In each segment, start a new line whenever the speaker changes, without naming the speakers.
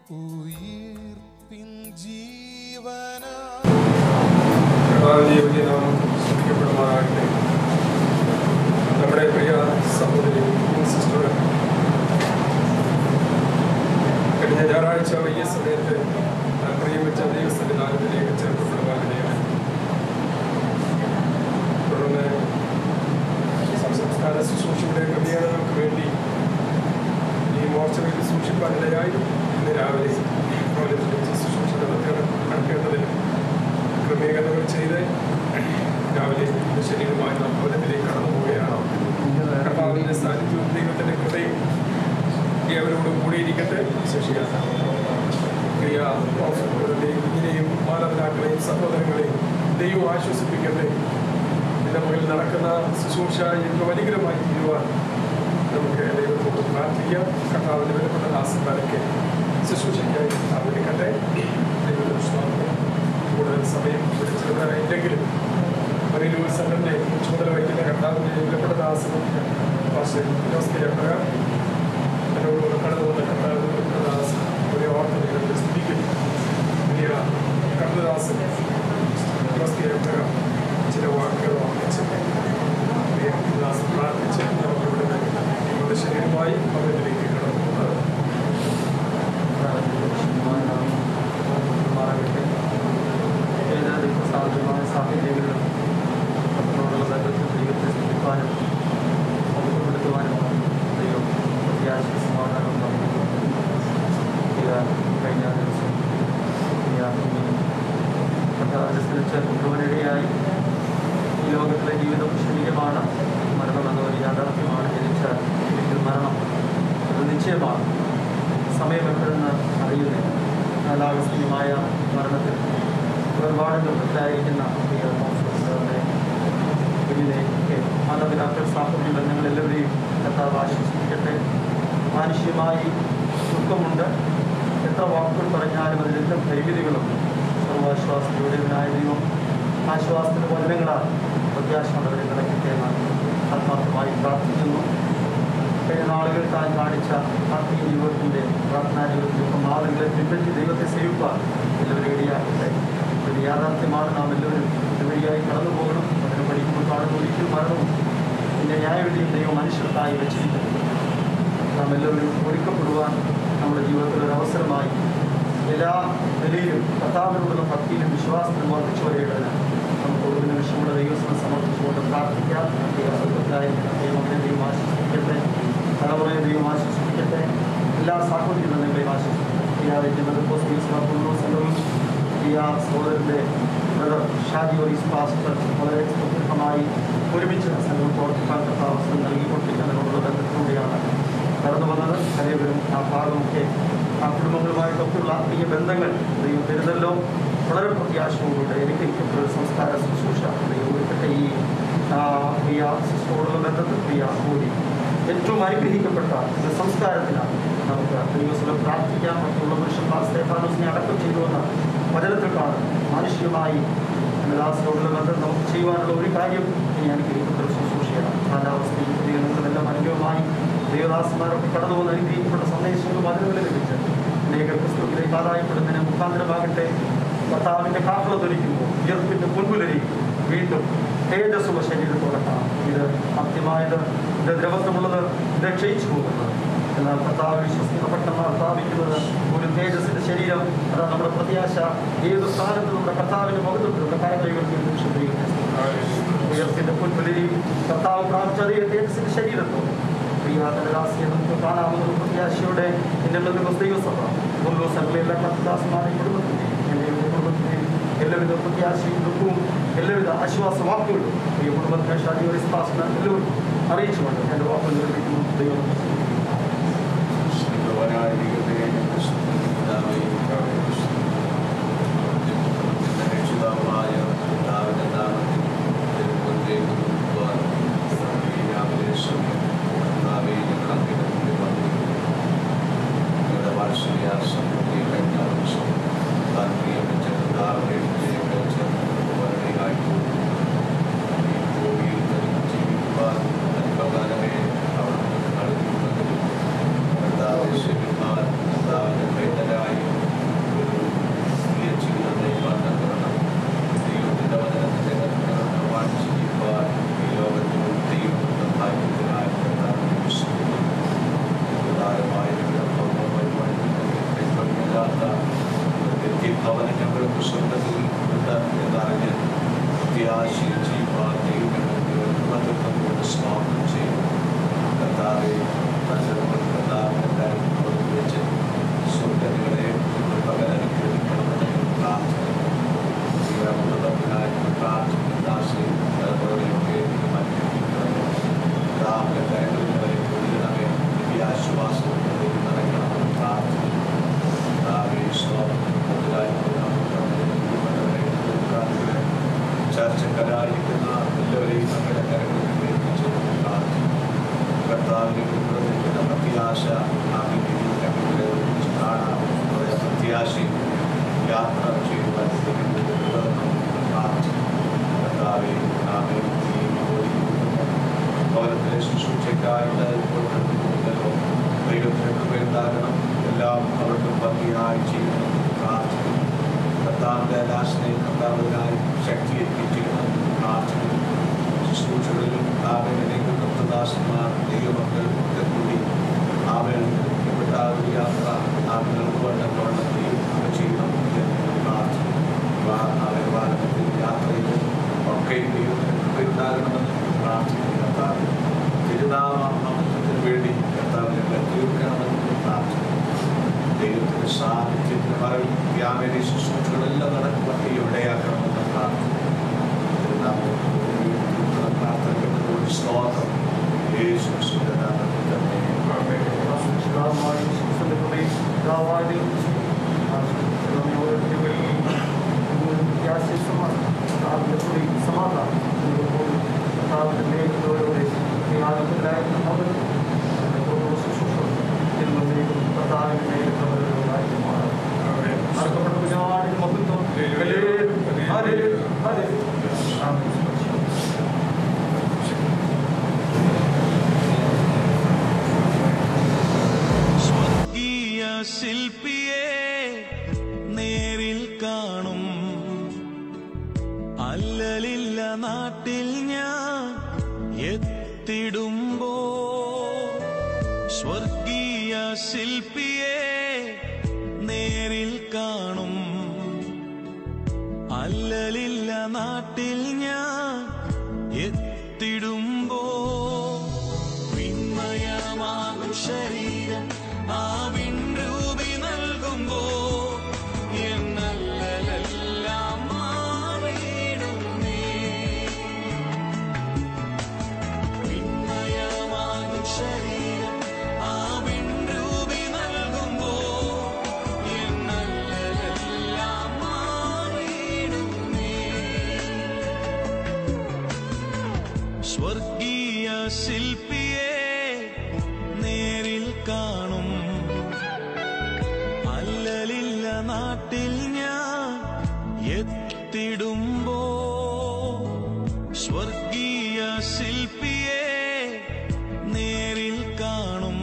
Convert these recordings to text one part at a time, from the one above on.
ഉയിർപ്പിൻ ജീവന
കർത്താവിന്റെ വലിയ നാമം സ്തുതിക്കപ്പെടുമാറാകട്ടെ നമ്മുടെ പ്രിയ സഹോദരി സിസ്റ്റർ കഴിഞ്ഞ ഞായറാഴ്ച വലിയ സമയത്ത് താല്പര്യം വെച്ച ദൈവസന്നിധാനത്തിലേക്ക് ചേർക്കപ്പെടുവാനിടയാണ് തുടർന്ന് സംസ്കാര ശുശ്രൂഷയുടെ ക്രമീകരണങ്ങൾക്ക് വേണ്ടി ഈ മോർച്ചറിയിൽ സൂക്ഷിപ്പാനിടയായി ഇന്ന് രാവിലെ കോളേജിൽ വെച്ച് ശുശ്രൂഷ നടത്തേണ്ട നടക്കേണ്ടതിന് ക്രമീകരണങ്ങൾ ചെയ്ത് രാവിലെ ശരീരമായി നാം ഭവനത്തിലേക്ക് കടന്നു പോവുകയാണ് കർത്താവിന്റെ സാന്നിധ്യവും ദൈവത്തിന്റെ കൃപയും ഏവരോടും കൂടിയിരിക്കട്ടെ ശേഷിയാത്ത പ്രിയ പ്രോഫറ്റുകളുടെയും കുഞ്ഞിനെയും മാതാപിതാക്കളെയും സഹോദരങ്ങളെയും ദൈവം ആശ്വസിപ്പിക്കട്ടെ ഇതിന്റെ മുകളിൽ നടക്കുന്ന ശുശ്രൂഷ എനിക്ക് വലികരമായി തീരുവാൻ നമുക്ക് ദൈവത്തോട് പ്രാർത്ഥിക്കാം കർത്താവിന്റെ വിലപ്പെട്ട ദാസന്മാരൊക്കെ ശുശ്രൂഷയ്ക്കായി കർത്താവ് എടുക്കട്ടെ ദൈവത്തിന്റെ വിശ്വാസം കൂടുതൽ സമയം ഇവിടെ ചെറുതായില്ലെങ്കിലും മറിയലൂർ സംഘടനയെ ചുമതല വഹിക്കുന്ന കർത്താവിന്റെ വിലപ്പെട്ട ദാസനും പാസ്റ്റർ ജോസ് കെ അബ്രഹാം എന്നോട് കടന്നു വന്ന കർത്താവിന്റെ വിലപ്പെട്ട ദാസൻ ഒരു ഓർമ്മ സ്തുതിക്കുന്നു പ്രിയ കർത്തദാസൻ ജോസ് കെ അബ്രഹാം ചില വാക്കുകൾ ഓർമ്മിച്ച് പ്രിയ കർത്തദാസൻ പ്രാർത്ഥിച്ച് നമുക്കിവിടെ നിങ്ങളുടെ ശരീരമായി ഭവനത്തിലേക്ക് കടന്നു പോകുന്നത്
സാഹചര്യങ്ങളിലും അതിനോടുള്ള ബന്ധത്തിൽ ദൈവത്തെ സ്തുതിപ്പാനും ഓർമ്മപ്പെടുത്തുവാനും ദൈവം പ്രത്യാശ സമാധാനം നൽകുന്നു കഴിഞ്ഞ ദിവസം കഥാനുസരിച്ച് കൊണ്ടുവനിടയായി ഈ ലോകത്തിലെ ജീവിതം ശരീരമാണ് മരണം എന്നൊരു യാഥാർത്ഥ്യമാണ് ജനിച്ച അല്ലെങ്കിൽ മരണം അത് നിശ്ചയമാണ് സമയം എപ്പോഴെന്ന് അറിയുന്നില്ല കാലാവസ്ഥയുമായ മരണത്തിൽ ഒരുപാട് ദുഃഖത്തിലായിരിക്കുന്ന പ്രിയ മോഹൻസാറിനെ കുഞ്ഞിനെ ഒക്കെ മാതാപിതാക്കൾ സാഹചര്യ ബന്ധങ്ങൾ എല്ലാവരെയും കർത്താവ് ആശ്വസിപ്പിക്കട്ടെ മാനുഷ്യമായി ദുഃഖമുണ്ട് എത്ര വാക്കുകൾ പറഞ്ഞാലും അതിലെല്ലാം പരിമിതികളുണ്ട് സർവാശ്വാസത്തിലൂടെയായ ദൈവം ആശ്വാസത്തിന് വചനങ്ങളാൽ പ്രത്യാശമുള്ളവരെ കിടക്കട്ടെന്ന് ആത്മാർത്ഥമായി പ്രാർത്ഥിക്കുന്നു കഴിഞ്ഞ നാളുകൾ താൻ കാണിച്ച ആത്മീയ ജീവിതത്തിൻ്റെ പ്രാർത്ഥനാ ജീവിതത്തിൻ്റെ മാതൃകളെ പിൻപറ്റി ദൈവത്തെ സേവിപ്പാൻ എല്ലാവരും ഇടയാക്കട്ടെ ഒരു യാഥാർത്ഥ്യമാണ് നാം എല്ലാവരും ഇതുവഴിയായി കടന്നു പോകണം അതിനെ പഠിക്കുമ്പോൾ കാണുന്ന ഒരിക്കലും മരണവും പിന്നെ ന്യായവിധിയും ദൈവം മനുഷ്യർക്കായി വെച്ചിരിക്കുന്നു നാം എല്ലാവരും ഒരുക്കപ്പെടുവാൻ നമ്മുടെ ജീവിതത്തിൽ ഒരു അവസരമായി എല്ലാ നിലയിലും കർത്താവിനോടുള്ള ഭക്തിയിലും വിശ്വാസത്തിലും വർദ്ധിച്ചു വരേണ്ടതിന് നമുക്ക് ഒരു നിമിഷമുള്ള ദൈവസ്ഥം സമർപ്പിച്ചുകൊണ്ട് പ്രാർത്ഥിക്കാം ദൈവമേ ദൈവം ആശ്വസിപ്പിക്കട്ടെ തലമുറയെ ദൈവം ആശ്വസിപ്പിക്കട്ടെ എല്ലാ സാഹചര്യം നിങ്ങളെയും ആശ്വസിപ്പിക്കട്ടെ ഈ ആ സഹോദരൻ്റെ ബ്രദർ ഷാജി ഒറീസ് പാസ്റ്റർ വളരെ സുദീർഘമായി ഒരുമിച്ച് സംഘം പ്രവർത്തിക്കാൻ കർത്താവ് അവസരം നൽകിക്കൊണ്ടിരിക്കുന്നതിനുള്ള ബന്ധത്തിലൂടെയാണ് കടന്നു വന്നത് അതേവരും ആ ഭാഗമൊക്കെ ആ കുടുംബങ്ങളുമായിട്ടൊക്കെയുള്ള ആത്മീയ ബന്ധങ്ങൾ ദൈവം തരുന്നല്ലോ വളരെ പ്രത്യാശയോടുകൂടെ എനിക്കപ്പെട്ട ഒരു സംസ്കാര ശുശ്രൂഷ ദൈവം ഒരുക്കട്ടെ ഈ ആ, പ്രിയ ശിശുവോടുള്ള ബന്ധത്തിൽ പ്രിയ കൂടി ഏറ്റവും അനുഗ്രഹിക്കപ്പെട്ട ഒരു സംസ്കാരത്തിനാണ് നമുക്ക് ദൈവസ്ഥലം പ്രാർത്ഥിക്കാം മറ്റുള്ള പുരുഷന്മാർ സ്തേഫാനോസിനെ അടക്കം ചെയ്തുവെന്ന് വചനത്തിൽ കാണും മാനുഷികമായി ദാസിനോടുള്ള ബന്ധം നമുക്ക് ചെയ്യുവാനുള്ള ഒരു കാര്യം ഇനി അനുഗ്രഹിക്കപ്പെട്ട ഒരു ശുശ്രൂഷയാണ് കാലാവസ്ഥയും പ്രതികരണങ്ങളെല്ലാം അനുഗ്രഹമായി ദേവദാസന്മാരൊക്കെ കടന്നു വന്ന് അനുഗ്രഹിക്കപ്പെട്ട സന്ദേശങ്ങളും വചനങ്ങൾ ലഭിച്ച് അനേക ക്രിസ്തുവിലേക്ക് ആദായപ്പെടുന്നതിന് മുഖാന്തരമാകട്ടെ കർത്താവിൻ്റെ കാക്കള തൊലിക്കുമ്പോൾ ഉയർപ്പിൻ്റെ മുൻപുലരി വീണ്ടും തേജസ്സുള്ള ശരീരത്തോടെ കാണാം ഇത് സത്യമായത് ഇത് ദ്രവത്വമുള്ളത് ഇത് ക്ഷയിച്ചു പോകുന്നത് എന്നാൽ കർത്താവ് വിശ്വസിക്കുന്ന പെട്ടെന്ന് സ്ഥാപിക്കുന്നത് ഒരു തേജസ്സിന്റെ ശരീരം അതാണ് നമ്മുടെ പ്രത്യാശ ഏത് സ്ഥാനത്ത് നമ്മുടെ കർത്താവിന്റെ മുഖത്തുണ്ട് നമ്മുടെ കാര്യങ്ങൾ ഉയർത്തിന്റെ പുൽപ്പലരി കർത്താവ് പ്രാപിച്ച അതേ തേജസ്സിന്റെ ശരീരത്തോട് പ്രിയാതനദാസിയെ നമുക്ക് കാണാവുന്ന ഒരു പ്രത്യാശയോടെ എൻ്റെ ദൈവസഭ ഓരോ സകലയെല്ലാം കർത്തദാസന്മാരെ കുടുംബത്തിൻ്റെയും എൻ്റെയും കുടുംബത്തിൻ്റെയും എല്ലാവിധ പ്രത്യാശയും ദുഃഖവും എല്ലാവിധ ആശ്വാസവാക്കുകളും ഈ കുടുംബത്തിനെ ഷാജി ഒരു സ്പാസന എല്ലാവരും അറിയിച്ചുകൊണ്ട് എൻ്റെ വാക്കുകൾ നിർമ്മിക്കുന്നു ദൈവം
ജീവിക്കുവാൻ അനുഭവകാലമേ അവർ നൽകുന്നു ഭവനം ഞങ്ങൾക്ക് സ്വർഗത്തിൽ ഉണ്ട് എന്നറിഞ്ഞ് പ്രത്യാശയിൽ ചെയ്യുവാൻ ദൈവങ്ങളുടെ സ്വാഗതം ചെയ്യും കർത്താവെ കർത്താവിൻ്റെ കാര്യം വെച്ച് സ്വർഗങ്ങളെ പകരം അനുഗ്രഹിക്കണമെന്ന് പ്രാർത്ഥിക്കുന്നു ദൈവമുള്ളതിനായി പ്രാർത്ഥിക്കുന്ന ദാസയും അതുപോലെയൊക്കെ രാവിലെ കാര്യങ്ങളിലെ കൂടുതലവെ വിശ്വാസം നടക്കണമെന്ന് പ്രാർത്ഥിക്കുന്നു ചർച്ചക്കാരായിരിക്കുന്ന എല്ലാവരെയും നമ്മുടെ കരങ്ങളിൽ ഏൽപ്പിച്ച് പ്രാർത്ഥിക്കുന്നു കർത്താവിനെ കൊണ്ടുവന്നിരിക്കുന്ന പ്രത്യാശ ആഗ്രഹിക്കുന്ന കാണാം വളരെ പ്രത്യാശയും യാത്ര ചെയ്യുവാൻ പ്രാർത്ഥിക്കുന്നു കർത്താവെ ആമേ ഭവനത്തിലെ ശുശ്രൂഷയ്ക്കായിട്ട് ഇപ്പോൾ കണ്ടുപോകുന്നല്ലോ ദൈവത്തിന് കൃപയുണ്ടാകണം എല്ലാം അവർക്ക് ഭംഗിയായി ചെയ്യുന്നു പ്രാർത്ഥിക്കുന്നു കർത്താവിൻ്റെ ദാസനെ കർത്താവിനായി ശക്തീകരിക്കണം പ്രാർത്ഥിക്കുന്നു ശുശ്രൂഷകളിലും ആവിനെ കർത്തദാസന്മാർ ദൈവമക്കൾ ഒക്കെ കൂടി ആവിൽ ഇപ്പെട്ട ഒരു യാത്ര ആവിനൾക്ക് വേണ്ട ദൈവം ചെയ്യണം എന്ന് പ്രാർത്ഥിക്കുന്നു അവരുടെ വാഹനത്തിൽ യാത്ര ചെയ്ത് ഒക്കെ ദൈവത്തിന് കൃപയുണ്ടാകണമെന്ന് പ്രാർത്ഥിക്കുന്നു കർത്താവ് തിരുനാമത്തിന് വേണ്ടി കർത്താവിനെ തീർക്കണമെന്ന് പ്രാർത്ഥിക്കുന്നു ദൈവത്തിന്റെ സാന്നിധ്യത്തിന് മറവിൽ വ്യാപന ശുശ്രൂഷകളെല്ലാം നടക്കുമ്പോൾ ഇവിടെയാക്കണമെന്ന് പ്രാർത്ഥിക്കുന്നു തിരുനാമത്തിന് പ്രാർത്ഥനയോട് സ്തോത്രം യേശു സുന്ദരനാമത്തിൽ തന്നെ
സ്വർഗീയ ശില്പിയെ നേരിൽ കാണും അല്ലലില്ല നാട്ടിൽ ഞാൻ എത്തിടുമ്പോ സ്വർഗീയ ശില്പിയെ നേരിൽ കാണും അല്ലലില്ല നാട്ടിൽ ഞാൻ എത്തിടുമ്പോ വിണ്മയമാകും ശരീരം ആ വിൺരൂപി നൽകുമ്പോ എന്നല്ലെല്ലാം മാറിയിടുന്നേ വിണ്മയമാകും ശരീരം ആ വിൺരൂപി നൽകുമ്പോ എന്നല്ലെല്ലാം മാറിയിടുന്നേ സ്വർഗീയ ശില്പിയെ നേരിൽ കാണും അല്ലലില്ല നാട്ടിൽ ഞാൻ എത്തിടുമ്പോ സ്വർഗീയ ശില്പിയെ നേരിൽ കാണും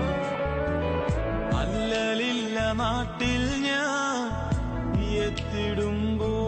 അല്ലലില്ല നാട്ടിൽ ഞാൻ എത്തിടുമ്പോ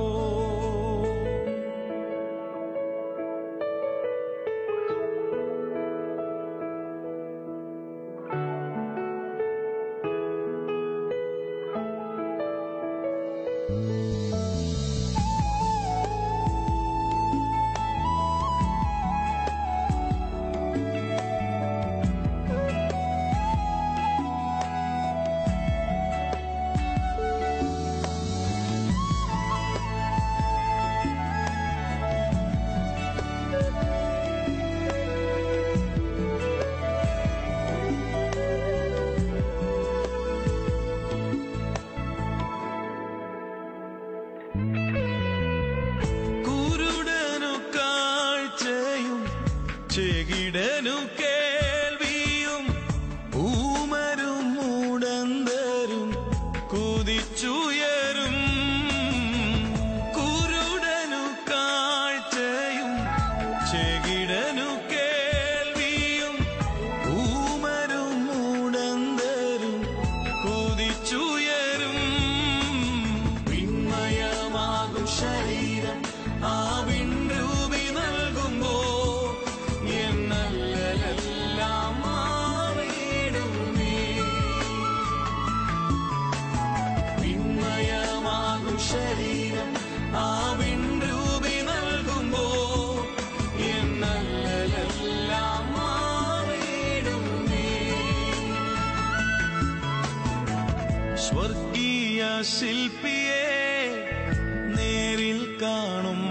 സ്വർഗീയ ശില്പിയെ നേരിൽ കാണും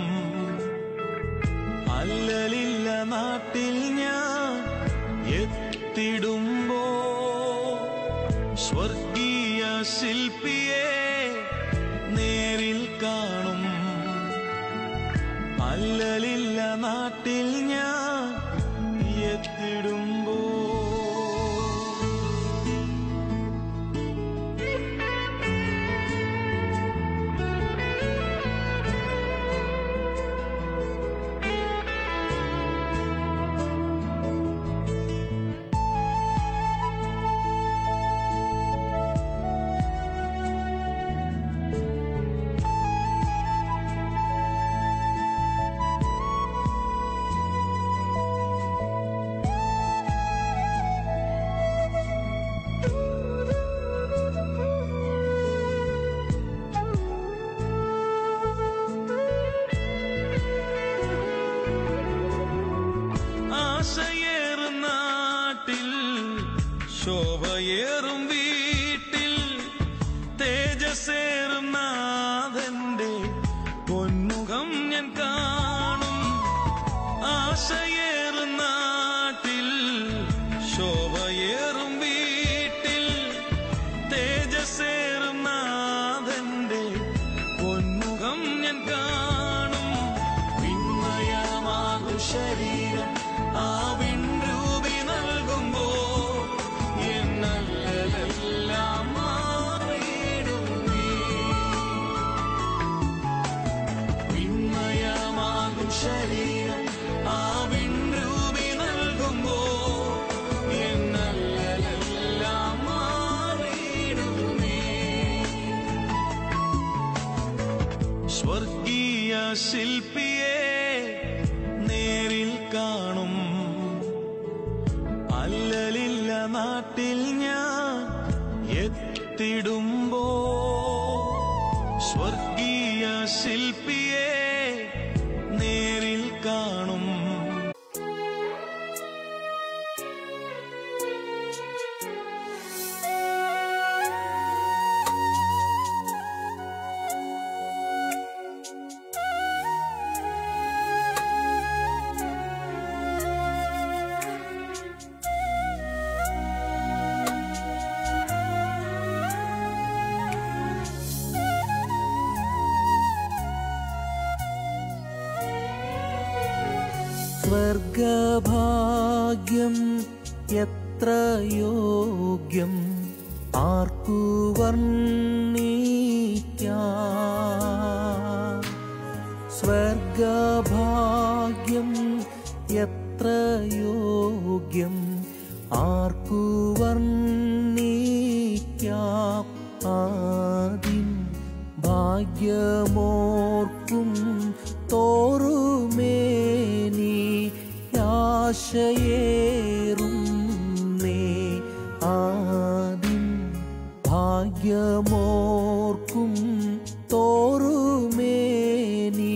അല്ലലില്ല നാട്ടിൽ ഞാൻ എത്തിടുമ്പോ സ്വർഗീയ ശില്പിയെ നേരിൽ കാണും അല്ലലില്ല നാട്ടിൽ ഞാൻ എത്തിടുമ്പോ ആശയേറും നാട്ടിൽ ശോഭയേറും വീട്ടിൽ തേജസ്സേറും നാഥന്റെ പൊന്മുഖം ഞാൻ കാണും ആശയേറും നാട്ടിൽ ശോഭയേറും വീട്ടിൽ തേജസ്സേറും നാഥന്റെ പൊന്മുഖം ഞാൻ കാണും വിണ്മയമാകും ശരീരം ആ വിൺരൂപി നൽകുമ്പോ എന്നല്ലെല്ലാം മാറിയിടും നീ വിണ്മയമാകും ശരീരം ആ വിൺരൂപി നൽകുമ്പോ എന്നല്ലെല്ലാം മാറിയിടും നീ സ്വർഗീയ ശില്പിയെ നേരിൽ കാണും അല്ലലില്ല നാട്ടിൽ ഞാൻ എത്തിടുമ്പോ സ്വർഗീയ ശില്പിയെ നേരിൽ കാണും
സ്വർഗഭാഗ്യം എത്ര യോഗ്യം ആർക്കു വർണ്ണിക്കാം സ്വർഗഭാഗ്യം എത്ര യോഗ്യം ആർക്കു വർണ്ണിക്കാം ആദിൻ ഭാഗ്യമോർക്കും തോറുമേനി ആശയേറുന്നേ ആദിൻ ഭാഗ്യമോർക്കും തോറുമേനി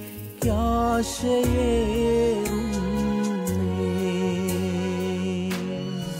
ആശയേറുന്നേ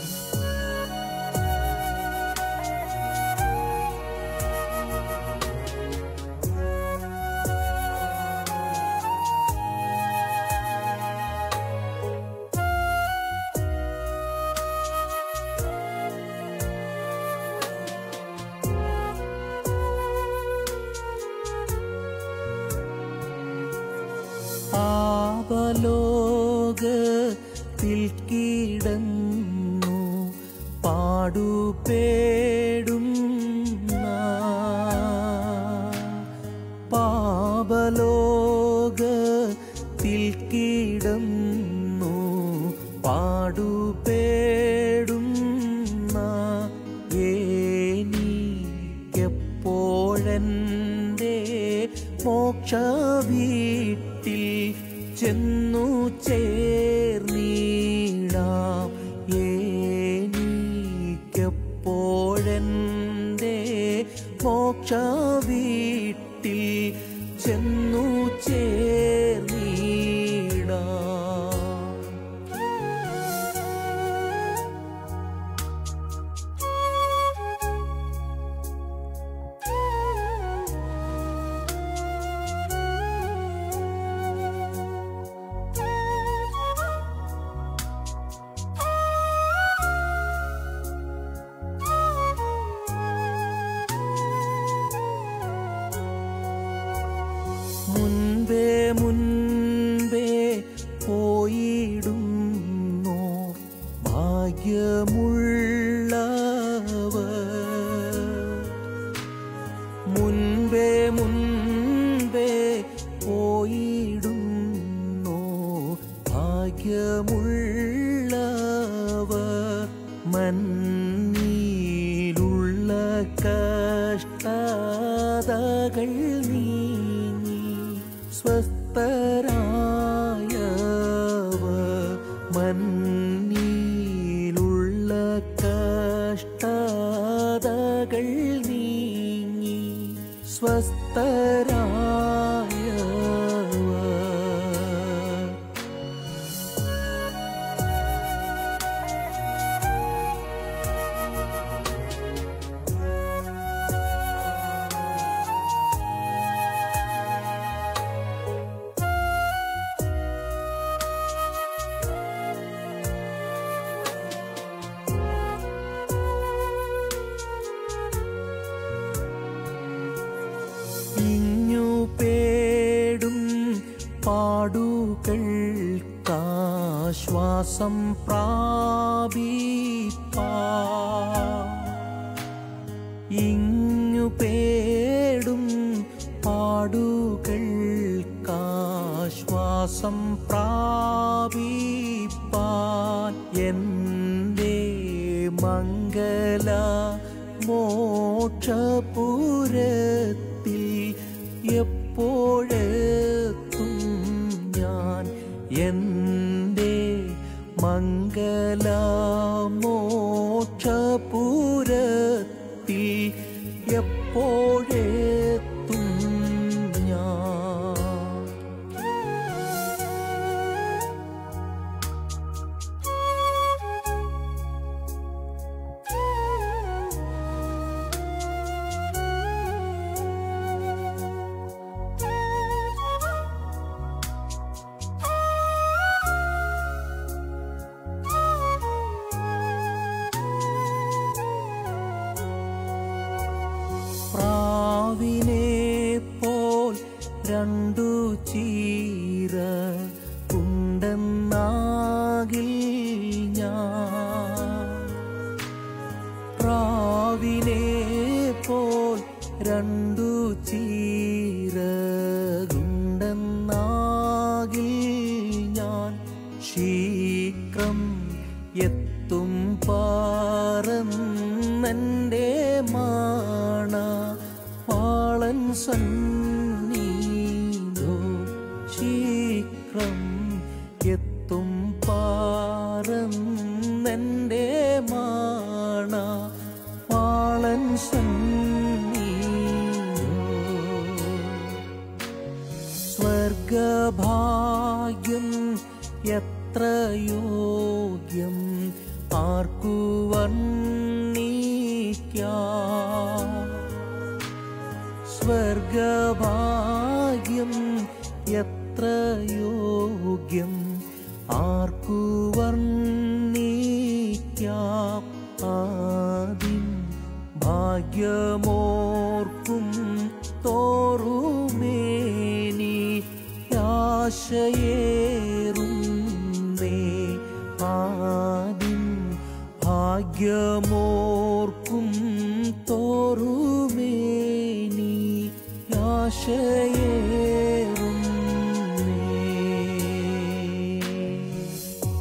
പാപലോകത്തിൽ കീടന്നു പാടുപേടും പാപലോകത്തിൽ കീടന്നു പാടുപേടും എനിക്കെപ്പോഴെൻ്റെ മോക്ഷ വീട്ടിൽ ചെന്നു ചേർന്നീടാം എനിക്കെപ്പോഴെൻ്റെ മോക്ഷ വീട്ടിൽ ചെന്നു ചേർന്നീടാം കഷ്ടതകൾ നീങ്ങി സ്വസ്ഥരായവ മന്നിലുള്ള കഷ്ടതകൾ നീങ്ങി സ്വസ്ഥരായവ ഇഞ്ഞു പേടും പാടുകൾക്കാശ്വാസം പ്രാപിപ്പാ ഇങ്ങു പേടും പാടുകൾക്കാശ്വാസം പ്രാപിപ്പാൻ എൻ്റെ മംഗല മോക്ഷപുരത്തിൽ എപ്പോഴെത്തും ഞാൻ എൻ്റെ മംഗല മോക്ഷപുരത്തിൽ എപ്പോഴെത്തും ഞാൻ പ്രാവിനെ പോൽ രണ്ടു ചീര ഉണ്ടെന്നാകിൽ ഞാൻ പ്രാവിനെ പോൽ രണ്ടു ചീരകുണ്ടെന്നാകിൽ ഞാൻ ശീഘ്രം എത്തും പാറന്നെൻ്റെ മാണ പാളൻ സന്നീതോ ശീഘ്രം എത്തും പാറന്നെൻ്റെ മാണ പാളൻ സന്നീതോ സ്വർഗഭാഗ്യം എത്ര യോഗ്യം ആർക്കു വർണ്ണിക്കാം സ്വർഗഭാഗ്യം എത്ര യോഗ്യം ആർക്കു വർണ്ണിക്കാം ആദിം ഭാഗ്യമോർക്കും തോറുമേനി ആശയേറുന്നേ ആദിം ഭാഗ്യമോർക്കും തോറുമേനി ആശയേറുന്നേ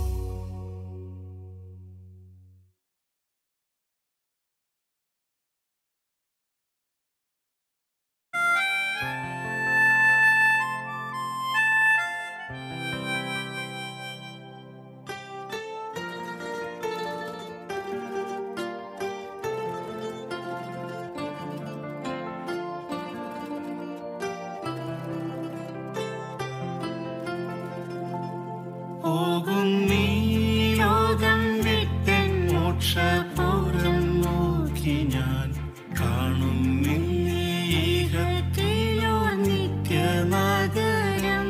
പോകും നീ ലോകം വിട്ടൻ മോക്ഷപൂരം നോക്കി ഞാൻ കാണും നിന്നീഹത്തിലോ നിത്യനഗരം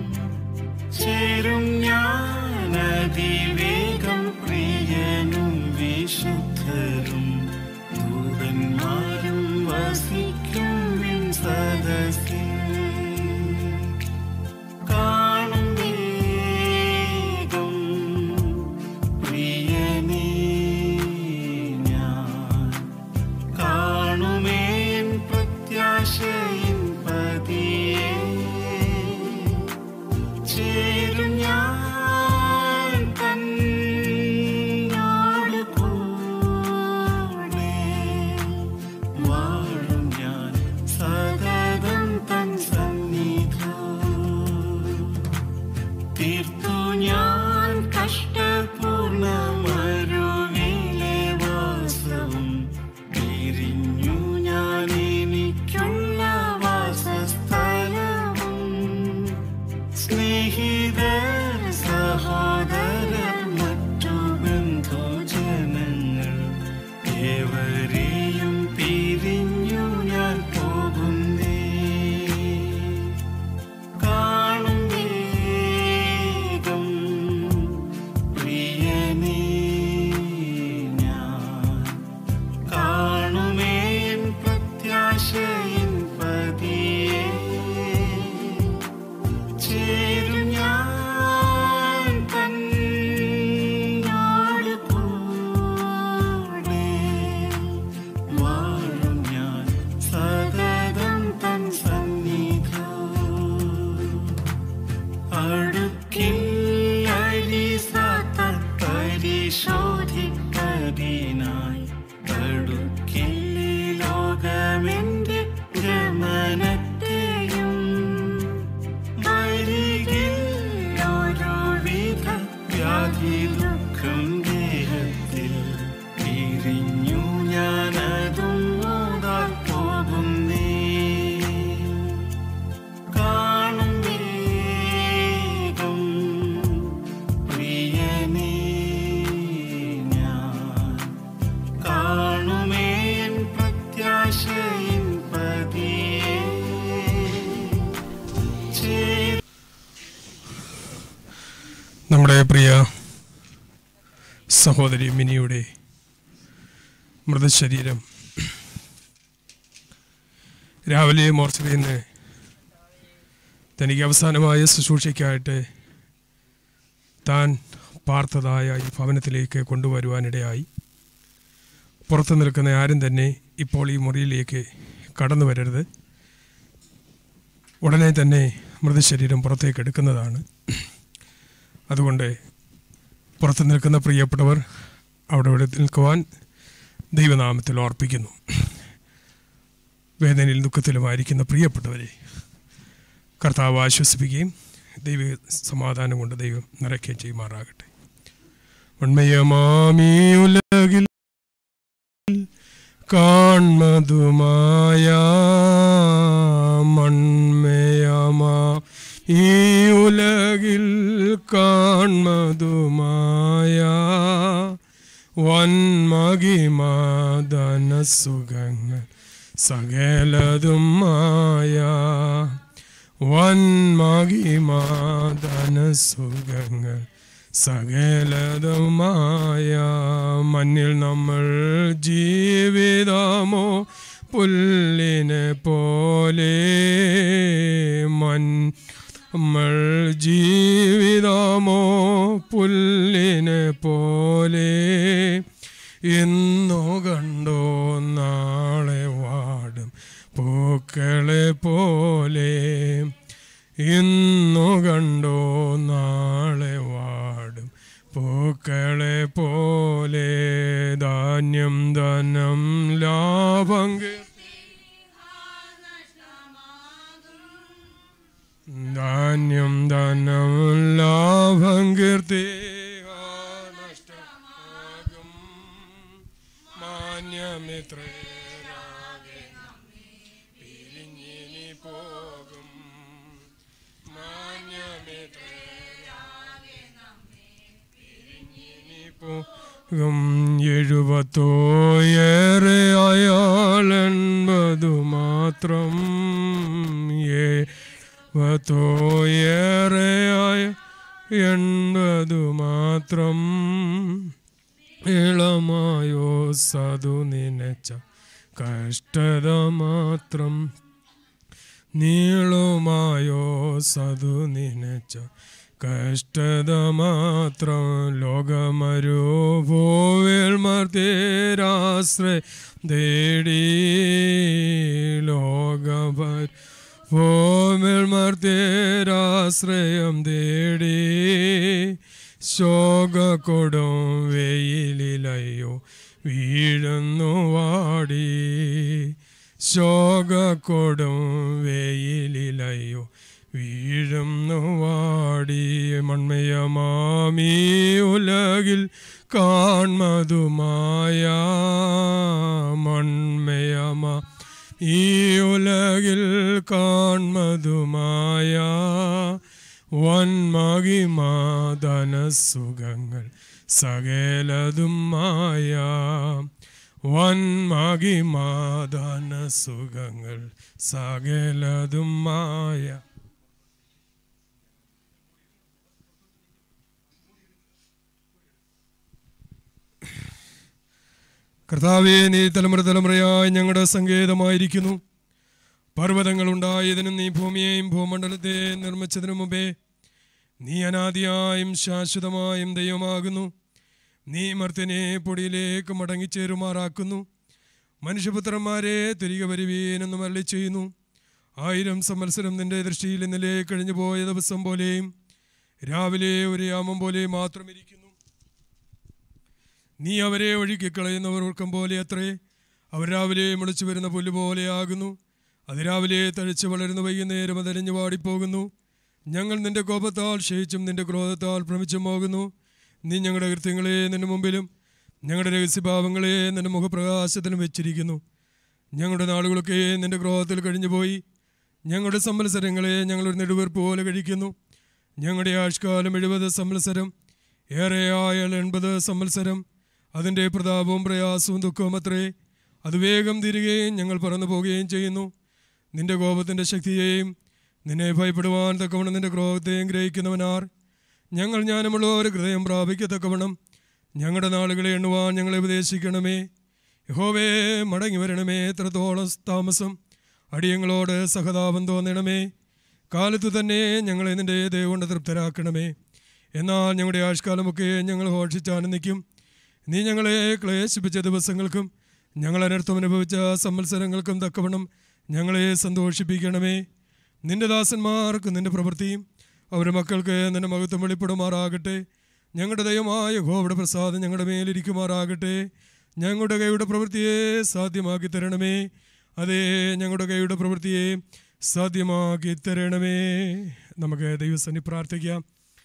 ചേരും ഞാൻ അതിവേഗം പ്രിയനും വിശുദ്ധരും ദൂതന്മാരും വസിക്കും വിൻ സദസ്സിൽ കാണും വേഗം പ്രിയനേ ഞാൻ വരെയും പിരിഞ്ഞു ഞാൻ പോകുന്നേ കാണും വേഗം പ്രിയനേ ഞാൻ കാണുമേ എൻ പ്രത്യാശയിൻ പതിയെ ചേരും ഞാൻ തന്നോട് കൂടെ വാഴും ഞാൻ സതതം തൻ സന്നിധം അടുക്കിൽ അരിസാത്ത പരിശോധിക്കതിനായി അടുക്കിൽ ഈ ലോകമെന്റെ ഗമനത്തെയും വരികിൽ ഓരോവിധ വ്യാധി ദുഃഖം ദേഹത്തിൽ പിരിഞ്ഞു ഞാനതും മൂതാൽ പോകുന്നേ കാണും വേഗം പ്രിയനേ ഞാൻ കാണുമേ എൻ പ്രത്യാശയിൻ പതിയെ ചേർ
നമ്മുടെ പ്രിയ സഹോദരി മിനിയുടെ മൃതശരീരം രാവിലെ മോർച്ചറിയിൽ നിന്ന് തനിക്ക് അവസാനമായ ശുശ്രൂഷയ്ക്കായിട്ട് താൻ പാർത്തതായ ഈ ഭവനത്തിലേക്ക് കൊണ്ടുവരുവാനിടയായി പുറത്തു നിൽക്കുന്ന ആരും തന്നെ ഇപ്പോൾ ഈ മുറിയിലേക്ക് കടന്നു വരരുത് ഉടനെ തന്നെ മൃതശരീരം പുറത്തേക്ക് എടുക്കുന്നതാണ് അതുകൊണ്ട് പുറത്ത് നിൽക്കുന്ന പ്രിയപ്പെട്ടവർ അവിടെ ഇവിടെ നിൽക്കുവാൻ ദൈവനാമത്തിൽ ഓർപ്പിക്കുന്നു വേദനയിൽ ദുഃഖത്തിലുമായിരിക്കുന്ന പ്രിയപ്പെട്ടവരെ കർത്താവ് ആശ്വസിപ്പിക്കുകയും ദൈവ സമാധാനം കൊണ്ട് ദൈവം നിറയ്ക്കുകയും ചെയ്യുമാറാകട്ടെ ഉണ്മയമാമീ ഉലകിൽ കാൺമതുമായ മൺമയമാ ഈ ഉലകിൽ കാൺമതുമായ വൻമകിമാദന സുഖങ്ങൾ സകലതും മായ വൻമകിമാദന സുഖങ്ങൾ സകലതുമായ മണ്ണിൽ നമ്മൾ ജീവിതമോ പുല്ലിനെ പോലെ മൺ നമ്മൾ ജീവിതമോ പുല്ലിനെ പോലെ ഇന്നു കണ്ടോ നാളെ വാടും പൂക്കളെ പോലെ ഇന്നു കണ്ടോ നാളെ വാടും പൂക്കളെ പോലെ ധാന്യം ധനം ലാഭം കീർത്തി ധാന്യം ധനം ലാഭം കീർത്തി നഷ്ടമാകും മാന്യമിത്രരാകെ പിരിഞ്ഞിനി പോകും മാന്യമിത്രരാകെ പോകും എഴുപത്തോ ഏറെ അയാൾ എൺപതു മാത്രം എഴുപത്തോ ഏറെയായ എൺപതു മാത്രം ഇളമായോ സതു നനച്ച കഷ്ടത മാത്രം നീളുമായോ സതു നനച്ച കഷ്ടത മാത്രം ലോകമരുഭൂവിൽ മർത്തേരാശ്രയ തേടി ലോകഭർ ഭൂമിൽ മർത്തേരാശ്രയം തേടി ശോകക്കൊടും വെയിലിലയോ വീഴുന്നു വാടി ശോകക്കൊടും വെയിലിലയോ വീഴുന്നു വാടി മൺമയമാമീ ഉലകിൽ കാൺമതുമായ മൺമയമാ ഈ ഉലകിൽ കാൺമതുമായ വൻമകിമാദന സുഖങ്ങൾ സകലതും മായ വൻമകിമാദാന സുഖങ്ങൾ സകലതും മായ കർത്താവേ നീ തലമുറ തലമുറയായി ഞങ്ങളുടെ സങ്കേതമായിരിക്കുന്നു പർവ്വതങ്ങൾ ഉണ്ടായതിനും നീ ഭൂമിയെയും ഭൂമണ്ഡലത്തെ നിർമ്മിച്ചതിനു മുമ്പേ നീ അനാദിയായും ശാശ്വതമായും ദൈവമാകുന്നു നീ മർത്യനെ പൊടിയിലേക്ക് മടങ്ങിച്ചേരുമാറാക്കുന്നു മനുഷ്യപുത്രന്മാരെ തിരികെ വരുവീനെന്ന് മരളി ചെയ്യുന്നു ആയിരം സംവത്സരം നിന്റെ ദൃഷ്ടിയിൽ ഇന്നലെ കഴിഞ്ഞു പോയ ദിവസം പോലെയും രാവിലെ ഒരു യാമം പോലെയും മാത്രം ഇരിക്കുന്നു നീ അവരെ ഒഴുക്കിക്കളയുന്നവർ ഉറക്കം പോലെ അത്രേ അവർ രാവിലെ മുളിച്ചു വരുന്ന പുല്ല് പോലെയാകുന്നു അതിരാവിലെ തഴിച്ച് വളരുന്ന വൈകുന്നേരം അതരിഞ്ഞു വാടിപ്പോകുന്നു ഞങ്ങൾ നിന്റെ കോപത്താൽ ക്ഷയിച്ചും നിന്റെ ക്രോധത്താൽ ഭ്രമിച്ചും പോകുന്നു നീ ഞങ്ങളുടെ കൃത്യങ്ങളെ നിന്റെ മുമ്പിലും ഞങ്ങളുടെ രഹസ്യഭാവങ്ങളെ നിന്റെ മുഖപ്രകാശത്തിലും വെച്ചിരിക്കുന്നു ഞങ്ങളുടെ നാളുകളൊക്കെ നിന്റെ ക്രോധത്തിൽ കഴിഞ്ഞുപോയി ഞങ്ങളുടെ സംവത്സരങ്ങളെ ഞങ്ങളൊരു നെടുവീർപ്പ് പോലെ കഴിക്കുന്നു ഞങ്ങളുടെ ആഷ്കാലം എഴുപത് സംവത്സരം ഏറെയായ എൺപത് സംവത്സരം അതിൻ്റെ പ്രതാപവും പ്രയാസവും ദുഃഖവും അത്രേ അത് വേഗം തിരികെയും ഞങ്ങൾ പറന്നു പോവുകയും ചെയ്യുന്നു നിന്റെ കോപത്തിൻ്റെ ശക്തിയെയും നിന്നെ ഭയപ്പെടുവാൻ തക്കവണ്ണം നിന്റെ ക്രോധത്തെയും ഗ്രഹിക്കുന്നവനാർ ഞങ്ങൾ ജ്ഞാനമുള്ള ഒരു ഹൃദയം പ്രാപിക്കത്തക്കവണ്ണം ഞങ്ങളുടെ നാളുകളെ എണ്ണുവാൻ ഞങ്ങളെ ഉപദേശിക്കണമേ യഹോവേ മടങ്ങി വരണമേ എത്രത്തോളം താമസം അടിയങ്ങളോട് സഹതാപം തോന്നണമേ കാലത്തു തന്നെ ഞങ്ങളെ നിന്റെ ദൈവകൊണ്ട് തൃപ്തരാക്കണമേ എന്നാൽ ഞങ്ങളുടെ ആഷ്കാലമൊക്കെ ഞങ്ങൾ ഘോഷിച്ചാനന്ദിക്കും നീ ഞങ്ങളെ ക്ലേശിപ്പിച്ച ദിവസങ്ങൾക്കും ഞങ്ങൾ അനർത്ഥം അനുഭവിച്ച സംവത്സരങ്ങൾക്കും തക്കവണ്ണം ഞങ്ങളെ സന്തോഷിപ്പിക്കണമേ നിന്റെ ദാസന്മാർക്ക് നിന്റെ പ്രവൃത്തിയും അവരുടെ മക്കൾക്ക് നിന്റെ മഹത്വം വെളിപ്പെടുമാറാകട്ടെ ഞങ്ങളുടെ ദൈവമായ ഗോവിടെ പ്രസാദം ഞങ്ങളുടെ മേലിരിക്കുമാറാകട്ടെ ഞങ്ങളുടെ കൈയുടെ പ്രവൃത്തിയെ സാധ്യമാക്കി തരണമേ അതേ ഞങ്ങളുടെ കൈയുടെ പ്രവൃത്തിയെ സാധ്യമാക്കി തരണമേ നമുക്ക് ദൈവസന്നി പ്രാർത്ഥിക്കാം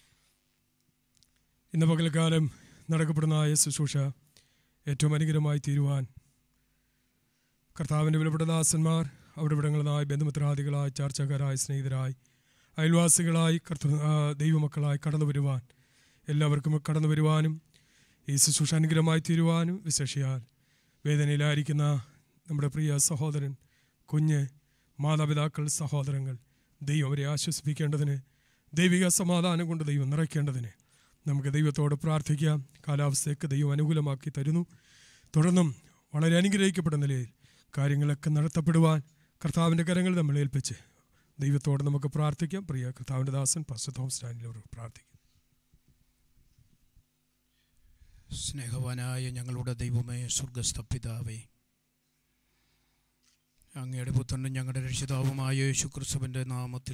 ഇന്ന് പകൽക്കാലം നടക്കപ്പെടുന്ന ആയ ശുശ്രൂഷ ഏറ്റവും അനുഗ്രഹമായി തീരുവാൻ കർത്താവിൻ്റെ വിലപ്പെട്ട ദാസന്മാർ അവിടെ ഇവിടങ്ങളിലായി ബന്ധുമിത്രാദികളായി ചർച്ചക്കാരായി സ്നേഹിതരായി അയൽവാസികളായി കർത്ത ആ, ദൈവമക്കളായി കടന്നു വരുവാൻ എല്ലാവർക്കും കടന്നു വരുവാനും ഈ ശുശ്രൂഷ അനുഗ്രഹമായി തീരുവാനും വിശേഷിയാൽ വേദനയിലായിരിക്കുന്ന നമ്മുടെ പ്രിയ സഹോദരൻ കുഞ്ഞ് മാതാപിതാക്കൾ സഹോദരങ്ങൾ ദൈവം അവരെ ആശ്വസിപ്പിക്കേണ്ടതിന് ദൈവിക സമാധാനം കൊണ്ട് ദൈവം നിറയ്ക്കേണ്ടതിന് നമുക്ക് ദൈവത്തോട് പ്രാർത്ഥിക്കാം കാലാവസ്ഥയൊക്കെ ദൈവം അനുകൂലമാക്കി തരുന്നു തുടർന്നും വളരെ അനുഗ്രഹിക്കപ്പെട്ട നിലയിൽ കാര്യങ്ങളൊക്കെ നടത്തപ്പെടുവാൻ കർത്താവിൻ്റെ കരങ്ങൾ നമ്മൾ ഏൽപ്പിച്ച് ദൈവത്തോട് നമുക്ക് പ്രാർത്ഥിക്കാം പ്രിയ കർത്താവിൻ്റെ ദാസൻ പസ്റ്റർ തോമസ് സ്റ്റാനിൽ അവർ പ്രാർത്ഥിക്കും
സ്നേഹവാനായ ഞങ്ങളുടെ ദൈവമേ സ്വർഗസ്ഥ പിതാവേ അങ്ങയുടെ പുത്രനും ഞങ്ങളുടെ രക്ഷിതാവുമായ യേശുക്രിസ്തുവിൻ്റെ നാമത്തിൽ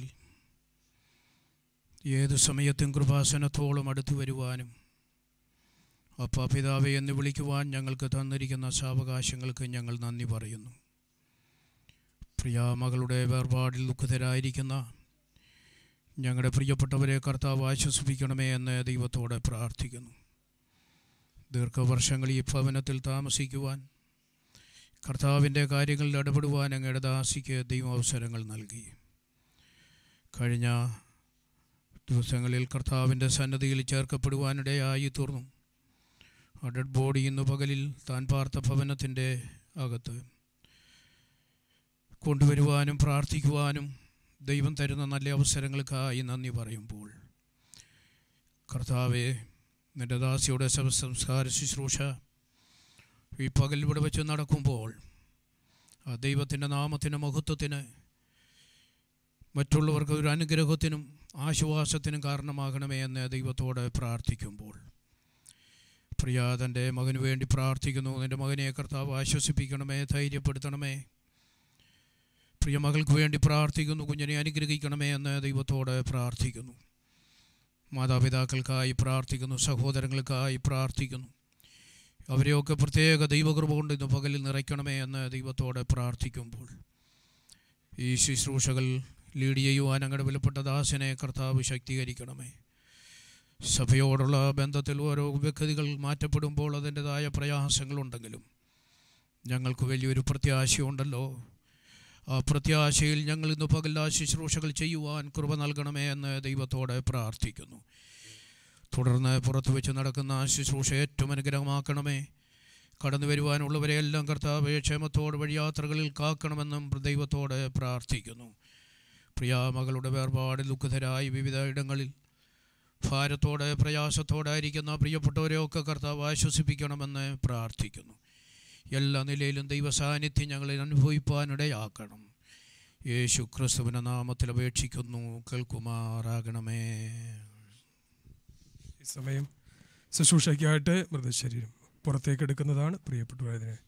ഏത് സമയത്തും കൃപാസനത്തോളം അടുത്തു വരുവാനും അപ്പ പിതാവേ എന്ന് വിളിക്കുവാൻ ഞങ്ങൾക്ക് തന്നിരിക്കുന്ന സാവകാശങ്ങൾക്ക് ഞങ്ങൾ നന്ദി പറയുന്നു പ്രിയ മകളുടെ വേർപാടിൽ ദുഃഖിതരായിരിക്കുന്ന ഞങ്ങളുടെ പ്രിയപ്പെട്ടവരെ കർത്താവ് ആശ്വസിപ്പിക്കണമേ എന്ന് ദൈവത്തോടെ പ്രാർത്ഥിക്കുന്നു ദീർഘവർഷങ്ങൾ ഈ ഭവനത്തിൽ താമസിക്കുവാൻ കർത്താവിൻ്റെ കാര്യങ്ങളിൽ ഇടപെടുവാൻ അങ്ങയുടെ ദാസിക്ക് ദൈവം അവസരങ്ങൾ നൽകി കഴിഞ്ഞ ദിവസങ്ങളിൽ കർത്താവിൻ്റെ സന്നദ്ധിയിൽ ചേർക്കപ്പെടുവാനിടയായി തീർന്നു ആ ഡെഡ് ബോഡി ഇന്ന് പകലിൽ താൻ പാർത്ത ഭവനത്തിൻ്റെ അകത്ത് കൊണ്ടുവരുവാനും പ്രാർത്ഥിക്കുവാനും ദൈവം തരുന്ന നല്ല അവസരങ്ങൾക്കായി നന്ദി പറയുമ്പോൾ കർത്താവെ നിൻ്റെ ദാസിയുടെ ശവസംസ്കാര ശുശ്രൂഷ ഈ പകൽ ഇവിടെ വെച്ച് നടക്കുമ്പോൾ ആ ദൈവത്തിൻ്റെ നാമത്തിൻ്റെ മഹത്വത്തിന് മറ്റുള്ളവർക്ക് ഒരു അനുഗ്രഹത്തിനും ആശ്വാസത്തിനും കാരണമാകണമേ എന്ന് ദൈവത്തോട് പ്രാർത്ഥിക്കുമ്പോൾ പ്രിയ തൻ്റെ മകന് വേണ്ടി പ്രാർത്ഥിക്കുന്നു നിൻ്റെ മകനെ കർത്താവ് ആശ്വസിപ്പിക്കണമേ ധൈര്യപ്പെടുത്തണമേ പ്രിയ മകൾക്ക് വേണ്ടി പ്രാർത്ഥിക്കുന്നു കുഞ്ഞിനെ അനുഗ്രഹിക്കണമേ എന്ന് ദൈവത്തോട് പ്രാർത്ഥിക്കുന്നു മാതാപിതാക്കൾക്കായി പ്രാർത്ഥിക്കുന്നു സഹോദരങ്ങൾക്കായി പ്രാർത്ഥിക്കുന്നു അവരെയൊക്കെ പ്രത്യേക ദൈവകൃപ കൊണ്ട് ഇന്ന് പകലിൽ നിറയ്ക്കണമേ എന്ന് ദൈവത്തോടെ പ്രാർത്ഥിക്കുമ്പോൾ ഈ ശുശ്രൂഷകൾ ലീഡ് ചെയ്യുവാൻ അങ്ങയുടെ വിലപ്പെട്ട ദാസനെ കർത്താവ് ശക്തീകരിക്കണമേ സഭയോടുള്ള ബന്ധത്തിൽ ഓരോ വ്യക്തികൾ മാറ്റപ്പെടുമ്പോൾ അതിൻ്റെതായ പ്രയാസങ്ങളുണ്ടെങ്കിലും ഞങ്ങൾക്ക് വലിയൊരു പ്രത്യാശയുണ്ടല്ലോ ആ പ്രത്യാശയിൽ ഞങ്ങൾ ഇന്ന് പകൽ ആ ശുശ്രൂഷകൾ ചെയ്യുവാൻ കൃപ നൽകണമേ എന്ന് ദൈവത്തോടെ പ്രാർത്ഥിക്കുന്നു തുടർന്ന് പുറത്തു വെച്ച് നടക്കുന്ന ആ ശുശ്രൂഷ ഏറ്റവും അനുഗ്രഹമാക്കണമേ കടന്നു വരുവാനുള്ളവരെയെല്ലാം കർത്താവ് ക്ഷേമത്തോട് വഴിയാത്രകളിൽ കാക്കണമെന്നും ദൈവത്തോട് പ്രാർത്ഥിക്കുന്നു പ്രിയ മകളുടെ വേർപാട് ദുഃഖിതരായി വിവിധ ഇടങ്ങളിൽ ഭാരത്തോടെ പ്രയാസത്തോടായിരിക്കുന്ന പ്രിയപ്പെട്ടവരെയൊക്കെ കർത്താവ് ആശ്വസിപ്പിക്കണമെന്ന് പ്രാർത്ഥിക്കുന്നു എല്ലാ നിലയിലും ദൈവ സാന്നിധ്യം ഞങ്ങളിൽ അനുഭവിപ്പാനിടയാക്കണം യേശു ക്രിസ്തുവിൻ്റെ നാമത്തിൽ അപേക്ഷിക്കുന്നു കേൾക്കുമാറാകണമേ
ഈ സമയം ശുശ്രൂഷയ്ക്കായിട്ട് മൃതശരീരം പുറത്തേക്ക് എടുക്കുന്നതാണ് പ്രിയപ്പെട്ടവരതിനെ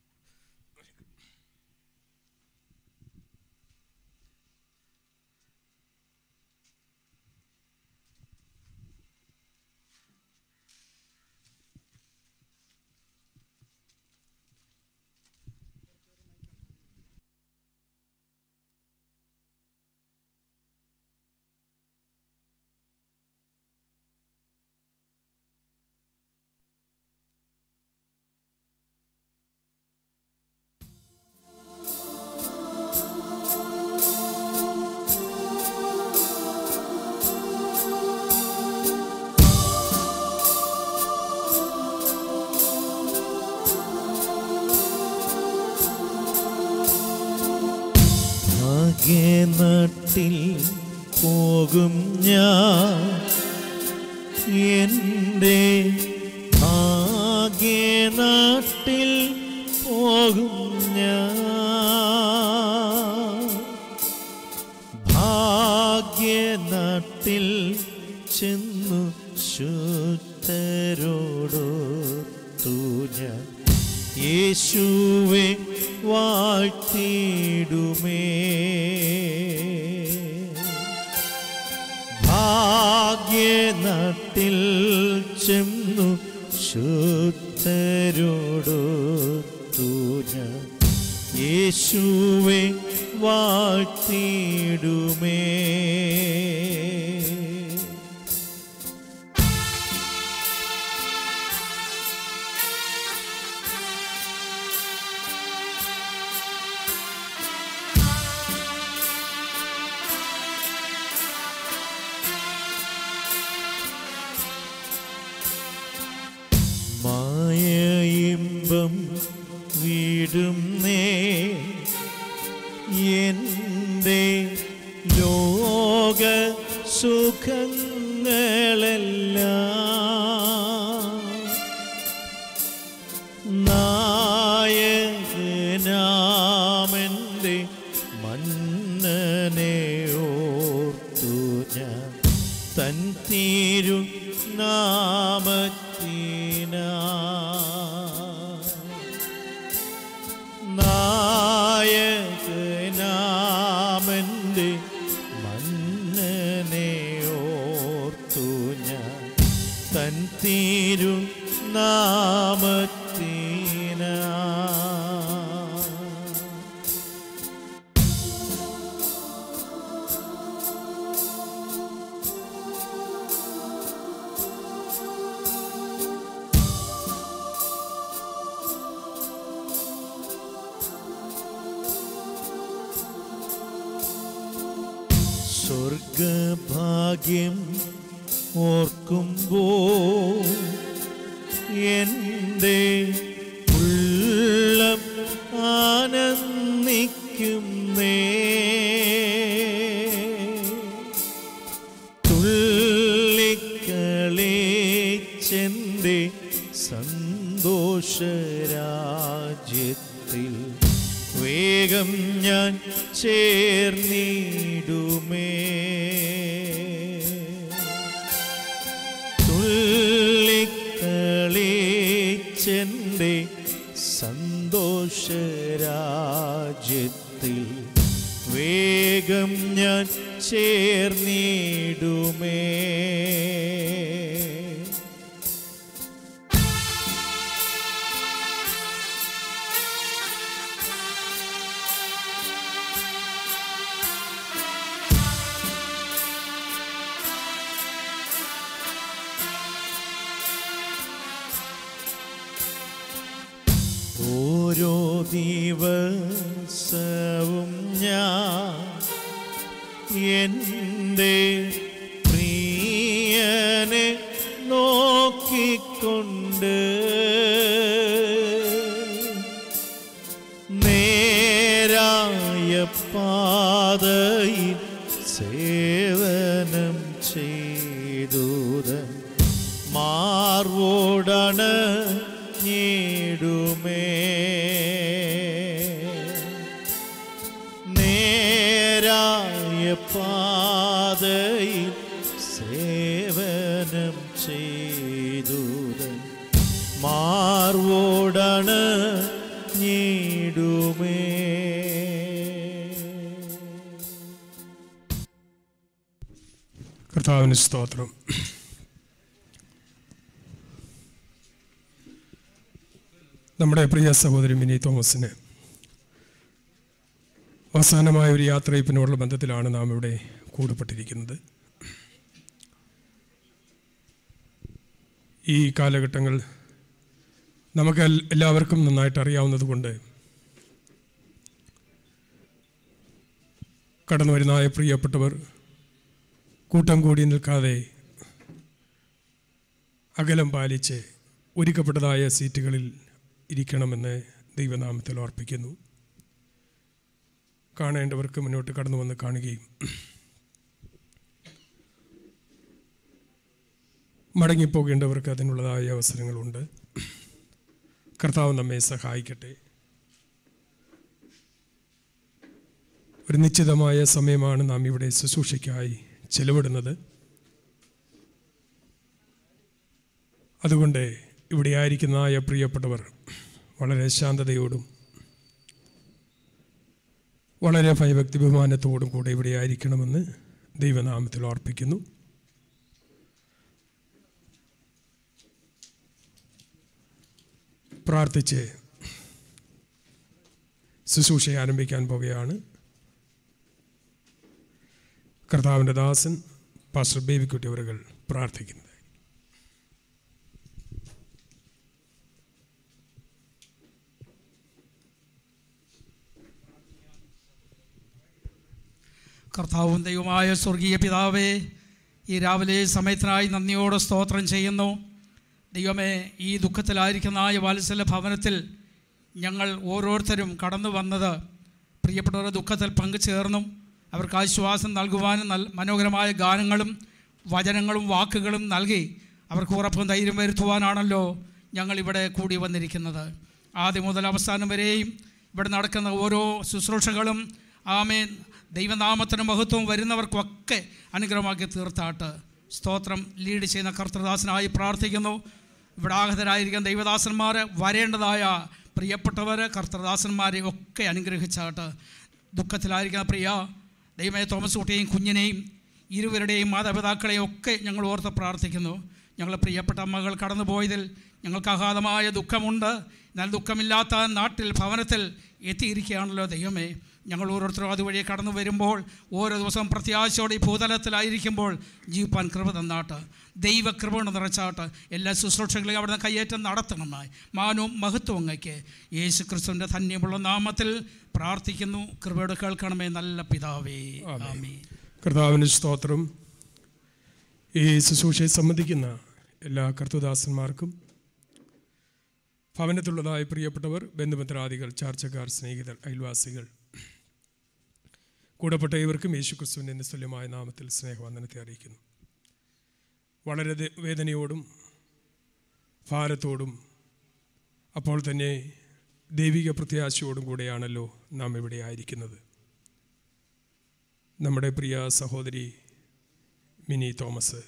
ഭാഗ്യനാട്ടിൽ പോകും ഞാൻ എൻ്റെ ഭാഗ്യനാട്ടിൽ പോകും ഞാൻ ഭാഗ്യനാട്ടിൽ ചെന്നു ശുദ്ധരോടൊത്തു ഞാൻ യേശുവെ വാഴ്ത്തിടുമേ ഭാഗ്യനാട്ടിൽ ചെന്നു ശുദ്ധരോടൊത്തു ഞാൻ യേശുവെ വാഴ്ത്തിടുമേ മായയിമ്പം വീടും നേ എൻ്റെ ലോക സുഖങ്ങളെല്ലാം നായകനാമെൻ്റെ മന്നനെ ഓർത്തു ഞാൻ തൻ തീരു നാമത്തിനാ നായകനാമൻ്റെ മന്നനെ ഓർത്തു ഞാൻ തൻ തീരു നാമത്തിനാ സ്വർഗഭാഗ്യം ഓർക്കുമ്പോ എൻ്റെ ഉള്ളം ആനന്ദിക്കുന്നേ തുള്ളിക്കളിച്ചെൻ്റെ സന്തോഷരാജ്യത്തിൽ വേഗം ഞാൻ ചേർന്നിടുമേ തുള്ളിക്കളിച്ചെൻ്റെ സന്തോഷരാജ്യത്തിൽ വേഗം ഞാൻ ചേർന്നിടുമേ ഓരോ ദിവസവും ഞാൻ എൻ്റെ പ്രിയനെ നോക്കിക്കൊണ്ട് നേരായ പാതയിൽ സേവനം ചെയ്തൂതൻ മാർവോടണ് ഞേടുമേ നേരായ പാതയിൽ സേവനം ചെയ്തൂതൻ മാർവോടണ് ഞേടുമേ
കർത്താവിന് സ്തോത്രം നമ്മുടെ പ്രിയ സഹോദരി മിനി തോമസിന് അവസാനമായ ഒരു യാത്രയപ്പിനോടുള്ള ബന്ധത്തിലാണ് നാം ഇവിടെ കൂടപ്പെട്ടിരിക്കുന്നത് ഈ കാലഘട്ടങ്ങൾ നമുക്ക് എൽ- എല്ലാവർക്കും നന്നായിട്ട് അറിയാവുന്നതുകൊണ്ട് കടന്നു വരുന്നതായ പ്രിയപ്പെട്ടവർ കൂട്ടം കൂടി നിൽക്കാതെ അകലം പാലിച്ച് ഒരുക്കപ്പെട്ടതായ സീറ്റുകളിൽ ഇരിക്കണമെന്ന് ദൈവനാമത്തിൽ ഓർപ്പിക്കുന്നു കാണേണ്ടവർക്ക് മുന്നോട്ട് കടന്നു വന്ന് കാണുകയും മടങ്ങിപ്പോകേണ്ടവർക്ക് അതിനുള്ളതായ അവസരങ്ങളുണ്ട് കർത്താവ് നമ്മെ സഹായിക്കട്ടെ ഒരു നിശ്ചിതമായ സമയമാണ് നാം ഇവിടെ ശുശ്രൂഷയ്ക്കായി ചെലവിടുന്നത് അതുകൊണ്ട് ഇവിടെ ആയിരിക്കുന്നതായ പ്രിയപ്പെട്ടവർ വളരെ ശാന്തതയോടും വളരെ ഭയഭക്തി ബഹുമാനത്തോടും കൂടെ ഇവിടെ ആയിരിക്കണമെന്ന് ദൈവനാമത്തിൽ ഓർപ്പിക്കുന്നു പ്രാർത്ഥിച്ച് ശുശ്രൂഷ ആരംഭിക്കാൻ പോകുകയാണ് കർത്താവിൻ്റെ ദാസൻ പാസ്റ്റർ ബേബിക്കുട്ടി അവരുകൾ പ്രാർത്ഥിക്കുന്നത്
കർത്താവും ദൈവമായ സ്വർഗീയ പിതാവേ ഈ രാവിലെ സമയത്തിനായി നന്ദിയോടെ സ്തോത്രം ചെയ്യുന്നു ദൈവമേ ഈ ദുഃഖത്തിലായിരിക്കുന്ന ഈ വാത്സല്യ ഭവനത്തിൽ ഞങ്ങൾ ഓരോരുത്തരും കടന്നു വന്നത് പ്രിയപ്പെട്ടവരുടെ ദുഃഖത്തിൽ പങ്കുചേർന്നും അവർക്ക് ആശ്വാസം നൽകുവാനും നൽ മനോഹരമായ ഗാനങ്ങളും വചനങ്ങളും വാക്കുകളും നൽകി അവർക്ക് ഉറപ്പും ധൈര്യം വരുത്തുവാനാണല്ലോ ഞങ്ങളിവിടെ കൂടി വന്നിരിക്കുന്നത് ആദ്യം മുതൽ അവസാനം വരെയും ഇവിടെ നടക്കുന്ന ഓരോ ശുശ്രൂഷകളും ആമേൻ ദൈവനാമത്തിന് മഹത്വം വരുന്നവർക്കൊക്കെ അനുഗ്രഹമാക്കി തീർത്താട്ട് സ്തോത്രം ലീഡ് ചെയ്യുന്ന കർത്തൃദാസനായി പ്രാർത്ഥിക്കുന്നു ഇവിടെ ആഗതരായിരിക്കുന്ന ദൈവദാസന്മാർ വരേണ്ടതായ പ്രിയപ്പെട്ടവർ കർത്തൃദാസന്മാരെ ഒക്കെ അനുഗ്രഹിച്ചാട്ട് ദുഃഖത്തിലായിരിക്കുന്ന പ്രിയ ദൈവമേ തോമസ് കുട്ടിയെയും കുഞ്ഞിനെയും ഇരുവരുടെയും മാതാപിതാക്കളെയും ഒക്കെ ഞങ്ങൾ ഓർത്ത് പ്രാർത്ഥിക്കുന്നു ഞങ്ങൾ പ്രിയപ്പെട്ട മകൾ കടന്നുപോയതിൽ ഞങ്ങൾക്ക് അഗാധമായ ദുഃഖമുണ്ട് എന്നാൽ ദുഃഖമില്ലാത്ത നാട്ടിൽ ഭവനത്തിൽ എത്തിയിരിക്കുകയാണല്ലോ ദൈവമേ ഞങ്ങൾ ഓരോരുത്തരും അതുവഴി കടന്നു വരുമ്പോൾ ഓരോ ദിവസവും പ്രത്യാശയോടെ ഈ ഭൂതലത്തിലായിരിക്കുമ്പോൾ ജീവിപ്പാൻ കൃപ തന്നാട്ട് ദൈവകൃപ കൊണ്ട് നിറച്ചാട്ട് എല്ലാ ശുശ്രൂഷകളെയും അവിടുന്ന് കയ്യേറ്റം നടത്തണമായി മാനവും മഹത്വം അങ്ങയ്ക്ക് യേശു ക്രിസ്തുവിൻ്റെ ധന്യമുള്ള നാമത്തിൽ പ്രാർത്ഥിക്കുന്നു കൃപയോട് കേൾക്കണമേ നല്ല പിതാവേ ആമേൻ
കർത്താവിന് സ്തോത്രം ഈ ശുശ്രൂഷയെ സംബന്ധിക്കുന്ന എല്ലാ കർത്തുദാസന്മാർക്കും ഭവനത്തിലുള്ളതായ പ്രിയപ്പെട്ടവർ ബന്ധുമിത്രാദികൾ ചാർച്ചക്കാർ സ്നേഹിതർ അയൽവാസികൾ കൂടപ്പെട്ട ഇവർക്കും യേശു ക്രിസ്തുവിൻ്റെ നിസ്തുല്യമായ നാമത്തിൽ സ്നേഹവന്ദനത്തെ അറിയിക്കുന്നു വളരെ ദേ- വേദനയോടും ഭാരത്തോടും അപ്പോൾ തന്നെ ദൈവിക പ്രത്യാശയോടും കൂടെയാണല്ലോ നാം ഇവിടെ ആയിരിക്കുന്നത് നമ്മുടെ പ്രിയ സഹോദരി മിനി തോമസ്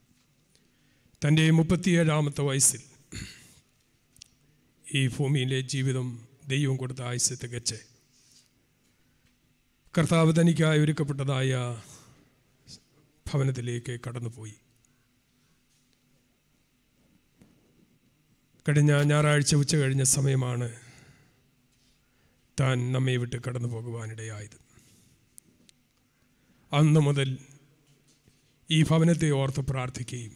തൻ്റെ മുപ്പത്തിയേഴാമത്തെ വയസ്സിൽ ഈ ഭൂമിയിലെ ജീവിതം ദൈവം കൊടുത്ത ആയുസ് തികച്ച് കർത്താവ് തനിക്കായി ഒരുക്കപ്പെട്ടതായ ഭവനത്തിലേക്ക് കടന്നുപോയി കഴിഞ്ഞ ഞായറാഴ്ച ഉച്ച കഴിഞ്ഞ സമയമാണ് താൻ നമ്മെ വിട്ട് കടന്നു പോകുവാനിടയായത് അന്ന് മുതൽ ഈ ഭവനത്തെ ഓർത്ത് പ്രാർത്ഥിക്കുകയും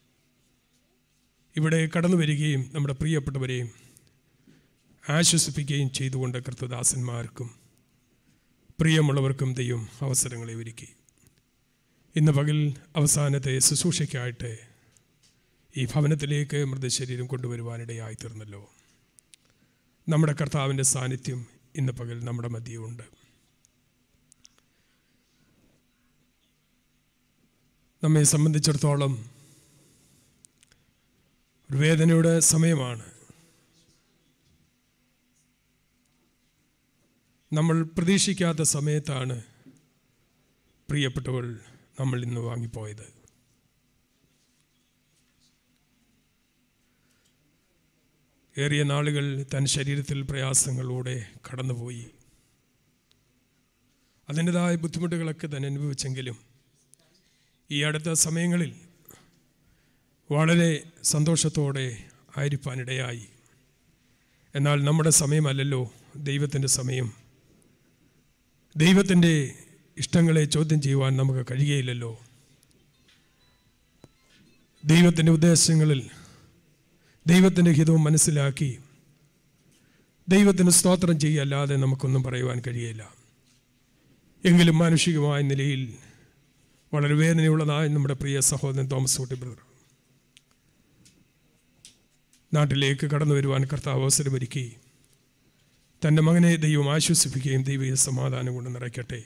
ഇവിടെ കടന്നു വരികയും നമ്മുടെ പ്രിയപ്പെട്ടവരെയും ആശ്വസിപ്പിക്കുകയും ചെയ്തുകൊണ്ട് കർത്തദാസന്മാർക്കും പ്രിയമുള്ളവർക്കും ദൈവം അവസരങ്ങളെ ഒരുക്കി ഇന്ന് പകൽ അവസാനത്തെ ശുശ്രൂഷയ്ക്കായിട്ട് ഈ ഭവനത്തിലേക്ക് മൃതശരീരം കൊണ്ടുവരുവാനിടയായി തീർന്നല്ലോ നമ്മുടെ കർത്താവിൻ്റെ സാന്നിധ്യം ഇന്ന് പകൽ നമ്മുടെ മധ്യമുണ്ട് നമ്മെ സംബന്ധിച്ചിടത്തോളം ഒരു വേദനയുടെ സമയമാണ് നമ്മൾ പ്രതീക്ഷിക്കാത്ത സമയത്താണ് പ്രിയപ്പെട്ടവൾ നമ്മൾ ഇന്ന് വാങ്ങിപ്പോയത് ഏറിയ നാളുകൾ തൻ ശരീരത്തിൽ പ്രയാസങ്ങളിലൂടെ കടന്നുപോയി അതിൻ്റെതായ ബുദ്ധിമുട്ടുകളൊക്കെ തന്നെ അനുഭവിച്ചെങ്കിലും ഈ അടുത്ത സമയങ്ങളിൽ വളരെ സന്തോഷത്തോടെ ആയിരിക്കാനിടയായി എന്നാൽ നമ്മുടെ സമയമല്ലല്ലോ ദൈവത്തിൻ്റെ സമയം ദൈവത്തിൻ്റെ ഇഷ്ടങ്ങളെ ചോദ്യം ചെയ്യുവാൻ നമുക്ക് കഴിയുകയില്ലല്ലോ ദൈവത്തിൻ്റെ ഉദ്ദേശങ്ങളിൽ ദൈവത്തിൻ്റെ ഹിതവും മനസ്സിലാക്കി ദൈവത്തിന് സ്തോത്രം ചെയ്യല്ലാതെ നമുക്കൊന്നും പറയുവാൻ കഴിയില്ല എങ്കിലും മാനുഷികമായ നിലയിൽ വളരെ വേദനയുള്ളതായ നമ്മുടെ പ്രിയ സഹോദരൻ തോമസ് കുട്ടി ബ്രദർ നാട്ടിലേക്ക് കടന്നു വരുവാൻ കർത്താവ് അവസരമൊരുക്കി തൻ്റെ മകനെ ദൈവം ആശ്വസിപ്പിക്കുകയും ദൈവീയ സമാധാനം കൊണ്ട് നിറയ്ക്കട്ടെ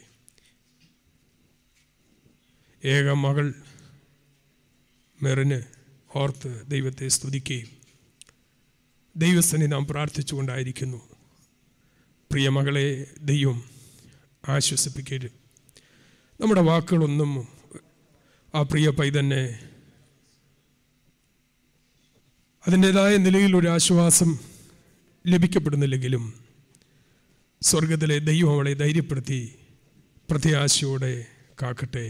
ഏക മകൾ മെറിന് ഓർത്ത് ദൈവത്തെ സ്തുതിക്കുകയും ദൈവസ്ഥനെ നാം പ്രാർത്ഥിച്ചുകൊണ്ടായിരിക്കുന്നു പ്രിയ മകളെ ദൈവം ആശ്വസിപ്പിക്കരുത് നമ്മുടെ വാക്കുകളൊന്നും ആ പ്രിയ പൈതന്നെ അതിൻ്റെതായ നിലയിൽ ഒരു ആശ്വാസം ലഭിക്കപ്പെടുന്നില്ലെങ്കിലും സ്വർഗത്തിലെ ദൈവം അവളെ ധൈര്യപ്പെടുത്തി പ്രത്യാശയോടെ കാക്കട്ടെ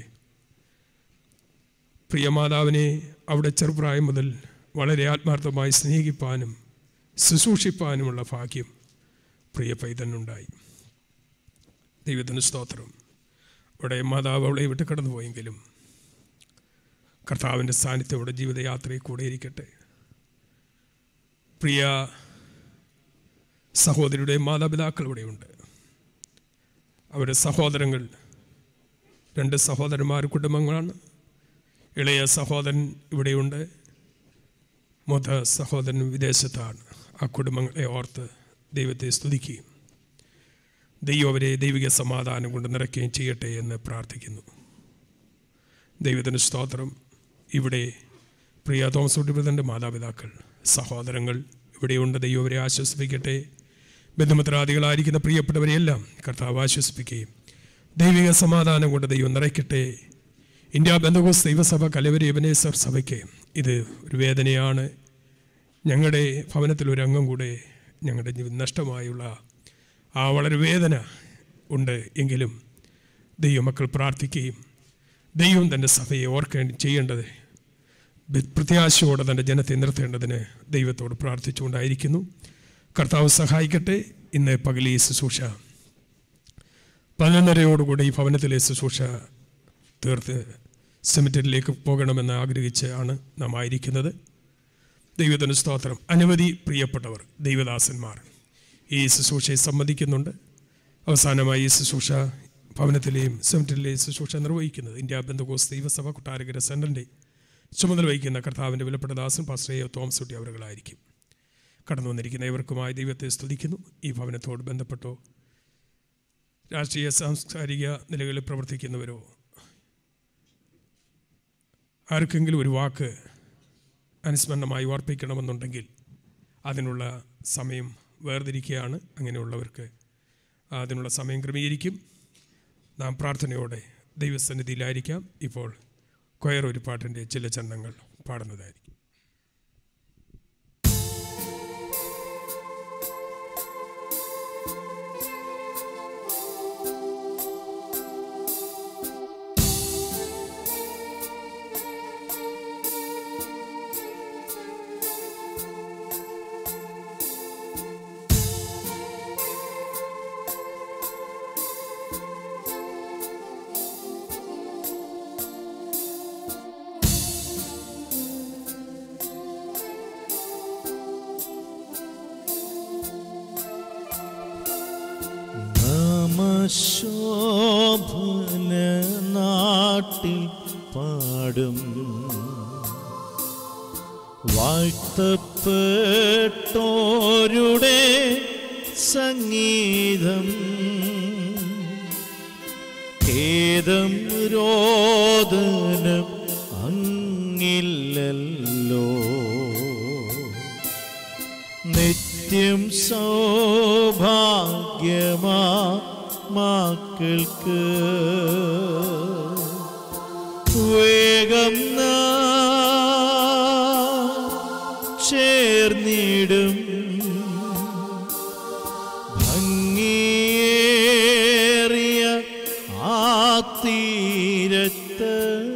പ്രിയമാതാവിനെ അവിടെ ചെറുപ്രായം മുതൽ വളരെ ആത്മാർത്ഥമായി സ്നേഹിപ്പാനും ശുശ്രൂഷിപ്പാനുമുള്ള ഭാഗ്യം പ്രിയ പൈതനുണ്ടായി ദൈവത്തിന് സ്തോത്രം അവിടെ മാതാവ് അവളെ വിട്ട് കടന്നു പോയെങ്കിലും കർത്താവിൻ്റെ സാന്നിധ്യം അവിടെ ജീവിതയാത്രയിൽ കൂടെ ഇരിക്കട്ടെ പ്രിയ സഹോദരിയുടെ മാതാപിതാക്കൾ ഇവിടെയുണ്ട് അവരുടെ സഹോദരങ്ങൾ രണ്ട് സഹോദരന്മാർ കുടുംബങ്ങളാണ് ഇളയ സഹോദരൻ ഇവിടെയുണ്ട് മൂത്ത സഹോദരൻ വിദേശത്താണ് ആ കുടുംബങ്ങളെ ഓർത്ത് ദൈവത്തെ സ്തുതിക്കുകയും ദൈവം അവരെ ദൈവിക സമാധാനം കൊണ്ട് നിറയ്ക്കുകയും ചെയ്യട്ടെ എന്ന് പ്രാർത്ഥിക്കുന്നു ദൈവത്തിന് സ്തോത്രം ഇവിടെ പ്രിയ തോമസ് കുട്ടിബ്രദൻ്റെ മാതാപിതാക്കൾ സഹോദരങ്ങൾ ഇവിടെയുണ്ട് ദൈവം അവരെ ആശ്വസിപ്പിക്കട്ടെ ബന്ധുമിത്രാദികളായിരിക്കുന്ന പ്രിയപ്പെട്ടവരെയെല്ലാം കർത്താവ് ആശ്വസിപ്പിക്കുകയും ദൈവിക സമാധാനം കൊണ്ട് ദൈവം നിറയ്ക്കട്ടെ ഇന്ത്യ ബന്ധകോസ് ദൈവസഭ കലവരി എബനേസർ സഭയ്ക്ക് ഇത് ഒരു വേദനയാണ് ഞങ്ങളുടെ ഭവനത്തിൽ ഒരു അംഗം കൂടെ ഞങ്ങളുടെ ജീവിതം നഷ്ടമായുള്ള ആ വളരെ വേദന ഉണ്ട് എങ്കിലും ദൈവമക്കൾ പ്രാർത്ഥിക്കുകയും ദൈവം തൻ്റെ സഭയെ ഓർക്കേണ്ടി ചെയ്യേണ്ടത് ബി- പ്രത്യാശയോടെ തൻ്റെ ജനത്തെ നിർത്തേണ്ടതിന് ദൈവത്തോട് പ്രാർത്ഥിച്ചുകൊണ്ടായിരിക്കുന്നു കർത്താവ് സഹായിക്കട്ടെ ഇന്ന് പകലി ശുശ്രൂഷ പതിനൊന്നരയോടുകൂടി ഈ ഭവനത്തിലെ ശുശ്രൂഷ തീർത്ത് സെമിറ്ററിലേക്ക് പോകണമെന്ന് ആഗ്രഹിച്ച് ആണ് നാം ആയിരിക്കുന്നത് ദൈവത്തിന് സ്തോത്രം അനവധി പ്രിയപ്പെട്ടവർ ദൈവദാസന്മാർ ഈ ശുശ്രൂഷയെ സംബന്ധിക്കുന്നുണ്ട് അവസാനമായി ഈ ശുശ്രൂഷ ഭവനത്തിലെയും സെമിറ്ററിലെയും ശുശ്രൂഷ നിർവഹിക്കുന്നത് ഇന്ത്യ ബന്ധകോസ് ദൈവസഭ കൊട്ടാരകര സെൻറ്ററിൻ്റെ ചുമതല വഹിക്കുന്ന കർത്താവിൻ്റെ വിലപ്പെട്ട ദാസൻ പാസ്റ്റർ തോമസ് കുട്ടി അവരുകളായിരിക്കും കടന്നു വന്നിരിക്കുന്ന ഇവർക്കുമായി ദൈവത്തെ സ്തുതിക്കുന്നു ഈ ഭവനത്തോട് ബന്ധപ്പെട്ടോ രാഷ്ട്രീയ സാംസ്കാരിക നിലകളിൽ പ്രവർത്തിക്കുന്നവരോ ആർക്കെങ്കിലും ഒരു വാക്ക് അനുസ്മരണമായി ഓർപ്പിക്കണമെന്നുണ്ടെങ്കിൽ അതിനുള്ള സമയം വേർതിരിക്കുകയാണ് അങ്ങനെയുള്ളവർക്ക് അതിനുള്ള സമയം ക്രമീകരിക്കും നാം പ്രാർത്ഥനയോടെ ദൈവസന്നിധിയിലായിരിക്കാം ഇപ്പോൾ കൊയർ ഒരു പാട്ടിൻ്റെ ചില ചരണങ്ങൾ പാടുന്നതായിരിക്കും
നമശോഭന നാട്ടിൽ പാടും വാഴ്ത്തപ്പെട്ടോരുടെ സംഗീതം ഖേദം രോദനം അങ്ങില്ലല്ലോ നിത്യം സൗഭാഗ്യമാ മക്കൾക്ക് വേഗം നാം ചേർന്നിടും ഭംഗിയേറിയ ആ തീരത്ത്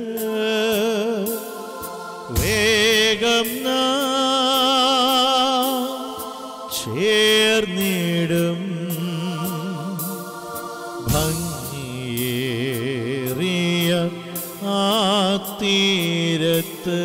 വേഗം നാം ചേർന്നിടും ഭംഗിയേറിയ ആ തീരത്ത്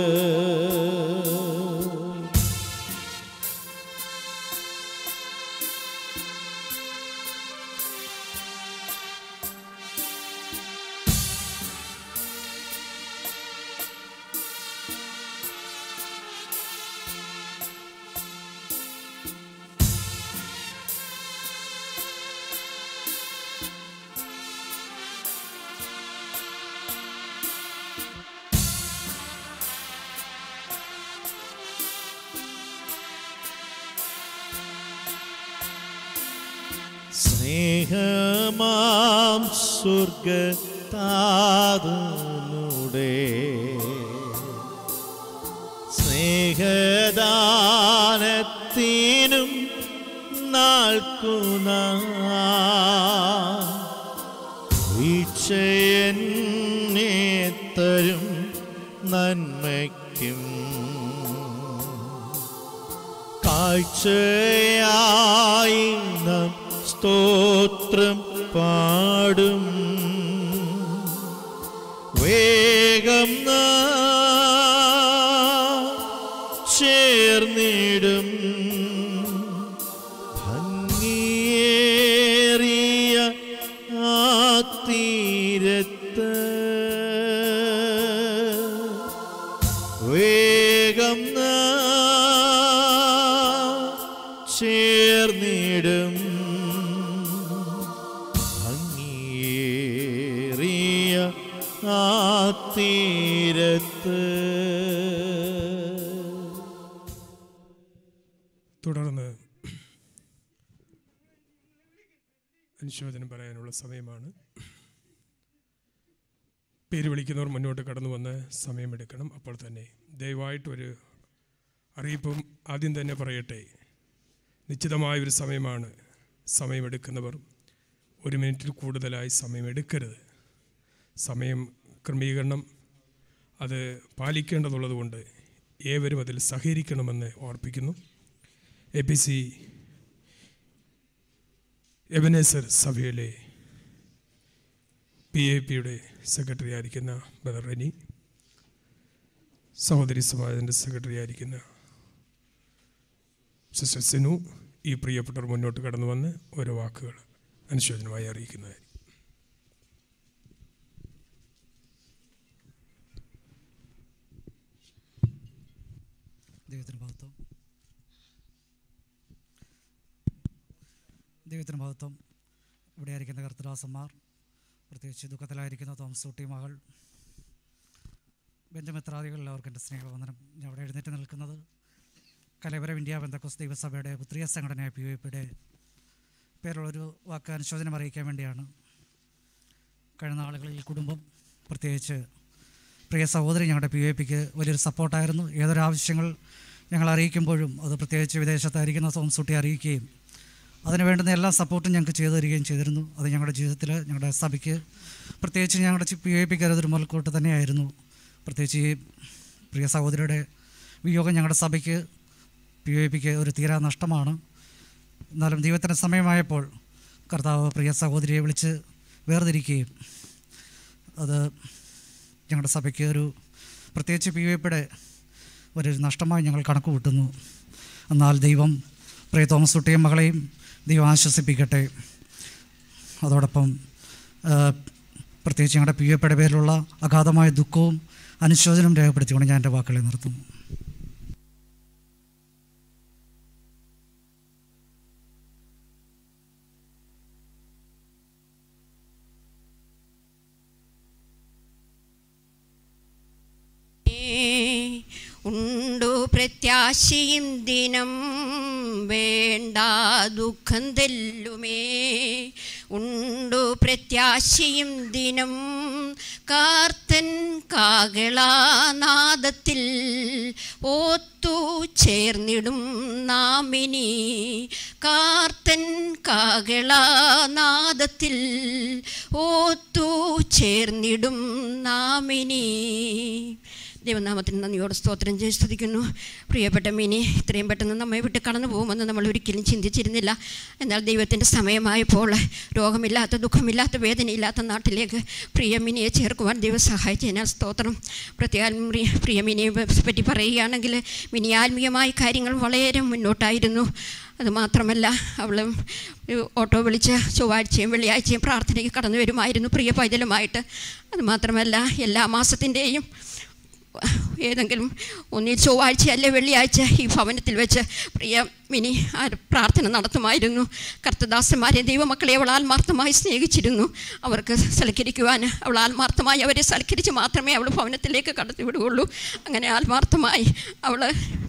സ്നേഹമാം സ്വർഗത്താതനുടെ സ്നേഹദാനത്തിനും നാൾക്കുന്ന വീക്ഷയെന്നെ തരും നന്മയ്ക്കും കാഴ്ചയായി നാം സ്തോത്രം പാടും വേഗം നാം ചേർന്നിടും ഭംഗിയേറിയ ആ തീരത്ത് വേഗം നാം ചേർന്നിടും ഭംഗിയേറിയ ആ തീരത്ത്
തുടർന്ന് അനുശോചനം പറയാനുള്ള സമയമാണ് പേര് വിളിക്കുന്നവർ മുന്നോട്ട് കടന്നു വന്ന് സമയമെടുക്കണം അപ്പോൾ തന്നെ ദയവായിട്ടൊരു അറിയിപ്പും ആദ്യം തന്നെ പറയട്ടെ നിശ്ചിതമായ ഒരു സമയമാണ് സമയമെടുക്കുന്നവർ ഒരു മിനിറ്റിൽ കൂടുതലായി സമയമെടുക്കരുത് സമയം ക്രമീകരണം അത് പാലിക്കേണ്ടതുള്ളതുകൊണ്ട് ഏവരും അതിൽ സഹകരിക്കണമെന്ന് ഓർപ്പിക്കുന്നു എ പി സി എബനേസർ സഭയിലെ പി എ പിയുടെ സെക്രട്ടറി ആയിരിക്കുന്ന ബദർ റനി സഹോദരി സമാജത്തിൻ്റെ സെക്രട്ടറി ആയിരിക്കുന്ന സിസ്റ്റർ സിനു ഈ പ്രിയപ്പെട്ടവർ മുന്നോട്ട് കടന്നു വന്ന് ഓരോ വാക്കുകൾ അനുശോചനമായി അറിയിക്കുന്നതായിരിക്കും
ദൈവത്തിന് മഹത്വം ദൈവത്തിന് മഹത്വം ഇവിടെ ആയിരിക്കുന്ന കർത്തദാസന്മാർ പ്രത്യേകിച്ച് ദുഃഖത്തിലായിരിക്കുന്ന തോമസൂട്ടി മകൾ ബന്ധുമിത്രാദികൾ എല്ലാവർക്കും എൻ്റെ സ്നേഹവന്ദനം ഞാൻ അവിടെ എഴുന്നേറ്റ് നിൽക്കുന്നത് കലവരം ഇന്ത്യ ബന്ധക്കോസ് ദൈവസഭയുടെ പുത്രിയ സംഘടന പി ഒ പിയുടെ പേരുള്ളൊരു വാക്ക് അനുശോചനം അറിയിക്കാൻ വേണ്ടിയാണ് കഴിഞ്ഞ നാളുകളിൽ കുടുംബം പ്രത്യേകിച്ച് പ്രിയ സഹോദരി ഞങ്ങളുടെ പി ഒ പിക്ക് വലിയൊരു സപ്പോർട്ടായിരുന്നു ഏതൊരു ആവശ്യങ്ങൾ ഞങ്ങൾ അറിയിക്കുമ്പോഴും അത് പ്രത്യേകിച്ച് വിദേശത്തായിരിക്കുന്ന സോംസൂട്ടി അറിയിക്കുകയും അതിന് വേണ്ടുന്ന എല്ലാ സപ്പോർട്ടും ഞങ്ങൾക്ക് ചെയ്തു തരികയും ചെയ്തിരുന്നു അത് ഞങ്ങളുടെ ജീവിതത്തിൽ ഞങ്ങളുടെ സഭയ്ക്ക് പ്രത്യേകിച്ച് ഞങ്ങളുടെ പി ഒ പിക്ക് അതൊരു മുതൽക്കൂട്ട് തന്നെയായിരുന്നു പ്രത്യേകിച്ച് ഈ പ്രിയ സഹോദരിയുടെ വിയോഗം ഞങ്ങളുടെ സഭയ്ക്ക് പി ഒ പിക്ക് ഒരു തീരാ നഷ്ടമാണ് എന്നാലും ദൈവത്തിൻ്റെ സമയമായപ്പോൾ കർത്താവ് പ്രിയ സഹോദരിയെ വിളിച്ച് വേർതിരിക്കുകയും അത് ഞങ്ങളുടെ സഭയ്ക്ക് ഒരു പ്രത്യേകിച്ച് പി പിയുടെ ഒരു നഷ്ടമായി ഞങ്ങൾ കണക്ക് കൂട്ടുന്നു എന്നാൽ ദൈവം പ്രിയ തോമസ് കുട്ടിയും മകളെയും ദൈവം ആശ്വസിപ്പിക്കട്ടെ അതോടൊപ്പം ആ, പ്രത്യേകിച്ച് ഞങ്ങളുടെ പി എപ്പയുടെ പേരിലുള്ള അഗാധമായ ദുഃഖവും അനുശോചനവും രേഖപ്പെടുത്തിക്കൊണ്ട് ഞാൻ എൻ്റെ വാക്കുകളെ നിർത്തുന്നു
പ്രത്യാശയും ദിനം വേണ്ട ദുഃഖം തെല്ലുമേ ഉണ്ടു പ്രത്യാശയും ദിനം കാർത്തൻ കാകളാനാദത്തിൽ ഓത്തു ചേർന്നിടും നാമിനി കാർത്തൻ കാകളാനാദത്തിൽ ഓത്തു ചേർന്നിടും നാമിനി ദൈവനാമത്തിന് നന്ദിയോട് സ്തോത്രം ചെയ്ത് സ്തുതിക്കുന്നു പ്രിയപ്പെട്ട മിനി ഇത്രയും പെട്ടെന്ന് നമ്മെ വിട്ട് കടന്നു പോകുമെന്ന് നമ്മൾ ഒരിക്കലും ചിന്തിച്ചിരുന്നില്ല എന്നാൽ ദൈവത്തിൻ്റെ സമയമായപ്പോൾ രോഗമില്ലാത്ത ദുഃഖമില്ലാത്ത വേദനയില്ലാത്ത നാട്ടിലേക്ക് പ്രിയ മിനിയെ ചേർക്കുവാൻ ദൈവം സഹായിച്ചതിനാൽ സ്തോത്രം പ്രത്യേകം പ്രിയ പ്രിയ മിനിയെ പറ്റി പറയുകയാണെങ്കിൽ മിനി ആത്മീയമായ കാര്യങ്ങൾ വളരെ മുന്നോട്ടായിരുന്നു അതുമാത്രമല്ല അവൾ ഓട്ടോ വിളിച്ച് ചൊവ്വാഴ്ചയും വെള്ളിയാഴ്ചയും പ്രാർത്ഥനയ്ക്ക് കടന്നു വരുമായിരുന്നു പ്രിയ പൈതലുമായിട്ട് അതുമാത്രമല്ല എല്ലാ മാസത്തിൻ്റെയും ഏതെങ്കിലും ഒന്നിൽ ചൊവ്വാഴ്ച അല്ലെ വെള്ളിയാഴ്ച ഈ ഭവനത്തിൽ വെച്ച് പ്രിയ മിനി ആ പ്രാർത്ഥന നടത്തുമായിരുന്നു കർത്തദാസന്മാരെ ദൈവമക്കളെ അവൾ ആത്മാർത്ഥമായി സ്നേഹിച്ചിരുന്നു അവർക്ക് സൽക്കരിക്കുവാൻ അവൾ ആത്മാർത്ഥമായി അവരെ സൽക്കരിച്ച് മാത്രമേ അവൾ ഭവനത്തിലേക്ക് കടത്തി വിടുകയുള്ളൂ അങ്ങനെ ആത്മാർത്ഥമായി അവൾ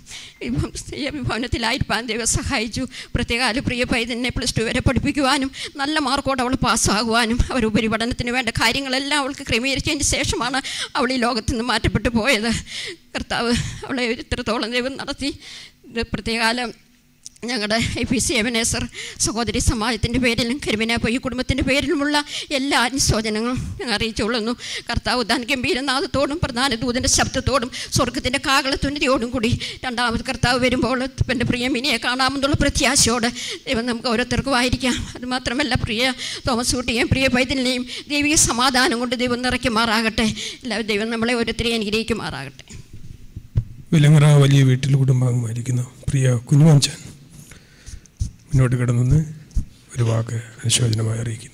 ഭവനത്തിലായിരിക്കാൻ ദൈവം സഹായിച്ചു പ്രത്യേക പ്രിയ പൈതനെ പ്ലസ് ടു വരെ പഠിപ്പിക്കുവാനും നല്ല മാർക്കോടെ അവൾ പാസ്സാകുവാനും അവർ ഉപരിപഠനത്തിന് വേണ്ട കാര്യങ്ങളെല്ലാം അവൾക്ക് ക്രമീകരിച്ചതിന് ശേഷമാണ് അവൾ ഈ ലോകത്തു നിന്ന് മാറ്റപ്പെട്ടു പോയത് കർത്താവ് അവളെ ഇത്രത്തോളം ദൈവം നടത്തി ഇത് പ്രത്യേകാലം ഞങ്ങളുടെ ഐ പി സി എവനേസർ സഹോദരി സമാജത്തിൻ്റെ പേരിലും കരുവിനാപ്പ ഈ കുടുംബത്തിൻ്റെ പേരിലുമുള്ള എല്ലാ അനുശോചനങ്ങളും ഞങ്ങൾ അറിയിച്ചുകൊള്ളുന്നു കർത്താവ് ദാൻ ഗംഭീരനാഥത്തോടും പ്രധാന ദൂതൻ്റെ ശബ്ദത്തോടും സ്വർഗത്തിൻ്റെ കാകളത്തുന്നതിയോടും കൂടി രണ്ടാമത് കർത്താവ് വരുമ്പോൾ എൻ്റെ പ്രിയ മിനിയെ കാണാമെന്നുള്ള പ്രത്യാശയോടെ ദൈവം നമുക്ക് ഓരോരുത്തർക്കും ആയിരിക്കാം അതുമാത്രമല്ല പ്രിയ തോമസ് കുട്ടിയെയും പ്രിയ പൈതലിനെയും ദൈവിക സമാധാനം കൊണ്ട് ദൈവം നിറയ്ക്കുമാറാകട്ടെ എല്ലാവരും ദൈവം നമ്മളെ ഓരോരുത്തരെയും അനുഗ്രഹിക്കുമാറാകട്ടെ
വിലങ്ങറ വലിയ വീട്ടിൽ കുടുംബാംഗമായിരിക്കുന്ന പ്രിയ കുഞ്ഞുമാഞ്ചാൻ മുന്നോട്ട് കിടന്നു ഒരു വാക്ക് അനുശോചനമായി അറിയിക്കുന്നു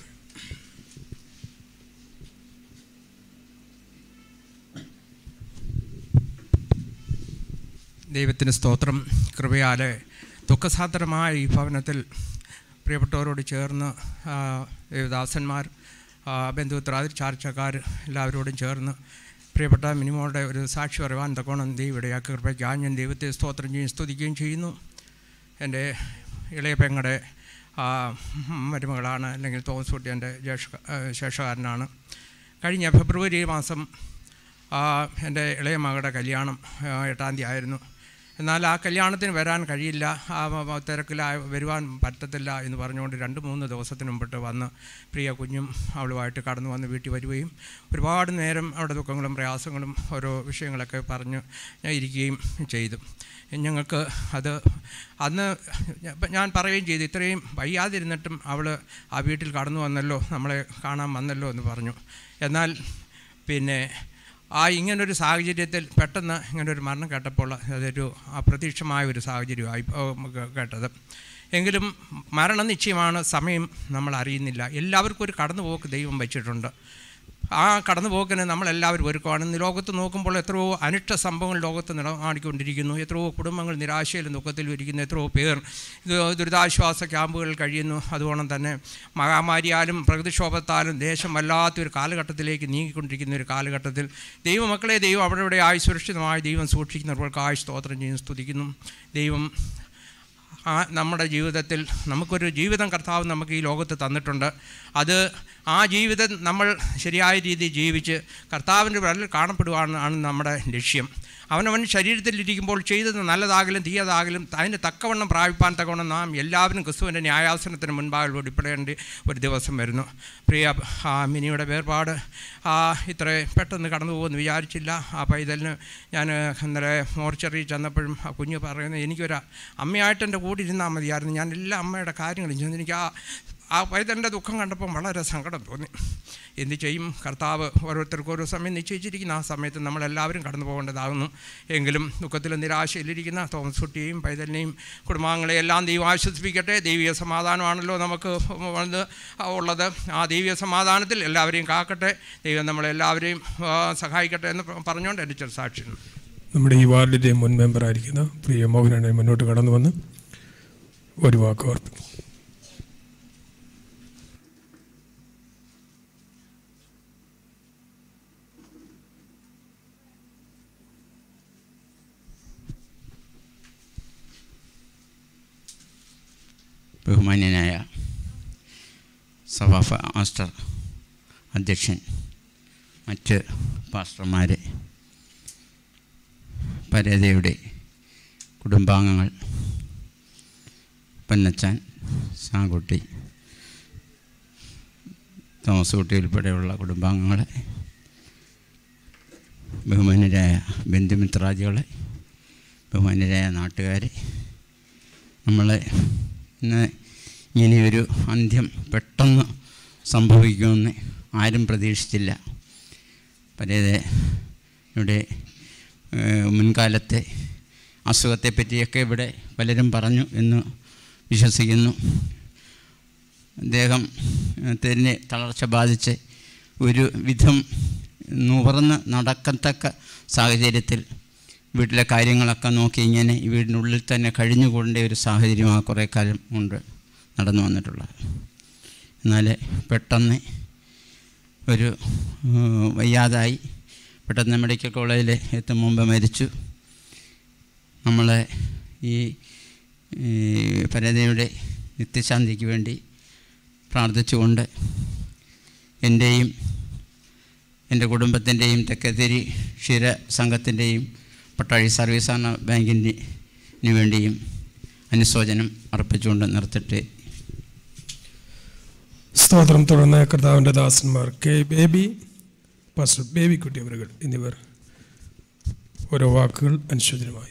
ദൈവത്തിന് സ്തോത്രം കൃപയാലെ ദുഃഖസാന്ദ്രമായ ഈ ഭവനത്തിൽ പ്രിയപ്പെട്ടവരോട് ചേർന്ന് ആ, ദേവദാസന്മാർ ആ, ബന്ധുത്രാതിർ ചാർച്ചക്കാർ എല്ലാവരോടും ചേർന്ന് പ്രിയപ്പെട്ട മിനിമോളുടെ ഒരു സാക്ഷി പറയുവാൻ തക്കോണം ദൈവയുടെയാക്കി കൃപയ്ക്ക് ഞാൻ ദൈവത്തെ സ്തോത്രം ചെയ്യും സ്തുതിക്കുകയും ചെയ്യുന്നു എൻ്റെ ഇളയ പെങ്ങളുടെ ആ, മരുമകളാണ് അല്ലെങ്കിൽ തോമസ് കുട്ടി എൻ്റെ ജ്യേഷ്ഠ ആ, ശേഷകാരനാണ് കഴിഞ്ഞ ഫെബ്രുവരി മാസം ആ, എൻ്റെ ഇളയ മകളുടെ കല്യാണം ആ, എട്ടാം തീയതി ആയിരുന്നു എന്നാൽ ആ കല്യാണത്തിന് വരാൻ കഴിയില്ല ആ വ- വ- തിരക്കിൽ ആ- വരുവാൻ പറ്റത്തില്ല എന്ന് പറഞ്ഞുകൊണ്ട് രണ്ട് മൂന്ന് ദിവസത്തിന് മുമ്പിട്ട് വന്ന് പ്രിയ കുഞ്ഞും അവളുമായിട്ട് കടന്നു വന്ന് വീട്ടിൽ വരികയും ഒരുപാട് നേരം അവിടെ ദുഃഖങ്ങളും പ്രയാസങ്ങളും ഓരോ വിഷയങ്ങളൊക്കെ പറഞ്ഞ് ഞാൻ ഇരിക്കുകയും ചെയ്തു ഞങ്ങൾക്ക് അത് അന്ന് ഞ- ഞാൻ പറയുകയും ചെയ്തു ഇത്രയും വയ്യാതിരുന്നിട്ടും അവൾ ആ വീട്ടിൽ കടന്നു വന്നല്ലോ നമ്മളെ കാണാൻ വന്നല്ലോ എന്ന് പറഞ്ഞു എന്നാൽ പിന്നെ ആ ഇങ്ങനൊരു സാഹചര്യത്തിൽ പെട്ടെന്ന് ഇങ്ങനൊരു മരണം കേട്ടപ്പോൾ അതൊരു അപ്രതീക്ഷമായ ഒരു സാഹചര്യമായി ഓ, കേ- കേട്ടത് എങ്കിലും മരണം നിശ്ചയമാണ് സമയം നമ്മൾ അറിയുന്നില്ല എല്ലാവർക്കും ഒരു കടന്നുപോക്ക് ദൈവം വെച്ചിട്ടുണ്ട് ആ കടന്നുപോക്കിന് നമ്മളെല്ലാവരും ഒരുക്കുവാണ് ഇന്ന് ലോകത്ത് നോക്കുമ്പോൾ എത്രയോ അനിഷ്ട സംഭവങ്ങൾ ലോകത്ത് നടമാടിക്കൊണ്ടിരിക്കുന്നു എത്രയോ കുടുംബങ്ങൾ നിരാശയിലും ദുഃഖത്തിലും ഇരിക്കുന്നു എത്രയോ പേർ ഇത് ദുരിതാശ്വാസ ക്യാമ്പുകളിൽ കഴിയുന്നു അതുകൊണ്ട് തന്നെ മഹാമാരിയാലും പ്രകൃതിക്ഷോഭത്താലും ദേശം വല്ലാത്തൊരു കാലഘട്ടത്തിലേക്ക് നീങ്ങിക്കൊണ്ടിരിക്കുന്ന ഒരു കാലഘട്ടത്തിൽ ദൈവമക്കളെ ദൈവം അവിടെ ഇവിടെ ആയി സുരക്ഷിതമായി ദൈവം സൂക്ഷിക്കുന്നവർക്ക് ആയി സ്തോത്രം ചെയ്യുന്നു സ്തുതിക്കുന്നു ദൈവം ആ നമ്മുടെ ജീവിതത്തിൽ നമുക്കൊരു ജീവിതം കർത്താവ് നമുക്ക് ഈ ലോകത്ത് തന്നിട്ടുണ്ട് അത് ആ ജീവിതം നമ്മൾ ശരിയായ രീതിയിൽ ജീവിച്ച് കർത്താവിൻ്റെ വിരലിൽ കാണപ്പെടുവാണ് ആണ് നമ്മുടെ ലക്ഷ്യം അവനവൻ ശരീരത്തിലിരിക്കുമ്പോൾ ചെയ്തത് നല്ലതാകലും തീയതാകലും അതിന് തക്കവണ്ണം പ്രാപിപ്പാൻ തക്കവണ്ണം നാം എല്ലാവരും ക്രിസ്തുവിൻ്റെ ന്യായാസനത്തിന് മുൻപാകെ വെളിപ്പെടേണ്ട ഒരു ദിവസം വരുന്നു പ്രിയ ആ മിനിയുടെ വേർപാട് ആ ഇത്ര പെട്ടെന്ന് കടന്നു പോകുമെന്ന് വിചാരിച്ചില്ല ആ പൈതലിന് ഞാൻ ഇന്നലെ മോർച്ചറി ചെന്നപ്പോഴും ആ കുഞ്ഞ് പറയുന്നത് എനിക്കൊരു അമ്മയായിട്ട് എൻ്റെ കൂടെ ഇരുന്നാൽ മതിയായിരുന്നു ഞാൻ എല്ലാ അമ്മയുടെ കാര്യങ്ങളും ചെയ്തു എനിക്ക് ആ ആ പൈതലിൻ്റെ ദുഃഖം കണ്ടപ്പോൾ വളരെ സങ്കടം തോന്നി എന്ത് ചെയ്യും കർത്താവ് ഓരോരുത്തർക്കും ഓരോ സമയം നിശ്ചയിച്ചിരിക്കുന്ന ആ സമയത്ത് നമ്മളെല്ലാവരും കടന്നു പോകേണ്ടതാകുന്നു എങ്കിലും ദുഃഖത്തിലും നിരാശയിലിരിക്കുന്ന തോമസ് കുട്ടിയെയും പൈതലിനെയും കുടുംബാംഗങ്ങളെ എല്ലാം ദൈവം ആശ്വസിപ്പിക്കട്ടെ ദൈവിക സമാധാനമാണല്ലോ നമുക്ക് വന്ന് ഉള്ളത് ആ ദൈവിക സമാധാനത്തിൽ എല്ലാവരെയും കാക്കട്ടെ ദൈവം നമ്മളെല്ലാവരെയും ആ, സഹായിക്കട്ടെ എന്ന് പറഞ്ഞുകൊണ്ട് എൻ്റെ ചെറു സാക്ഷി
നമ്മുടെ ഈ വാർഡിൻ്റെ മുൻ മെമ്പറായിരിക്കുന്ന പ്രിയ മോഹനനെ മുന്നോട്ട് കടന്നു വന്ന് ഒരു വാക്ക് ഓർപ്പിക്കും
ബഹുമാന്യനായ സഭാ ഫ- മാസ്റ്റർ അധ്യക്ഷൻ മറ്റ് പാസ്റ്റർമാരെ പരേതയുടെ കുടുംബാംഗങ്ങൾ പന്നച്ചാൻ സാങ്കുട്ടി തോമസ് കുട്ടി ഉൾപ്പെടെയുള്ള കുടുംബാംഗങ്ങളെ ബഹുമാന്യരായ ബന്ധുമിത്രാദികളെ ബഹുമാന്യരായ നാട്ടുകാരെ നമ്മളെ ഇന്ന് ഇങ്ങനെയൊരു അന്ത്യം പെട്ടെന്ന് സംഭവിക്കുമെന്ന് ആരും പ്രതീക്ഷിച്ചില്ല പരേതെ ഇവിടെ ഏഹ്, മുൻകാലത്തെ അസുഖത്തെ പറ്റിയൊക്കെ ഇവിടെ പലരും പറഞ്ഞു എന്ന് വിശ്വസിക്കുന്നു അദ്ദേഹം തന്നെ തളർച്ച ബാധിച്ച് ഒരു വിധം നുവർന്ന് നടക്കത്തക്ക സാഹചര്യത്തിൽ വീട്ടിലെ കാര്യങ്ങളൊക്കെ നോക്കി ഇങ്ങനെ ഈ വീടിനുള്ളിൽ തന്നെ കഴിഞ്ഞുകൊണ്ടേ ഒരു സാഹചര്യം ആ കുറേ കാലം കൊണ്ട് നടന്നു വന്നിട്ടുള്ളത് എന്നാൽ പെട്ടെന്ന് ഒരു ഏഹ്, വയ്യാതായി പെട്ടെന്ന് മെഡിക്കൽ കോളേജിൽ എത്തും മുമ്പ് മരിച്ചു നമ്മളെ ഈ ഈ പരതയുടെ നിത്യശാന്തിക്ക് വേണ്ടി പ്രാർത്ഥിച്ചുകൊണ്ട് എൻ്റെയും എൻ്റെ കുടുംബത്തിൻ്റെയും തെക്കത്തിരി ക്ഷീര സംഘത്തിൻ്റെയും പട്ടാഴി സർവീസ് സഹകരണ ബാങ്കിന് വേണ്ടിയും അനുശോചനം അർപ്പിച്ചുകൊണ്ട് നിർത്തിട്ട്
സ്തോത്രം തുടർന്ന് കർത്താവിൻ്റെ ദാസന്മാർ കെ ബേബി പാസ്റ്റർ ബേബിക്കുട്ടി അവരുകൾ എന്നിവർ ഓരോ വാക്കുകൾ അനുശോചനമായി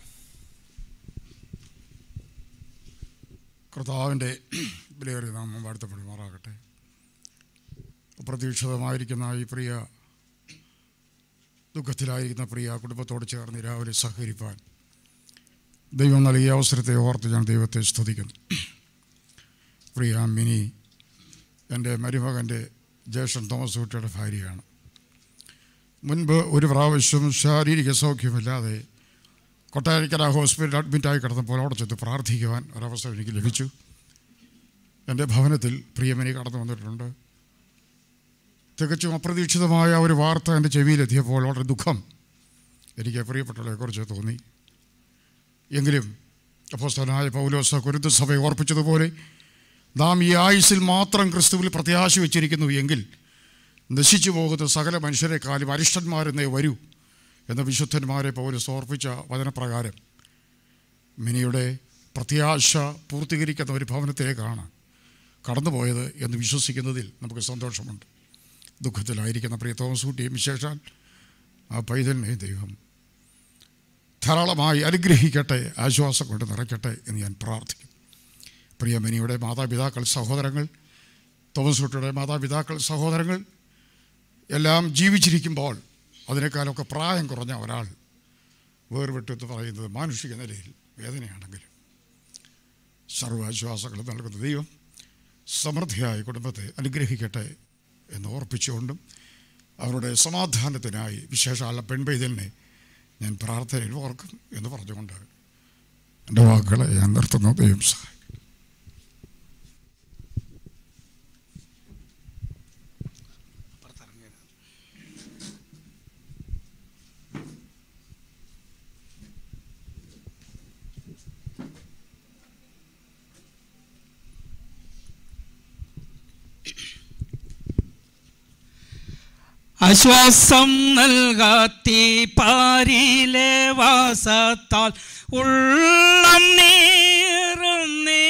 കർത്താവിൻ്റെ വിലയേറിയ നാമം വാഴ്ത്തപ്പെടുമാറാകട്ടെ അപ്രതീക്ഷിതമായിരിക്കുന്ന ഈ പ്രിയ ദുഃഖത്തിലായിരിക്കുന്ന പ്രിയ കുടുംബത്തോട് ചേർന്ന് രാവിലെ സഹകരിപ്പാൻ ദൈവം നൽകിയ അവസരത്തെ ഓർത്ത് ഞാൻ ദൈവത്തെ സ്തുതിക്കുന്നു പ്രിയ മിനി എൻ്റെ മരുമകൻ്റെ ജ്യേഷ്ഠൻ തോമസ് കുട്ടിയുടെ ഭാര്യയാണ് മുൻപ് ഒരു പ്രാവശ്യം ശാരീരിക സൗഖ്യമില്ലാതെ കൊട്ടാരക്കര ഹോസ്പിറ്റലിൽ അഡ്മിറ്റായി കിടന്നപ്പോൾ അവിടെ ചെന്ന് പ്രാർത്ഥിക്കുവാൻ ഒരവസരം എനിക്ക് ലഭിച്ചു എൻ്റെ ഭവനത്തിൽ പ്രിയമനി കടന്നു വന്നിട്ടുണ്ട് തികച്ചും അപ്രതീക്ഷിതമായ ഒരു വാർത്ത എൻ്റെ ചെവിയിലെത്തിയപ്പോൾ വളരെ ദുഃഖം എനിക്ക് പ്രിയപ്പെട്ടവളെക്കുറിച്ച് തോന്നി എങ്കിലും അപ്പോസ്തലനായ പൗലോസ കുരുന്ത സഭയെ ഓർപ്പിച്ചതുപോലെ നാം ഈ ആയുസിൽ മാത്രം ക്രിസ്തുവിൽ പ്രത്യാശ വെച്ചിരിക്കുന്നു എങ്കിൽ നശിച്ചു പോകുന്ന സകല മനുഷ്യരെക്കാളും അരിഷ്ടന്മാരെന്നേ വരൂ എന്ന വിശുദ്ധന്മാരെ പൗലോസ് ഓർപ്പിച്ച വചനപ്രകാരം മിനിയുടെ പ്രത്യാശ പൂർത്തീകരിക്കുന്ന ഒരു ഭവനത്തിലേക്കാണ് കടന്നുപോയത് എന്ന് വിശ്വസിക്കുന്നതിൽ നമുക്ക് സന്തോഷമുണ്ട് ദുഃഖത്തിലായിരിക്കുന്ന പ്രിയ തോമസ് കുട്ടിയും വിശേഷാൽ ആ പൈതലിനെ ദൈവം ധാരാളമായി അനുഗ്രഹിക്കട്ടെ ആശ്വാസം കൊണ്ട് നിറയ്ക്കട്ടെ എന്ന് ഞാൻ പ്രാർത്ഥിക്കും പ്രിയ മിനിയുടെ മാതാപിതാക്കൾ സഹോദരങ്ങൾ തോമസ് കുട്ടിയുടെ മാതാപിതാക്കൾ സഹോദരങ്ങൾ എല്ലാം ജീവിച്ചിരിക്കുമ്പോൾ അതിനേക്കാളൊക്കെ പ്രായം കുറഞ്ഞ ഒരാൾ വേർവിട്ടെന്ന് പറയുന്നത് മാനുഷിക നിലയിൽ വേദനയാണെങ്കിലും സർവാശ്വാസങ്ങൾ നൽകുന്ന ദൈവം സമൃദ്ധിയായ കുടുംബത്തെ അനുഗ്രഹിക്കട്ടെ എന്ന് ഓർപ്പിച്ചുകൊണ്ടും അവരുടെ സമാധാനത്തിനായി വിശേഷാല പെൺപൈതലിനെ ഞാൻ പ്രാർത്ഥനയിൽ ഓർക്കും എന്ന് പറഞ്ഞുകൊണ്ട് എൻ്റെ വാക്കുകളെ ഞാൻ നിർത്തുന്നു ദൈവം സഹായിക്കും
ആശ്വാസം നൽകാത്തി പാരിലെ വാസത്താൽ ഉള്ളം നീറുന്നേ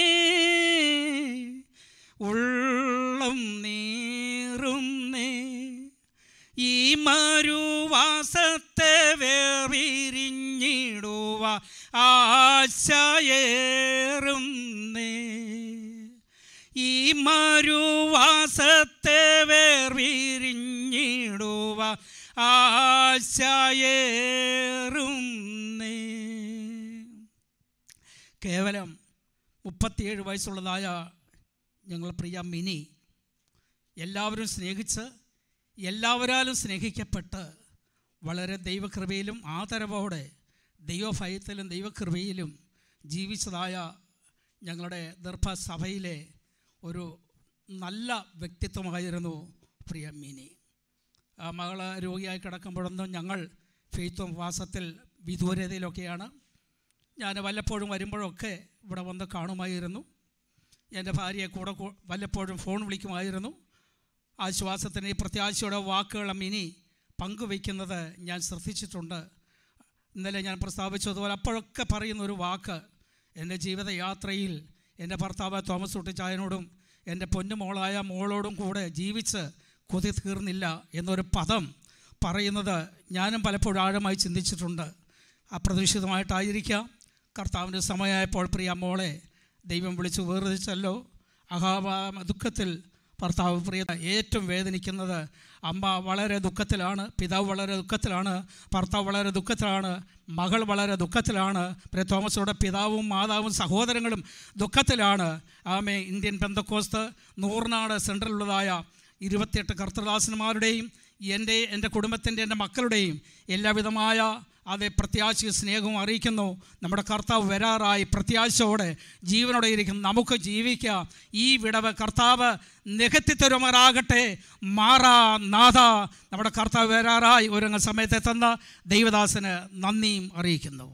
ഉള്ളം നീറുന്നേ ഈ മരുവാസത്തെ വേറിരിഞ്ഞിടുക ആശയേറുന്നേ ഈ മരുവാസത്തെ വേർവിരിഞ്ഞിടുക ആശയേറുന്നേ കേവലം മുപ്പത്തിയേഴ് വയസ്സുള്ളതായ ഞങ്ങൾ പ്രിയ മിനി എല്ലാവരും സ്നേഹിച്ച് എല്ലാവരാലും സ്നേഹിക്കപ്പെട്ട് വളരെ ദൈവകൃപയിലും ആദരവോടെ ദൈവഭയത്തിലും ദൈവകൃപയിലും ജീവിച്ചതായ ഞങ്ങളുടെ ദർഭസഭയിലെ ഒരു നല്ല വ്യക്തിത്വമായിരുന്നു പ്രിയ മിനി ആ മകള് രോഗിയായി കിടക്കുമ്പോഴൊന്നും ഞങ്ങൾ ഫെയ്ത്തും വാസത്തിൽ വിദൂരതയിലൊക്കെയാണ് ഞാൻ വല്ലപ്പോഴും വരുമ്പോഴൊക്കെ ഇവിടെ വന്ന് കാണുമായിരുന്നു എൻ്റെ ഭാര്യയെ കൂടെ കൂ- വല്ലപ്പോഴും ഫോൺ വിളിക്കുമായിരുന്നു ആശ്വാസത്തിന് ഈ പ്രത്യാശയുടെ വാക്കുകൾ മിനി പങ്കുവയ്ക്കുന്നത് ഞാൻ ശ്രദ്ധിച്ചിട്ടുണ്ട് ഇന്നലെ ഞാൻ പ്രസ്താവിച്ചതുപോലെ അപ്പോഴൊക്കെ പറയുന്ന ഒരു വാക്ക് എൻ്റെ ജീവിതയാത്രയിൽ എൻ്റെ ഭർത്താവ് തോമസ് കുട്ടിച്ചായനോടും എൻ്റെ പൊന്നുമോളായ മോളോടും കൂടെ ജീവിച്ച് കൊതി തീർന്നില്ല എന്നൊരു പദം പറയുന്നത് ഞാനും പലപ്പോഴും ആഴമായി ചിന്തിച്ചിട്ടുണ്ട് അപ്രതീക്ഷിതമായിട്ടായിരിക്കാം കർത്താവിൻ്റെ സമയമായപ്പോൾ പ്രിയ മോളെ ദൈവം വിളിച്ച് വേർതിരിച്ചല്ലോ അഹാവ ദുഃഖത്തിൽ ഭർത്താവ് പ്രിയ ഏറ്റവും വേദനിക്കുന്നത് അമ്മ വളരെ ദുഃഖത്തിലാണ് പിതാവ് വളരെ ദുഃഖത്തിലാണ് ഭർത്താവ് വളരെ ദുഃഖത്തിലാണ് മകൾ വളരെ ദുഃഖത്തിലാണ് പ്രിയ തോമസോടെ പിതാവും മാതാവും സഹോദരങ്ങളും ദുഃഖത്തിലാണ് ആമേ ഇന്ത്യൻ പെന്തക്കോസ്ത് നൂറിനാട് സെൻട്രലുള്ളതായ ഇരുപത്തിയെട്ട് കർത്തദാസന്മാരുടെയും എൻ്റെ എൻ്റെ കുടുംബത്തിൻ്റെ എൻ്റെ മക്കളുടെയും എല്ലാവിധമായ അതേ പ്രത്യാശയും സ്നേഹവും അറിയിക്കുന്നു നമ്മുടെ കർത്താവ് വരാറായി പ്രത്യാശയോടെ ജീവനോടെ ഇരിക്കും നമുക്ക് ജീവിക്കാം ഈ വിടവ് കർത്താവ് നികത്തി തരുമാറാകട്ടെ മാറാ നാഥ നമ്മുടെ കർത്താവ് വരാറായി ഒരുങ്ങ സമയത്തെ തന്ന ദൈവദാസന് നന്ദിയും അറിയിക്കുന്നു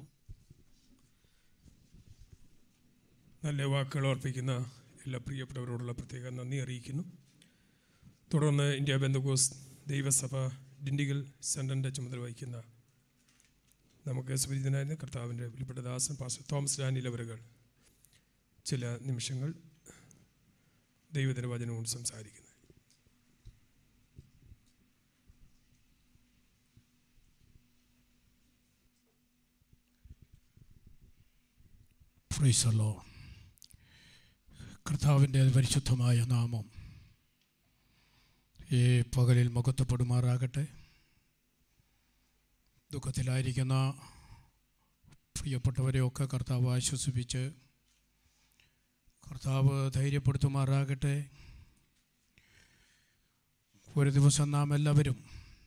നല്ല വാക്കുകൾ ഓർപ്പിക്കുന്ന എല്ലാ പ്രിയപ്പെട്ടവരോടുള്ള പ്രത്യേക നന്ദി അറിയിക്കുന്നു തുടർന്ന് ഇന്ത്യ ബന്ധുക്കോസ് ദൈവസഭ ഡിണ്ടിഗൽ സെൻറ്ററിൻ്റെ ചുമതല വഹിക്കുന്ന നമുക്ക് സുപരിചിതനായിരുന്ന കർത്താവിൻ്റെ വിളിപ്പെട്ട ദാസൻ പാസ്റ്റർ തോമസ് ഡാനിൽ അവരുകൾ ചില നിമിഷങ്ങൾ ദൈവത്തിൻ്റെ വചനം കൊണ്ട് സംസാരിക്കുന്നത്
ഫ്രീസല്ലോ കർത്താവിൻ്റെ പരിശുദ്ധമായ നാമം ഈ പകലിൽ മുഖത്തപ്പെടുമാറാകട്ടെ ദുഃഖത്തിലായിരിക്കുന്ന പ്രിയപ്പെട്ടവരെയൊക്കെ കർത്താവ് ആശ്വസിപ്പിച്ച് കർത്താവ് ധൈര്യപ്പെടുത്തുമാറാകട്ടെ ഒരു ദിവസം നാം എല്ലാവരും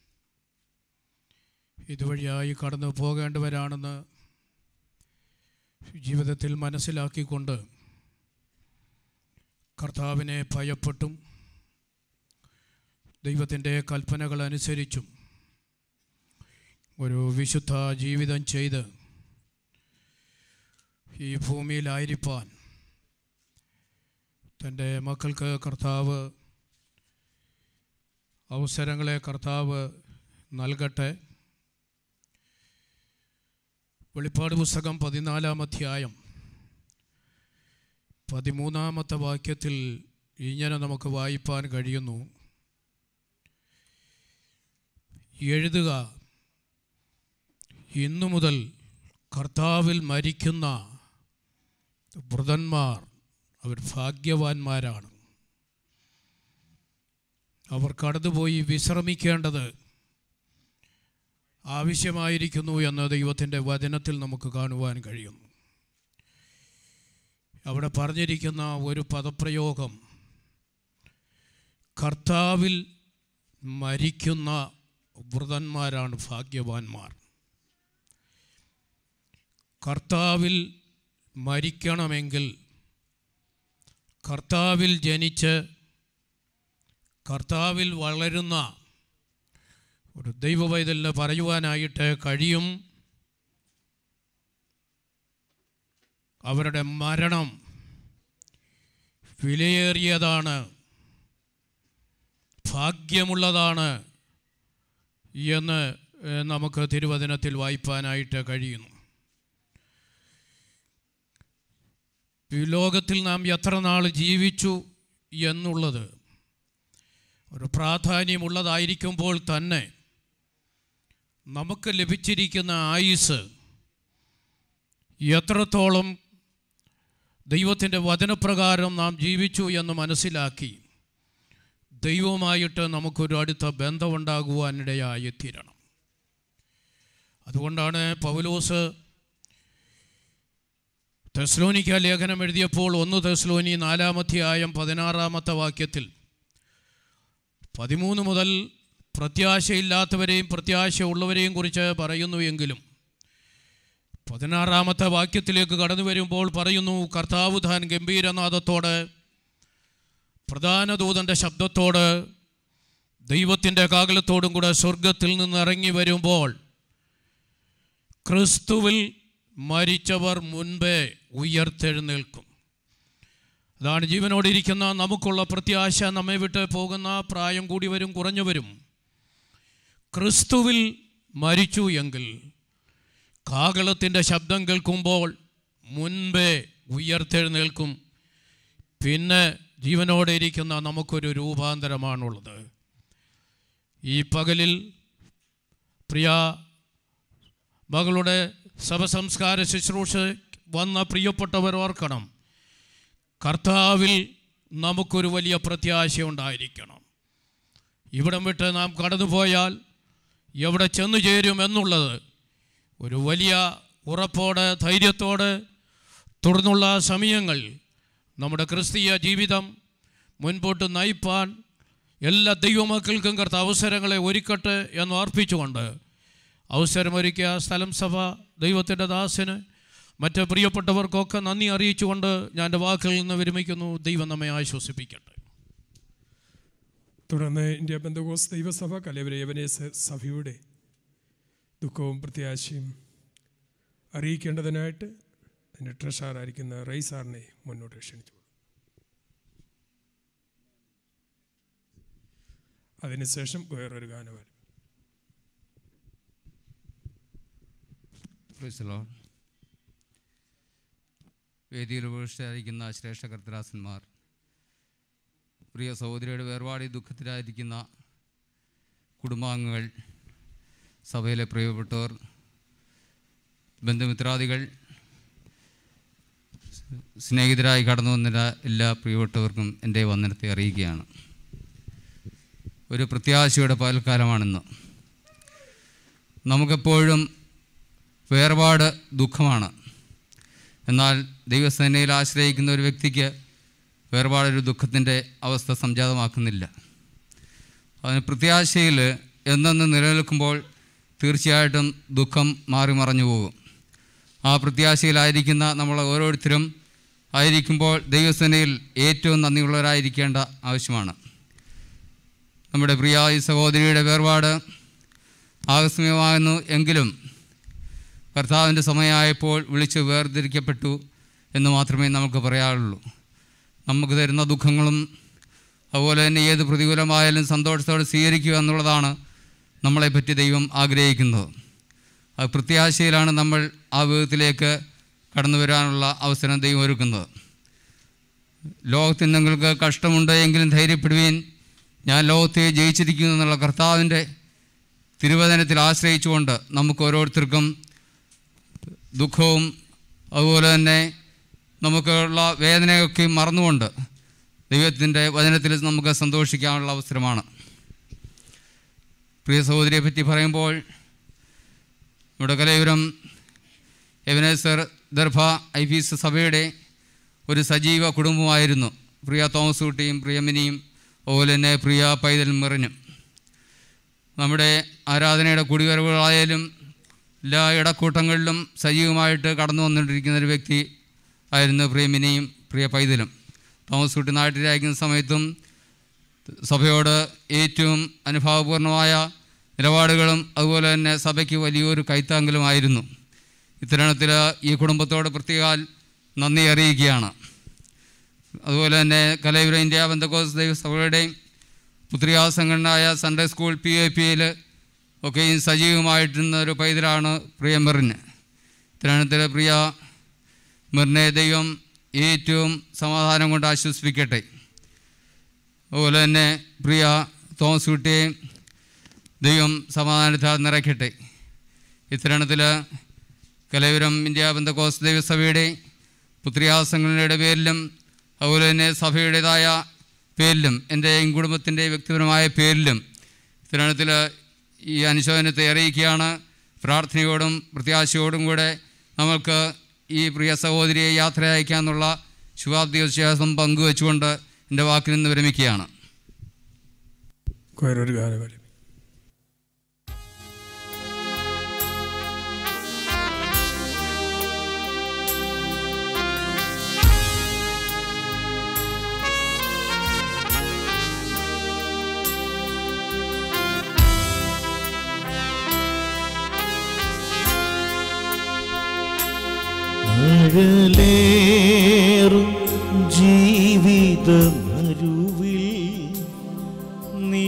ഇതുവഴിയായി കടന്നു പോകേണ്ടവരാണെന്ന് ജീവിതത്തിൽ മനസ്സിലാക്കിക്കൊണ്ട് കർത്താവിനെ ഭയപ്പെട്ടും ദൈവത്തിൻ്റെ കൽപ്പനകൾ അനുസരിച്ചും ഒരു വിശുദ്ധ ജീവിതം ചെയ്ത് ഈ ഭൂമിയിലായിരിക്കാൻ തൻ്റെ മക്കൾക്ക് കർത്താവ് അവസരങ്ങളെ കർത്താവ് നൽകട്ടെ വെളിപ്പാട് പുസ്തകം പതിനാലാം അധ്യായം പതിമൂന്നാമത്തെ വാക്യത്തിൽ ഇങ്ങനെ നമുക്ക് വായിപ്പാൻ കഴിയുന്നു എഴുതുക ഇന്നു മുതൽ കർത്താവിൽ മരിക്കുന്ന വൃതന്മാർ അവർ ഭാഗ്യവാന്മാരാണ് അവർ കടന്നുപോയി വിശ്രമിക്കേണ്ടത് ആവശ്യമായിരിക്കുന്നു എന്ന് ദൈവത്തിൻ്റെ വചനത്തിൽ നമുക്ക് കാണുവാൻ കഴിയുന്നു അവിടെ പറഞ്ഞിരിക്കുന്ന ഒരു പദപ്രയോഗം കർത്താവിൽ മരിക്കുന്ന വൃതന്മാരാണ് ഭാഗ്യവാന്മാർ കർത്താവിൽ മരിക്കണമെങ്കിൽ കർത്താവിൽ ജനിച്ച് കർത്താവിൽ വളരുന്ന ഒരു ദൈവവൈതലിന് പറയുവാനായിട്ട് കഴിയും അവരുടെ മരണം വിലയേറിയതാണ് ഭാഗ്യമുള്ളതാണ് എന്ന് ഏഹ്, നമുക്ക് തിരുവചനത്തിൽ വായിപ്പാനായിട്ട് കഴിയുന്നു ഈ ലോകത്തിൽ നാം എത്ര നാൾ ജീവിച്ചു എന്നുള്ളത് ഒരു പ്രാധാന്യമുള്ളതായിരിക്കുമ്പോൾ തന്നെ നമുക്ക് ലഭിച്ചിരിക്കുന്ന ആയുസ് എത്രത്തോളം ദൈവത്തിൻ്റെ വചനപ്രകാരം നാം ജീവിച്ചു എന്ന് മനസ്സിലാക്കി ദൈവവുമായിട്ട് നമുക്കൊരു അടുത്ത ബന്ധമുണ്ടാകുവാനിടയായി തീരണം അതുകൊണ്ടാണ് പൗലോസ് തെസ്ലോനിക്ക ലേഖനം എഴുതിയപ്പോൾ ഒന്ന് തെസ്ലോനി നാലാമധ്യായം പതിനാറാമത്തെ വാക്യത്തിൽ പതിമൂന്ന് മുതൽ പ്രത്യാശയില്ലാത്തവരെയും പ്രത്യാശയുള്ളവരെയും കുറിച്ച് പറയുന്നു എങ്കിലും പതിനാറാമത്തെ വാക്യത്തിലേക്ക് കടന്നു വരുമ്പോൾ പറയുന്നു കർത്താവ് താൻ ഗംഭീരനാഥത്തോട് പ്രധാന ദൂതൻ്റെ ശബ്ദത്തോട് ദൈവത്തിൻ്റെ കാകലത്തോടും കൂടെ സ്വർഗത്തിൽ നിന്ന് ഇറങ്ങി വരുമ്പോൾ ക്രിസ്തുവിൽ മരിച്ചവർ മുൻപേ ഉയർത്തെഴുന്നേൽക്കും അതാണ് ജീവനോടിരിക്കുന്ന നമുക്കുള്ള പ്രത്യാശ നമ്മെ വിട്ട് പോകുന്ന പ്രായം കൂടി വരും കുറഞ്ഞു വരും ക്രിസ്തുവിൽ മരിച്ചു എങ്കിൽ കാകളത്തിൻ്റെ ശബ്ദം കേൾക്കുമ്പോൾ മുൻപേ ഉയർത്തെഴുന്നേൽക്കും പിന്നെ ജീവനോടെ ഇരിക്കുന്ന നമുക്കൊരു രൂപാന്തരമാണുള്ളത് ഈ പകലിൽ പ്രിയ മകളുടെ ശവസംസ്കാര ശുശ്രൂഷ വന്ന പ്രിയപ്പെട്ടവർ ഓർക്കണം കർത്താവിൽ നമുക്കൊരു വലിയ പ്രത്യാശ ഉണ്ടായിരിക്കണം ഇവിടം വിട്ട് നാം കടന്നുപോയാൽ എവിടെ ചെന്നു ചേരും എന്നുള്ളത് ഒരു വലിയ ഉറപ്പോടെ ധൈര്യത്തോടെ തുടർന്നുള്ള സമയങ്ങൾ നമ്മുടെ ക്രിസ്തീയ ജീവിതം മുൻപോട്ട് നയിപ്പാൻ എല്ലാ ദൈവമക്കൾക്കും കർത്ത അവസരങ്ങളെ ഒരുക്കട്ടെ എന്ന് ഓർപ്പിച്ചുകൊണ്ട് അവസരമൊരുക്കിയ സ്ഥലം സഭ ദൈവത്തിൻ്റെ ദാസന് മറ്റ് പ്രിയപ്പെട്ടവർക്കൊക്കെ നന്ദി അറിയിച്ചുകൊണ്ട് ഞാൻ എൻ്റെ വാക്കിൽ നിന്ന് വിരമിക്കുന്നു ദൈവം നമ്മെ ആശ്വസിപ്പിക്കട്ടെ
തുടർന്ന് ഇന്ത്യ ബന്ധകോസ് ദൈവസഭ കലവര യവനേസ് സഭയുടെ ദുഃഖവും പ്രത്യാശയും അറിയിക്കേണ്ടതിനായിട്ട് അതിൻ്റെ ട്രഷറായിരിക്കുന്ന റൈ സാറിനെ മുന്നോട്ട് ക്ഷണിച്ചു അതിനുശേഷം വേറൊരു ഗാനമാണ്
Praise the Lord. വേദിയിൽ ഉപേക്ഷിച്ചായിരിക്കുന്ന ശ്രേഷ്ഠ കർത്തരാസന്മാർ പ്രിയ സഹോദരിയുടെ വേർപാടി ദുഃഖത്തിലായിരിക്കുന്ന കുടുംബാംഗങ്ങൾ സഭയിലെ പ്രിയപ്പെട്ടവർ ബന്ധുമിത്രാദികൾ സ്നേഹിതരായി കടന്നു വന്ന എല്ലാ പ്രിയപ്പെട്ടവർക്കും എൻ്റെ വന്ദനത്തെ അറിയിക്കുകയാണ് ഒരു പ്രത്യാശയുടെ പകൽക്കാലമാണിന്ന് നമുക്കെപ്പോഴും വേർപാട് ദുഃഖമാണ് എന്നാൽ ദൈവസേനയിൽ ആശ്രയിക്കുന്ന ഒരു വ്യക്തിക്ക് വേർപാടൊരു ദുഃഖത്തിൻ്റെ അവസ്ഥ സംജാതമാക്കുന്നില്ല അതിന് പ്രത്യാശയിൽ എന്നെന്ന് നിലനിൽക്കുമ്പോൾ തീർച്ചയായിട്ടും ദുഃഖം മാറി മറഞ്ഞു പോകും ആ പ്രത്യാശയിലായിരിക്കുന്ന നമ്മൾ ഓരോരുത്തരും ആയിരിക്കുമ്പോൾ ദൈവസേനയിൽ ഏറ്റവും നന്ദിയുള്ളവരായിരിക്കേണ്ട ആവശ്യമാണ് നമ്മുടെ പ്രിയായ സഹോദരിയുടെ വേർപാട് ആകസ്മികമാകുന്നു എങ്കിലും കർത്താവിൻ്റെ സമയമായപ്പോൾ വിളിച്ച് വേർതിരിക്കപ്പെട്ടു എന്ന് മാത്രമേ നമുക്ക് പറയാറുള്ളൂ നമുക്ക് തരുന്ന ദുഃഖങ്ങളും അതുപോലെ തന്നെ ഏത് പ്രതികൂലമായാലും സന്തോഷത്തോടെ സ്വീകരിക്കുക എന്നുള്ളതാണ് നമ്മളെപ്പറ്റി ദൈവം ആഗ്രഹിക്കുന്നത് അത് പ്രത്യാശയിലാണ് നമ്മൾ ആ വിധത്തിലേക്ക് കടന്നു വരാനുള്ള അവസരം ദൈവം ഒരുക്കുന്നത് ലോകത്തിൽ നിങ്ങൾക്ക് കഷ്ടമുണ്ട് എങ്കിലും ധൈര്യപ്പെടുവീൻ ഞാൻ ലോകത്തെ ജയിച്ചിരിക്കുന്നു എന്നുള്ള കർത്താവിൻ്റെ തിരുവചനത്തിൽ ആശ്രയിച്ചുകൊണ്ട് നമുക്ക് ഓരോരുത്തർക്കും ദുഃഖവും അതുപോലെ തന്നെ നമുക്കുള്ള വേദനയൊക്കെ മറന്നുകൊണ്ട് ദൈവത്തിൻ്റെ വചനത്തിൽ നമുക്ക് സന്തോഷിക്കാനുള്ള അവസരമാണ് പ്രിയ സഹോദരിയെ പറ്റി പറയുമ്പോൾ ഇവിടെ കലയുരം എവനേസർ ദർഭ ഐ പി എസ് സഭയുടെ ഒരു സജീവ കുടുംബമായിരുന്നു പ്രിയ തോമസ് കുട്ടിയും പ്രിയമിനിയും അതുപോലെ തന്നെ പ്രിയ പൈതൽ മെറിനും നമ്മുടെ ആരാധനയുടെ കുടിവരവുകളായാലും എല്ലാ ഇടക്കൂട്ടങ്ങളിലും സജീവമായിട്ട് കടന്നു വന്നുകൊണ്ടിരിക്കുന്ന ഒരു വ്യക്തി ആയിരുന്നു പ്രിയമിനിയും പ്രിയ പൈതലും തോമസ് കുട്ടി നാട്ടിലായിരിക്കുന്ന സമയത്തും സഭയോട് ഏറ്റവും അനുഭാവപൂർണമായ നിലപാടുകളും അതുപോലെ തന്നെ സഭയ്ക്ക് വലിയൊരു കൈത്താങ്കലുമായിരുന്നു ഇത്തരണത്തിൽ ഈ കുടുംബത്തോട് പ്രത്യേകാൽ നന്ദി അറിയിക്കുകയാണ് അതുപോലെ തന്നെ കലയുര ഇന്ത്യ ബന്ധക്കോസ് ദൈവസഭയുടെയും പുത്രികാ സംഘടനയായ സൺഡേ സ്കൂൾ പി എ പിയിൽ ഒക്കെയും സജീവമായിട്ടിരുന്ന ഒരു പൈതലാണ് പ്രിയ മെറിന് ഇത്തരണത്തിൽ പ്രിയ മെറിനെ ദൈവം ഏറ്റവും സമാധാനം കൊണ്ട് ആശ്വസിപ്പിക്കട്ടെ അതുപോലെ തന്നെ പ്രിയ തോമസ് കുട്ടിയെ ദൈവം സമാധാനത്താൽ നിറയ്ക്കട്ടെ ഇത്തരണത്തിൽ കലയുരം ഇന്ത്യ ബന്ധക്കോസ് ദൈവസഭയുടെ പുത്രിയാസങ്ങളുടെ പേരിലും അതുപോലെ തന്നെ സഭയുടേതായ പേരിലും എൻ്റെയും കുടുംബത്തിൻ്റെ വ്യക്തിപരമായ പേരിലും ഇത്തരണത്തിൽ ഈ അനുശോചനത്തെ അറിയിക്കുകയാണ് പ്രാർത്ഥനയോടും പ്രത്യാശയോടും കൂടെ നമുക്ക് ഈ പ്രിയ സഹോദരിയെ യാത്ര അയക്കാമെന്നുള്ള ശുഭാപ്തി വിശ്വാസം പങ്കുവെച്ചുകൊണ്ട് എൻ്റെ വാക്കിൽ നിന്ന് വിരമിക്കുകയാണ്
വേറൊരു ഗാനമാണ്
അഴലേറും ജീവ ജീവിതമരുവിൽ നീ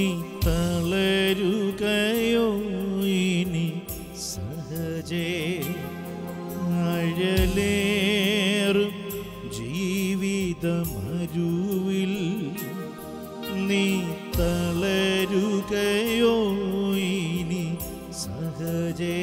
തളരുകയോ ഇനി സഹജേ അഴലേറും ജീവിതമരുവിൽ നീ തളരുകയോ ഇനി സഹജേ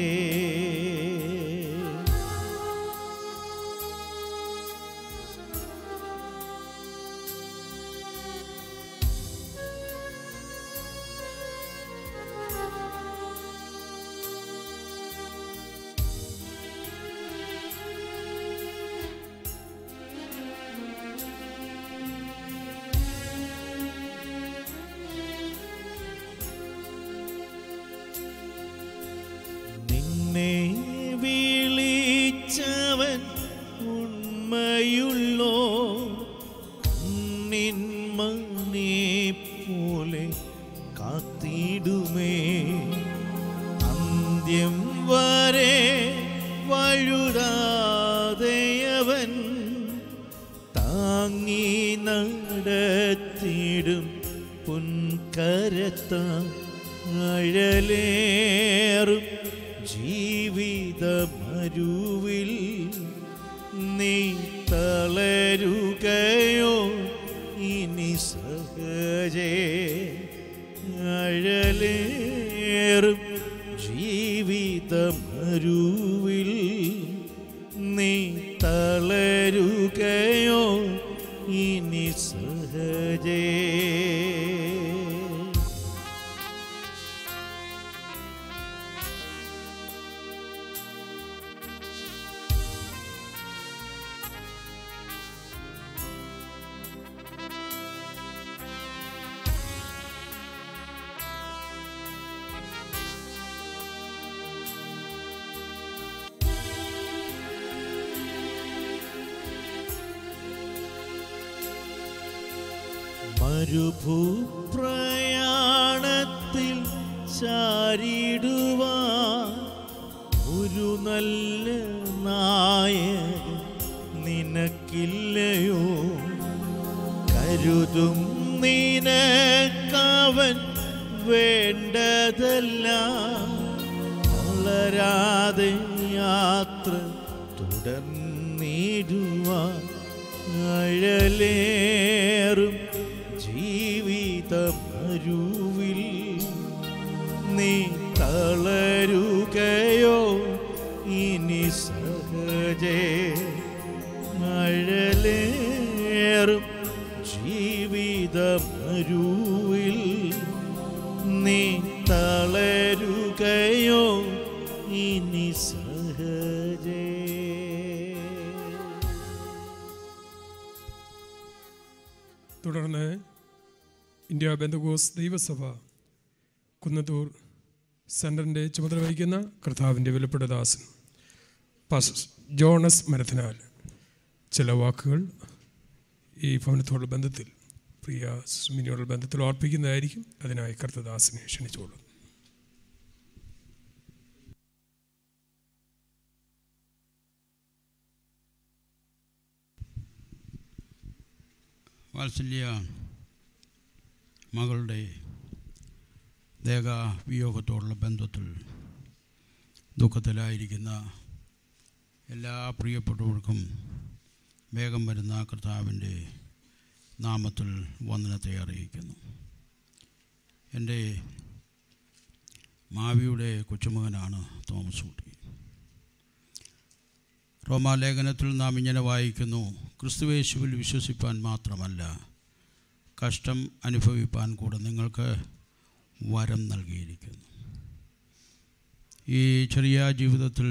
നിന്നെ വിളിച്ചവൻ ഉണ്മയുള്ളോ നിന്മനെ പോലെ കാത്തിടുമേ അന്ത്യം വരെ വഴുതാതെയവൻ താങ്ങി നടത്തിടും പുൻകരത്ത അഴലേറും ജീവിതമരുവിൽ നീ തളരുകയോ ഇനി സഹജേ അഴലേറും ജീവിതമരുവിൽ നീ തളരുകയോ ഇനി സഹജേ മരുഭൂപ്രയാണത്തിൽ ചാരിടുവാൻ ഒരു നല്ല നായകൻ നിനക്കില്ലയോ കരുതും നിനക്കവൻ വേണ്ടതല്ല വളരാതെ യാത്ര തുടർന്നിടുവാൻ അഴലേറും ജീവിതമരുവിൽ നീ തളരുകയോ ഇനി സഹജേ മഴലേറും ജീവിതമരുവിൽ നീ തളരുകയോ ഇനി സഹജേ
തുടർന്ന് ഇന്ത്യ ബന്ധുഗോസ് ദൈവസഭ കുന്നത്തൂർ സെൻറ്ററിൻ്റെ ചുമതല വഹിക്കുന്ന കർത്താവിൻ്റെ വിലപ്പെട്ട ദാസൻ പാസ് ജോണസ് മരത്തിനാൽ ചില വാക്കുകൾ ഈ ഭവനത്തോടുള്ള ബന്ധത്തിൽ പ്രിയ സുമിനിയോടുള്ള ബന്ധത്തിൽ ഓർപ്പിക്കുന്നതായിരിക്കും അതിനായി കർത്തദാസിനെ ക്ഷണിച്ചോളൂ
വാത്സല്യ മകളുടെ ദേഹ വിയോഗത്തോടുള്ള ബന്ധത്തിൽ ദുഃഖത്തിലായിരിക്കുന്ന എല്ലാ പ്രിയപ്പെട്ടവർക്കും വേഗം വരുന്ന കർത്താവിൻ്റെ നാമത്തിൽ വന്ദനത്തെ അറിയിക്കുന്നു എൻ്റെ മാവിയുടെ കൊച്ചുമകനാണ് തോമസ് കുട്ടി റോമാലേഖനത്തിൽ നാം ഇങ്ങനെ വായിക്കുന്നു ക്രിസ്തുവേശുവിൽ വിശ്വസിപ്പാൻ മാത്രമല്ല കഷ്ടം അനുഭവിപ്പാൻ കൂടെ നിങ്ങൾക്ക് വരം നൽകിയിരിക്കുന്നു ഈ ചെറിയ ജീവിതത്തിൽ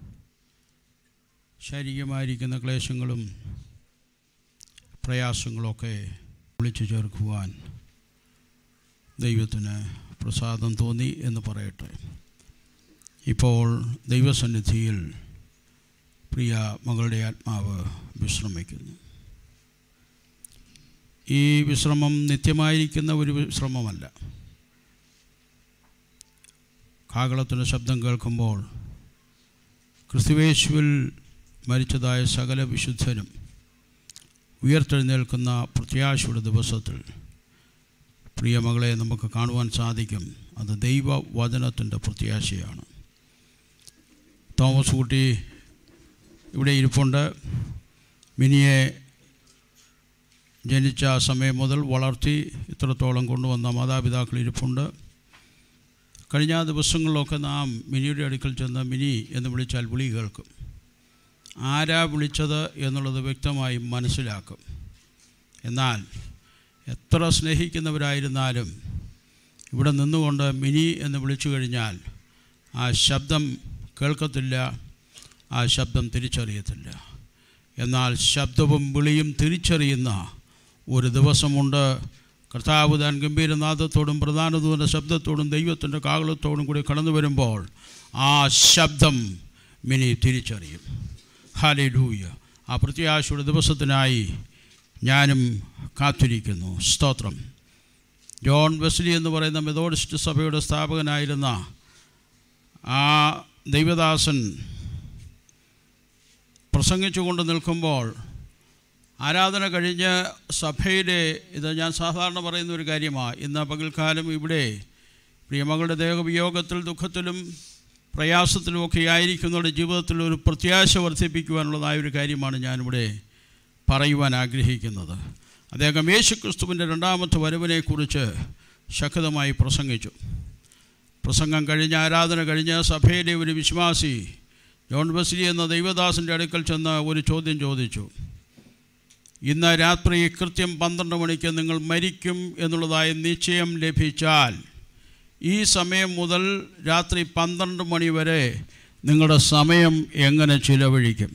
ശാരീരികമായിരിക്കുന്ന ക്ലേശങ്ങളും പ്രയാസങ്ങളൊക്കെ വിളിച്ചു ചേർക്കുവാൻ ദൈവത്തിന് പ്രസാദം തോന്നി എന്ന് പറയട്ടെ ഇപ്പോൾ ദൈവസന്നിധിയിൽ പ്രിയ മകളുടെ ആത്മാവ് വിശ്രമിക്കുന്നു ഈ വിശ്രമം നിത്യമായിരിക്കുന്ന ഒരു വിശ്രമമല്ല കാകളത്തിൻ്റെ ശബ്ദം കേൾക്കുമ്പോൾ ക്രിസ്തുവേശുവിൽ മരിച്ചതായ സകല വിശുദ്ധരും ഉയർത്തെഴുന്നേൽക്കുന്ന പ്രത്യാശയുടെ ദിവസത്തിൽ പ്രിയ മകളെ നമുക്ക് കാണുവാൻ സാധിക്കും അത് ദൈവവചനത്തിൻ്റെ പ്രത്യാശയാണ് തോമസ് കുട്ടി ഇവിടെ ഇരിപ്പുണ്ട് മിനിയെ ജനിച്ച സമയം മുതൽ വളർത്തി ഇത്രത്തോളം കൊണ്ടുവന്ന മാതാപിതാക്കൾ ഇരിപ്പുണ്ട് കഴിഞ്ഞ ദിവസങ്ങളിലൊക്കെ നാം മിനിയുടെ അടുക്കൽ ചെന്ന് മിനി എന്ന് വിളിച്ചാൽ വിളി കേൾക്കും ആരാ വിളിച്ചത് എന്നുള്ളത് വ്യക്തമായി മനസ്സിലാക്കും എന്നാൽ എത്ര സ്നേഹിക്കുന്നവരായിരുന്നാലും ഇവിടെ നിന്നുകൊണ്ട് മിനി എന്ന് വിളിച്ചു കഴിഞ്ഞാൽ ആ ശബ്ദം കേൾക്കത്തില്ല ആ ശബ്ദം തിരിച്ചറിയത്തില്ല എന്നാൽ ശബ്ദവും വിളിയും തിരിച്ചറിയുന്ന ഒരു ദിവസമുണ്ട് കർത്താവ് താൻ ഗംഭീരനാഥത്തോടും പ്രധാനതൂൻ്റെ ശബ്ദത്തോടും ദൈവത്തിൻ്റെ കാകളത്തോടും കൂടി കടന്നു വരുമ്പോൾ ആ ശബ്ദം മിനി തിരിച്ചറിയും ഹാലേ ലൂയ ആ പ്രത്യാശയുടെ ദിവസത്തിനായി ഞാനും കാത്തിരിക്കുന്നു സ്തോത്രം ജോൺ വെസ്ലി എന്ന് പറയുന്ന മെതോഡിസ്റ്റ് സഭയുടെ സ്ഥാപകനായിരുന്ന ആ ദൈവദാസൻ പ്രസംഗിച്ചുകൊണ്ട് നിൽക്കുമ്പോൾ ആരാധന കഴിഞ്ഞ് സഭയിലെ ഇത് ഞാൻ സാധാരണ പറയുന്ന ഒരു കാര്യമാണ് ഇന്ന് പകൽക്കാലം ഇവിടെ പ്രിയമകളുടെ ദേഹവിയോഗത്തിൽ ദുഃഖത്തിലും പ്രയാസത്തിലുമൊക്കെ ആയിരിക്കുന്നവരുടെ ജീവിതത്തിൽ ഒരു പ്രത്യാശ വർദ്ധിപ്പിക്കുവാനുള്ളതായ ഒരു കാര്യമാണ് ഞാനിവിടെ പറയുവാൻ ആഗ്രഹിക്കുന്നത് അദ്ദേഹം യേശുക്രിസ്തുവിൻ്റെ രണ്ടാമത്തെ വരവിനെക്കുറിച്ച് ശക്തമായി പ്രസംഗിച്ചു പ്രസംഗം കഴിഞ്ഞ് ആരാധന കഴിഞ്ഞ് സഭയിലെ ഒരു വിശ്വാസി ജോൺ ബസ്ലി എന്ന ദൈവദാസൻ്റെ അടുക്കൽ ചെന്ന് ഒരു ചോദ്യം ചോദിച്ചു ഇന്ന് രാത്രി കൃത്യം പന്ത്രണ്ട് മണിക്ക് നിങ്ങൾ മരിക്കും എന്നുള്ളതായ നിശ്ചയം ലഭിച്ചാൽ ഈ സമയം മുതൽ രാത്രി പന്ത്രണ്ട് മണി വരെ നിങ്ങളുടെ സമയം എങ്ങനെ ചിലവഴിക്കും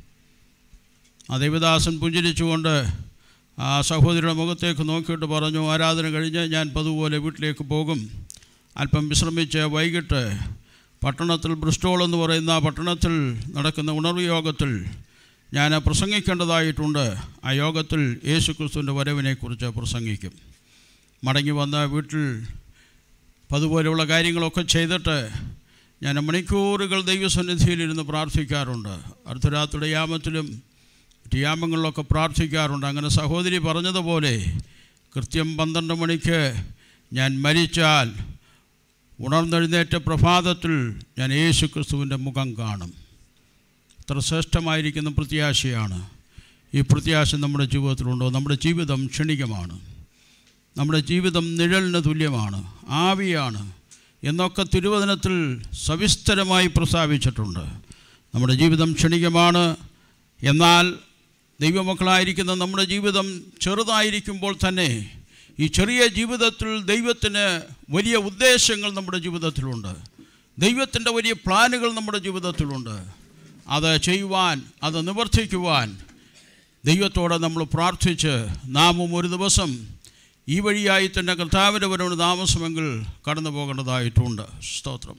ആ ദേവദാസൻ പുഞ്ചിരിച്ചുകൊണ്ട് ആ സഹോദരിയുടെ മുഖത്തേക്ക് നോക്കിയിട്ട് പറഞ്ഞു ആരാധന കഴിഞ്ഞ് ഞാൻ പതുപോലെ വീട്ടിലേക്ക് പോകും അല്പം വിശ്രമിച്ച് വൈകിട്ട് പട്ടണത്തിൽ ബ്രിസ്റ്റോൾ എന്ന് പറയുന്ന പട്ടണത്തിൽ നടക്കുന്ന ഉണർവ് യോഗത്തിൽ ഞാൻ പ്രസംഗിക്കേണ്ടതായിട്ടുണ്ട് ആ യോഗത്തിൽ യേശു ക്രിസ്തുവിൻ്റെ വരവിനെക്കുറിച്ച് പ്രസംഗിക്കും മടങ്ങി വന്ന വീട്ടിൽ അതുപോലെയുള്ള കാര്യങ്ങളൊക്കെ ചെയ്തിട്ട് ഞാൻ മണിക്കൂറുകൾ ദൈവസന്നിധിയിലിരുന്ന് പ്രാർത്ഥിക്കാറുണ്ട് അർദ്ധരാത്രിയുടെ യാമത്തിലും മറ്റ് യാമങ്ങളിലൊക്കെ പ്രാർത്ഥിക്കാറുണ്ട് അങ്ങനെ സഹോദരി പറഞ്ഞതുപോലെ കൃത്യം പന്ത്രണ്ട് മണിക്ക് ഞാൻ മരിച്ചാൽ ഉണർന്നെഴുന്നേറ്റ പ്രഭാതത്തിൽ ഞാൻ യേശു ക്രിസ്തുവിൻ്റെ മുഖം കാണും എത്ര ശ്രേഷ്ഠമായിരിക്കുന്ന പ്രത്യാശയാണ് ഈ പ്രത്യാശ നമ്മുടെ ജീവിതത്തിലുണ്ടോ നമ്മുടെ ജീവിതം ക്ഷണികമാണ് നമ്മുടെ ജീവിതം നിഴലിന് തുല്യമാണ് ആവിയാണ് എന്നൊക്കെ തിരുവചനത്തിൽ സവിസ്തരമായി പ്രസ്താവിച്ചിട്ടുണ്ട് നമ്മുടെ ജീവിതം ക്ഷണികമാണ് എന്നാൽ ദൈവമക്കളായിരിക്കുന്ന നമ്മുടെ ജീവിതം ചെറുതായിരിക്കുമ്പോൾ തന്നെ ഈ ചെറിയ ജീവിതത്തിൽ ദൈവത്തിന് വലിയ ഉദ്ദേശങ്ങൾ നമ്മുടെ ജീവിതത്തിലുണ്ട് ദൈവത്തിൻ്റെ വലിയ പ്ലാനുകൾ നമ്മുടെ ജീവിതത്തിലുണ്ട് അത് ചെയ്യുവാൻ അത് നിവർത്തിക്കുവാൻ ദൈവത്തോടെ നമ്മൾ പ്രാർത്ഥിച്ച് നാമും ഒരു ദിവസം ഈ വഴിയായി തന്നെ കർത്താവിൻ്റെ വരവിന് താമസമെങ്കിൽ കടന്നു പോകേണ്ടതായിട്ടുണ്ട് സ്തോത്രം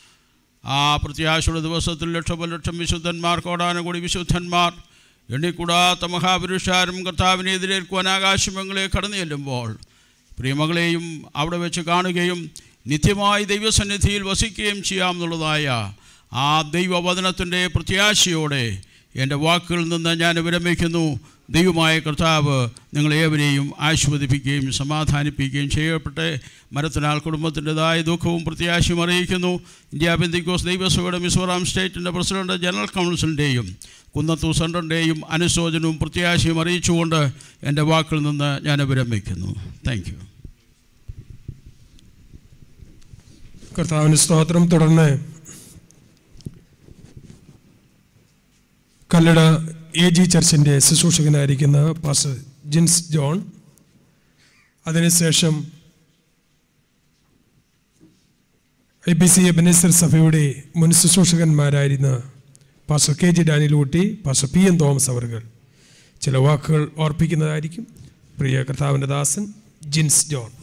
ആ പ്രത്യാശയുടെ ദിവസത്തിൽ ലക്ഷോപലക്ഷം വിശുദ്ധന്മാർ കോടാനുകൂടി വിശുദ്ധന്മാർ എണ്ണിക്കൂടാത്ത മഹാപുരുഷാരും കർത്താവിനെ എതിരേൽക്കുവാൻ ആകാശമങ്ങളെ കടന്നു ചെല്ലുമ്പോൾ പ്രിയമകളെയും അവിടെ വെച്ച് കാണുകയും നിത്യമായി ദൈവസന്നിധിയിൽ വസിക്കുകയും ചെയ്യാമെന്നുള്ളതായ ആ ദൈവവചനത്തിൻ്റെ പ്രത്യാശയോടെ എൻ്റെ വാക്കുകളിൽ നിന്ന് ഞാൻ വിരമിക്കുന്നു ദൈവമായ കർത്താവ് നിങ്ങളേവരെയും ആശ്വദിപ്പിക്കുകയും സമാധാനിപ്പിക്കുകയും ചെയ്യപ്പെട്ടെ മരത്തിനാൽ കുടുംബത്തിൻ്റെതായ ദുഃഖവും പ്രത്യാശയും അറിയിക്കുന്നു ഇന്ത്യ ബന്ദിക്കോസ് ദൈവസഭയുടെ മിസോറാം സ്റ്റേറ്റിൻ്റെ പ്രസിഡന്റ് ജനറൽ കൗൺസിലിൻ്റെയും കുന്നത്തൂർ സെൻറ്ററിൻ്റെയും അനുശോചനവും പ്രത്യാശയും അറിയിച്ചുകൊണ്ട് എൻ്റെ വാക്കിൽ നിന്ന് ഞാൻ വിരമിക്കുന്നു താങ്ക് യു
കർത്താവിന് സ്തോത്രം തുടർന്ന് കല്ലട എ ജി ചർച്ചിൻ്റെ ശുശ്രൂഷകനായിരിക്കുന്ന പാസ്റ്റർ ജിൻസ് ജോൺ അതിനുശേഷം ഐ ബി സി എബനേസർ സഭയുടെ മുൻ ശുശ്രൂഷകന്മാരായിരുന്ന pastor K G Daniel Ooty pastor P N Thomas അവർകൾ ചില വാക്കുകൾ ഓർപ്പിക്കുന്നതായിരിക്കും പ്രിയ കർത്താവിൻ്റെ ദാസൻ ജിൻസ് ജോൺ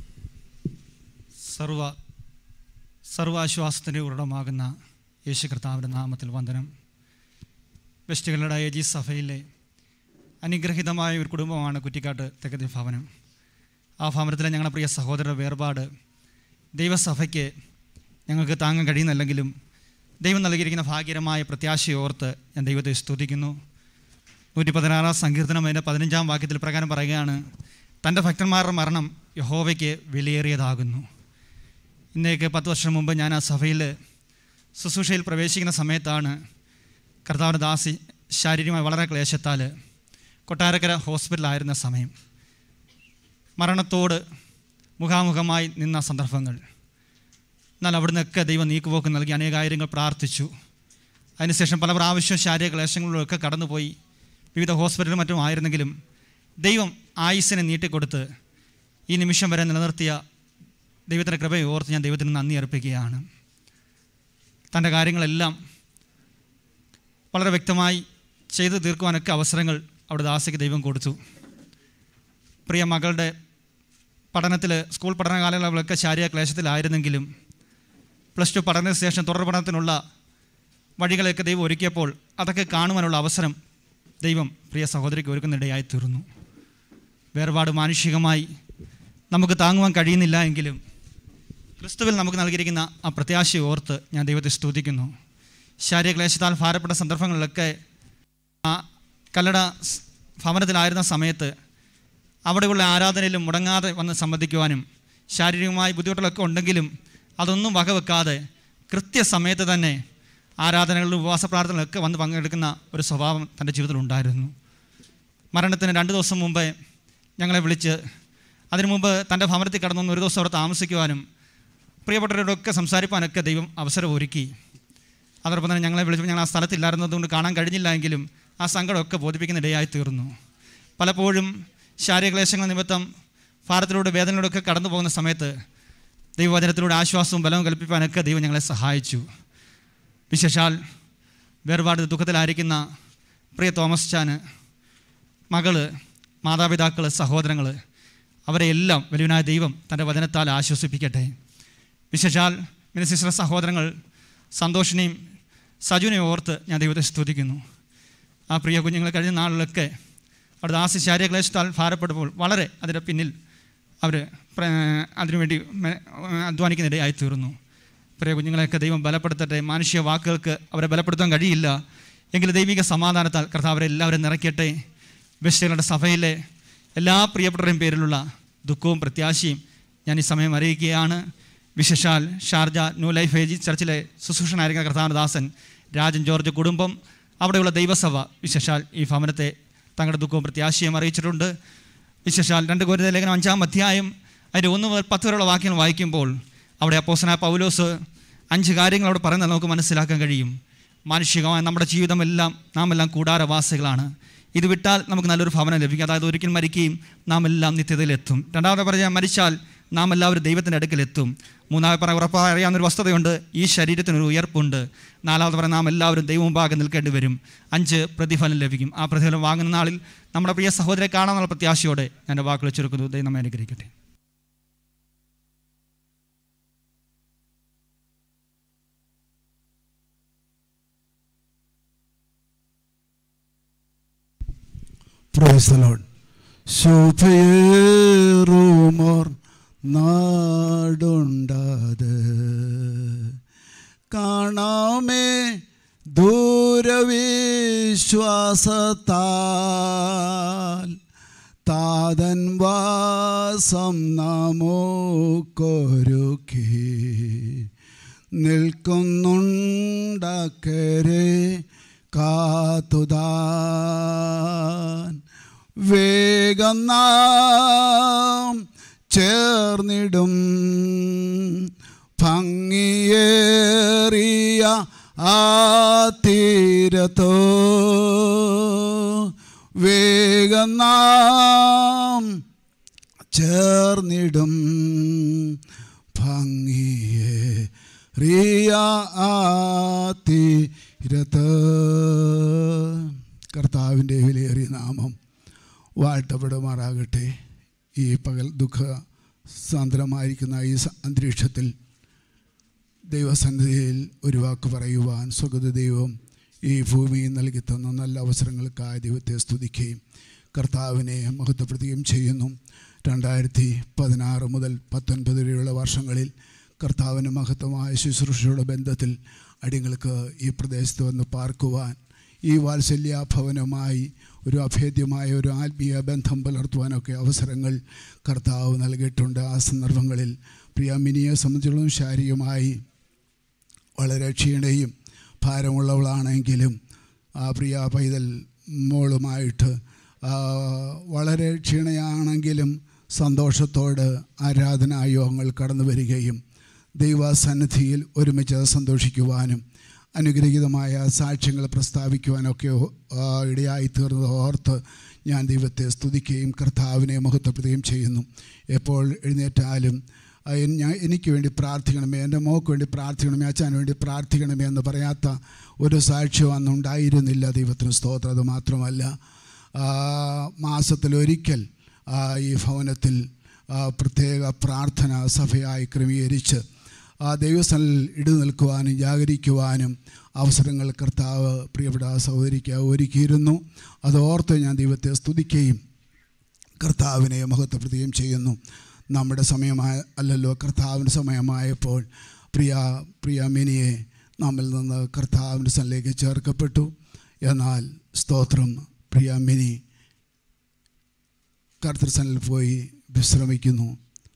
സർവ സർവാശ്വാസത്തിൻ്റെ ഉറടമാകുന്ന യേശു കർത്താവിൻ്റെ നാമത്തിൽ വന്ദനം വെസ്റ്റ് കല്ലട എ ജി സഭയിലെ അനുഗ്രഹീതമായ ഒരു കുടുംബമാണ് കുറ്റിക്കാട്ട് തെക്കതി ഭവനം ആ ഭവനത്തിലെ ഞങ്ങളുടെ പ്രിയ സഹോദരരുടെ വേർപാട് ദൈവസഭയ്ക്ക് ഞങ്ങൾക്ക് താങ്ങാൻ കഴിയുന്നില്ലെങ്കിലും ദൈവം നൽകിയിരിക്കുന്ന ഭാഗ്യകരമായ പ്രത്യാശയോർത്ത് ഞാൻ ദൈവത്തെ സ്തുതിക്കുന്നു നൂറ്റി പതിനാറാം സങ്കീർത്തനം അതിൻ്റെ പതിനഞ്ചാം വാക്യത്തിൽ പ്രകാരം പറയുകയാണ് തൻ്റെ ഭക്തന്മാരുടെ മരണം യഹോവയ്ക്ക് വിലയേറിയതാകുന്നു ഇന്നേക്ക് പത്ത് വർഷം മുമ്പ് ഞാൻ ആ സഭയിൽ ശുശ്രൂഷയിൽ പ്രവേശിക്കുന്ന സമയത്താണ് കർത്താവിൻ്റെ ദാസി ശാരീരികമായി വളരെ ക്ലേശത്താൽ കൊട്ടാരക്കര ഹോസ്പിറ്റലായിരുന്ന സമയം മരണത്തോട് മുഖാമുഖമായി നിന്ന സന്ദർഭങ്ങൾ എന്നാൽ അവിടുന്നൊക്കെ ദൈവം നീക്കുപോക്ക് നൽകി അനേകായിരങ്ങൾ പ്രാർത്ഥിച്ചു അതിനുശേഷം പല പ്രാവശ്യം ശാരീരിക ക്ലേശങ്ങളിലൊക്കെ കടന്നുപോയി വിവിധ ഹോസ്പിറ്റലും മറ്റും ആയിരുന്നെങ്കിലും ദൈവം ആയുസ്സിനെ നീട്ടിക്കൊടുത്ത് ഈ നിമിഷം വരെ നിലനിർത്തിയ ദൈവത്തിൻ്റെ കൃപയെ ഓർത്ത് ഞാൻ ദൈവത്തിന് നന്ദി അർപ്പിക്കുകയാണ് തൻ്റെ കാര്യങ്ങളെല്ലാം വളരെ വ്യക്തമായി ചെയ്തു തീർക്കുവാനൊക്കെ അവസരങ്ങൾ അവിടെ ദാസയ്ക്ക് ദൈവം കൊടുത്തു പ്രിയ മകളുടെ പഠനത്തിൽ സ്കൂൾ പഠന കാലയളവിലൊക്കെ ശാരീരിക ക്ലേശത്തിലായിരുന്നെങ്കിലും പ്ലസ് ടു പഠനത്തിന് ശേഷം തുടർ പഠനത്തിനുള്ള വഴികളൊക്കെ ദൈവം ഒരുക്കിയപ്പോൾ അതൊക്കെ കാണുവാനുള്ള അവസരം ദൈവം പ്രിയ സഹോദരിക്ക് ഒരുക്കുന്നിടയായി തീർന്നു വേർപാട് മാനുഷികമായി നമുക്ക് താങ്ങുവാൻ കഴിയുന്നില്ല എങ്കിലും ക്രിസ്തുവിൽ നമുക്ക് നൽകിയിരിക്കുന്ന ആ പ്രത്യാശ ഓർത്ത് ഞാൻ ദൈവത്തെ സ്തുതിക്കുന്നു ശാരീരിക ക്ലേശത്താൽ ഭാരപ്പെട്ട സന്ദർഭങ്ങളിലൊക്കെ ആ കല്ലട സ് ഭവനത്തിലായിരുന്ന സമയത്ത് അവിടെയുള്ള ആരാധനയിലും മുടങ്ങാതെ വന്ന് സംബന്ധിക്കുവാനും ശാരീരികമായി ബുദ്ധിമുട്ടുകളൊക്കെ ഉണ്ടെങ്കിലും അതൊന്നും വകവെക്കാതെ കൃത്യസമയത്ത് തന്നെ ആരാധനകളിലും ഉപവാസ പ്രാർത്ഥനകളിലൊക്കെ വന്ന് പങ്കെടുക്കുന്ന ഒരു സ്വഭാവം തൻ്റെ ജീവിതത്തിൽ ഉണ്ടായിരുന്നു മരണത്തിന് രണ്ട് ദിവസം മുമ്പേ ഞങ്ങളെ വിളിച്ച് അതിനു മുമ്പ് തൻ്റെ ഭവനത്തിൽ കടന്നു ഒരു ദിവസം അവിടെ താമസിക്കുവാനും പ്രിയപ്പെട്ടവരോടൊക്കെ സംസാരിക്കാനൊക്കെ ദൈവം അവസരം ഒരുക്കി അതോടൊപ്പം തന്നെ ഞങ്ങളെ വിളിച്ചപ്പോൾ ഞങ്ങൾ ആ സ്ഥലത്തില്ലായിരുന്നതുകൊണ്ട് കാണാൻ കഴിഞ്ഞില്ല എങ്കിലും ആ സങ്കടമൊക്കെ ബോധിപ്പിക്കുന്നിടയായി തീർന്നു പലപ്പോഴും ശാരീരിക ക്ലേശങ്ങൾ നിമിത്തം ഭാരത്തിലൂടെ വേദനയിലൂടെയൊക്കെ കടന്നു പോകുന്ന സമയത്ത് ദൈവവചനത്തിലൂടെ ആശ്വാസവും ബലവും കൽപ്പിക്കാനൊക്കെ ദൈവം ഞങ്ങളെ സഹായിച്ചു വിശേഷാൽ വേർപാട് ദുഃഖത്തിലായിരിക്കുന്ന പ്രിയ തോമസ് ചാന് മകള് മാതാപിതാക്കൾ സഹോദരങ്ങൾ അവരെ എല്ലാം വലിയനായ ദൈവം തൻ്റെ വചനത്താൽ ആശ്വസിപ്പിക്കട്ടെ വിശേഷാൽ മിനിസിസ്റ്റർ സഹോദരങ്ങൾ സന്തോഷിനെയും സജുവിനെയും ഓർത്ത് ഞാൻ ദൈവത്തെ സ്തുതിക്കുന്നു ആ പ്രിയ കുഞ്ഞുങ്ങൾ കഴിഞ്ഞ നാളിലൊക്കെ അവിടെ ദാസി ശാരീരിക ക്ലേശത്താൽ ഭാരപ്പെടുമ്പോൾ വളരെ അതിൻ്റെ പിന്നിൽ അവർ അതിനുവേണ്ടി മെ- അധ്വാനിക്കുന്നിടയായി തീർന്നു പ്രിയ കുഞ്ഞുങ്ങളെയൊക്കെ ദൈവം ബലപ്പെടുത്തട്ടെ മാനുഷിക വാക്കുകൾക്ക് അവരെ ബലപ്പെടുത്താൻ കഴിയില്ല എങ്കിൽ ദൈവിക സമാധാനത്താൽ കർത്താവ് അവരെ എല്ലാവരും നിറയ്ക്കട്ടെ ബെസ്റ്റുകളുടെ സഭയിലെ എല്ലാ പ്രിയപ്പെട്ടവരുടെയും പേരിലുള്ള ദുഃഖവും പ്രത്യാശയും ഞാൻ ഈ സമയം അറിയിക്കുകയാണ് വിശേഷാൽ ഷാർജ ന്യൂ ലൈഫ് ഏജ് ചർച്ചിലെ ശുശ്രൂഷനായിരിക്കുന്ന കർത്താനദാസൻ രാജൻ ജോർജ് കുടുംബം അവിടെയുള്ള ദൈവസഭ വിശേഷാൽ ഈ ഭവനത്തെ തങ്ങളുടെ ദുഃഖവും പ്രത്യാശയും അറിയിച്ചിട്ടുണ്ട് വിശേഷാൽ രണ്ട് കോരിത ലേഖനം അഞ്ചാം അധ്യായം അതിൻ്റെ ഒന്ന് മുതൽ പത്ത് വരെയുള്ള വാക്യങ്ങൾ വായിക്കുമ്പോൾ അവിടെ അപ്പോസന പൗലോസ് അഞ്ച് കാര്യങ്ങൾ അവിടെ പറയുന്നത് നമുക്ക് മനസ്സിലാക്കാൻ കഴിയും മാനുഷികമായ നമ്മുടെ ജീവിതമെല്ലാം നാം എല്ലാം കൂടാരവാസികളാണ് ഇത് വിട്ടാൽ നമുക്ക് നല്ലൊരു ഭവനം ലഭിക്കും അതായത് ഒരിക്കൽ മരിക്കുകയും നാം എല്ലാം നിത്യതയിലെത്തും രണ്ടാമത്തെ പറഞ്ഞാൽ മരിച്ചാൽ നാം എല്ലാവരും ദൈവത്തിൻ്റെ അടുക്കലെത്തും മൂന്നാമത് പറയാൻ ഉറപ്പായി അറിയാവുന്നൊരു വസ്തുതയുണ്ട് ഈ ശരീരത്തിനൊരു ഉയർപ്പുണ്ട് നാലാമത് പറയാൻ നാം എല്ലാവരും ദൈവമുമ്പാകെ നിൽക്കേണ്ടി വരും അഞ്ച് പ്രതിഫലം ലഭിക്കും ആ പ്രതിഫലം വാങ്ങുന്ന നാളിൽ നമ്മുടെ പ്രിയ സഹോദരെ കാണാമെന്നുള്ള പ്രത്യാശയോടെ ഞാൻ എൻ്റെ വാക്കുകൾ ചുരുക്കുന്നു ദൈവം നമ്മെ അനുഗ്രഹിക്കട്ടെ
പ്രൈസ് ദ ലോർഡ് ശോഭയേറുമോർ നാടുണ്ടത് കാണാമേ ദൂരവിശ്വാസത്താൽ താതൻ വാസം നമുക്കൊരുക്കി നിൽക്കുന്നുണ്ടക്കരെ കാത്തുതാൻ വേഗം നാം ചേർന്നിടും ഭംഗിയേറിയ ആ തീരത്തോ വേഗം നാം ചേർന്നിടും ഭംഗിയേറിയ ആ തീരത്ത് കർത്താവിൻ്റെ വിലയേറിയ നാമം വാഴ്ത്തപ്പെടുമാറാകട്ടെ ഈ പകൽ ദുഃഖ സാന്ദ്രമായിരിക്കുന്ന ഈ സ- അന്തരീക്ഷത്തിൽ ദൈവസന്നിധിയിൽ ഒരു വാക്ക് പറയുവാൻ സ്വഗത ദൈവം ഈ ഭൂമിയിൽ നൽകി തന്ന നല്ല അവസരങ്ങൾക്കായി ദൈവത്തെ സ്തുതിക്കുകയും കർത്താവിനെ മഹത്വപ്പെടുത്തുകയും ചെയ്യുന്നു രണ്ടായിരത്തി പതിനാറ് മുതൽ പത്തൊൻപത് വരെയുള്ള വർഷങ്ങളിൽ കർത്താവിന് മഹത്വമായ ശുശ്രൂഷയുടെ ബന്ധത്തിൽ അടിങ്ങൾക്ക് ഈ പ്രദേശത്ത് വന്ന് പാർക്കുവാൻ ഈ വാത്സല്യ ഭവനമായി ഒരു അഭേദ്യമായ ഒരു ആത്മീയ ബന്ധം പുലർത്തുവാനൊക്കെ അവസരങ്ങൾ കർത്താവ് നൽകിയിട്ടുണ്ട് ആ സന്ദർഭങ്ങളിൽ പ്രിയ മിനിയെ സംബന്ധിച്ചിടത്തോളം ശാരീരികമായി വളരെ ക്ഷീണയും ഭാരമുള്ളവളാണെങ്കിലും ആ പ്രിയ പൈതൽ മോളുമായിട്ട് ആ, വളരെ ക്ഷീണയാണെങ്കിലും സന്തോഷത്തോട് ആരാധനായോഗങ്ങൾ കടന്നു വരികയും ദൈവസന്നിധിയിൽ ഒരുമിച്ച് സന്തോഷിക്കുവാനും അനുഗ്രഹീതമായ സാക്ഷ്യങ്ങൾ പ്രസ്താവിക്കുവാനൊക്കെ ആ, ഇടയായി തീർന്നത് ഓർത്ത് ഞാൻ ദൈവത്തെ സ്തുതിക്കുകയും കർത്താവിനെ മഹത്വപ്പെടുകയും ചെയ്യുന്നു എപ്പോൾ എഴുന്നേറ്റാലും ആ, എൻ- ഞാൻ എനിക്ക് വേണ്ടി പ്രാർത്ഥിക്കണമേ എൻ്റെ മോക്ക് വേണ്ടി പ്രാർത്ഥിക്കണമേ അച്ഛന് വേണ്ടി പ്രാർത്ഥിക്കണമേ എന്ന് പറയാത്ത ഒരു സാക്ഷ്യം അന്നുണ്ടായിരുന്നില്ല ദൈവത്തിന് സ്തോത്രം അത് മാത്രമല്ല ആ, മാസത്തിലൊരിക്കൽ ആ, ഈ ഭവനത്തിൽ ആ, പ്രത്യേക പ്രാർത്ഥന സഭയായി ക്രമീകരിച്ച് ആ ദൈവസ്ഥലിൽ ഇടു നിൽക്കുവാനും ജാഗരിക്കുവാനും അവസരങ്ങൾ കർത്താവ് പ്രിയപ്പെട്ട സഹോദരിക്ക് ഒരുക്കിയിരുന്നു അതോർത്ത് ഞാൻ ദൈവത്തെ സ്തുതിക്കുകയും കർത്താവിനെ മഹത്വപ്പെടുത്തുകയും ചെയ്യുന്നു നമ്മുടെ സമയമായ അല്ലല്ലോ കർത്താവിൻ്റെ സമയമായപ്പോൾ പ്രിയ പ്രിയ മിനിയെ നമ്മിൽ നിന്ന് കർത്താവിൻ്റെ സ്ഥലത്തേക്ക് ചേർക്കപ്പെട്ടു എന്നാൽ സ്തോത്രം പ്രിയ മിനി കർത്തൃസനിൽ പോയി വിശ്രമിക്കുന്നു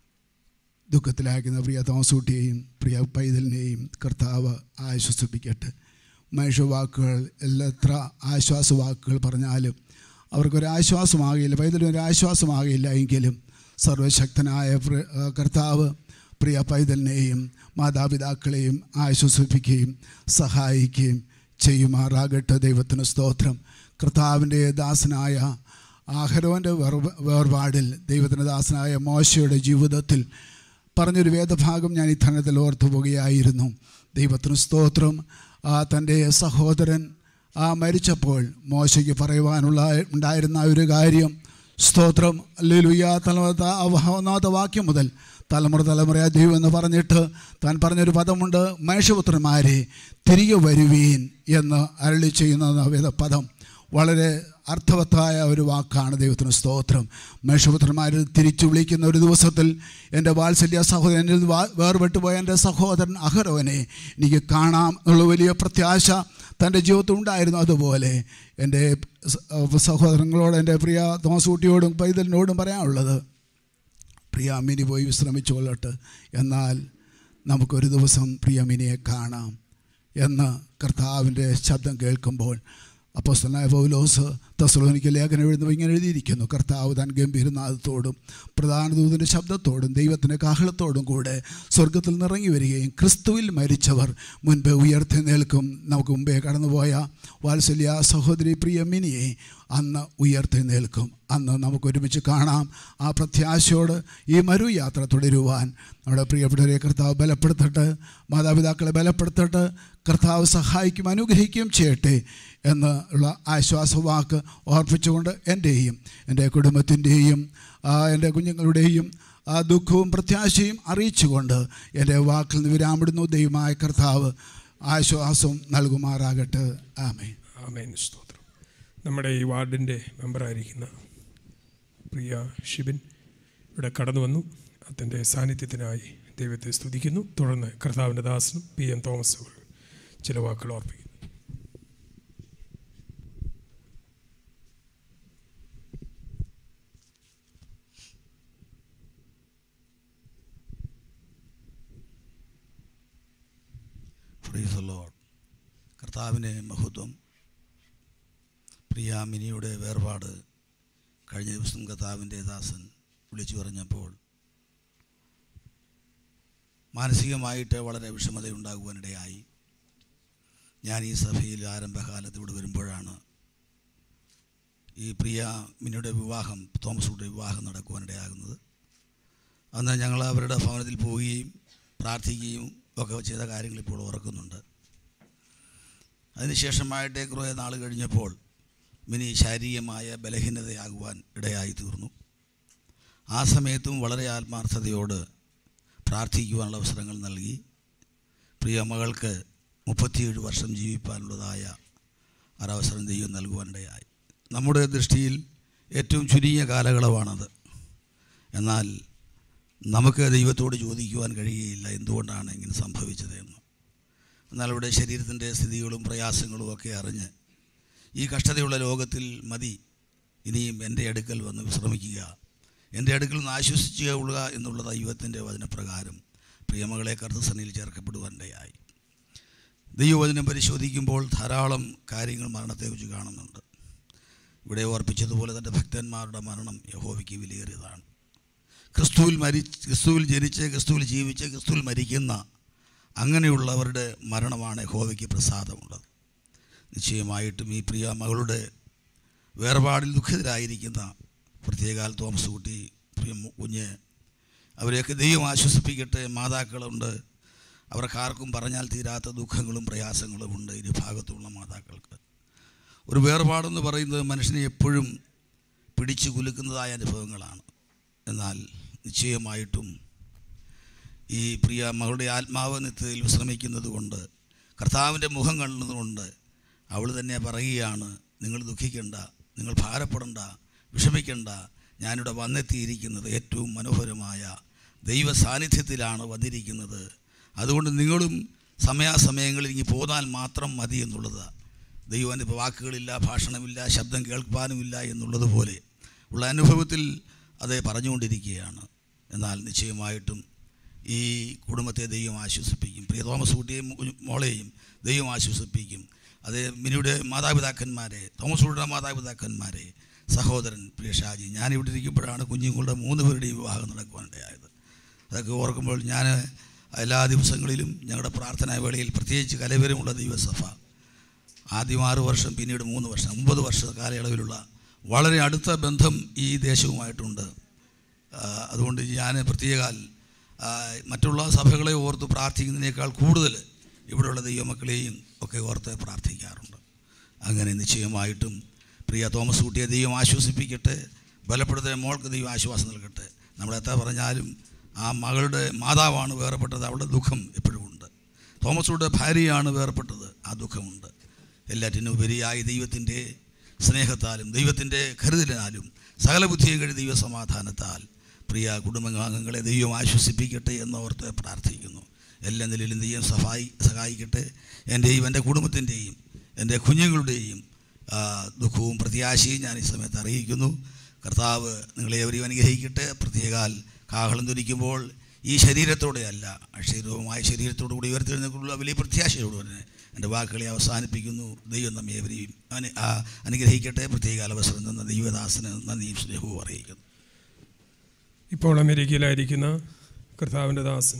ദുഃഖത്തിലാക്കുന്ന പ്രിയ തോമസൂട്ടിയെയും പ്രിയ പൈതലിനെയും കർത്താവ് ആശ്വസിപ്പിക്കട്ടെ മനുഷ്യവാക്കുകൾ എല്ലാ എത്ര ആശ്വാസവാക്കുകൾ പറഞ്ഞാലും അവർക്കൊരു ആശ്വാസമാകില്ല പൈതലിന് ഒരു ആശ്വാസമാകില്ല എങ്കിലും സർവശക്തനായ പ്ര- ആ, കർത്താവ് പ്രിയ പൈതലിനെയും മാതാപിതാക്കളെയും ആശ്വസിപ്പിക്കുകയും സഹായിക്കുകയും ചെയ്യുമാറാകട്ടെ ദൈവത്തിന് സ്തോത്രം കർത്താവിൻ്റെ ദാസനായ ആഹരോൻ്റെ വേർ വേർപാടിൽ ദൈവത്തിൻ്റെ ദാസനായ മോശയുടെ ജീവിതത്തിൽ പറഞ്ഞൊരു വേദഭാഗം ഞാൻ ഈ ധനത്തിൽ ഓർത്തു പോകുകയായിരുന്നു ദൈവത്തിന് സ്തോത്രം ആ തൻ്റെ സഹോദരൻ ആ മരിച്ചപ്പോൾ മോശയ്ക്ക് പറയുവാനുള്ള ഉണ്ടായിരുന്ന ഒരു കാര്യം സ്തോത്രം ലുയ്യ തലമുറ ഒന്നാമത്തെ വാക്യം മുതൽ തലമുറ തലമുറ ദൈവം എന്ന് പറഞ്ഞിട്ട് താൻ പറഞ്ഞൊരു പദമുണ്ട് മനുഷ്യപുത്രന്മാരെ തിരികെ വരുവീൻ എന്ന് അരളി ചെയ്യുന്ന വേദപദം വളരെ അർത്ഥവത്തായ ഒരു വാക്കാണ് ദൈവത്തിന് സ്തോത്രം മേഷപുത്രന്മാർ തിരിച്ചു വിളിക്കുന്ന ഒരു ദിവസത്തിൽ എൻ്റെ വാത്സല്യ സഹോദരൻ എന്നിൽ നിന്ന് വാ- വേർപെട്ടു പോയ എൻ്റെ സഹോദരൻ അഹരോനെ എനിക്ക് കാണാം എന്നുള്ള വലിയ പ്രത്യാശ തൻ്റെ ജീവിതത്തിൽ ഉണ്ടായിരുന്നു അതുപോലെ എൻ്റെ സ- സഹോദരങ്ങളോട് എൻ്റെ പ്രിയ തോമസൂട്ടിയോടും പൈതലിനോടും പറയാനുള്ളത് പ്രിയ അമ്മിനി പോയി വിശ്രമിച്ചു കൊള്ളട്ടെ എന്നാൽ നമുക്കൊരു ദിവസം പ്രിയ അമ്മിനിയെ കാണാം എന്ന് കർത്താവിൻ്റെ ശബ്ദം കേൾക്കുമ്പോൾ അപ്പോസ്തലനായ പൗലോസ് തസ്ലോനിക്ക് ലേഖനം എഴുതുമ്പോൾ ഇങ്ങനെ എഴുതിയിരിക്കുന്നു കർത്താവ് താൻ ഗംഭീരനാഥത്തോടും പ്രധാന ദൂതൻ്റെ ശബ്ദത്തോടും ദൈവത്തിൻ്റെ കാഹളത്തോടും കൂടെ സ്വർഗത്തിൽ നിറങ്ങി വരികയും ക്രിസ്തുവിൽ മരിച്ചവർ മുൻപേ ഉയർത്തി നിൽക്കും നമുക്ക് മുമ്പേ കടന്നുപോയ വാത്സല്യ സഹോദരി പ്രിയ മിനിയെ അന്ന് ഉയർത്തി നിൽക്കും അന്ന് നമുക്ക് ഒരുമിച്ച് കാണാം ആ പ്രത്യാശയോട് ഈ മരുയാത്ര തുടരുവാൻ നമ്മുടെ പ്രിയപ്പെട്ടവരെ കർത്താവ് ബലപ്പെടുത്തട്ടെ മാതാപിതാക്കളെ ബലപ്പെടുത്തട്ടെ കർത്താവ് സഹായിക്കും അനുഗ്രഹിക്കുകയും ചെയ്യട്ടെ എന്ന് ഉള്ള ആശ്വാസവാക്ക് ഓർപ്പിച്ചുകൊണ്ട് എൻ്റെയും എൻ്റെ കുടുംബത്തിൻ്റെയും എൻ്റെ കുഞ്ഞുങ്ങളുടെയും ആ ദുഃഖവും പ്രത്യാശയും അറിയിച്ചുകൊണ്ട് എൻ്റെ വാക്കിൽ നിന്ന് വിരാമിടുന്നു ദൈവമായ കർത്താവ് ആശ്വാസം നൽകുമാറാകട്ടെ ആമേ
ആമേൻ സ്തോത്രം നമ്മുടെ ഈ വാർഡിൻ്റെ മെമ്പറായിരിക്കുന്ന പ്രിയ ഷിബിൻ ഇവിടെ കടന്നു വന്നു അതിൻ്റെ സാന്നിധ്യത്തിനായി ദൈവത്തെ സ്തുതിക്കുന്നു തുടർന്ന് കർത്താവിൻ്റെ ദാസനും പി എൻ തോമസ് അവർ ചില വാക്കുകൾ ഓർപ്പിക്കുന്നു
പ്രൈസ് ദ ലോർഡ് കർത്താവിനെ മഹത്വം പ്രിയ മിനിയുടെ വേർപാട് കഴിഞ്ഞ ദിവസം കർത്താവിൻ്റെ ദാസൻ വിളിച്ചു പറഞ്ഞപ്പോൾ മാനസികമായിട്ട് വളരെ വിഷമതയുണ്ടാകുവാനിടയായി ഞാൻ ഈ സഭയിൽ ആരംഭകാലത്ത് ഇവിടെ വരുമ്പോഴാണ് ഈ പ്രിയ മിനിയുടെ വിവാഹം തോമസുടെ വിവാഹം നടക്കുവാനിടയാകുന്നത് അന്ന് ഞങ്ങൾ അവരുടെ ഭവനത്തിൽ പോവുകയും പ്രാർത്ഥിക്കുകയും ഒക്കെ ചെയ്ത കാര്യങ്ങൾ ഇപ്പോൾ ഓർക്കുന്നുണ്ട് അതിനുശേഷമായിട്ട് കുറേ നാൾ കഴിഞ്ഞപ്പോൾ മിനി ശാരീരികമായ ബലഹീനതയാകുവാൻ ഇടയായി തീർന്നു ആ സമയത്തും വളരെ ആത്മാർത്ഥതയോട് പ്രാർത്ഥിക്കുവാനുള്ള അവസരങ്ങൾ നൽകി പ്രിയ മകൾക്ക് മുപ്പത്തിയേഴ് വർഷം ജീവിപ്പാനുള്ളതായ ഒരവസരം ദൈവം നൽകുവാനിടയായി നമ്മുടെ ദൃഷ്ടിയിൽ ഏറ്റവും ചുരുങ്ങിയ കാലയളവാണത് എന്നാൽ നമുക്ക് ദൈവത്തോട് ചോദിക്കുവാൻ കഴിയുകയില്ല എന്തുകൊണ്ടാണ് ഇങ്ങനെ സംഭവിച്ചത് എന്ന് എന്നാൽ ഇവിടെ ശരീരത്തിൻ്റെ സ്ഥിതികളും പ്രയാസങ്ങളും ഒക്കെ അറിഞ്ഞ് ഈ കഷ്ടതയുള്ള ലോകത്തിൽ മതി ഇനിയും എൻ്റെ അടുക്കൽ വന്ന് വിശ്രമിക്കുക എൻ്റെ അടുക്കൽ നിന്ന് ആശ്വസിച്ചു കൊള്ളുക എന്നുള്ള ദൈവത്തിൻ്റെ വചനപ്രകാരം പ്രിയമകളെ കർത്തസനയിൽ ചേർക്കപ്പെടുവാനിടയായി ദൈവവചനം പരിശോധിക്കുമ്പോൾ ധാരാളം കാര്യങ്ങൾ മരണത്തെക്കുറിച്ച് കാണുന്നുണ്ട് ഇവിടെ ഓർപ്പിച്ചതുപോലെ തൻ്റെ ഭക്തന്മാരുടെ മരണം യഹോവയ്ക്ക് വിലയേറിയതാണ് ക്രിസ്തുവിൽ മരി ക്രിസ്തുവിൽ ജനിച്ച് ക്രിസ്തുവിൽ ജീവിച്ച് ക്രിസ്തുവിൽ മരിക്കുന്ന അങ്ങനെയുള്ളവരുടെ മരണമാണ് യഹോവയ്ക്ക് പ്രസാദമുള്ളത് നിശ്ചയമായിട്ടും ഈ പ്രിയ മകളുടെ വേർപാടിൽ ദുഃഖിതരായിരിക്കുന്ന പ്രത്യേകാൽ തോമസ് കുട്ടി പ്രിയ മു- കുഞ്ഞ് അവരെയൊക്കെ ദൈവം ആശ്വസിപ്പിക്കട്ടെ മാതാക്കളുണ്ട് അവർക്കാർക്കും പറഞ്ഞാൽ തീരാത്ത ദുഃഖങ്ങളും പ്രയാസങ്ങളും ഉണ്ട് ഇരു ഭാഗത്തുള്ള മാതാക്കൾക്ക് ഒരു വേർപാടെന്ന് പറയുന്നത് മനുഷ്യനെ എപ്പോഴും പിടിച്ചു കുലുക്കുന്നതായ അനുഭവങ്ങളാണ് എന്നാൽ നിശ്ചയമായിട്ടും ഈ പ്രിയ മകളുടെ ആത്മാവ് നിത്യത്തിൽ വിശ്രമിക്കുന്നത് കൊണ്ട് കർത്താവിൻ്റെ മുഖം കാണുന്നതുകൊണ്ട് അവൾ തന്നെ പറയുകയാണ് നിങ്ങൾ ദുഃഖിക്കേണ്ട നിങ്ങൾ ഭാരപ്പെടണ്ട വിഷമിക്കേണ്ട ഞാനിവിടെ വന്നെത്തിയിരിക്കുന്നത് ഏറ്റവും മനോഹരമായ ദൈവ സാന്നിധ്യത്തിലാണ് വന്നിരിക്കുന്നത് അതുകൊണ്ട് നിങ്ങളും സമയാസമയങ്ങളിൽ ഇങ്ങനെ പോന്നാൽ മാത്രം മതി എന്നുള്ളത് ദൈവൻ്റെ വാക്കുകളില്ല ഭാഷണമില്ല ശബ്ദം കേൾക്കാനുമില്ല എന്നുള്ളതുപോലെ ഉള്ള അനുഭവത്തിൽ അത് പറഞ്ഞുകൊണ്ടിരിക്കുകയാണ് എന്നാൽ നിശ്ചയമായിട്ടും ഈ കുടുംബത്തെ ദൈവം ആശ്വസിപ്പിക്കും പ്രിയ തോമസ് കുട്ടിയെയും മു- മോളെയും ദൈവം ആശ്വസിപ്പിക്കും അത് മിനിയുടെ മാതാപിതാക്കന്മാരെ തോമസ് കുട്ടിയുടെ മാതാപിതാക്കന്മാരെ സഹോദരൻ പ്രിയ ഷാജി ഞാനിവിടെ ഇരിക്കുമ്പോഴാണ് കുഞ്ഞുങ്ങളുടെ മൂന്ന് പേരുടെയും വിവാഹം നടക്കുവാനിടയായത് അതൊക്കെ ഓർക്കുമ്പോൾ ഞാൻ എല്ലാ ദിവസങ്ങളിലും ഞങ്ങളുടെ പ്രാർത്ഥനാ വേളയിൽ പ്രത്യേകിച്ച് കലവരമുള്ള ദൈവസഭ ആദ്യം ആറ് വർഷം പിന്നീട് മൂന്ന് വർഷം ഒമ്പത് വർഷ കാലയളവിലുള്ള വളരെ അടുത്ത ബന്ധം ഈ ദേശവുമായിട്ടുണ്ട് ആ, അതുകൊണ്ട് ഞാൻ പ്രത്യേകാൽ ആ, മറ്റുള്ള സഭകളെ ഓർത്ത് പ്രാർത്ഥിക്കുന്നതിനേക്കാൾ കൂടുതൽ ഇവിടെയുള്ള ദൈവമക്കളെയും ഒക്കെ ഓർത്ത് പ്രാർത്ഥിക്കാറുണ്ട് അങ്ങനെ നിശ്ചയമായിട്ടും പ്രിയ തോമസ് കുട്ടിയെ ദൈവം ആശ്വസിപ്പിക്കട്ടെ ബലപ്പെടുത്തുന്ന മോൾക്ക് ദൈവം ആശ്വാസം നൽകട്ടെ നമ്മൾ എത്ര പറഞ്ഞാലും ആ മകളുടെ മാതാവാണ് വേർപെട്ടത് അവളുടെ ദുഃഖം എപ്പോഴും ഉണ്ട് തോമസ് കുട്ടിയുടെ ഭാര്യയാണ് വേർപെട്ടത് ആ ദുഃഖമുണ്ട് എല്ലാറ്റിനും ഉപരിയായി ദൈവത്തിൻ്റെ സ്നേഹത്താലും ദൈവത്തിൻ്റെ കരുതലിനാലും സകല ബുദ്ധിയും കഴി ദൈവസമാധാനത്താൽ പ്രിയ കുടുംബാംഗങ്ങളെ ദൈവം ആശ്വസിപ്പിക്കട്ടെ എന്നോർത്ത് പ്രാർത്ഥിക്കുന്നു എല്ലാ നിലയിലും ദൈവം സഹായി സഹായിക്കട്ടെ എൻ്റെയും എൻ്റെ കുടുംബത്തിൻ്റെയും എൻ്റെ കുഞ്ഞുങ്ങളുടെയും ആ, ദുഃഖവും പ്രത്യാശയും ഞാൻ ഈ സമയത്ത് അറിയിക്കുന്നു കർത്താവ് നിങ്ങളെ എവരെയും അനുഗ്രഹിക്കട്ടെ പ്രത്യേകാൽ കാഹളം ധരിക്കുമ്പോൾ ഈ ശരീരത്തോടെയല്ല അക്ഷരവുമായ ശരീരത്തോടു കൂടി ഉയർത്തെഴുന്നേക്കുള്ള വലിയ പ്രത്യാശയോട് തന്നെ എൻ്റെ വാക്കുകളെ അവസാനിപ്പിക്കുന്നു ദൈവം നമ്മെ എവരെയും അനു- ആ, അനുഗ്രഹിക്കട്ടെ പ്രത്യേക അവസരം തന്ന ദൈവദാസന് നന്ദിയും സ്നേഹവും അറിയിക്കുന്നു
ഇപ്പോൾ അമേരിക്കയിലായിരിക്കുന്ന കർത്താവിൻ്റെ ദാസൻ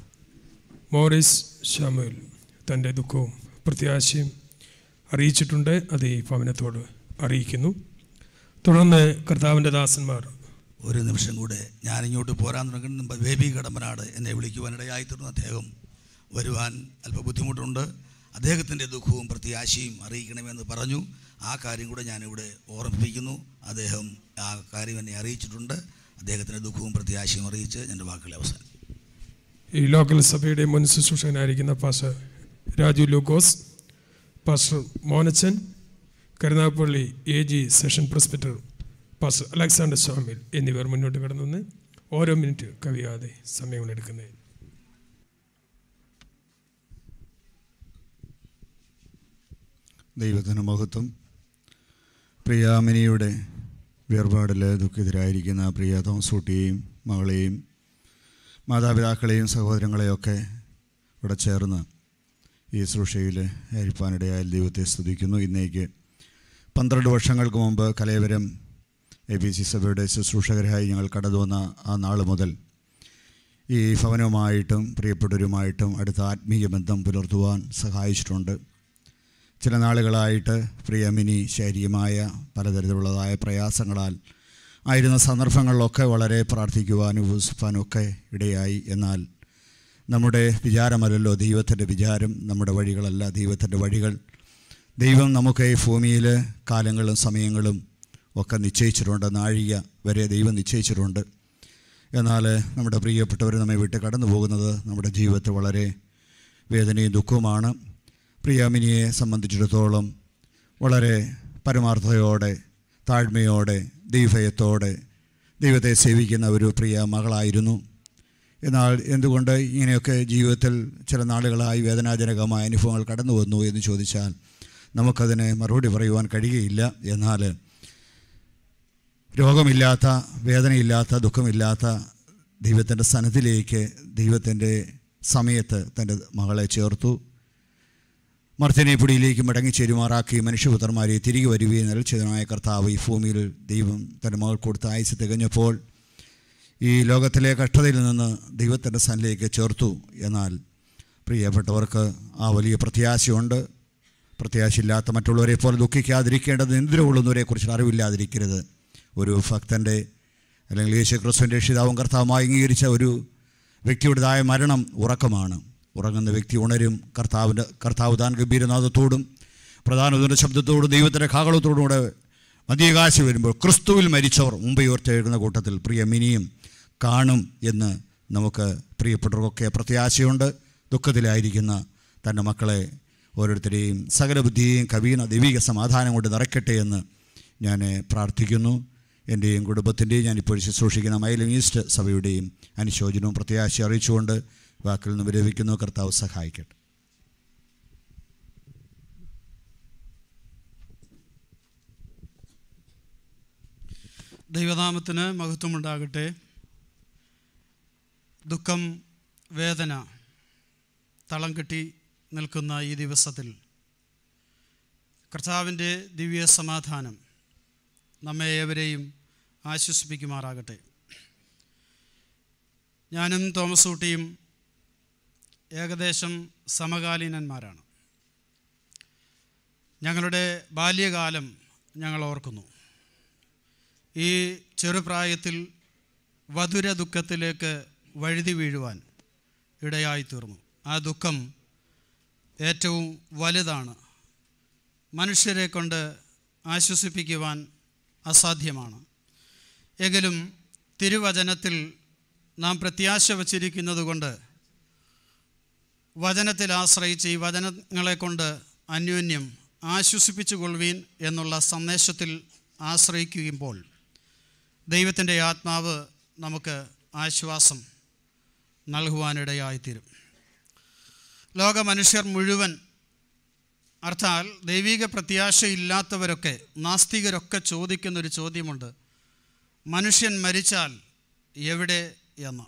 മോറിസ് ഷാമുൽ തൻ്റെ ദുഃഖവും പ്രത്യാശയും അറിയിച്ചിട്ടുണ്ട് അത് ഈ ഭവനത്തോട് അറിയിക്കുന്നു തുടർന്ന് കർത്താവിൻ്റെ ദാസന്മാർ
ഒരു നിമിഷം കൂടെ ഞാനിങ്ങോട്ട് പോരാൻ തുടങ്ങുന്ന മുമ്പ് ബേബി കടമ്പനാട് എന്നെ വിളിക്കുവാനിടയായിത്തീർന്നു അദ്ദേഹം വരുവാൻ അല്പം ബുദ്ധിമുട്ടുണ്ട് അദ്ദേഹത്തിൻ്റെ ദുഃഖവും പ്രത്യാശയും അറിയിക്കണമെന്ന് പറഞ്ഞു ആ കാര്യം കൂടെ ഞാനിവിടെ ഓർമ്മിപ്പിക്കുന്നു അദ്ദേഹം ആ കാര്യം എന്നെ അറിയിച്ചിട്ടുണ്ട് അദ്ദേഹത്തിൻ്റെ ദുഃഖവും പ്രത്യാശയും അറിയിച്ച് എൻ്റെ വാക്കുകളെ അവസാനം
ഈ ലോക്കൽ സഭയുടെ മുൻ ശുശ്രൂഷകനായിരിക്കുന്ന pastor Raju Lukose pastor Monachan Karunagappally A G section presbyter pastor Alexander സ്വാമിൽ എന്നിവർ മുന്നോട്ട് കടന്നു വന്ന് ഓരോ മിനിറ്റ് കവിയാതെ സമയങ്ങളെടുക്കുന്നത്
ദൈവത്തിന് മഹത്വം പ്രിയാമിനിയുടെ വേർപാടിൽ ദുഃഖിതരായിരിക്കുന്ന പ്രിയ തോമസൂട്ടിയെയും മകളെയും മാതാപിതാക്കളെയും സഹോദരങ്ങളെയൊക്കെ ഇവിടെ ചേർന്ന് ഈ ശുശ്രൂഷയിൽ ആയിരിക്കാനിടയായ ദൈവത്തെ സ്തുതിക്കുന്നു ഇന്നേക്ക് പന്ത്രണ്ട് വർഷങ്ങൾക്ക് മുമ്പ് കലയവരം എ ബി സി സഭയുടെ ശുശ്രൂഷകരായി ഞങ്ങൾ കടന്നു വന്ന ആ നാൾ മുതൽ ഈ ഭവനവുമായിട്ടും പ്രിയപ്പെട്ടവരുമായിട്ടും അടുത്ത ആത്മീയ ബന്ധം പുലർത്തുവാൻ സഹായിച്ചിട്ടുണ്ട് ചില നാളുകളായിട്ട് പ്രിയമിനി ശാരീരികമായ പലതരത്തിലുള്ളതായ പ്രയാസങ്ങളാൽ ആയിരുന്ന സന്ദർഭങ്ങളിലൊക്കെ വളരെ പ്രാർത്ഥിക്കുവാനും ഉപസിപ്പാനും ഒക്കെ ഇടയായി എന്നാൽ നമ്മുടെ വിചാരമല്ലല്ലോ ദൈവത്തിൻ്റെ വിചാരം നമ്മുടെ വഴികളല്ല ദൈവത്തിൻ്റെ വഴികൾ ദൈവം നമുക്ക് ഈ ഭൂമിയിൽ കാലങ്ങളും സമയങ്ങളും ഒക്കെ നിശ്ചയിച്ചിട്ടുണ്ട് നാഴിക വരെ ദൈവം നിശ്ചയിച്ചിട്ടുണ്ട് എന്നാൽ നമ്മുടെ പ്രിയപ്പെട്ടവർ നമ്മെ വിട്ട് കടന്നു പോകുന്നത് നമ്മുടെ ജീവിതത്തിൽ വളരെ വേദനയും ദുഃഖവുമാണ് പ്രിയാമിനിയെ സംബന്ധിച്ചിടത്തോളം വളരെ പരമാർത്ഥതയോടെ താഴ്മയോടെ ദൈവഭയത്തോടെ ദൈവത്തെ സേവിക്കുന്ന ഒരു പ്രിയ മകളായിരുന്നു എന്നാൽ എന്തുകൊണ്ട് ഇങ്ങനെയൊക്കെ ജീവിതത്തിൽ ചില നാളുകളായി വേദനാജനകമായ അനുഭവങ്ങൾ കടന്നു വന്നു എന്ന് ചോദിച്ചാൽ നമുക്കതിന് മറുപടി പറയുവാൻ കഴിയുകയില്ല എന്നാൽ രോഗമില്ലാത്ത വേദനയില്ലാത്ത ദുഃഖമില്ലാത്ത ദൈവത്തിൻ്റെ സനത്തിലേക്ക് ദൈവത്തിൻ്റെ സമയത്ത് തൻ്റെ മകളെ ചേർത്തു മർത്തനെ പിടിയിലേക്ക് മടങ്ങിച്ചേരുമാറാക്കി മനുഷ്യപുത്രന്മാരെ തിരികെ വരികയും നിലച്ചതനായ കർത്താവ് ഈ ഭൂമിയിൽ ദൈവം തൻ്റെ മകൾ കൊടുത്ത ആയുസ് തികഞ്ഞപ്പോൾ ഈ ലോകത്തിലെ കഷ്ടതയിൽ നിന്ന് ദൈവത്തിൻ്റെ സനിലേക്ക് ചേർത്തു എന്നാൽ പ്രിയപ്പെട്ടവർക്ക് ആ വലിയ പ്രത്യാശയുണ്ട് പ്രത്യാശയില്ലാത്ത മറ്റുള്ളവരെ പോലെ ദുഃഖിക്കാതിരിക്കേണ്ടത് നിന്ദ്രകൊള്ളുന്നവരെക്കുറിച്ച് അറിവില്ലാതിരിക്കരുത് ഒരു ഭക്തൻ്റെ അല്ലെങ്കിൽ യേശു ക്രിസ്തുവിൻ്റെ രക്ഷിതാവും കർത്താവുമായി അംഗീകരിച്ച ഒരു വ്യക്തിയുടേതായ മരണം ഉറക്കമാണ് ഉറങ്ങുന്ന വ്യക്തി ഉണരും കർത്താവിൻ്റെ കർത്താവ് താൻ ഗംഭീരനാഥത്തോടും പ്രധാനത്തിൻ്റെ ശബ്ദത്തോടും ദൈവത്തിൻ്റെ കാകളത്തോടും കൂടെ മധ്യകാശി വരുമ്പോൾ ക്രിസ്തുവിൽ മരിച്ചവർ മുമ്പ് ഉയർത്തെഴുന്ന കൂട്ടത്തിൽ പ്രിയ മിനിയും കാണും എന്ന് നമുക്ക് പ്രിയപ്പെട്ടവർക്കൊക്കെ പ്രത്യാശയുണ്ട് ദുഃഖത്തിലായിരിക്കുന്ന തൻ്റെ മക്കളെ ഓരോരുത്തരെയും സകല ബുദ്ധിയെയും കവീന ദൈവിക സമാധാനം കൊണ്ട് നിറയ്ക്കട്ടെ എന്ന് ഞാൻ പ്രാർത്ഥിക്കുന്നു എൻ്റെയും കുടുംബത്തിൻ്റെയും ഞാനിപ്പോൾ ശുശ്രൂഷിക്കുന്ന മൈലം ഈസ്റ്റ് സഭയുടെയും അനുശോചനവും പ്രത്യാശ അറിയിച്ചുകൊണ്ട് വാക്കിൽ നിന്ന് വിരമിക്കുന്നു കർത്താവ് സഹായിക്കട്ടെ
ദൈവനാമത്തിന് മഹത്വമുണ്ടാകട്ടെ ദുഃഖം വേദന തളം കെട്ടി നിൽക്കുന്ന ഈ ദിവസത്തിൽ കർത്താവിൻ്റെ ദിവ്യ സമാധാനം നമ്മെ ഏവരെയും ആശ്വസിപ്പിക്കുമാറാകട്ടെ ഞാനും തോമസ് ഊട്ടിയും ഏകദേശം സമകാലീനന്മാരാണ് ഞങ്ങളുടെ ബാല്യകാലം ഞങ്ങൾ ഓർക്കുന്നു ഈ ചെറുപ്രായത്തിൽ വധുര ദുഃഖത്തിലേക്ക് വഴുതി വീഴുവാൻ ഇടയായിത്തീർന്നു ആ ദുഃഖം ഏറ്റവും വലുതാണ് മനുഷ്യരെ കൊണ്ട് ആശ്വസിപ്പിക്കുവാൻ അസാധ്യമാണ് എങ്കിലും തിരുവചനത്തിൽ നാം പ്രത്യാശ വച്ചിരിക്കുന്നത് കൊണ്ട് വചനത്തിൽ ആശ്രയിച്ച് ഈ വചനങ്ങളെ കൊണ്ട് അന്യോന്യം ആശ്വസിപ്പിച്ചു കൊള്ളുവീൻ എന്നുള്ള സന്ദേശത്തിൽ ആശ്രയിക്കുമ്പോൾ ദൈവത്തിൻ്റെ ആത്മാവ് നമുക്ക് ആശ്വാസം നൽകുവാനിടയായിത്തീരും ലോക മനുഷ്യർ മുഴുവൻ അർത്ഥാൽ ദൈവിക പ്രത്യാശയില്ലാത്തവരൊക്കെ നാസ്തികരൊക്കെ ചോദിക്കുന്നൊരു ചോദ്യമുണ്ട് മനുഷ്യൻ മരിച്ചാൽ എവിടെ എന്ന്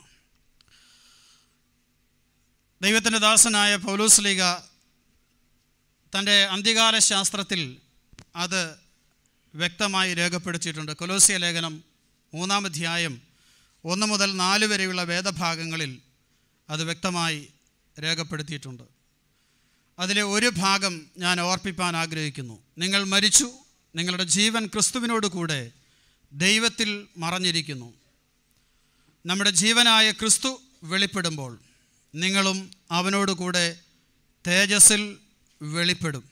ദൈവത്തിൻ്റെ ദാസനായ പൗലൂസ്ലീഗ തൻ്റെ അന്ത്യകാല ശാസ്ത്രത്തിൽ അത് വ്യക്തമായി രേഖപ്പെടുത്തിയിട്ടുണ്ട് കൊലോസിയ ലേഖനം മൂന്നാം അധ്യായം ഒന്ന് മുതൽ നാല് വരെയുള്ള വേദഭാഗങ്ങളിൽ അത് വ്യക്തമായി രേഖപ്പെടുത്തിയിട്ടുണ്ട് അതിലെ ഒരു ഭാഗം ഞാൻ ഓർപ്പിപ്പാൻ ആഗ്രഹിക്കുന്നു നിങ്ങൾ മരിച്ചു നിങ്ങളുടെ ജീവൻ ക്രിസ്തുവിനോട് കൂടെ ദൈവത്തിൽ മറഞ്ഞിരിക്കുന്നു നമ്മുടെ ജീവനായ ക്രിസ്തു വെളിപ്പെടുമ്പോൾ നിങ്ങളും അവനോട് കൂടെ തേജസ്സിൽ വെളിപ്പെടും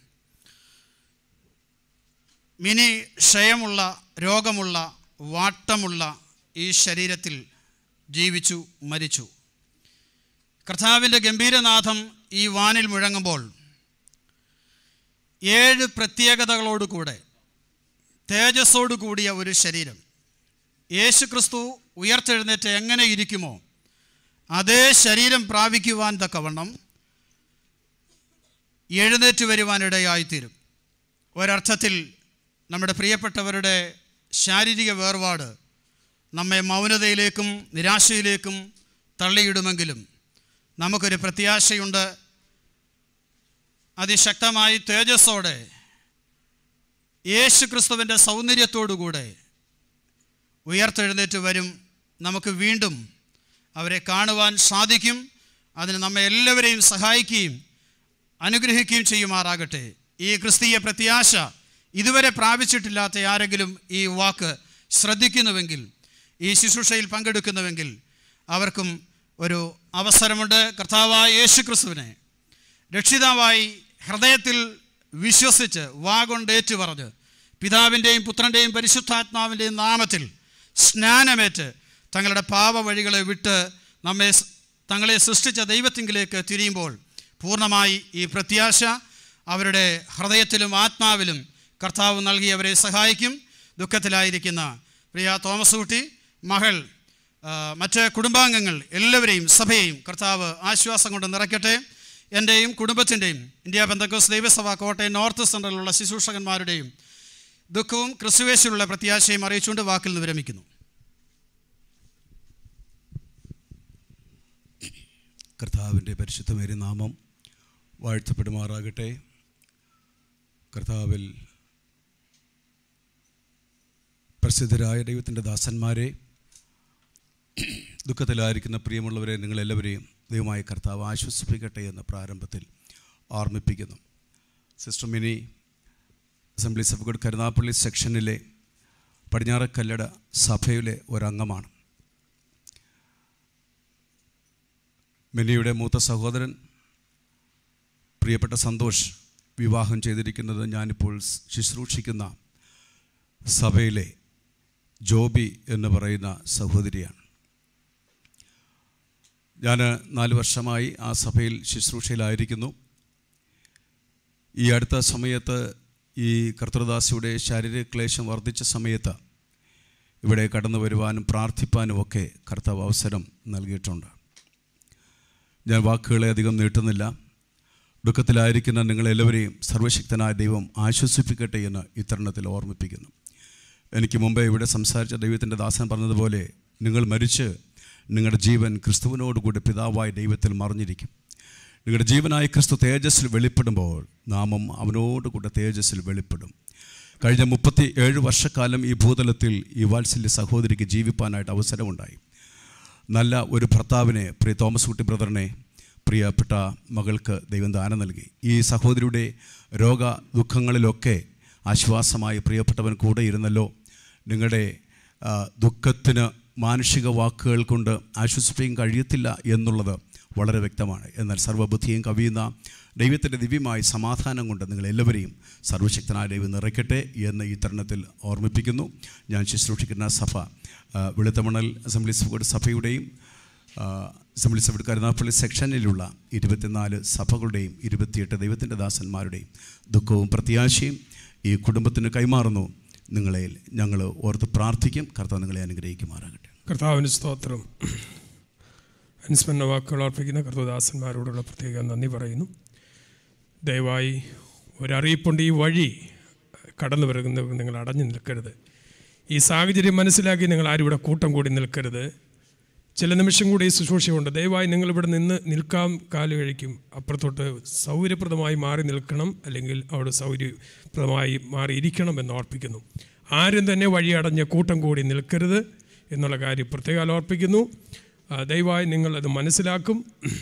മിനി ക്ഷയമുള്ള രോഗമുള്ള വാട്ടമുള്ള ഈ ശരീരത്തിൽ ജീവിച്ചു മരിച്ചു കർത്താവിൻ്റെ ഗംഭീരനാഥം ഈ വാനിൽ മുഴങ്ങുമ്പോൾ ഏഴ് പ്രത്യേകതകളോടുകൂടെ തേജസ്സോടു കൂടിയ ഒരു ശരീരം യേശു ക്രിസ്തു ഉയർത്തെഴുന്നേറ്റ് എങ്ങനെ ഇരിക്കുമോ അതേ ശരീരം പ്രാപിക്കുവാൻ തക്കവണ്ണം എഴുന്നേറ്റ് വരുവാനിടയായിത്തീരും ഒരർത്ഥത്തിൽ നമ്മുടെ പ്രിയപ്പെട്ടവരുടെ ശാരീരിക വേർപാട് നമ്മെ മൗനതയിലേക്കും നിരാശയിലേക്കും തള്ളിയിടുമെങ്കിലും നമുക്കൊരു പ്രത്യാശയുണ്ട് അതിശക്തമായി തേജസ്സോടെ യേശു ക്രിസ്തുവിൻ്റെ സൗന്ദര്യത്തോടുകൂടെ ഉയർത്തെഴുന്നേറ്റ് വരും നമുക്ക് വീണ്ടും അവരെ കാണുവാൻ സാധിക്കും അതിന് നമ്മെ എല്ലാവരെയും സഹായിക്കുകയും അനുഗ്രഹിക്കുകയും ചെയ്യുമാറാകട്ടെ ഈ ക്രിസ്തീയ പ്രത്യാശ ഇതുവരെ പ്രാപിച്ചിട്ടില്ലാത്ത ആരെങ്കിലും ഈ വാക്ക് ശ്രദ്ധിക്കുന്നുവെങ്കിൽ ഈ ശുശ്രൂഷയിൽ പങ്കെടുക്കുന്നുവെങ്കിൽ അവർക്കും ഒരു അവസരമുണ്ട് കർത്താവായ യേശു ക്രിസ്തുവിനെ രക്ഷിതാവായി ഹൃദയത്തിൽ വിശ്വസിച്ച് വാഗൊണ്ട് ഏറ്റുപറഞ്ഞ് പിതാവിൻ്റെയും പുത്രൻ്റെയും പരിശുദ്ധാത്മാവിൻ്റെയും നാമത്തിൽ സ്നാനമേറ്റ് തങ്ങളുടെ പാപ വഴികളെ വിട്ട് നമ്മെ തങ്ങളെ സൃഷ്ടിച്ച ദൈവത്തിങ്കിലേക്ക് തിരിയുമ്പോൾ പൂർണ്ണമായി ഈ പ്രത്യാശ അവരുടെ ഹൃദയത്തിലും ആത്മാവിലും കർത്താവ് നൽകി അവരെ സഹായിക്കും ദുഃഖത്തിലായിരിക്കുന്ന പ്രിയ തോമസ് കുട്ടി മകൾ ആ, മറ്റ് കുടുംബാംഗങ്ങൾ എല്ലാവരെയും സഭയെയും കർത്താവ് ആശ്വാസം കൊണ്ട് നിറയ്ക്കട്ടെ എൻ്റെയും കുടുംബത്തിൻ്റെയും ഇന്ത്യ ബന്ധക്കോസ് ദൈവസഭ കോട്ടയം നോർത്ത് സെൻട്രലിലുള്ള ശുശ്രൂഷകന്മാരുടെയും ദുഃഖവും ക്രിസ്തുവേശിലുള്ള പ്രത്യാശയും അറിയിച്ചുകൊണ്ട് വാക്കിൽ നിന്ന് വിരമിക്കുന്നു
കർത്താവിൻ്റെ പരിശുദ്ധമേറിയ നാമം വാഴ്ത്തപ്പെടുമാറാകട്ടെ കർത്താവിൽ പ്രസിദ്ധരായ ദൈവത്തിൻ്റെ ദാസന്മാരെ ദുഃഖത്തിലായിരിക്കുന്ന പ്രിയമുള്ളവരെ നിങ്ങളെല്ലാവരെയും ദൈവമായ കർത്താവ് ആശ്വസിപ്പിക്കട്ടെ എന്ന് പ്രാരംഭത്തിൽ ഓർമ്മിപ്പിക്കുന്നു sister Mini assemblies of God Karunagappally സെക്ഷനിലെ പടിഞ്ഞാറ് കല്ലട സഭയിലെ ഒരംഗമാണ് മിനിയുടെ മൂത്ത സഹോദരൻ പ്രിയപ്പെട്ട സന്തോഷ് വിവാഹം ചെയ്തിരിക്കുന്നത് ഞാനിപ്പോൾ ശുശ്രൂഷിക്കുന്ന സഭയിലെ ജോബി എന്ന് പറയുന്ന സഹോദരിയാണ് ഞാൻ നാല് വർഷമായി ആ സഭയിൽ ശുശ്രൂഷയിലായിരിക്കുന്നു ഈ അടുത്ത സമയത്ത് ഈ കർത്തൃദാസിയുടെ ശാരീരിക ക്ലേശം വർദ്ധിച്ച സമയത്ത് ഇവിടെ കടന്നു വരുവാനും പ്രാർത്ഥിപ്പാനും ഒക്കെ കർത്താവ് അവസരം നൽകിയിട്ടുണ്ട് ഞാൻ വാക്കുകളെ അധികം നീട്ടുന്നില്ല ദുഃഖത്തിലായിരിക്കുന്ന നിങ്ങളെല്ലാവരെയും സർവശക്തനായ ദൈവം ആശ്വസിപ്പിക്കട്ടെ എന്ന് ഇത്തരണത്തിൽ ഓർമ്മിപ്പിക്കുന്നു എനിക്ക് മുമ്പേ ഇവിടെ സംസാരിച്ച ദൈവത്തിൻ്റെ ദാസൻ പറഞ്ഞതുപോലെ നിങ്ങൾ മരിച്ച് നിങ്ങളുടെ ജീവൻ ക്രിസ്തുവിനോടുകൂടി പിതാവായ ദൈവത്തിൽ മറിഞ്ഞിരിക്കും നിങ്ങളുടെ ജീവനായ ക്രിസ്തു തേജസ്സിൽ വെളിപ്പെടുമ്പോൾ നാമം അവനോടുകൂടെ തേജസ്സിൽ വെളിപ്പെടും കഴിഞ്ഞ മുപ്പത്തി ഏഴ് വർഷക്കാലം ഈ ഭൂതലത്തിൽ ഈ വാത്സല്യ സഹോദരിക്ക് ജീവിപ്പാനായിട്ട് അവസരമുണ്ടായി നല്ല ഒരു ഭർത്താവിനെ പ്രിയ തോമസ് കുട്ടി ബ്രദറിനെ പ്രിയപ്പെട്ട മകൾക്ക് ദൈവം ദാനം നൽകി ഈ സഹോദരിയുടെ രോഗ ദുഃഖങ്ങളിലൊക്കെ ആശ്വാസമായി പ്രിയപ്പെട്ടവൻ കൂടെ ഇരുന്നല്ലോ നിങ്ങളുടെ ആ, ദുഃഖത്തിന് മാനുഷിക വാക്കുകൾ കൊണ്ട് ആശ്വസിപ്പിക്കാൻ കഴിയത്തില്ല എന്നുള്ളത് വളരെ വ്യക്തമാണ് എന്നാൽ സർവ്വബുദ്ധിയും കവിയുന്ന ദൈവത്തിൻ്റെ ദിവ്യമായ സമാധാനം കൊണ്ട് നിങ്ങളെല്ലാവരെയും സർവശക്തനായ ദൈവം നിറയ്ക്കട്ടെ എന്ന് ഈ തരുണത്തിൽ ഓർമ്മിപ്പിക്കുന്നു ഞാൻ ശുശ്രൂഷിക്കുന്ന സഭ ആ, വെളുത്തമണൽ അസംബ്ലീസ് ഓഫ് ഗോഡ് സഭയുടെയും ആ, അസംബ്ലീസ് ഓഫ് ഗോഡ് കരുനാപ്പള്ളി സെക്ഷനിലുള്ള ഇരുപത്തിനാല് സഭകളുടെയും ഇരുപത്തിയെട്ട് ദൈവത്തിൻ്റെ ദാസന്മാരുടെയും ദുഃഖവും പ്രത്യാശയും ഈ കുടുംബത്തിന് കൈമാറുന്നു നിങ്ങളെ ഞങ്ങൾ ഓർത്ത് പ്രാർത്ഥിക്കും കർത്താവ് നിങ്ങളെ അനുഗ്രഹിക്കുമാറാകട്ടെ
കർത്താവിന് സ്തോത്രം അനുസ്മരണ വാക്കുകൾ അർപ്പിക്കുന്ന കർത്തദാസന്മാരോടുള്ള പ്രത്യേക നന്ദി പറയുന്നു ദയവായി ഒരറിയിപ്പുണ്ട് ഈ വഴി കടന്നു വരുന്ന നിങ്ങൾ അടഞ്ഞു നിൽക്കരുത് ഈ സാഹചര്യം മനസ്സിലാക്കി നിങ്ങൾ ആരും ഇവിടെ കൂട്ടം കൂടി നിൽക്കരുത് ചില നിമിഷം കൂടി ഈ ശുശ്രൂഷയുണ്ട് ദയവായി നിങ്ങളിവിടെ നിന്ന് നിൽക്കാം കാല് കഴിക്കും അപ്പുറത്തോട്ട് സൗകര്യപ്രദമായി മാറി നിൽക്കണം അല്ലെങ്കിൽ അവിടെ സൗകര്യപ്രദമായി മാറിയിരിക്കണം എന്ന് ഓർപ്പിക്കുന്നു ആരും തന്നെ വഴി അടഞ്ഞ് കൂട്ടം കൂടി നിൽക്കരുത് എന്നുള്ള കാര്യം പ്രത്യേകം ഓർപ്പിക്കുന്നു ആ, ദയവായി നിങ്ങളത് മനസ്സിലാക്കും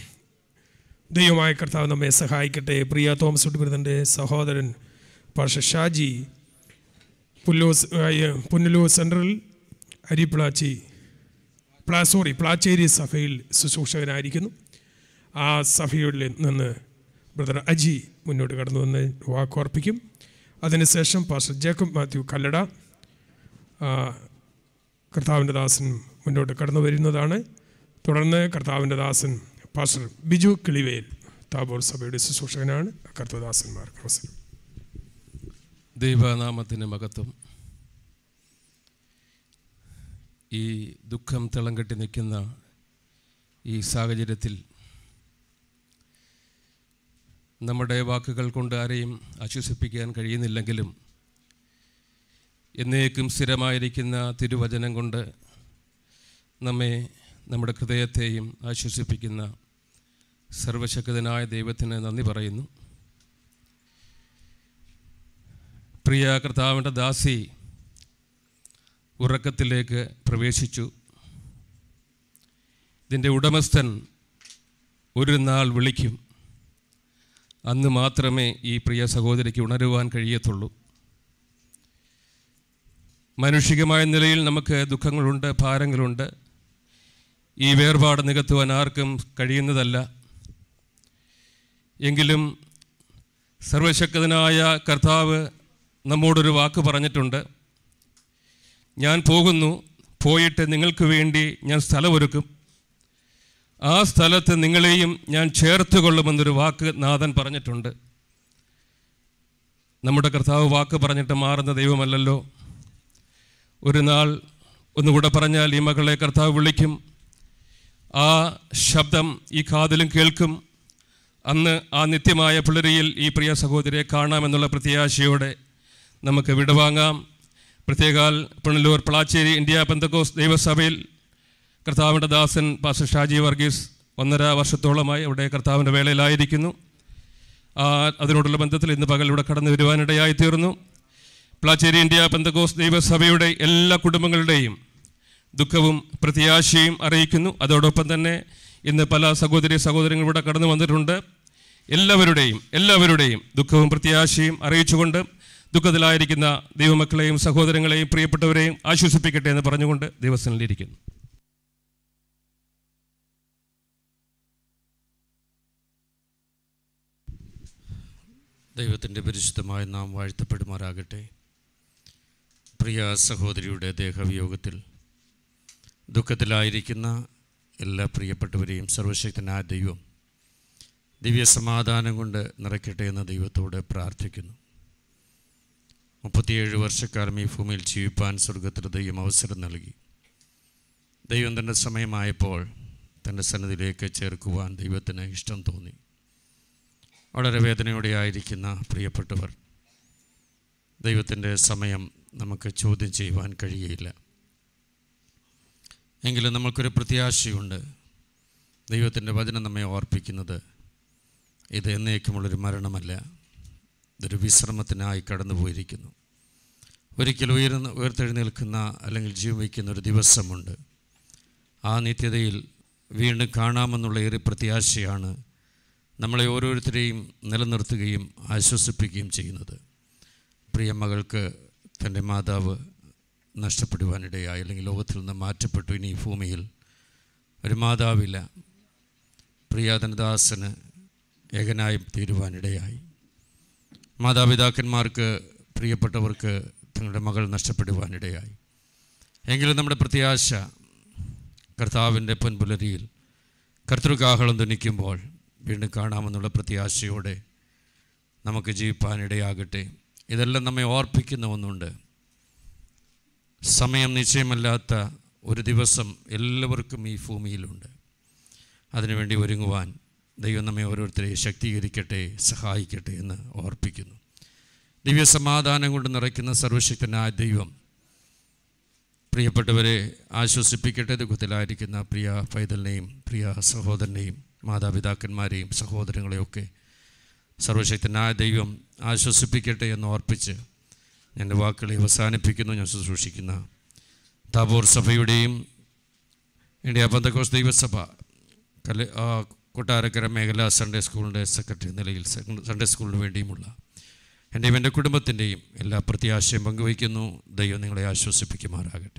ദൈവമായ കർത്താവ് നമ്മെ സഹായിക്കട്ടെ പ്രിയ തോമസ് കുട്ടിബിരുദൻ്റെ സഹോദരൻ പാഷ ഷാജി പുല്ലൂസ് പുന്നലൂർ സെൻട്രൽ അരിപ്പിളാച്ചി പ്ലാ സോറി പ്ലാച്ചേരി സഭയിൽ ശുശ്രൂഷകനായിരിക്കുന്നു ആ സഭയിൽ നിന്ന് ബ്രദർ അജി മുന്നോട്ട് കടന്നു വന്ന് വാക്കോർപ്പിക്കും അതിനുശേഷം പാസ്റ്റർ ജേക്കബ് മാത്യു കല്ലട ആ, കർത്താവിൻ്റെ ദാസൻ മുന്നോട്ട് കടന്നു വരുന്നതാണ് തുടർന്ന് കർത്താവിൻ്റെ ദാസൻ പാസ്റ്റർ ബിജു കിളിവേൽ താബോർ സഭയുടെ ശുശ്രൂഷകനാണ് കർത്തദാസന്മാർക്ക് അവസരം
ദൈവനാമത്തിന് മഹത്വം ഈ ദുഃഖം തിളം കെട്ടി നിൽക്കുന്ന ഈ സാഹചര്യത്തിൽ നമ്മുടെ വാക്കുകൾ കൊണ്ട് ആരെയും ആശ്വസിപ്പിക്കാൻ കഴിയുന്നില്ലെങ്കിലും എന്നേക്കും സ്ഥിരമായിരിക്കുന്ന തിരുവചനം കൊണ്ട് നമ്മെ നമ്മുടെ ഹൃദയത്തെയും ആശ്വസിപ്പിക്കുന്ന സർവശക്തനായ ദൈവത്തിന് നന്ദി പറയുന്നു പ്രിയ കർത്താവിൻ്റെ ദാസി ഉറക്കത്തിലേക്ക് പ്രവേശിച്ചു ഇതിൻ്റെ ഉടമസ്ഥൻ ഒരു നാൾ വിളിക്കും അന്ന് മാത്രമേ ഈ പ്രിയ സഹോദരിക്ക് ഉണരുവാൻ കഴിയത്തുള്ളൂ മാനുഷികമായ നിലയിൽ നമുക്ക് ദുഃഖങ്ങളുണ്ട് ഭാരങ്ങളുണ്ട് ഈ വേർപാട് നികത്തുവാൻ ആർക്കും കഴിയുന്നതല്ല എങ്കിലും സർവശക്തനായ കർത്താവ് നമ്മോടൊരു വാക്ക് പറഞ്ഞിട്ടുണ്ട് ഞാൻ പോകുന്നു പോയിട്ട് നിങ്ങൾക്ക് വേണ്ടി ഞാൻ സ്ഥലമൊരുക്കും ആ സ്ഥലത്ത് നിങ്ങളെയും ഞാൻ ചേർത്ത് കൊള്ളുമെന്നൊരു വാക്ക് നാഥൻ പറഞ്ഞിട്ടുണ്ട് നമ്മുടെ കർത്താവ് വാക്ക് പറഞ്ഞിട്ട് മാറുന്ന ദൈവമല്ലല്ലോ ഒരു നാൾ ഒന്നുകൂടെ പറഞ്ഞാൽ ഈ മകളെ കർത്താവ് വിളിക്കും ആ ശബ്ദം ഈ കാതിലും കേൾക്കും അന്ന് ആ നിത്യമായ പുലരിയിൽ ഈ പ്രിയ സഹോദരിയെ കാണാമെന്നുള്ള പ്രത്യാശയോടെ നമുക്ക് വിടവാങ്ങാം പ്രത്യേകാൽ പുനലൂർ പ്ലാച്ചേരി ഇന്ത്യ പെന്തക്കോസ് ദൈവസഭയിൽ കർത്താവിൻ്റെ ദാസൻ പാസ്റ്റർ ഷാജി വർഗീസ് ഒന്നര വർഷത്തോളമായി അവിടെ കർത്താവിൻ്റെ വേളയിലായിരിക്കുന്നു ആ അതിനോടുള്ള ബന്ധത്തിൽ ഇന്ന് പകൽ ഇവിടെ കടന്നു വരുവാനിടയായി തീർന്നു പ്ലാച്ചേരി ഇന്ത്യ പെന്തക്കോസ് ദൈവസഭയുടെ എല്ലാ കുടുംബങ്ങളുടെയും ദുഃഖവും പ്രത്യാശയും അറിയിക്കുന്നു അതോടൊപ്പം തന്നെ ഇന്ന് പല സഹോദരി സഹോദരങ്ങൾ ഇവിടെ കടന്നു വന്നിട്ടുണ്ട് എല്ലാവരുടെയും എല്ലാവരുടെയും ദുഃഖവും പ്രത്യാശയും അറിയിച്ചുകൊണ്ട് ദുഃഖത്തിലായിരിക്കുന്ന ദൈവമക്കളെയും സഹോദരങ്ങളെയും പ്രിയപ്പെട്ടവരെയും ആശ്വസിപ്പിക്കട്ടെ എന്ന് പറഞ്ഞുകൊണ്ട് ദൈവസ്ഥനിലിരിക്കുന്നു
ദൈവത്തിൻ്റെ പരിശുദ്ധമായ നാം വാഴ്ത്തപ്പെടുമാറാകട്ടെ പ്രിയ സഹോദരിയുടെ ദേഹവിയോഗത്തിൽ ദുഃഖത്തിലായിരിക്കുന്ന എല്ലാ പ്രിയപ്പെട്ടവരെയും സർവശക്തനായ ദൈവം ദിവ്യ സമാധാനം കൊണ്ട് നിറയ്ക്കട്ടെ എന്ന് ദൈവത്തോട് പ്രാർത്ഥിക്കുന്നു മുപ്പത്തിയേഴ് വർഷക്കാലം ഈ ഭൂമിയിൽ ജീവിപ്പാൻ സ്വർഗത്തിൽ ദൈവം അവസരം നൽകി ദൈവം തൻ്റെ സമയമായപ്പോൾ തൻ്റെ സന്നദ്ധിയിലേക്ക് ചേർക്കുവാൻ ദൈവത്തിന് ഇഷ്ടം തോന്നി വളരെ വേദനയോടെ ആയിരിക്കുന്ന പ്രിയപ്പെട്ടവർ ദൈവത്തിൻ്റെ സമയം നമുക്ക് ചോദ്യം ചെയ്യുവാൻ കഴിയുകയില്ല എങ്കിലും നമ്മൾക്കൊരു പ്രത്യാശയുണ്ട് ദൈവത്തിൻ്റെ വചനം നമ്മെ ഓർപ്പിക്കുന്നത് ഇത് എന്നേക്കുമുള്ളൊരു മരണമല്ല ഇതൊരു വിശ്രമത്തിനായി കടന്നുപോയിരിക്കുന്നു ഒരിക്കൽ ഉയർന്ന് ഉയർത്തെഴുന്നേൽക്കുന്ന അല്ലെങ്കിൽ ജീവൻ വയ്ക്കുന്ന ഒരു ദിവസമുണ്ട് ആ നിത്യതയിൽ വീണ്ടും കാണാമെന്നുള്ള ഏറെ പ്രത്യാശയാണ് നമ്മളെ ഓരോരുത്തരെയും നിലനിർത്തുകയും ആശ്വസിപ്പിക്കുകയും ചെയ്യുന്നത് പ്രിയ മകൾക്ക് തൻ്റെ മാതാവ് നഷ്ടപ്പെടുവാനിടയായി അല്ലെങ്കിൽ ലോകത്തിൽ നിന്ന് മാറ്റപ്പെട്ടു ഇനി ഈ ഭൂമിയിൽ ഒരു മാതാവില്ല പ്രിയാതനദാസന് ഏകനായി തീരുവാനിടയായി മാതാപിതാക്കന്മാർക്ക് പ്രിയപ്പെട്ടവർക്ക് തങ്ങളുടെ മകൾ നഷ്ടപ്പെടുവാനിടയായി എങ്കിലും നമ്മുടെ പ്രത്യാശ കർത്താവിൻ്റെ പൊൻപുലരിയിൽ കർത്തൃകാഹളം ധനിക്കുമ്പോൾ വീണ്ടും കാണാമെന്നുള്ള പ്രത്യാശയോടെ നമുക്ക് ജീവിപ്പാനിടയാകട്ടെ ഇതെല്ലാം നമ്മെ ഓർപ്പിക്കുന്ന ഒന്നുണ്ട് സമയം നിശ്ചയമല്ലാത്ത ഒരു ദിവസം എല്ലാവർക്കും ഈ ഭൂമിയിലുണ്ട് അതിനുവേണ്ടി ഒരുങ്ങുവാൻ ദൈവം നമ്മെ ഓരോരുത്തരെയും ശക്തീകരിക്കട്ടെ സഹായിക്കട്ടെ എന്ന് ഓർപ്പിക്കുന്നു ദിവ്യസമാധാനം കൊണ്ട് നിറയ്ക്കുന്ന സർവശക്തനായ ദൈവം പ്രിയപ്പെട്ടവരെ ആശ്വസിപ്പിക്കട്ടെ ദുഃഖത്തിലായിരിക്കുന്ന പ്രിയ പൈതലിനെയും പ്രിയ സഹോദരനെയും മാതാപിതാക്കന്മാരെയും സഹോദരങ്ങളെയൊക്കെ സർവശക്തനായ ദൈവം ആശ്വസിപ്പിക്കട്ടെ എന്ന് ഓർപ്പിച്ച് എൻ്റെ വാക്കുകളെ അവസാനിപ്പിക്കുന്നു ഞാൻ ശുശ്രൂഷിക്കുന്ന താബോർ സഭയുടെയും ഇന്ത്യ പന്തക്കോസ് ദൈവസഭ കല ആ, കൊട്ടാരക്കര മേഖല സൺഡേ സ്കൂളിൻ്റെ സെക്രട്ടറി നിലയിൽ സൺഡേ സ്കൂളിന് വേണ്ടിയുമുള്ള എൻ്റെയും എൻ്റെ കുടുംബത്തിൻ്റെയും എല്ലാ പ്രത്യാശയും പങ്കുവയ്ക്കുന്നു ദൈവം നിങ്ങളെ ആശ്വസിപ്പിക്കുമാറാകട്ടെ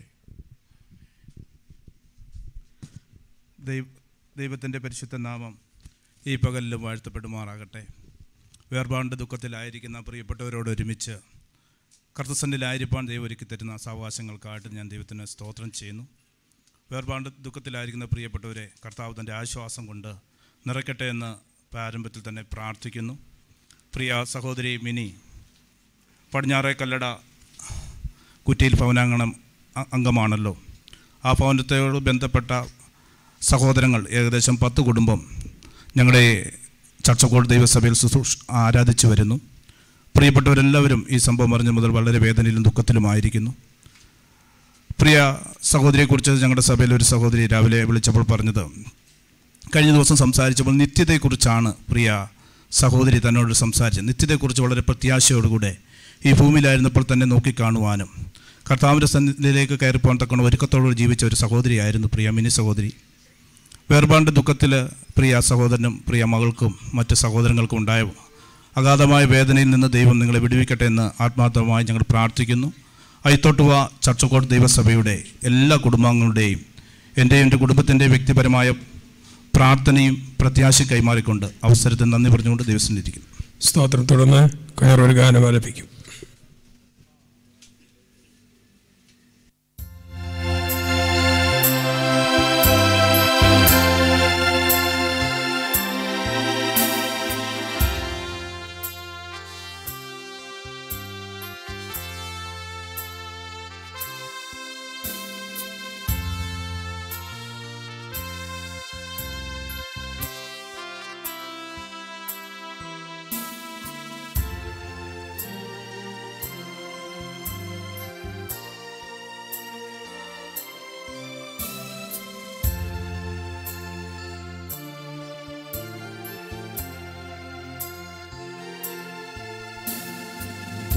ദൈവ ദൈവത്തിൻ്റെ പരിശുദ്ധ നാമം ഈ പകലിലും വാഴ്ത്തപ്പെടുമാറാകട്ടെ വേർപാണ്ട് ദുഃഖത്തിലായിരിക്കുന്ന പ്രിയപ്പെട്ടവരോട് ഒരുമിച്ച് കർത്തസന്നിലായിരിക്കാൻ ദൈവം ഒരുക്കി തരുന്ന സാവകാശങ്ങൾക്കായിട്ട് ഞാൻ ദൈവത്തിന് സ്തോത്രം ചെയ്യുന്നു വേർപാണ്ട് ദുഃഖത്തിലായിരിക്കുന്ന പ്രിയപ്പെട്ടവരെ കർത്താവ് തൻ്റെ ആശ്വാസം കൊണ്ട് നിറയ്ക്കട്ടെ എന്ന് പ്രാരംഭത്തിൽ തന്നെ പ്രാർത്ഥിക്കുന്നു പ്രിയ സഹോദരി മിനി പടിഞ്ഞാറേ കല്ലട കുറ്റിയിൽ ഭവനാങ്കണം അ- അംഗമാണല്ലോ ആ ഭവനത്തോട് ബന്ധപ്പെട്ട സഹോദരങ്ങൾ ഏകദേശം പത്ത് കുടുംബം ഞങ്ങളുടെ ചർച്ചക്കോട് ദൈവസഭയിൽ ശുശ്രൂഷ ആരാധിച്ചു വരുന്നു പ്രിയപ്പെട്ടവരെല്ലാവരും ഈ സംഭവം അറിഞ്ഞ മുതൽ വളരെ വേദനയിലും ദുഃഖത്തിലുമായിരിക്കുന്നു പ്രിയ സഹോദരിയെക്കുറിച്ച് ഞങ്ങളുടെ സഭയിൽ ഒരു സഹോദരി രാവിലെ വിളിച്ചപ്പോൾ പറഞ്ഞത് കഴിഞ്ഞ ദിവസം സംസാരിച്ചപ്പോൾ നിത്യതയെക്കുറിച്ചാണ് പ്രിയ സഹോദരി തന്നോട് സംസാരിച്ചത് നിത്യതയെക്കുറിച്ച് വളരെ പ്രത്യാശയോടുകൂടെ ഈ ഭൂമിയിലായിരുന്നപ്പോൾ തന്നെ നോക്കിക്കാണുവാനും കർത്താവിൻ്റെ സന്നിധിയിലേക്ക് കയറിപ്പോകാൻ തക്കണം ഒരുക്കത്തോടെ ജീവിച്ച ഒരു സഹോദരിയായിരുന്നു പ്രിയ മിനി സഹോദരി വേർപാണ്ട് ദുഃഖത്തിൽ പ്രിയ സഹോദരനും പ്രിയ മകൾക്കും മറ്റ് സഹോദരങ്ങൾക്കും ഉണ്ടായ അഗാധമായ വേദനയിൽ നിന്ന് ദൈവം നിങ്ങളെ വിടുവിക്കട്ടെ എന്ന് ആത്മാർത്ഥമായി ഞങ്ങൾ പ്രാർത്ഥിക്കുന്നു ഐത്തോട്ടുവ ചർച്ചക്കോട് ദൈവസഭയുടെ എല്ലാ കുടുംബാംഗങ്ങളുടെയും എൻ്റെയും എൻ്റെ കുടുംബത്തിൻ്റെ വ്യക്തിപരമായ പ്രാർത്ഥനയും പ്രത്യാശ കൈമാറിക്കൊണ്ട് അവസരത്തിൽ നന്ദി പറഞ്ഞുകൊണ്ട് ദൈവം ഇരിക്കുന്നു
സ്തോത്രം തുടർന്ന് കയറൊരു ഗാനം ആലപിക്കും
യേശുവേ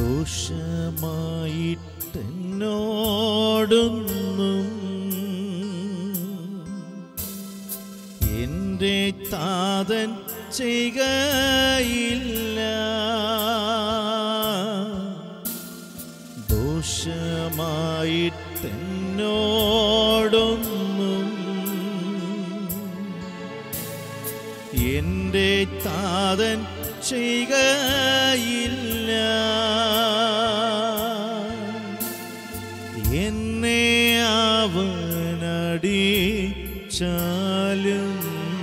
ദോഷമായിട്ടെന്നോടൊന്നും എൻ്റെ താതൻ ചെയ്കയില്ല ദോഷമായിട്ടെന്നോടൊന്നും എൻ്റെ താതൻ ചെയ്യുകയില്ല എന്നെ അവനടിച്ചാലും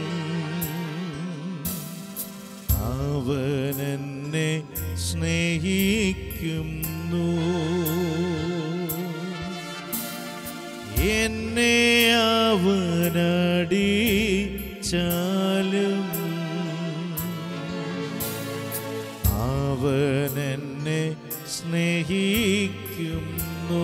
അവനെന്നെ സ്നേഹിക്കുന്നു എന്നെ അവനടിച്ചാലും അവനെന്നെ സ്നേഹിക്കുന്നു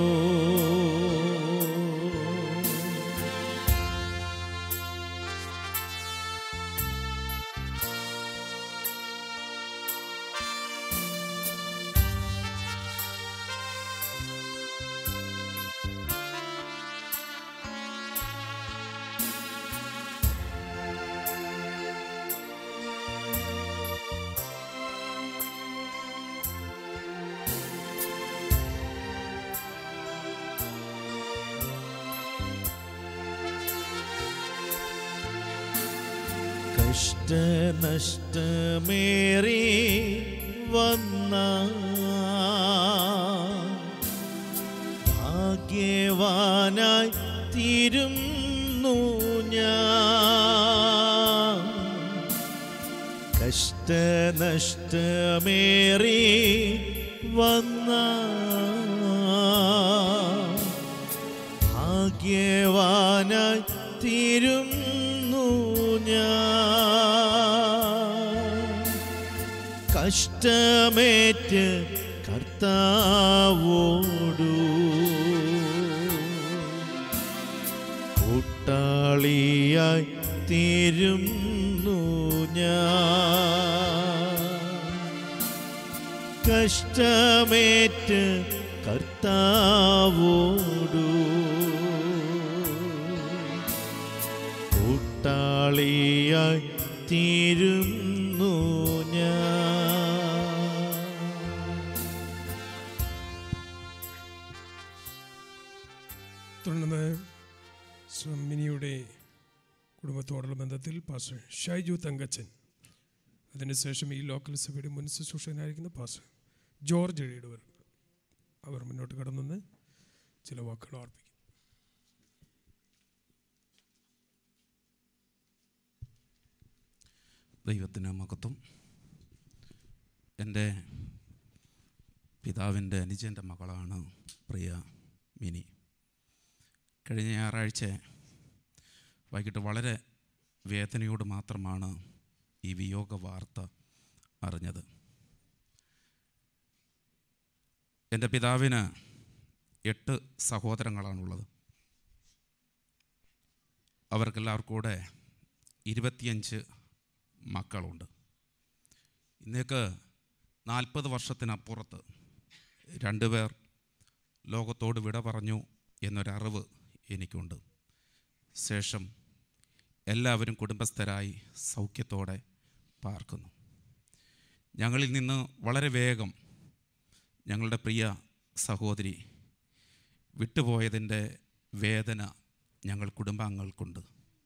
കഷ്ടനഷ്ടമേറി വന്ന ഭാഗ്യവാനായി തീരുന്നു ഞാൻ കഷ്ടനഷ്ടമേറി വന്ന ഭാഗ്യവാനായി തീരുന്നു ഞാൻ കഷ്ടമേറ്റ് കർത്താവോടു കൂട്ടാളിയായി തീരുന്നു ഞാൻ കഷ്ടമേറ്റ് കർത്താവോടു കൂട്ടാളിയായി തീരുന്നു ഞാൻ
തുടർന്ന് മിനിയുടെ കുടുംബത്തോടുള്ള ബന്ധത്തിൽ പാസ്റ്റർ ഷൈജു തങ്കച്ചൻ അതിനുശേഷം ഈ ലോക്കൽ സഭയുടെ മുൻ ശുശ്രൂഷകനായിരിക്കുന്ന പാസ്റ്റർ ജോർജ് എഴുതിയവർ അവർ മുന്നോട്ട് കടന്നു ചില വാക്കുകൾ ഓർപ്പിക്കും
ദൈവത്തിന് മഹത്വം എൻ്റെ പിതാവിൻ്റെ അനുജൻ്റെ മകളാണ് പ്രിയ മിനി കഴിഞ്ഞ ഞായറാഴ്ച വൈകിട്ട് വളരെ വേദനയോട് മാത്രമാണ് ഈ വിയോഗ വാർത്ത അറിഞ്ഞത് എൻ്റെ പിതാവിന് എട്ട് സഹോദരങ്ങളാണുള്ളത് അവർക്കെല്ലാവർക്കും കൂടെ ഇരുപത്തിയഞ്ച് മക്കളുണ്ട് ഇന്നേക്ക് നാൽപ്പത് വർഷത്തിനപ്പുറത്ത് രണ്ടുപേർ ലോകത്തോട് വിട പറഞ്ഞു എന്നൊരറിവ് എനിക്കുണ്ട് ശേഷം എല്ലാവരും കുടുംബസ്ഥരായി സൗഖ്യത്തോടെ പാർക്കുന്നു ഞങ്ങളിൽ നിന്ന് വളരെ വേഗം ഞങ്ങളുടെ പ്രിയ സഹോദരി വിട്ടുപോയതിൻ്റെ വേദന ഞങ്ങൾ കുടുംബാംഗങ്ങൾക്കുണ്ട്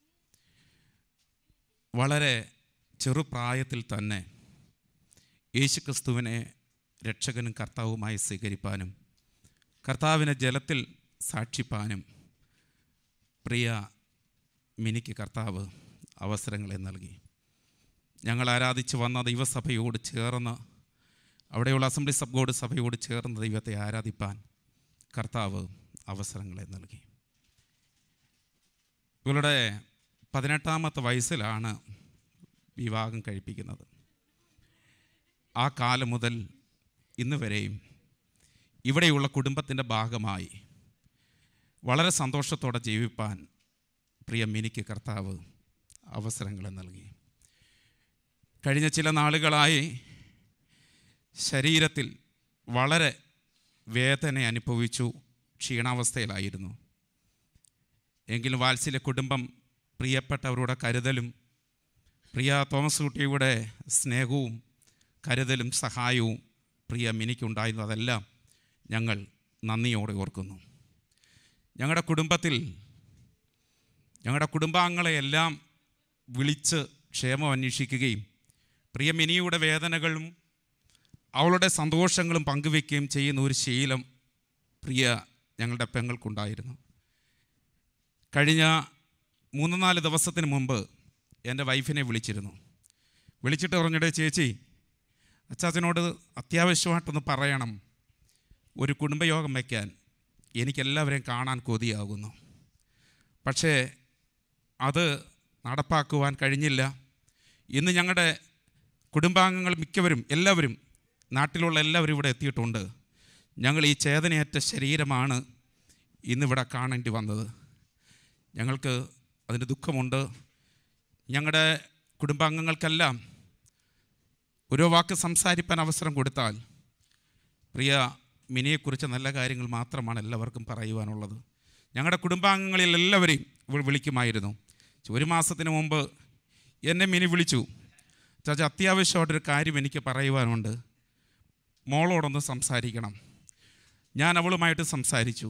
വളരെ ചെറുപ്രായത്തിൽ തന്നെ യേശുക്രിസ്തുവിനെ രക്ഷകനും കർത്താവുമായി സ്വീകരിപ്പാനും കർത്താവിനെ ജലത്തിൽ സാക്ഷിപ്പാനും പ്രിയ മിനിക്ക് കർത്താവ് അവസരങ്ങളെ നൽകി ഞങ്ങൾ ആരാധിച്ച് വന്ന ദൈവസഭയോട് ചേർന്ന് അവിടെയുള്ള അസംബ്ലി സബ് ഗോഡ് സഭയോട് ചേർന്ന് ദൈവത്തെ ആരാധിപ്പാൻ കർത്താവ് അവസരങ്ങളെ നൽകി ഇവളുടെ പതിനെട്ടാമത്തെ വയസ്സിലാണ് വിവാഹം കഴിപ്പിക്കുന്നത് ആ കാലം മുതൽ ഇന്ന് വരെയും ഇവിടെയുള്ള കുടുംബത്തിൻ്റെ ഭാഗമായി വളരെ സന്തോഷത്തോടെ ജീവിപ്പാൻ പ്രിയ മിനിക്ക് കർത്താവ് അവസരങ്ങൾ നൽകി കഴിഞ്ഞ ചില നാളുകളായി ശരീരത്തിൽ വളരെ വേദന അനുഭവിച്ചു ക്ഷീണാവസ്ഥയിലായിരുന്നു എങ്കിലും വാത്സല്യ കുടുംബം പ്രിയപ്പെട്ടവരുടെ കരുതലും പ്രിയ തോമസ് കുട്ടിയുടെ സ്നേഹവും കരുതലും സഹായവും പ്രിയ മിനിക്കുണ്ടായിരുന്നു അതെല്ലാം ഞങ്ങൾ നന്ദിയോടെ ഓർക്കുന്നു ഞങ്ങളുടെ കുടുംബത്തിൽ ഞങ്ങളുടെ കുടുംബാംഗങ്ങളെയെല്ലാം വിളിച്ച് ക്ഷേമം അന്വേഷിക്കുകയും പ്രിയ മിനിയുടെ വേദനകളും അവളുടെ സന്തോഷങ്ങളും പങ്കുവെക്കുകയും ചെയ്യുന്ന ഒരു ശീലം പ്രിയ ഞങ്ങളുടെ പെങ്ങൾക്കുണ്ടായിരുന്നു കഴിഞ്ഞ മൂന്ന് നാല് ദിവസത്തിന് മുമ്പ് എൻ്റെ വൈഫിനെ വിളിച്ചിരുന്നു വിളിച്ചിട്ട് പറഞ്ഞിട്ട് ചേച്ചി അച്ചാച്ചനോട് അത്യാവശ്യമായിട്ടൊന്ന് പറയണം ഒരു കുടുംബയോഗം വയ്ക്കാൻ എനിക്കെല്ലാവരെയും കാണാൻ കൊതിയാകുന്നു പക്ഷേ അത് നടപ്പാക്കുവാൻ കഴിഞ്ഞില്ല ഇന്ന് ഞങ്ങളുടെ കുടുംബാംഗങ്ങൾ മിക്കവരും എല്ലാവരും നാട്ടിലുള്ള എല്ലാവരും ഇവിടെ എത്തിയിട്ടുണ്ട് ഞങ്ങൾ ഈ ചേതനയേറ്റ ശരീരമാണ് ഇന്നിവിടെ കാണേണ്ടി വന്നത് ഞങ്ങൾക്ക് അതിന് ദുഃഖമുണ്ട് ഞങ്ങളുടെ കുടുംബാംഗങ്ങൾക്കെല്ലാം ഓരോ വാക്ക് സംസാരിപ്പാൻ അവസരം കൊടുത്താൽ പ്രിയ മിനിയെക്കുറിച്ച് നല്ല കാര്യങ്ങൾ മാത്രമാണ് എല്ലാവർക്കും പറയുവാനുള്ളത് ഞങ്ങളുടെ കുടുംബാംഗങ്ങളിൽ എല്ലാവരെയും ഇവൾ വിളിക്കുമായിരുന്നു ഒരു മാസത്തിന് മുമ്പ് എന്നെ മിനി വിളിച്ചു ചാച്ച അത്യാവശ്യമായിട്ടൊരു കാര്യം എനിക്ക് പറയുവാനുണ്ട് മോളോടൊന്ന് സംസാരിക്കണം ഞാൻ അവളുമായിട്ട് സംസാരിച്ചു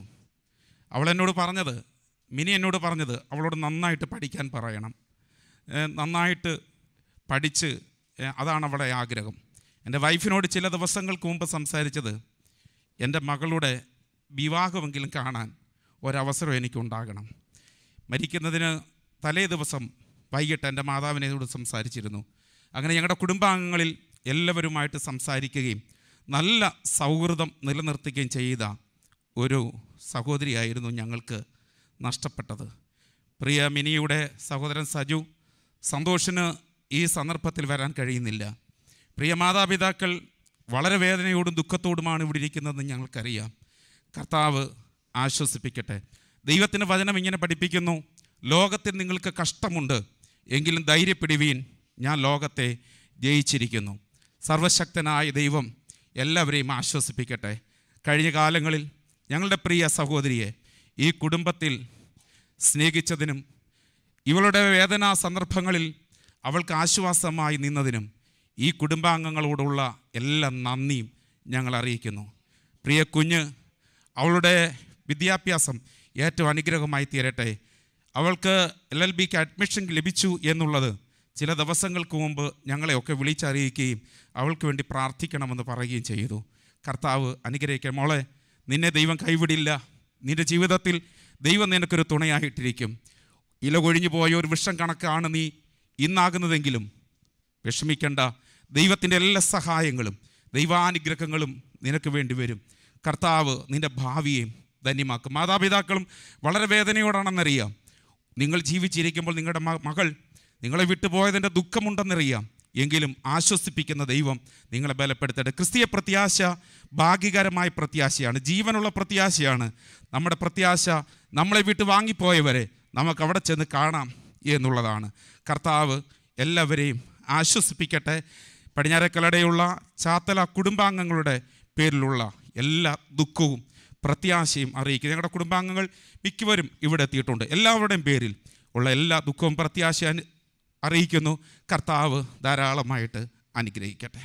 അവൾ എന്നോട് പറഞ്ഞത് മിനി എന്നോട് പറഞ്ഞത് അവളോട് നന്നായിട്ട് പഠിക്കാൻ പറയണം ഏ, നന്നായിട്ട് പഠിച്ച് ഏ, അതാണ് അവളുടെ ആഗ്രഹം എൻ്റെ വൈഫിനോട് ചില ദിവസങ്ങൾക്ക് മുമ്പ് സംസാരിച്ചത് എൻ്റെ മകളുടെ വിവാഹമെങ്കിലും കാണാൻ ഒരവസരം എനിക്കുണ്ടാകണം മരിക്കുന്നതിന് തലേ ദിവസം വൈകിട്ട് എൻ്റെ മാതാവിനോട് സംസാരിച്ചിരുന്നു അങ്ങനെ ഞങ്ങളുടെ കുടുംബാംഗങ്ങളിൽ എല്ലാവരുമായിട്ട് സംസാരിക്കുകയും നല്ല സൗഹൃദം നിലനിർത്തുകയും ചെയ്ത ഒരു സഹോദരിയായിരുന്നു ഞങ്ങൾക്ക് നഷ്ടപ്പെട്ടത് പ്രിയ മിനിയുടെ സഹോദരൻ സജു സന്തോഷിന് ഈ സന്ദർഭത്തിൽ വരാൻ കഴിയുന്നില്ല പ്രിയ മാതാപിതാക്കൾ വളരെ വേദനയോടും ദുഃഖത്തോടുമാണ് ഇവിടെ ഇരിക്കുന്നതെന്ന് ഞങ്ങൾക്കറിയാം കർത്താവ് ആശ്വസിപ്പിക്കട്ടെ ദൈവത്തിൻ്റെ വചനം ഇങ്ങനെ പഠിപ്പിക്കുന്നു ലോകത്തിൽ നിങ്ങൾക്ക് കഷ്ടമുണ്ട് എങ്കിലും ധൈര്യപ്പെടുവീൻ ഞാൻ ലോകത്തെ ജയിച്ചിരിക്കുന്നു സർവശക്തനായ ദൈവം എല്ലാവരെയും ആശ്വസിപ്പിക്കട്ടെ കഴിഞ്ഞ കാലങ്ങളിൽ ഞങ്ങളുടെ പ്രിയ സഹോദരിയെ ഈ കുടുംബത്തിൽ സ്നേഹിച്ചതിനും ഇവളുടെ വേദനാ സന്ദർഭങ്ങളിൽ അവൾക്ക് ആശ്വാസമായി നിന്നതിനും ഈ കുടുംബാംഗങ്ങളോടുള്ള എല്ലാ നന്ദിയും ഞങ്ങൾ അറിയിക്കുന്നു പ്രിയ കുഞ്ഞ് അവളുടെ വിദ്യാഭ്യാസം ഏറ്റവും അനുഗ്രഹമായി തീരട്ടെ അവൾക്ക് എൽ എൽ ബിക്ക് അഡ്മിഷൻ ലഭിച്ചു എന്നുള്ളത് ചില ദിവസങ്ങൾക്ക് മുമ്പ് ഞങ്ങളെയൊക്കെ വിളിച്ചറിയിക്കുകയും അവൾക്ക് വേണ്ടി പ്രാർത്ഥിക്കണമെന്ന് പറയുകയും ചെയ്തു കർത്താവ് അനുഗ്രഹിക്കാൻ മോളെ നിന്നെ ദൈവം കൈവിടില്ല നിന്റെ ജീവിതത്തിൽ ദൈവം നിനക്കൊരു തുണയായിട്ടിരിക്കും ഇല കൊഴിഞ്ഞു പോയ ഒരു വിഷം കണക്കാണ് നീ ഇന്നാകുന്നതെങ്കിലും വിഷമിക്കേണ്ട ദൈവത്തിൻ്റെ എല്ലാ സഹായങ്ങളും ദൈവാനുഗ്രഹങ്ങളും നിനക്ക് വേണ്ടി വരും കർത്താവ് നിൻ്റെ ഭാവിയെയും ധന്യമാക്കും മാതാപിതാക്കളും വളരെ വേദനയോടാണെന്നറിയാം നിങ്ങൾ ജീവിച്ചിരിക്കുമ്പോൾ നിങ്ങളുടെ മ- മകൾ നിങ്ങളെ വിട്ടുപോയതിൻ്റെ ദുഃഖമുണ്ടെന്നറിയാം എങ്കിലും ആശ്വസിപ്പിക്കുന്ന ദൈവം നിങ്ങളെ ബലപ്പെടുത്തട്ടെ ക്രിസ്തീയ പ്രത്യാശ ഭാഗ്യകരമായ പ്രത്യാശയാണ് ജീവനുള്ള പ്രത്യാശയാണ് നമ്മുടെ പ്രത്യാശ നമ്മളെ വിട്ട് വാങ്ങിപ്പോയവരെ നമുക്ക് അവിടെ ചെന്ന് കാണാം എന്നുള്ളതാണ് കർത്താവ് എല്ലാവരെയും ആശ്വസിപ്പിക്കട്ടെ പടിഞ്ഞാറക്കലടയുള്ള ചാത്തല കുടുംബാംഗങ്ങളുടെ പേരിലുള്ള എല്ലാ ദുഃഖവും പ്രത്യാശയും അറിയിക്കുക ഞങ്ങളുടെ കുടുംബാംഗങ്ങൾ മിക്കവരും ഇവിടെ എത്തിയിട്ടുണ്ട് എല്ലാവരുടെയും പേരിൽ ഉള്ള എല്ലാ ദുഃഖവും പ്രത്യാശ അനു- അറിയിക്കുന്നു കർത്താവ് ധാരാളമായിട്ട് അനുഗ്രഹിക്കട്ടെ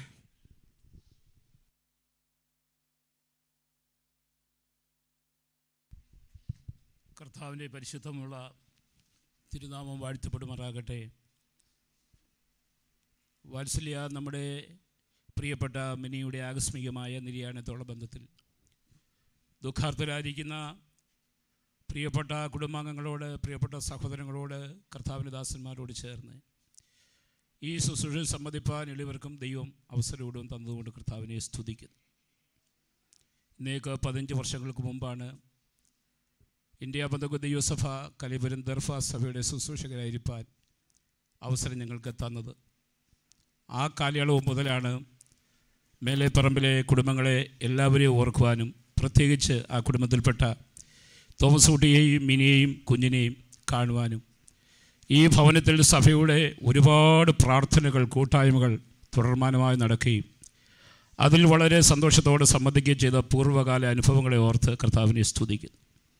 കർത്താവിൻ്റെ പരിശുദ്ധമുള്ള തിരുനാമം വാഴ്ത്തപ്പെടുമാറാകട്ടെ വാത്സല്യ നമ്മുടെ പ്രിയപ്പെട്ട മിനിയുടെ ആകസ്മികമായ നിര്യാണത്തോടെ ബന്ധത്തിൽ ദുഃഖാർത്ഥരായിരിക്കുന്ന പ്രിയപ്പെട്ട കുടുംബാംഗങ്ങളോട് പ്രിയപ്പെട്ട സഹോദരങ്ങളോട് കർത്താവിൻ്റെ ദാസന്മാരോട് ചേർന്ന് ഈ ശുശ്രൂഷയിൽ സംബന്ധിപ്പാൻ എളിവർക്കും ദൈവം അവസരവും തന്നതുകൊണ്ട് കർത്താവിനെ സ്തുതിക്കുന്നു ഇന്നേക്ക് പതിനഞ്ച് വർഷങ്ങൾക്ക് മുമ്പാണ് ഇന്ത്യ ബന്ധകുദ്ധ യൂസഫ കലിപുരം ദർഫ സഭയുടെ ശുശ്രൂഷകരായിരിക്കാൻ അവസരം ഞങ്ങൾക്ക് തന്നത് ആ കാലയളവ് മുതലാണ് മേലെപ്പറമ്പിലെ കുടുംബങ്ങളെ എല്ലാവരെയും ഓർക്കുവാനും പ്രത്യേകിച്ച് ആ കുടുംബത്തിൽപ്പെട്ട തോമസ് കുട്ടിയെയും മിനിയെയും കുഞ്ഞിനെയും കാണുവാനും ഈ ഭവനത്തിൽ സഭയുടെ ഒരുപാട് പ്രാർത്ഥനകൾ കൂട്ടായ്മകൾ തുടർമാനമായി നടക്കുകയും അതിൽ വളരെ സന്തോഷത്തോടെ സംബന്ധിക്കുകയും ചെയ്ത പൂർവ്വകാല അനുഭവങ്ങളെ ഓർത്ത് കർത്താവിനെ സ്തുതിക്കുന്നു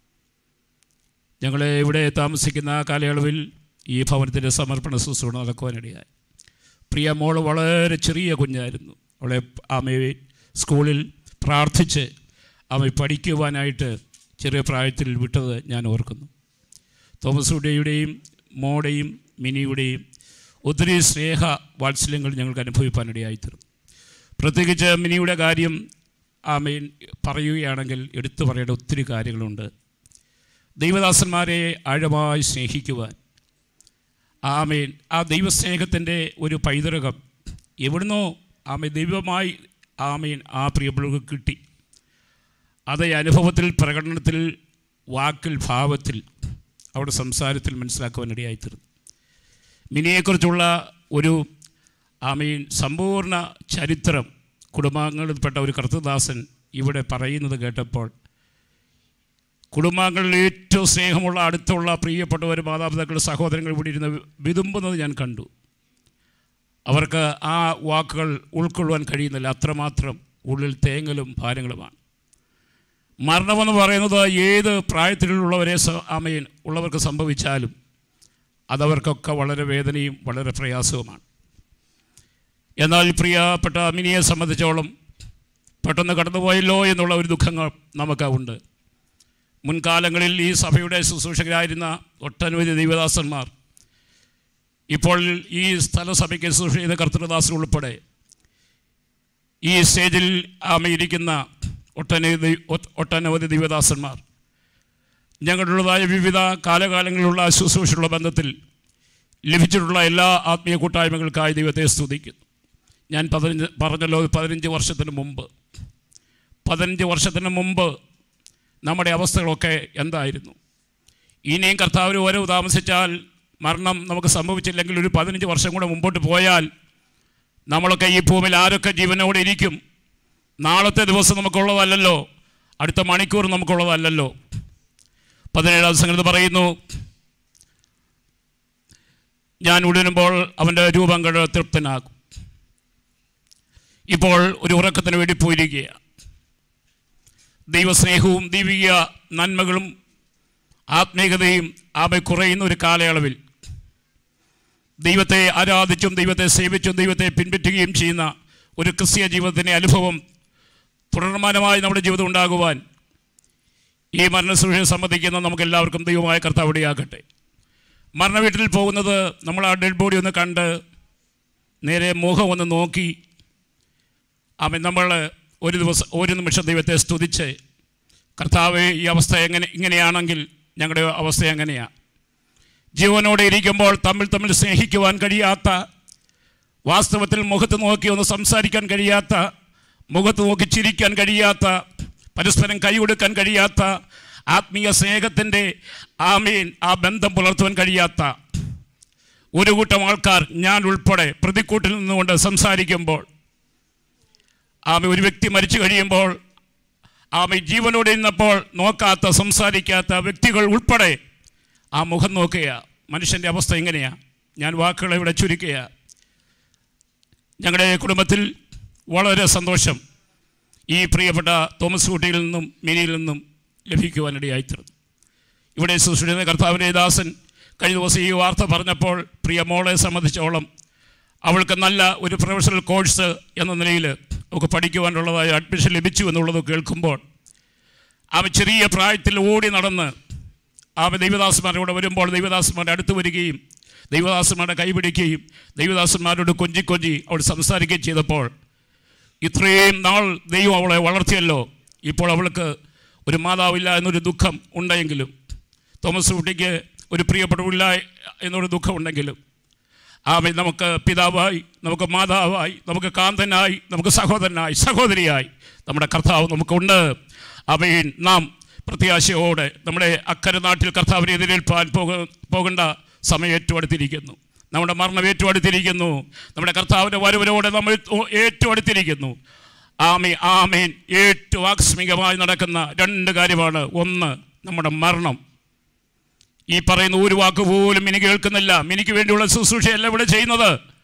ഞങ്ങളെ ഇവിടെ താമസിക്കുന്ന ആ കാലയളവിൽ ഈ ഭവനത്തിൻ്റെ സമർപ്പണ ശുശ്രൂഷ നടക്കുവാനിടയായി പ്രിയ മോള് വളരെ ചെറിയ കുഞ്ഞായിരുന്നു അവളെ ആമയെ സ്കൂളിൽ പ്രാർത്ഥിച്ച് അവ പഠിക്കുവാനായിട്ട് ചെറിയ പ്രായത്തിൽ വിട്ടത് ഞാൻ ഓർക്കുന്നു തോമസ് ഉടയുടെയും മോടെയും മിനിയുടെയും ഒത്തിരി സ്നേഹ വാത്സല്യങ്ങൾ ഞങ്ങൾക്ക് അനുഭവിപ്പാനിടയായിത്തീർന്നു പ്രത്യേകിച്ച് മിനിയുടെ കാര്യം ആമേൻ പറയുകയാണെങ്കിൽ എടുത്തു പറയേണ്ട ഒത്തിരി കാര്യങ്ങളുണ്ട് ദൈവദാസന്മാരെ ആഴമായി സ്നേഹിക്കുവാൻ ആമേൻ ആ ദൈവസ്നേഹത്തിൻ്റെ ഒരു പൈതൃകം എവിടുന്നോ ആമേ ദൈവമായി ആമേൻ ആ പ്രിയപ്പെട്ടവർക്ക് കിട്ടി അത് ഈ അനുഭവത്തിൽ പ്രകടനത്തിൽ വാക്കിൽ ഭാവത്തിൽ അവിടെ സംസാരത്തിൽ മനസ്സിലാക്കുവാനിടയായിത്തീർന്നു മിനിയെക്കുറിച്ചുള്ള ഒരു ആമീൻ സമ്പൂർണ്ണ ചരിത്രം കുടുംബാംഗങ്ങളിൽപ്പെട്ട ഒരു കർത്തദാസൻ ഇവിടെ പറയുന്നത് കേട്ടപ്പോൾ കുടുംബാംഗങ്ങളിൽ ഏറ്റവും സ്നേഹമുള്ള അടുത്തുള്ള പ്രിയപ്പെട്ടവർ മാതാപിതാക്കൾ സഹോദരങ്ങൾ ഇവിടെ ഇരുന്ന് വിതുമ്പുന്നത് ഞാൻ കണ്ടു അവർക്ക് ആ വാക്കുകൾ ഉൾക്കൊള്ളുവാൻ കഴിയുന്നില്ല അത്രമാത്രം ഉള്ളിൽ തേങ്ങലും ഭാരങ്ങളുമാണ് മരണമെന്ന് പറയുന്നത് ഏത് പ്രായത്തിലുള്ളവരെ സ- ആമേൻ ഉള്ളവർക്ക് സംഭവിച്ചാലും അതവർക്കൊക്കെ വളരെ വേദനയും വളരെ പ്രയാസവുമാണ് എന്നാൽ പ്രിയപ്പെട്ട മിനിയെ സംബന്ധിച്ചോളം പെട്ടെന്ന് കടന്നുപോയല്ലോ എന്നുള്ള ഒരു ദുഃഖങ്ങൾ നമുക്ക് ഉണ്ട് മുൻകാലങ്ങളിൽ ഈ സഭയുടെ ശുശ്രൂഷകരായിരുന്ന ഒട്ടനവധി ദൈവദാസന്മാർ ഇപ്പോൾ ഈ സ്ഥലസഭയ്ക്ക് ശുശ്രൂഷ ചെയ്ത കർത്തൃദാസൻ ഉൾപ്പെടെ ഈ സ്റ്റേജിൽ ആമയിരിക്കുന്ന ഒട്ടനവധി ഒ- ഒട്ടനവധി ദൈവദാസന്മാർ ഞങ്ങളുടേതായ വിവിധ കാലകാലങ്ങളിലുള്ള ശുശ്രൂഷയുള്ള ബന്ധത്തിൽ ലഭിച്ചിട്ടുള്ള എല്ലാ ആത്മീയ കൂട്ടായ്മകൾക്കായി ദൈവത്തെ സ്തുതിക്കുന്നു ഞാൻ പതിനഞ്ച് പറഞ്ഞല്ലോ പതിനഞ്ച് വർഷത്തിന് മുമ്പ് പതിനഞ്ച് വർഷത്തിന് മുമ്പ് നമ്മുടെ അവസ്ഥകളൊക്കെ എന്തായിരുന്നു ഇനിയും കർത്താവിന് ഓരോ താമസിച്ചാൽ മരണം നമുക്ക് സംഭവിച്ചില്ലെങ്കിൽ ഒരു പതിനഞ്ച് വർഷം കൂടെ മുമ്പോട്ട് പോയാൽ നമ്മളൊക്കെ ഈ ഭൂമിയിൽ ആരൊക്കെ ജീവനോടെ ഇരിക്കും നാളത്തെ ദിവസം നമുക്കുള്ളതല്ലല്ലോ അടുത്ത മണിക്കൂർ നമുക്കുള്ളതല്ലല്ലോ പതിനേഴാം സംഗതി പറയുന്നു ഞാൻ ഉടനുമ്പോൾ അവൻ്റെ രൂപം കണ്ട് തൃപ്തനാകും ഇപ്പോൾ ഒരു ഉറക്കത്തിന് വേണ്ടി പോയിരിക്കുകയാണ് ദൈവസ്നേഹവും ദൈവിക നന്മകളും ആത്മീയതയും ആമെ കുറയുന്ന ഒരു കാലയളവിൽ ദൈവത്തെ ആരാധിച്ചും ദൈവത്തെ സേവിച്ചും ദൈവത്തെ പിൻപറ്റുകയും ചെയ്യുന്ന ഒരു ക്രിസ്തീയ ജീവിതത്തിൻ്റെ അനുഭവം തുടർമാനമായി നമ്മുടെ ജീവിതം ഉണ്ടാകുവാൻ ഈ മരണശുശ്രൂഷയെ സംബന്ധിക്കുന്ന നമുക്ക് എല്ലാവർക്കും ദൈവമായ കർത്താവിടെയാകട്ടെ മരണ വീട്ടിൽ പോകുന്നത് നമ്മൾ ആ ഡെഡ് ബോഡി ഒന്ന് കണ്ട് നേരെ മുഖം ഒന്ന് നോക്കി അവൻ നമ്മൾ ഒരു ദിവസം ഒരു നിമിഷം ദൈവത്തെ സ്തുതിച്ച് കർത്താവ് ഈ അവസ്ഥ എങ്ങനെ ഇങ്ങനെയാണെങ്കിൽ ഞങ്ങളുടെ അവസ്ഥ എങ്ങനെയാണ് ജീവനോടെ ഇരിക്കുമ്പോൾ തമ്മിൽ തമ്മിൽ സ്നേഹിക്കുവാൻ കഴിയാത്ത വാസ്തവത്തിൽ മുഖത്ത് നോക്കി ഒന്ന് സംസാരിക്കാൻ കഴിയാത്ത മുഖത്ത് നോക്കി ചിരിക്കാൻ കഴിയാത്ത പരസ്പരം കൈ കൊടുക്കാൻ കഴിയാത്ത ആത്മീയ സ്നേഹത്തിൻ്റെ ആമീൻ ആ ബന്ധം പുലർത്തുവാൻ കഴിയാത്ത ഒരു കൂട്ടം ആൾക്കാർ ഞാൻ ഉൾപ്പെടെ പ്രതിക്കൂട്ടിൽ നിന്നുകൊണ്ട് സംസാരിക്കുമ്പോൾ ആമ ഒരു വ്യക്തി മരിച്ചു കഴിയുമ്പോൾ ആമ ജീവനോടെ ഇരുന്നപ്പോൾ നോക്കാത്ത സംസാരിക്കാത്ത വ്യക്തികൾ ഉൾപ്പെടെ ആ മുഖം നോക്കുക മനുഷ്യൻ്റെ അവസ്ഥ ഇങ്ങനെയാണ് ഞാൻ വാക്കുകളെ ഇവിടെ ചുരുക്കുക ഞങ്ങളുടെ കുടുംബത്തിൽ വളരെ സന്തോഷം ഈ പ്രിയപ്പെട്ട തോമസ് കുട്ടിയിൽ നിന്നും മിനിയിൽ നിന്നും ലഭിക്കുവാനിടയായിത്തീർന്നു ഇവിടെ സുശ്രീന കർത്താവിൻ്റെ ദാസൻ കഴിഞ്ഞ ദിവസം ഈ വാർത്ത പറഞ്ഞപ്പോൾ പ്രിയ മോളെ സംബന്ധിച്ചോളം അവൾക്ക് നല്ല ഒരു പ്രൊഫഷണൽ കോഴ്സ് എന്ന നിലയിൽ അവൾക്ക് പഠിക്കുവാനുള്ളതായ അഡ്മിഷൻ ലഭിച്ചു എന്നുള്ളത് കേൾക്കുമ്പോൾ അവ ചെറിയ പ്രായത്തിൽ ഓടി നടന്ന് അവ ദൈവദാസന്മാരോട് വരുമ്പോൾ ദൈവദാസന്മാരുടെ അടുത്ത് വരികയും ദൈവദാസന്മാരുടെ കൈപിടിക്കുകയും ദൈവദാസന്മാരോട് കൊഞ്ചി കൊഞ്ചി അവൾ സംസാരിക്കുകയും ചെയ്തപ്പോൾ ഇത്രയും നാൾ ദൈവം അവളെ വളർത്തിയല്ലോ ഇപ്പോൾ അവൾക്ക് ഒരു മാതാവില്ല എന്നൊരു ദുഃഖം ഉണ്ടെങ്കിലും തോമസ് കുട്ടിക്ക് ഒരു പ്രിയപ്പെടില്ല എന്നൊരു ദുഃഖം ഉണ്ടെങ്കിലും ആമേ നമുക്ക് പിതാവായി നമുക്ക് മാതാവായി നമുക്ക് കാന്തനായി നമുക്ക് സഹോദരനായി സഹോദരിയായി നമ്മുടെ കർത്താവ് നമുക്കുണ്ട് അവയിൽ നാം പ്രത്യാശയോടെ നമ്മുടെ അക്കരെ നാട്ടിൽ കർത്താവിനെ എതിരേൽപ്പാൻ പോക പോകേണ്ട സമയം ഏറ്റവും അടുത്തിരിക്കുന്നു നമ്മുടെ മരണം ഏറ്റവും അടുത്തിരിക്കുന്നു നമ്മുടെ കർത്താവിൻ്റെ വരവിനോടെ നമ്മൾ ഓ- ഏറ്റവും അടുത്തിരിക്കുന്നു ആമേ ആമേൻ ഏറ്റവും ആകസ്മികമായി നടക്കുന്ന രണ്ട് കാര്യമാണ് ഒന്ന് നമ്മുടെ മരണം ഈ പറയുന്ന ഒരു വാക്ക് പോലും മിനി കേൾക്കുന്നില്ല മിനിക്ക് വേണ്ടിയുള്ള ശുശ്രൂഷയല്ല ഇവിടെ ചെയ്യുന്നത്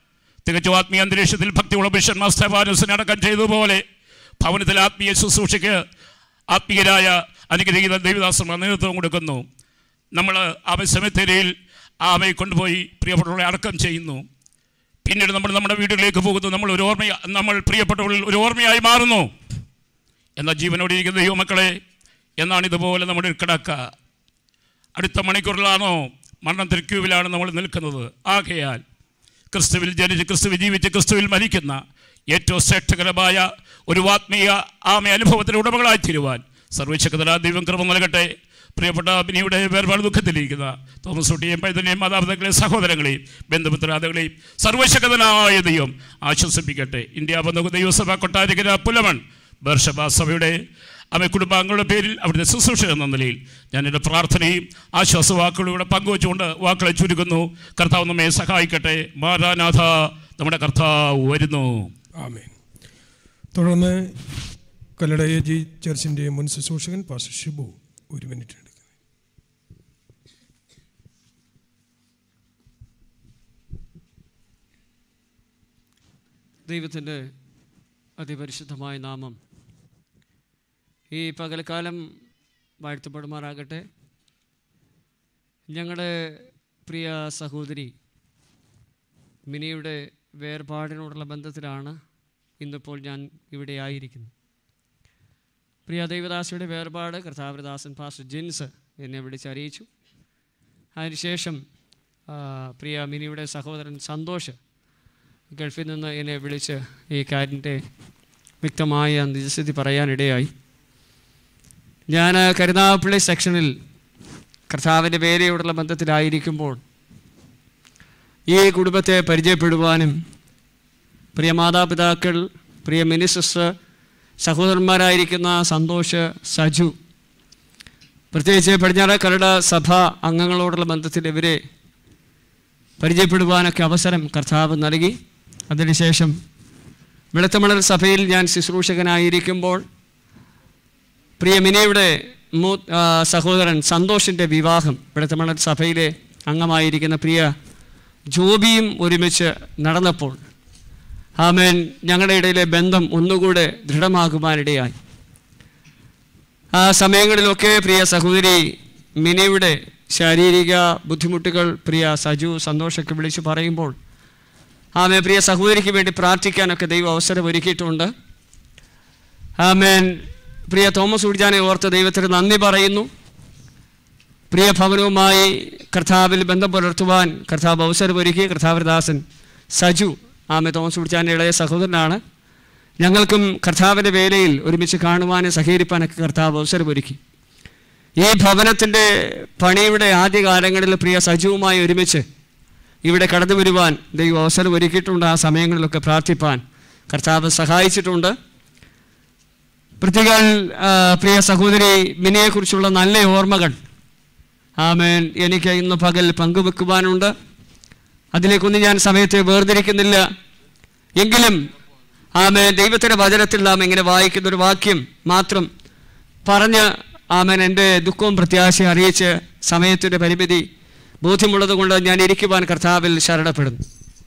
തികച്ചും ആത്മീയ അന്തരീക്ഷത്തിൽ ഭക്തിയുള്ള പുരുഷന്മാർ സ്തഫാനസിനെ അടക്കം ചെയ്തതുപോലെ ഭവനത്തിൽ ആത്മീയ ശുശ്രൂഷയ്ക്ക് ആത്മീയരായ അനുഗ്രഹീത ദേവിദാസന്മാർ നേതൃത്വം കൊടുക്കുന്നു നമ്മൾ ആമ സെമിത്തേരിയിൽ ആമയെ കൊണ്ടുപോയി പ്രിയപ്പെട്ടവളെ അടക്കം ചെയ്യുന്നു പിന്നീട് നമ്മൾ നമ്മുടെ വീടുകളിലേക്ക് പോകുന്നു നമ്മൾ ഒരു ഓർമ്മ നമ്മൾ പ്രിയപ്പെട്ടവളിൽ ഒരു ഓർമ്മയായി മാറുന്നു എന്നാൽ ജീവനോടെ ഇരിക്കുന്ന ദൈവമക്കളെ എന്നാണ് ഇതുപോലെ നമ്മുടെ കിടക്ക അടുത്ത മണിക്കൂറിലാണോ മരണത്തിൽ ക്യൂവിലാണ് നമ്മൾ നിൽക്കുന്നത് ആകയാൽ ക്രിസ്തുവിൽ ജനിച്ച് ക്രിസ്തുവിൽ ജീവിച്ച് ക്രിസ്തുവിൽ മരിക്കുന്ന ഏറ്റവും ശ്രേഷ്ഠകരമായ ഒരു ആത്മീയ ആമയ അനുഭവത്തിന് ഉടമകളായി തീരുവാൻ സർവശക്തനാ ദൈവം കൃപ നൽകട്ടെ പ്രിയപ്പെട്ട അഭിനിയുടെ വേർപാട് ദുഃഖത്തിലിരിക്കുന്ന തോമസ് കുട്ടിയെയും പൈതനെയും മാതാപിതാക്കളെയും സഹോദരങ്ങളെയും ബന്ധുമിത്രാദികളെയും സർവശക്തനായ ദൈവം ആശ്വസിപ്പിക്കട്ടെ ഇന്ത്യ ബന്ധു ദൈവസഭ കൊട്ടാരിക്കര പുലമൺ ബർഷബ സഭയുടെ അവ കുടുംബാംഗങ്ങളുടെ പേരിൽ അവിടുത്തെ ശുശ്രൂഷ എന്ന നിലയിൽ ഞാൻ എൻ്റെ പ്രാർത്ഥനയും ആശ്വാസവാക്കുകളും ഇവിടെ പങ്കുവച്ചുകൊണ്ട് വാക്കുകളെ ചുരുക്കുന്നു കർത്താവ് നമ്മെ സഹായിക്കട്ടെ മാരാനാഥ നമ്മുടെ കർത്താവ് വരുന്നു
ആമേൻ തുടർന്ന് കല്ലട എ ജി ചർച്ചിൻ്റെ മുൻ ശുശ്രൂഷകൻ പാസ്റ്റർ ഷിബു ഒരു മിനിറ്റ് എടുക്കും
ദൈവത്തിൻ്റെ അതിപരിശുദ്ധമായ നാമം ഈ പകൽക്കാലം വാഴ്ത്തപ്പെടുമാറാകട്ടെ ഞങ്ങളുടെ പ്രിയ സഹോദരി മിനിയുടെ വേർപാടിനോടുള്ള ബന്ധത്തിലാണ് ഇന്നിപ്പോൾ ഞാൻ ഇവിടെ ആയിരിക്കുന്നത് പ്രിയ ദൈവദാസിയുടെ വേർപാട് കർത്താവരദാസൻ പാസ്റ്റർ ജിൻസ് എന്നെ വിളിച്ചറിയിച്ചു അതിനുശേഷം ആ, പ്രിയ മിനിയുടെ സഹോദരൻ സന്തോഷ് ഗൾഫിൽ നിന്ന് എന്നെ വിളിച്ച് ഈ കാര്യത്തെ വ്യക്തമായ നിജസ്ഥിതി പറയാനിടയായി ഞാൻ കരുനാഗപ്പള്ളി സെക്ഷനിൽ കർത്താവിൻ്റെ പേരെയോടുള്ള ബന്ധത്തിലായിരിക്കുമ്പോൾ ഈ കുടുംബത്തെ പരിചയപ്പെടുവാനും പ്രിയ മാതാപിതാക്കൾ പ്രിയ മിനിസിസ്റ്റർ സഹോദരന്മാരായിരിക്കുന്ന സന്തോഷ് സജു പ്രത്യേകിച്ച് പടിഞ്ഞാറക്കരട സഭ അംഗങ്ങളോടുള്ള ബന്ധത്തിൽ ഇവരെ പരിചയപ്പെടുവാനൊക്കെ അവസരം കർത്താവ് നൽകി അതിനുശേഷം വെളുത്തമണൽ സഭയിൽ ഞാൻ ശുശ്രൂഷകനായിരിക്കുമ്പോൾ പ്രിയ മിനിയുടെ മൂ ആ, സഹോദരൻ സന്തോഷിൻ്റെ വിവാഹം വെളുത്തമണൽ സഭയിലെ അംഗമായിരിക്കുന്ന പ്രിയ ജോബിയും ഒരുമിച്ച് നടന്നപ്പോൾ ആമേൻ ഞങ്ങളുടെ ഇടയിലെ ബന്ധം ഒന്നുകൂടെ ദൃഢമാകുവാനിടയായി ആ സമയങ്ങളിലൊക്കെ പ്രിയ സഹോദരി മിനിയുടെ ശാരീരിക ബുദ്ധിമുട്ടുകൾ പ്രിയ സജു സന്തോഷമൊക്കെ വിളിച്ച് പറയുമ്പോൾ ആമേ പ്രിയ സഹോദരിക്ക് വേണ്ടി പ്രാർത്ഥിക്കാനൊക്കെ ദൈവം അവസരം ഒരുക്കിയിട്ടുണ്ട് ആമേൻ പ്രിയ തോമസ് ഉടിജാനെ ഓർത്ത് ദൈവത്തിന് നന്ദി പറയുന്നു പ്രിയ ഭവനവുമായി കർത്താവിൽ ബന്ധം പുലർത്തുവാൻ കർത്താവ് അവസരമൊരുക്കി കർത്താവരദാസൻ സജു ആമെ തോമസ് ഉടിച്ചാൻ്റെ ഇളയ സഹോദരനാണ് ഞങ്ങൾക്കും കർത്താവിൻ്റെ വേലയിൽ ഒരുമിച്ച് കാണുവാനും സഹകരിപ്പാനൊക്കെ കർത്താവ് അവസരമൊരുക്കി ഈ ഭവനത്തിൻ്റെ പണിയുടെ ആദ്യകാലങ്ങളിൽ പ്രിയ സജുവുമായി ഒരുമിച്ച് ഇവിടെ കടന്നു വരുവാൻ ദൈവം അവസരം ഒരുക്കിയിട്ടുണ്ട് ആ സമയങ്ങളിലൊക്കെ പ്രാർത്ഥിപ്പാൻ കർത്താവ് സഹായിച്ചിട്ടുണ്ട് പ്രത്യേക ആ, പ്രിയ സഹോദരി മിനിയെക്കുറിച്ചുള്ള നല്ല ഓർമ്മകൾ ആമേൻ എനിക്ക് ഇന്ന് പകൽ പങ്കുവെക്കുവാനുണ്ട് അതിലേക്കൊന്നും ഞാൻ സമയത്തെ വേർതിരിക്കുന്നില്ല എങ്കിലും ആമേൻ ദൈവത്തിൻ്റെ വചനത്തിൽ നാം ഇങ്ങനെ വായിക്കുന്ന ഒരു വാക്യം മാത്രം പറഞ്ഞ് ആമേൻ എൻ്റെ ദുഃഖവും പ്രത്യാശയും അറിയിച്ച് സമയത്തിൻ്റെ പരിമിതി ബോധ്യമുള്ളത് കൊണ്ട് ഞാൻ ഇരിക്കുവാൻ കർത്താവിൽ ശരണപ്പെടുന്നു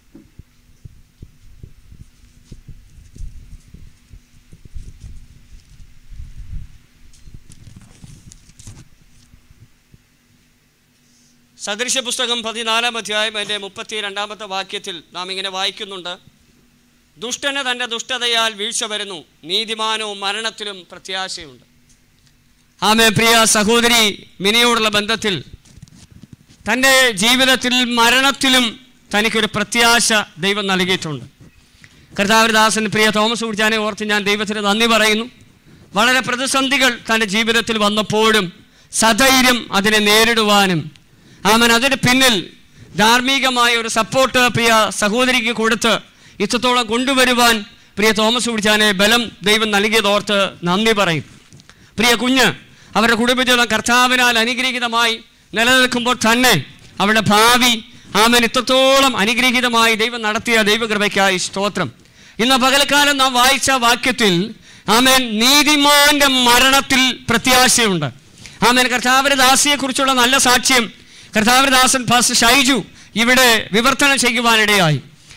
സദൃശ പുസ്തകം പതിനാലാം അധ്യായം അതിൻ്റെ മുപ്പത്തി രണ്ടാമത്തെ വാക്യത്തിൽ നാം ഇങ്ങനെ വായിക്കുന്നുണ്ട് ദുഷ്ടന് തൻ്റെ ദുഷ്ടതയാൽ വീഴ്ച വരുന്നു നീതിമാനോ മരണത്തിലും പ്രത്യാശയുണ്ട് ആമേ പ്രിയ സഹോദരി മിനിയോടുള്ള ബന്ധത്തിൽ തൻ്റെ ജീവിതത്തിൽ മരണത്തിലും തനിക്കൊരു പ്രത്യാശ ദൈവം നൽകിയിട്ടുണ്ട് കർത്താവരദാസൻ പ്രിയ തോമസ് കുടിച്ചാനെ ഓർത്ത് ഞാൻ ദൈവത്തിന് നന്ദി പറയുന്നു വളരെ പ്രതിസന്ധികൾ തൻ്റെ ജീവിതത്തിൽ വന്നപ്പോഴും സധൈര്യം അതിനെ നേരിടുവാനും അവൻ അതിന് പിന്നിൽ ധാർമ്മികമായ ഒരു സപ്പോർട്ട് പ്രിയ സഹോദരിക്ക് കൊടുത്ത് ഇത്രത്തോളം കൊണ്ടുവരുവാൻ പ്രിയ തോമസ് കുടിച്ചാനെ ബലം ദൈവം നൽകിയതോർത്ത് നന്ദി പറയും പ്രിയ കുഞ്ഞ് അവരുടെ കുടുംബജീവിതം കർത്താവിനാൽ അനുഗ്രഹീതമായി നിലനിൽക്കുമ്പോൾ തന്നെ അവരുടെ ഭാവി ആമൻ ഇത്രത്തോളം അനുഗ്രഹീതമായി ദൈവം നടത്തിയ ദൈവകൃപയ്ക്കായി സ്തോത്രം ഇന്ന് പകൽക്കാലം നാം വായിച്ച വാക്യത്തിൽ ആമേൻ നീതിമാന്റെ മരണത്തിൽ പ്രത്യാശയുണ്ട് ആമേൻ കർത്താവിന്റെ ദാസിയെക്കുറിച്ചുള്ള നല്ല സാക്ഷ്യം കർത്താവിന്റെ ദാസൻ ഫാസ്റ്റ് ഷൈജു ഇവിടെ വിവർത്തനം ചെയ്യുവാനിടയായി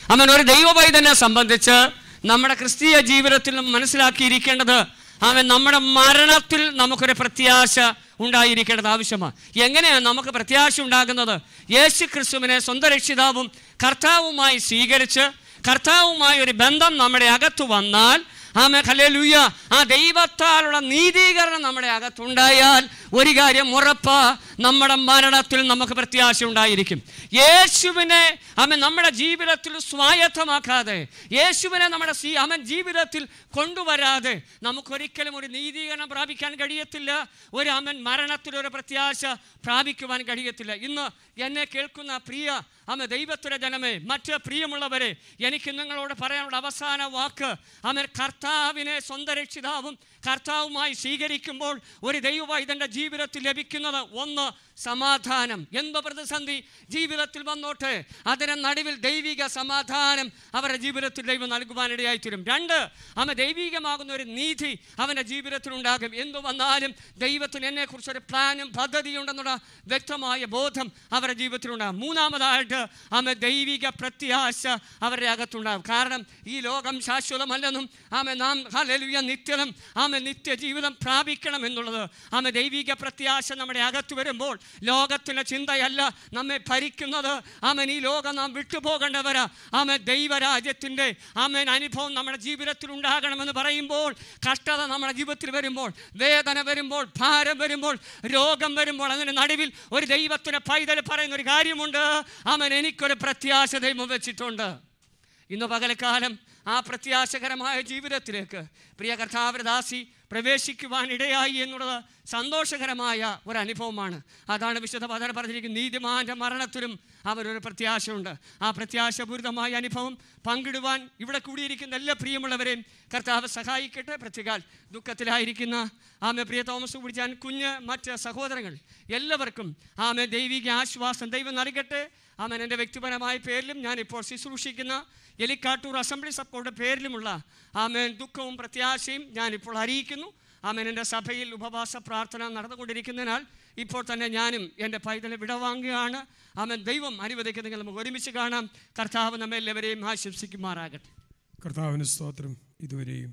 അവൻ ഒരു ദൈവവൈതനെ സംബന്ധിച്ച് നമ്മുടെ ക്രിസ്തീയ ജീവിതത്തിൽ നാം മനസ്സിലാക്കിയിരിക്കേണ്ടത് അവൻ നമ്മുടെ മരണത്തിൽ നമുക്കൊരു പ്രത്യാശ ഉണ്ടായിരിക്കേണ്ടത് ആവശ്യമാണ് എങ്ങനെയാണ് നമുക്ക് പ്രത്യാശ ഉണ്ടാകുന്നത് യേശു ക്രിസ്തുവിനെ സ്വന്തം രക്ഷിതാവും കർത്താവുമായി സ്വീകരിച്ച് കർത്താവുമായി ഒരു ബന്ധം നമ്മുടെ അകത്ത് വന്നാൽ ആമേ ഹല്ലേലൂയ ആ ദൈവത്താലുള്ള നീതീകരണം നമ്മുടെ അകത്തുണ്ടായാൽ ഒരു കാര്യം ഉറപ്പാ നമ്മുടെ മരണത്തിൽ നമുക്ക് പ്രത്യാശ ഉണ്ടായിരിക്കും യേശുവിനെ അവൻ നമ്മുടെ ജീവിതത്തിൽ സ്വായത്തമാക്കാതെ യേശുവിനെ നമ്മുടെ സീ അവൻ ജീവിതത്തിൽ കൊണ്ടുവരാതെ നമുക്കൊരിക്കലും ഒരു നീതീകരണം പ്രാപിക്കാൻ കഴിയത്തില്ല ഒരു അവൻ മരണത്തിൽ ഒരു പ്രത്യാശ പ്രാപിക്കുവാൻ കഴിയത്തില്ല ഇന്ന് എന്നെ കേൾക്കുന്ന പ്രിയ അമ്മ ദൈവത്തിന്റെ ജനമേ മറ്റ് പ്രിയമുള്ളവരെ എനിക്ക് നിങ്ങളോട് പറയാനുള്ള അവസാന വാക്ക് അവൻ കർത്താവിനെ സ്വന്തം രക്ഷിതാവും കർത്താവുമായി സ്വീകരിക്കുമ്പോൾ ഒരു ദൈവവൈതൻ്റെ ജീവിതത്തിൽ ലഭിക്കുന്നത് ഒന്ന് സമാധാനം എന്ത് പ്രതിസന്ധി ജീവിതത്തിൽ വന്നോട്ടെ അതിന് നടുവിൽ ദൈവിക സമാധാനം അവരുടെ ജീവിതത്തിൽ ദൈവം നൽകുവാനിടയായി തീരും രണ്ട് അവൻ ദൈവികമാകുന്ന ഒരു നീതി അവൻ്റെ ജീവിതത്തിൽ ഉണ്ടാകും എന്തു വന്നാലും ദൈവത്തിന് എന്നെക്കുറിച്ചൊരു പ്ലാനും പദ്ധതിയുണ്ടെന്നുള്ള വ്യക്തമായ ബോധം അവരുടെ ജീവിതത്തിലുണ്ടാകും മൂന്നാമതായിട്ട് അവൻ ദൈവിക പ്രത്യാശ അവരുടെ അകത്തുണ്ടാകും കാരണം ഈ ലോകം ശാശ്വതമല്ലെന്നും ആമെ നാം ഹല്ലേലൂയ നിത്യനും ആമെ നിത്യജീവിതം പ്രാപിക്കണം എന്നുള്ളത് ആമെ ദൈവിക പ്രത്യാശ നമ്മുടെ അകത്ത് വരുമ്പോൾ ലോകത്തിൻ്റെ ചിന്തയല്ല നമ്മെ ഭരിക്കുന്നത് ആമൻ ഈ ലോകം നാം വിട്ടുപോകേണ്ടവരാ ആമൻ ദൈവരാജ്യത്തിൻ്റെ ആമൻ അനുഭവം നമ്മുടെ ജീവിതത്തിൽ ഉണ്ടാകണമെന്ന് പറയുമ്പോൾ കഷ്ടത നമ്മുടെ ജീവിതത്തിൽ വരുമ്പോൾ വേദന വരുമ്പോൾ ഭാരം വരുമ്പോൾ രോഗം വരുമ്പോൾ അതിന് നടുവിൽ ഒരു ദൈവത്തിന് പൈതൽ പറയുന്ന ഒരു കാര്യമുണ്ട് ആമൻ എനിക്കൊരു പ്രത്യാശ ദൈവം വെച്ചിട്ടുണ്ട് ഇന്ന് പകലക്കാലം ആ പ്രത്യാശകരമായ ജീവിതത്തിലേക്ക് പ്രിയ കർത്താവരദാസി പ്രവേശിക്കുവാൻ ഇടയായി എന്നുള്ളത് സന്തോഷകരമായ ഒരു അനുഭവമാണ് അതാണ് വിശുദ്ധ പദന പറഞ്ഞിരിക്കുന്നത് നീതിമാന്റെ മരണത്തിലും അവരൊരു പ്രത്യാശയുണ്ട് ആ പ്രത്യാശപൂരിതമായ അനുഭവം പങ്കിടുവാൻ ഇവിടെ കൂടിയിരിക്കുന്ന എല്ലാ പ്രിയമുള്ളവരെയും കർത്താവ് സഹായിക്കട്ടെ പ്രത്യേകാൽ ദുഃഖത്തിലായിരിക്കുന്ന ആമെ പ്രിയ തോമസ് കുടിച്ചാൻ കുഞ്ഞ് മറ്റ് സഹോദരങ്ങൾ എല്ലാവർക്കും ആമെ ദൈവിക ആശ്വാസം ദൈവം നൽകട്ടെ ആമൻ എൻ്റെ വ്യക്തിപരമായ പേരിലും ഞാനിപ്പോൾ ശുശ്രൂഷിക്കുന്ന എലിക്കാട്ടൂർ അസംബ്ലി സപ്പോർട്ട് പേരിലുമുള്ള ആമേൻ ദുഃഖവും പ്രത്യാശയും ഞാനിപ്പോൾ അറിയിക്കുന്നു ആമേൻ എൻ്റെ സഭയിൽ ഉപവാസ പ്രാർത്ഥന നടന്നുകൊണ്ടിരിക്കുന്നതിനാൽ ഇപ്പോൾ തന്നെ ഞാനും എൻ്റെ പൈതലെ വിടവാങ്ങുകയാണ് ആമൻ ദൈവം അനുവദിക്കുന്നെങ്കിൽ നമുക്ക് ഒരുമിച്ച് കാണാം കർത്താവ് നമ്മെ എല്ലാവരെയും ആശംസിക്കുമാറാകട്ടെ
കർത്താവിന് സ്തോത്രം ഇതുവരെയും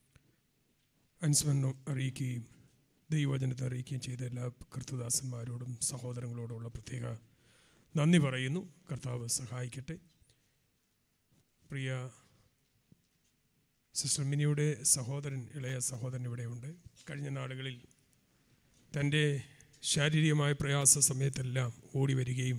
അനുസ്മരണം അറിയിക്കുകയും ദൈവവചനത്തെ അറിയിക്കുകയും ചെയ്ത എല്ലാ കർത്തദാസന്മാരോടും സഹോദരങ്ങളോടുമുള്ള പ്രത്യേക നന്ദി പറയുന്നു കർത്താവ് സഹായിക്കട്ടെ പ്രിയ സിസ്റ്റർ മിനിയുടെ സഹോദരൻ ഇളയ സഹോദരൻ ഇവിടെയുണ്ട് കഴിഞ്ഞ നാളുകളിൽ തൻ്റെ ശാരീരികമായ പ്രയാസ സമയത്തെല്ലാം ഓടി വരികയും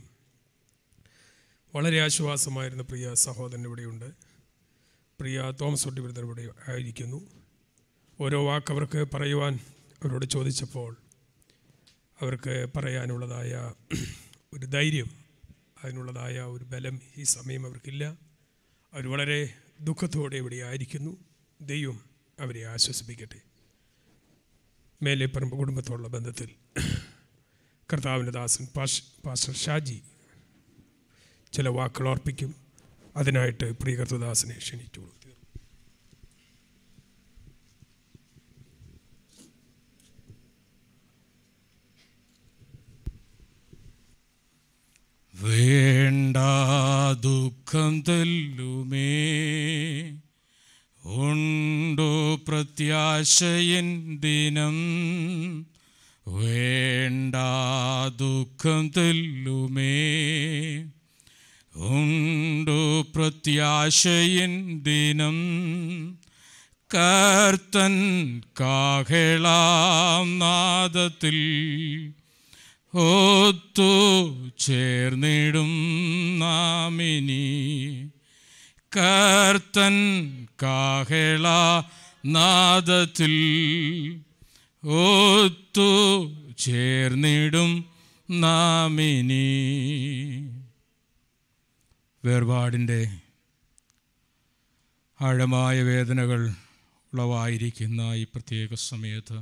വളരെ ആശ്വാസമായിരുന്ന പ്രിയ സഹോദരൻ ഇവിടെയുണ്ട് പ്രിയ തോമസ് ഒട്ടി ബ്രദർ ഇവിടെ ആയിരിക്കുന്നു ഓരോ വാക്ക് അവർക്ക് പറയുവാൻ അവരോട് ചോദിച്ചപ്പോൾ അവർക്ക് പറയാനുള്ളതായ ഒരു ധൈര്യം അതിനുള്ളതായ ഒരു ബലം ഈ സമയം അവർക്കില്ല അവർ വളരെ ദുഃഖത്തോടെ ഇവിടെ ആയിരിക്കുന്നു ദൈവം അവരെ ആശ്വസിപ്പിക്കട്ടെ മേലെ പറമ്പ് കുടുംബത്തോടുള്ള ബന്ധത്തിൽ കർത്താവിൻ്റെ ദാസൻ പാഷ് പാസ്റ്റർ ഷാജി ചില വാക്കുകൾ ഓർപ്പിക്കും അതിനായിട്ട് പ്രിയ കർത്തദാസനെ ക്ഷണിച്ചോളൂ
വേണ്ട ദുഃഖം തല്ലുമേ ഉണ്ടോ പ്രത്യാശയൻ ദിനം വേണ്ട ദുഃഖം തല്ലുമേ ഉണ്ടോ പ്രത്യാശയൻ ദിനം കർത്തൻ കാഹളാം നാദത്തിൽ ഒത്തു ചേർന്നിടും നാമിനി കർത്തൻ കാഹള നാദത്തിൽ ഒത്തു ചേർന്നിടും നാമിനി വേർപാടിൻ്റെ ആഴമായ വേദനകൾ ഉളവായിരിക്കുന്ന ഈ പ്രത്യേക സമയത്ത്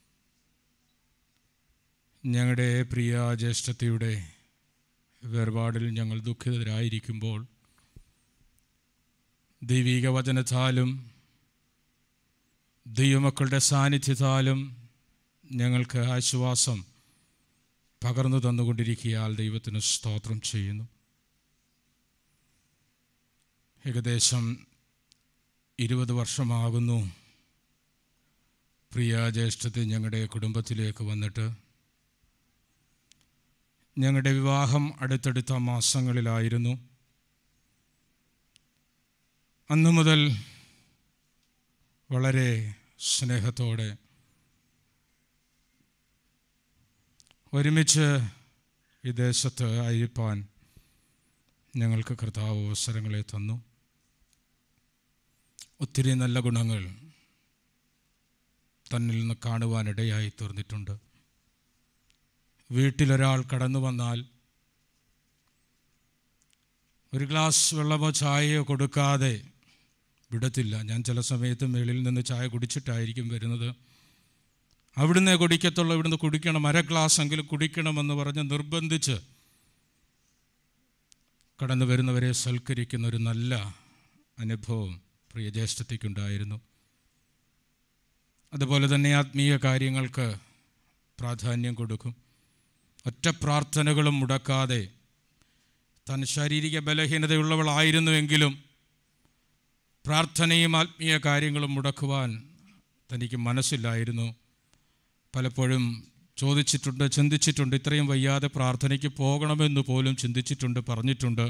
ഞങ്ങളുടെ പ്രിയ ജ്യേഷ്ഠത്തിയുടെ വേർപാടിൽ ഞങ്ങൾ ദുഃഖിതരായിരിക്കുമ്പോൾ ദൈവിക വചനത്താലും ദൈവമക്കളുടെ സാന്നിധ്യത്താലും ഞങ്ങൾക്ക് ആശ്വാസം പകർന്നു തന്നുകൊണ്ടിരിക്കിയാൽ ദൈവത്തിന് സ്തോത്രം ചെയ്യുന്നു ഏകദേശം ഇരുപത് വർഷമാകുന്നു പ്രിയ ജ്യേഷ്ഠത്തെ ഞങ്ങളുടെ കുടുംബത്തിലേക്ക് വന്നിട്ട് ഞങ്ങളുടെ വിവാഹം അടുത്തടുത്ത മാസങ്ങളിലായിരുന്നു അന്നു മുതൽ വളരെ സ്നേഹത്തോടെ ഒരുമിച്ച് ഈ ദേശത്ത് ആയിരിക്കാൻ ഞങ്ങൾക്ക് കർത്താവ് അവസരങ്ങളെ തന്നു ഒത്തിരി നല്ല ഗുണങ്ങൾ തന്നിൽ നിന്ന് കാണുവാനിടയായി തീർന്നിട്ടുണ്ട് വീട്ടിലൊരാൾ കടന്നു വന്നാൽ ഒരു ഗ്ലാസ് വെള്ളമോ ചായയോ കൊടുക്കാതെ വിടത്തില്ല ഞാൻ ചില സമയത്ത് മേളിൽ നിന്ന് ചായ കുടിച്ചിട്ടായിരിക്കും വരുന്നത് അവിടുന്ന് കുടിക്കത്തുള്ളൂ ഇവിടുന്ന് കുടിക്കണം അര ഗ്ലാസ് എങ്കിലും കുടിക്കണമെന്ന് പറഞ്ഞ് നിർബന്ധിച്ച് കടന്നു വരുന്നവരെ സൽക്കരിക്കുന്ന ഒരു നല്ല അനുഭവം പ്രിയ ജ്യേഷ്ഠത്തിക്കുണ്ടായിരുന്നു അതുപോലെ തന്നെ ആത്മീയ കാര്യങ്ങൾക്ക് പ്രാധാന്യം കൊടുക്കും ഒറ്റ പ്രാർത്ഥനകളും മുടക്കാതെ താൻ ശാരീരിക ബലഹീനതയുള്ളവളായിരുന്നുവെങ്കിലും പ്രാർത്ഥനയും ആത്മീയ കാര്യങ്ങളും മുടക്കുവാൻ തനിക്ക് മനസ്സില്ലായിരുന്നു പലപ്പോഴും ചോദിച്ചിട്ടുണ്ട് ചിന്തിച്ചിട്ടുണ്ട് ഇത്രയും വയ്യാതെ പ്രാർത്ഥനയ്ക്ക് പോകണമെന്ന് പോലും ചിന്തിച്ചിട്ടുണ്ട് പറഞ്ഞിട്ടുണ്ട്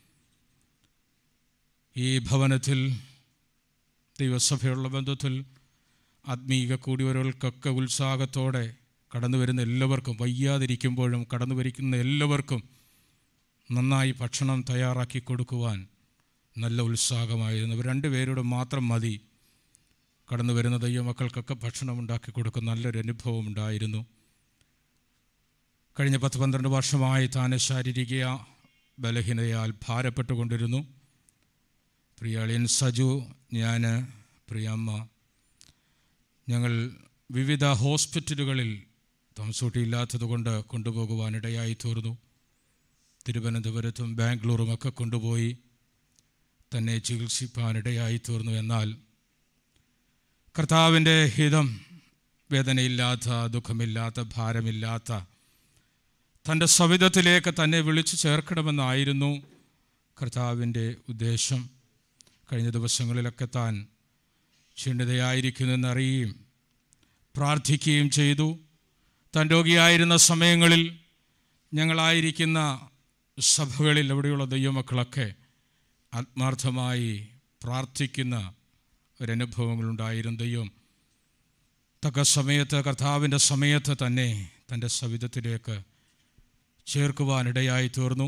ഈ ഭവനത്തിൽ ദൈവസഭയുള്ള ബന്ധത്തിൽ ആത്മീക കൂടിയവരൾക്കൊക്കെ ഉത്സാഹത്തോടെ കടന്നു വരുന്ന എല്ലാവർക്കും വയ്യാതിരിക്കുമ്പോഴും കടന്നു വരിക്കുന്ന എല്ലാവർക്കും നന്നായി ഭക്ഷണം തയ്യാറാക്കി കൊടുക്കുവാൻ നല്ല ഉത്സാഹമായിരുന്നു ഇവർ രണ്ടുപേരോട് മാത്രം മതി കടന്നു വരുന്ന ദൈവമക്കൾക്കൊക്കെ ഭക്ഷണം ഉണ്ടാക്കി കൊടുക്കുന്ന നല്ലൊരു അനുഭവം ഉണ്ടായിരുന്നു കഴിഞ്ഞ പത്ത് പന്ത്രണ്ട് വർഷമായി താൻ ശാരീരിക ബലഹീനതയാൽ ഭാരപ്പെട്ടുകൊണ്ടിരുന്നു പ്രിയാളിയൻ സജു ഞാൻ പ്രിയമ്മ ഞങ്ങൾ വിവിധ ഹോസ്പിറ്റലുകളിൽ താമസൂട്ടിയില്ലാത്തതുകൊണ്ട് കൊണ്ടുപോകുവാനിടയായി തീർന്നു തിരുവനന്തപുരത്തും ബാംഗ്ലൂറുമൊക്കെ കൊണ്ടുപോയി തന്നെ ചികിത്സിപ്പാനിടയായി തീർന്നു എന്നാൽ കർത്താവിൻ്റെ ഹിതം വേദനയില്ലാത്ത ദുഃഖമില്ലാത്ത ഭാരമില്ലാത്ത തൻ്റെ സവിധത്തിലേക്ക് തന്നെ വിളിച്ചു ചേർക്കണമെന്നായിരുന്നു കർത്താവിൻ്റെ ഉദ്ദേശം കഴിഞ്ഞ ദിവസങ്ങളിലൊക്കെ താൻ ക്ഷീണിതയായിരിക്കുന്നെന്നറിയുകയും പ്രാർത്ഥിക്കുകയും ചെയ്തു താൻ രോഗിയായിരുന്ന സമയങ്ങളിൽ ഞങ്ങളായിരിക്കുന്ന സഭകളിൽ അവിടെയുള്ള ദൈവമക്കളൊക്കെ ആത്മാർത്ഥമായി പ്രാർത്ഥിക്കുന്ന ഒരനുഭവങ്ങളുണ്ടായിരുന്നു ദൈവം തക്ക സമയത്ത് കർത്താവിൻ്റെ സമയത്ത് തന്നെ തൻ്റെ സവിധത്തിലേക്ക് ചേർക്കുവാനിടയായി തീർന്നു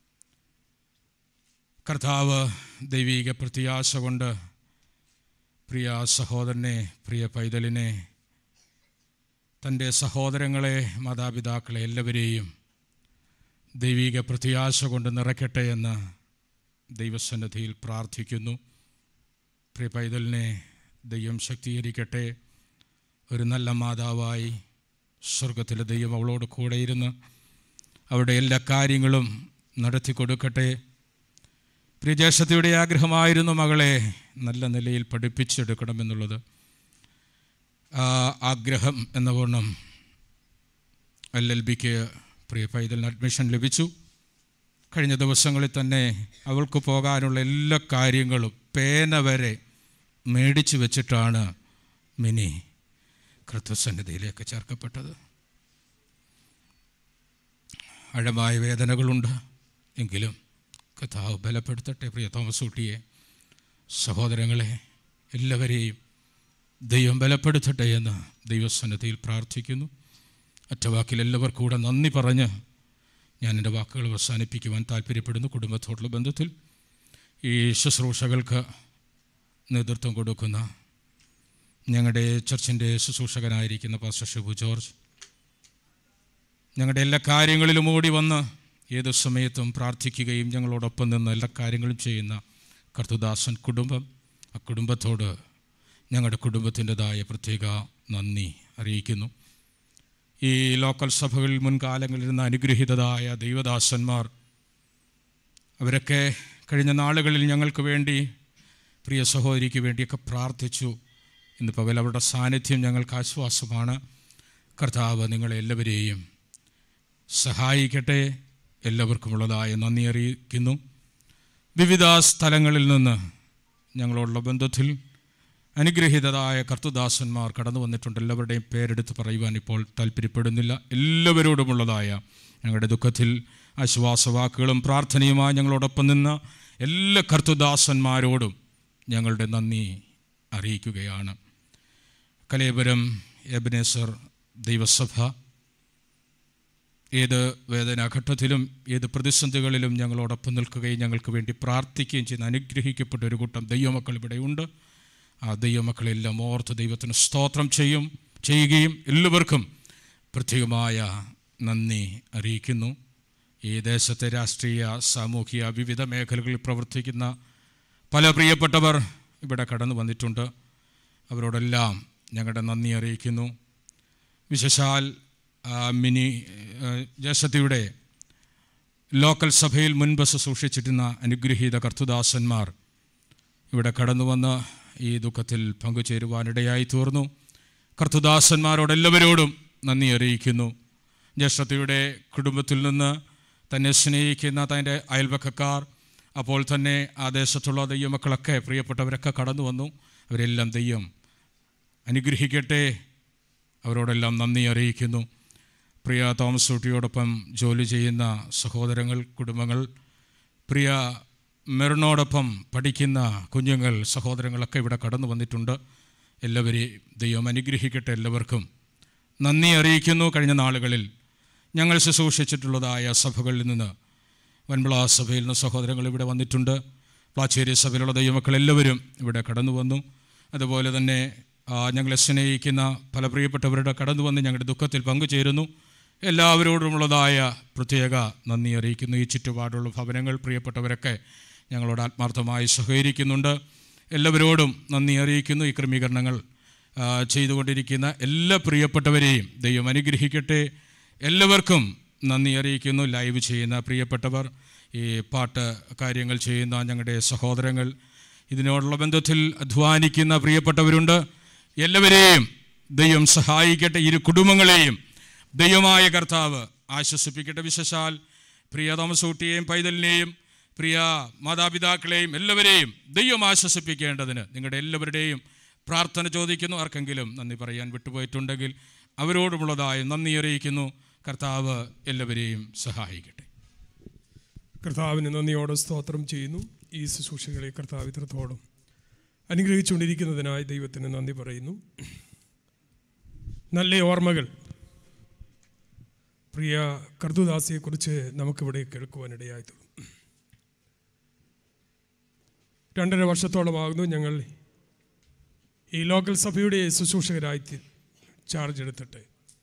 കർത്താവ് ദൈവീക പ്രത്യാശ കൊണ്ട് പ്രിയ സഹോദരനെ പ്രിയ പൈതലിനെ തൻ്റെ സഹോദരങ്ങളെ മാതാപിതാക്കളെ എല്ലാവരെയും ദൈവിക പ്രത്യാശ കൊണ്ട് നിറയ്ക്കട്ടെ എന്ന് ദൈവസന്നിധിയിൽ പ്രാർത്ഥിക്കുന്നു പ്രിയ പൈതലിനെ ദൈവം ശക്തീകരിക്കട്ടെ ഒരു നല്ല മാതാവായി സ്വർഗത്തിലെ ദൈവം അവളോട് കൂടെ ഇരുന്ന് അവിടെ എല്ലാ കാര്യങ്ങളും നടത്തി കൊടുക്കട്ടെ പ്രിയജേഷത്തിയുടെ ആഗ്രഹമായിരുന്നു മകളെ നല്ല നിലയിൽ പഠിപ്പിച്ചെടുക്കണമെന്നുള്ളത് ആ ആഗ്രഹം എന്ന വണ്ണം എൽ എൽ ബിക്ക് പ്രിയ പൈതലിന് അഡ്മിഷൻ ലഭിച്ചു കഴിഞ്ഞ ദിവസങ്ങളിൽ തന്നെ അവൾക്ക് പോകാനുള്ള എല്ലാ കാര്യങ്ങളും പേന വരെ മേടിച്ചു വെച്ചിട്ടാണ് മിനി കൃത്യസന്നിധിയിലേക്ക് ചേർക്കപ്പെട്ടത് ആഴമായ വേദനകളുണ്ട് എങ്കിലും കഥാവ് ബലപ്പെടുത്തട്ടെ പ്രിയ തോമസ് കുട്ടിയെ സഹോദരങ്ങളെ എല്ലാവരെയും ദൈവം ബലപ്പെടുത്തട്ടെ എന്ന് ദൈവസന്നിധിയിൽ പ്രാർത്ഥിക്കുന്നു ഒറ്റവാക്കിൽ എല്ലാവർക്കും കൂടെ നന്ദി പറഞ്ഞ് ഞാൻ എൻ്റെ വാക്കുകൾ അവസാനിപ്പിക്കുവാൻ താല്പര്യപ്പെടുന്നു കുടുംബത്തോടുള്ള ബന്ധത്തിൽ ഈ ശുശ്രൂഷകൾക്ക് നേതൃത്വം കൊടുക്കുന്ന ഞങ്ങളുടെ ചർച്ചിൻ്റെ ശുശ്രൂഷകനായിരിക്കുന്ന പാസ്റ്റർ ഷിബു ജോർജ് ഞങ്ങളുടെ എല്ലാ കാര്യങ്ങളിലും ഓടി വന്ന് ഏത് സമയത്തും പ്രാർത്ഥിക്കുകയും ഞങ്ങളോടൊപ്പം നിന്ന് എല്ലാ കാര്യങ്ങളും ചെയ്യുന്ന കർത്തുദാസൻ കുടുംബം ആ കുടുംബത്തോട് ഞങ്ങളുടെ കുടുംബത്തിൻ്റെതായ പ്രത്യേക നന്ദി അറിയിക്കുന്നു ഈ ലോക്കൽ സഭകളിൽ മുൻകാലങ്ങളിൽ നിന്ന് അനുഗ്രഹീതരായ ദൈവദാസന്മാർ അവരൊക്കെ കഴിഞ്ഞ നാളുകളിൽ ഞങ്ങൾക്ക് വേണ്ടി പ്രിയ സഹോദരിക്ക് വേണ്ടിയൊക്കെ പ്രാർത്ഥിച്ചു ഇന്ന് പകൽ അവരുടെ സാന്നിധ്യം ഞങ്ങൾക്ക് ആശ്വാസമാണ് കർത്താവ് നിങ്ങളെ എല്ലാവരെയും സഹായിക്കട്ടെ എല്ലാവർക്കുമുള്ളതായ നന്ദി അറിയിക്കുന്നു വിവിധ സ്ഥലങ്ങളിൽ നിന്ന് ഞങ്ങളോടുള്ള ബന്ധത്തിൽ അനുഗ്രഹീതരായ കർത്തുദാസന്മാർ കടന്നു വന്നിട്ടുണ്ട് എല്ലാവരുടെയും പേരെടുത്ത് പറയുവാൻ ഇപ്പോൾ താല്പര്യപ്പെടുന്നില്ല എല്ലാവരോടുമുള്ളതായ ഞങ്ങളുടെ ദുഃഖത്തിൽ ആശ്വാസവാക്കുകളും പ്രാർത്ഥനയുമായി ഞങ്ങളോടൊപ്പം നിന്ന എല്ലാ കർത്തുദാസന്മാരോടും ഞങ്ങളുടെ നന്ദി അറിയിക്കുകയാണ് കലേപുരം എബനേസർ ദൈവസഭ ഏത് വേദനാഘട്ടത്തിലും ഏത് പ്രതിസന്ധികളിലും ഞങ്ങളോടൊപ്പം നിൽക്കുകയും ഞങ്ങൾക്ക് വേണ്ടി പ്രാർത്ഥിക്കുകയും ചെയ്യുന്ന അനുഗ്രഹിക്കപ്പെട്ട ഒരു കൂട്ടം ദൈവമക്കൾ ഇവിടെയുണ്ട് ആ ദൈവമക്കളെല്ലാം ഓർത്ത് ദൈവത്തിന് സ്തോത്രം ചെയ്യും ചെയ്യുകയും എല്ലാവർക്കും പ്രത്യേകമായ നന്ദി അറിയിക്കുന്നു ഈ ദേശത്തെ രാഷ്ട്രീയ സാമൂഹിക വിവിധ മേഖലകളിൽ പ്രവർത്തിക്കുന്ന പല പ്രിയപ്പെട്ടവർ ഇവിടെ കടന്നു വന്നിട്ടുണ്ട് അവരോടെല്ലാം ഞങ്ങളുടെ നന്ദി അറിയിക്കുന്നു വിശേഷാൽ ആ, മിനി ആ, ജ്യേഷ്ഠത്തിയുടെ ലോക്കൽ സഭയിൽ മുൻപ് ശുശ്രൂഷിച്ചിരുന്ന അനുഗ്രഹീത കർത്തുദാസന്മാർ ഇവിടെ കടന്നു വന്ന് ഈ ദുഃഖത്തിൽ പങ്കുചേരുവാനിടയായി തീർന്നു കർത്തുദാസന്മാരോടെല്ലാവരോടും നന്ദി അറിയിക്കുന്നു ജ്യേഷ്ഠത്തിയുടെ കുടുംബത്തിൽ നിന്ന് തന്നെ സ്നേഹിക്കുന്ന തൻ്റെ അയൽവക്കക്കാർ അപ്പോൾ തന്നെ ആ ദേശത്തുള്ള ദൈവമക്കളൊക്കെ പ്രിയപ്പെട്ടവരൊക്കെ കടന്നു വന്നു അവരെല്ലാം ദൈവം അനുഗ്രഹിക്കട്ടെ അവരോടെല്ലാം നന്ദി അറിയിക്കുന്നു പ്രിയ തോമസ് ഊട്ടിയോടൊപ്പം ജോലി ചെയ്യുന്ന സഹോദരങ്ങൾ കുടുംബങ്ങൾ പ്രിയ മെറിനോടൊപ്പം പഠിക്കുന്ന കുഞ്ഞുങ്ങൾ സഹോദരങ്ങളൊക്കെ ഇവിടെ കടന്നു വന്നിട്ടുണ്ട് എല്ലാവരെയും ദൈവം അനുഗ്രഹിക്കട്ടെ എല്ലാവർക്കും നന്ദി അറിയിക്കുന്നു കഴിഞ്ഞ നാളുകളിൽ ഞങ്ങൾ ശുശ്രൂഷിച്ചിട്ടുള്ളതായ സഭകളിൽ നിന്ന് വൻപിള സഭയിൽ നിന്ന് സഹോദരങ്ങൾ ഇവിടെ വന്നിട്ടുണ്ട് പ്ലാച്ചേരി സഭയിലുള്ള ദൈവമക്കൾ എല്ലാവരും ഇവിടെ കടന്നു വന്നു അതുപോലെ തന്നെ ആ, ഞങ്ങളെ സ്നേഹിക്കുന്ന പല പ്രിയപ്പെട്ടവരുടെ കടന്നു വന്ന് ഞങ്ങളുടെ ദുഃഖത്തിൽ പങ്കുചേരുന്നു എല്ലാവരോടുമുള്ളതായ പ്രത്യേക നന്ദി അറിയിക്കുന്നു ഈ ചുറ്റുപാടുള്ള ഭവനങ്ങൾ പ്രിയപ്പെട്ടവരൊക്കെ ഞങ്ങളോട് ആത്മാർത്ഥമായി സഹകരിക്കുന്നുണ്ട് എല്ലാവരോടും നന്ദി അറിയിക്കുന്നു ഈ ക്രമീകരണങ്ങൾ ആ, ചെയ്തുകൊണ്ടിരിക്കുന്ന എല്ലാ പ്രിയപ്പെട്ടവരെയും ദൈവം അനുഗ്രഹിക്കട്ടെ എല്ലാവർക്കും നന്ദി അറിയിക്കുന്നു ലൈവ് ചെയ്യുന്ന പ്രിയപ്പെട്ടവർ ഈ പാട്ട് കാര്യങ്ങൾ ചെയ്യുന്ന ഞങ്ങളുടെ സഹോദരങ്ങൾ ഇതിനോടുള്ള ബന്ധത്തിൽ അധ്വാനിക്കുന്ന പ്രിയപ്പെട്ടവരുണ്ട് എല്ലാവരെയും ദൈവം സഹായിക്കട്ടെ ഇരു കുടുംബങ്ങളെയും ദൈവമായ കർത്താവ് ആശ്വസിപ്പിക്കട്ടെ വിശേഷാൽ പ്രിയ തോമസൂട്ടിയെയും പൈതലിനെയും പ്രിയ മാതാപിതാക്കളെയും എല്ലാവരെയും ദൈവം ആശ്വസിപ്പിക്കേണ്ടതിന് നിങ്ങളുടെ എല്ലാവരുടെയും പ്രാർത്ഥന ചോദിക്കുന്നു ആർക്കെങ്കിലും നന്ദി പറയാൻ വിട്ടുപോയിട്ടുണ്ടെങ്കിൽ അവരോടുമുള്ളതായ നന്ദി അറിയിക്കുന്നു കർത്താവ് എല്ലാവരെയും സഹായിക്കട്ടെ
കർത്താവിന് നന്ദിയോടെ സ്തോത്രം ചെയ്യുന്നു ഈ ശുശ്രൂഷകളെ കർത്താവ് ഇത്രത്തോളം അനുഗ്രഹിച്ചുകൊണ്ടിരിക്കുന്നതിനായി ദൈവത്തിന് നന്ദി പറയുന്നു നല്ല ഓർമ്മകൾ പ്രിയ കർദുദാസിയെക്കുറിച്ച് നമുക്കിവിടെ കേൾക്കുവാനിടയായി തീർന്നു രണ്ടര വർഷത്തോളമാകുന്നു ഞങ്ങൾ ഈ ലോക്കൽ സഭയുടെ ശുശ്രൂഷകരായി തി- ചാർജ് എടുത്തിട്ട്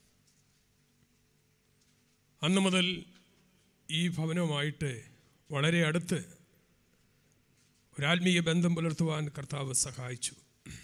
അന്ന് മുതൽ ഈ ഭവനവുമായിട്ട് വളരെ അടുത്ത് ഒരാത്മീയ ബന്ധം പുലർത്തുവാൻ കർത്താവ് സഹായിച്ചു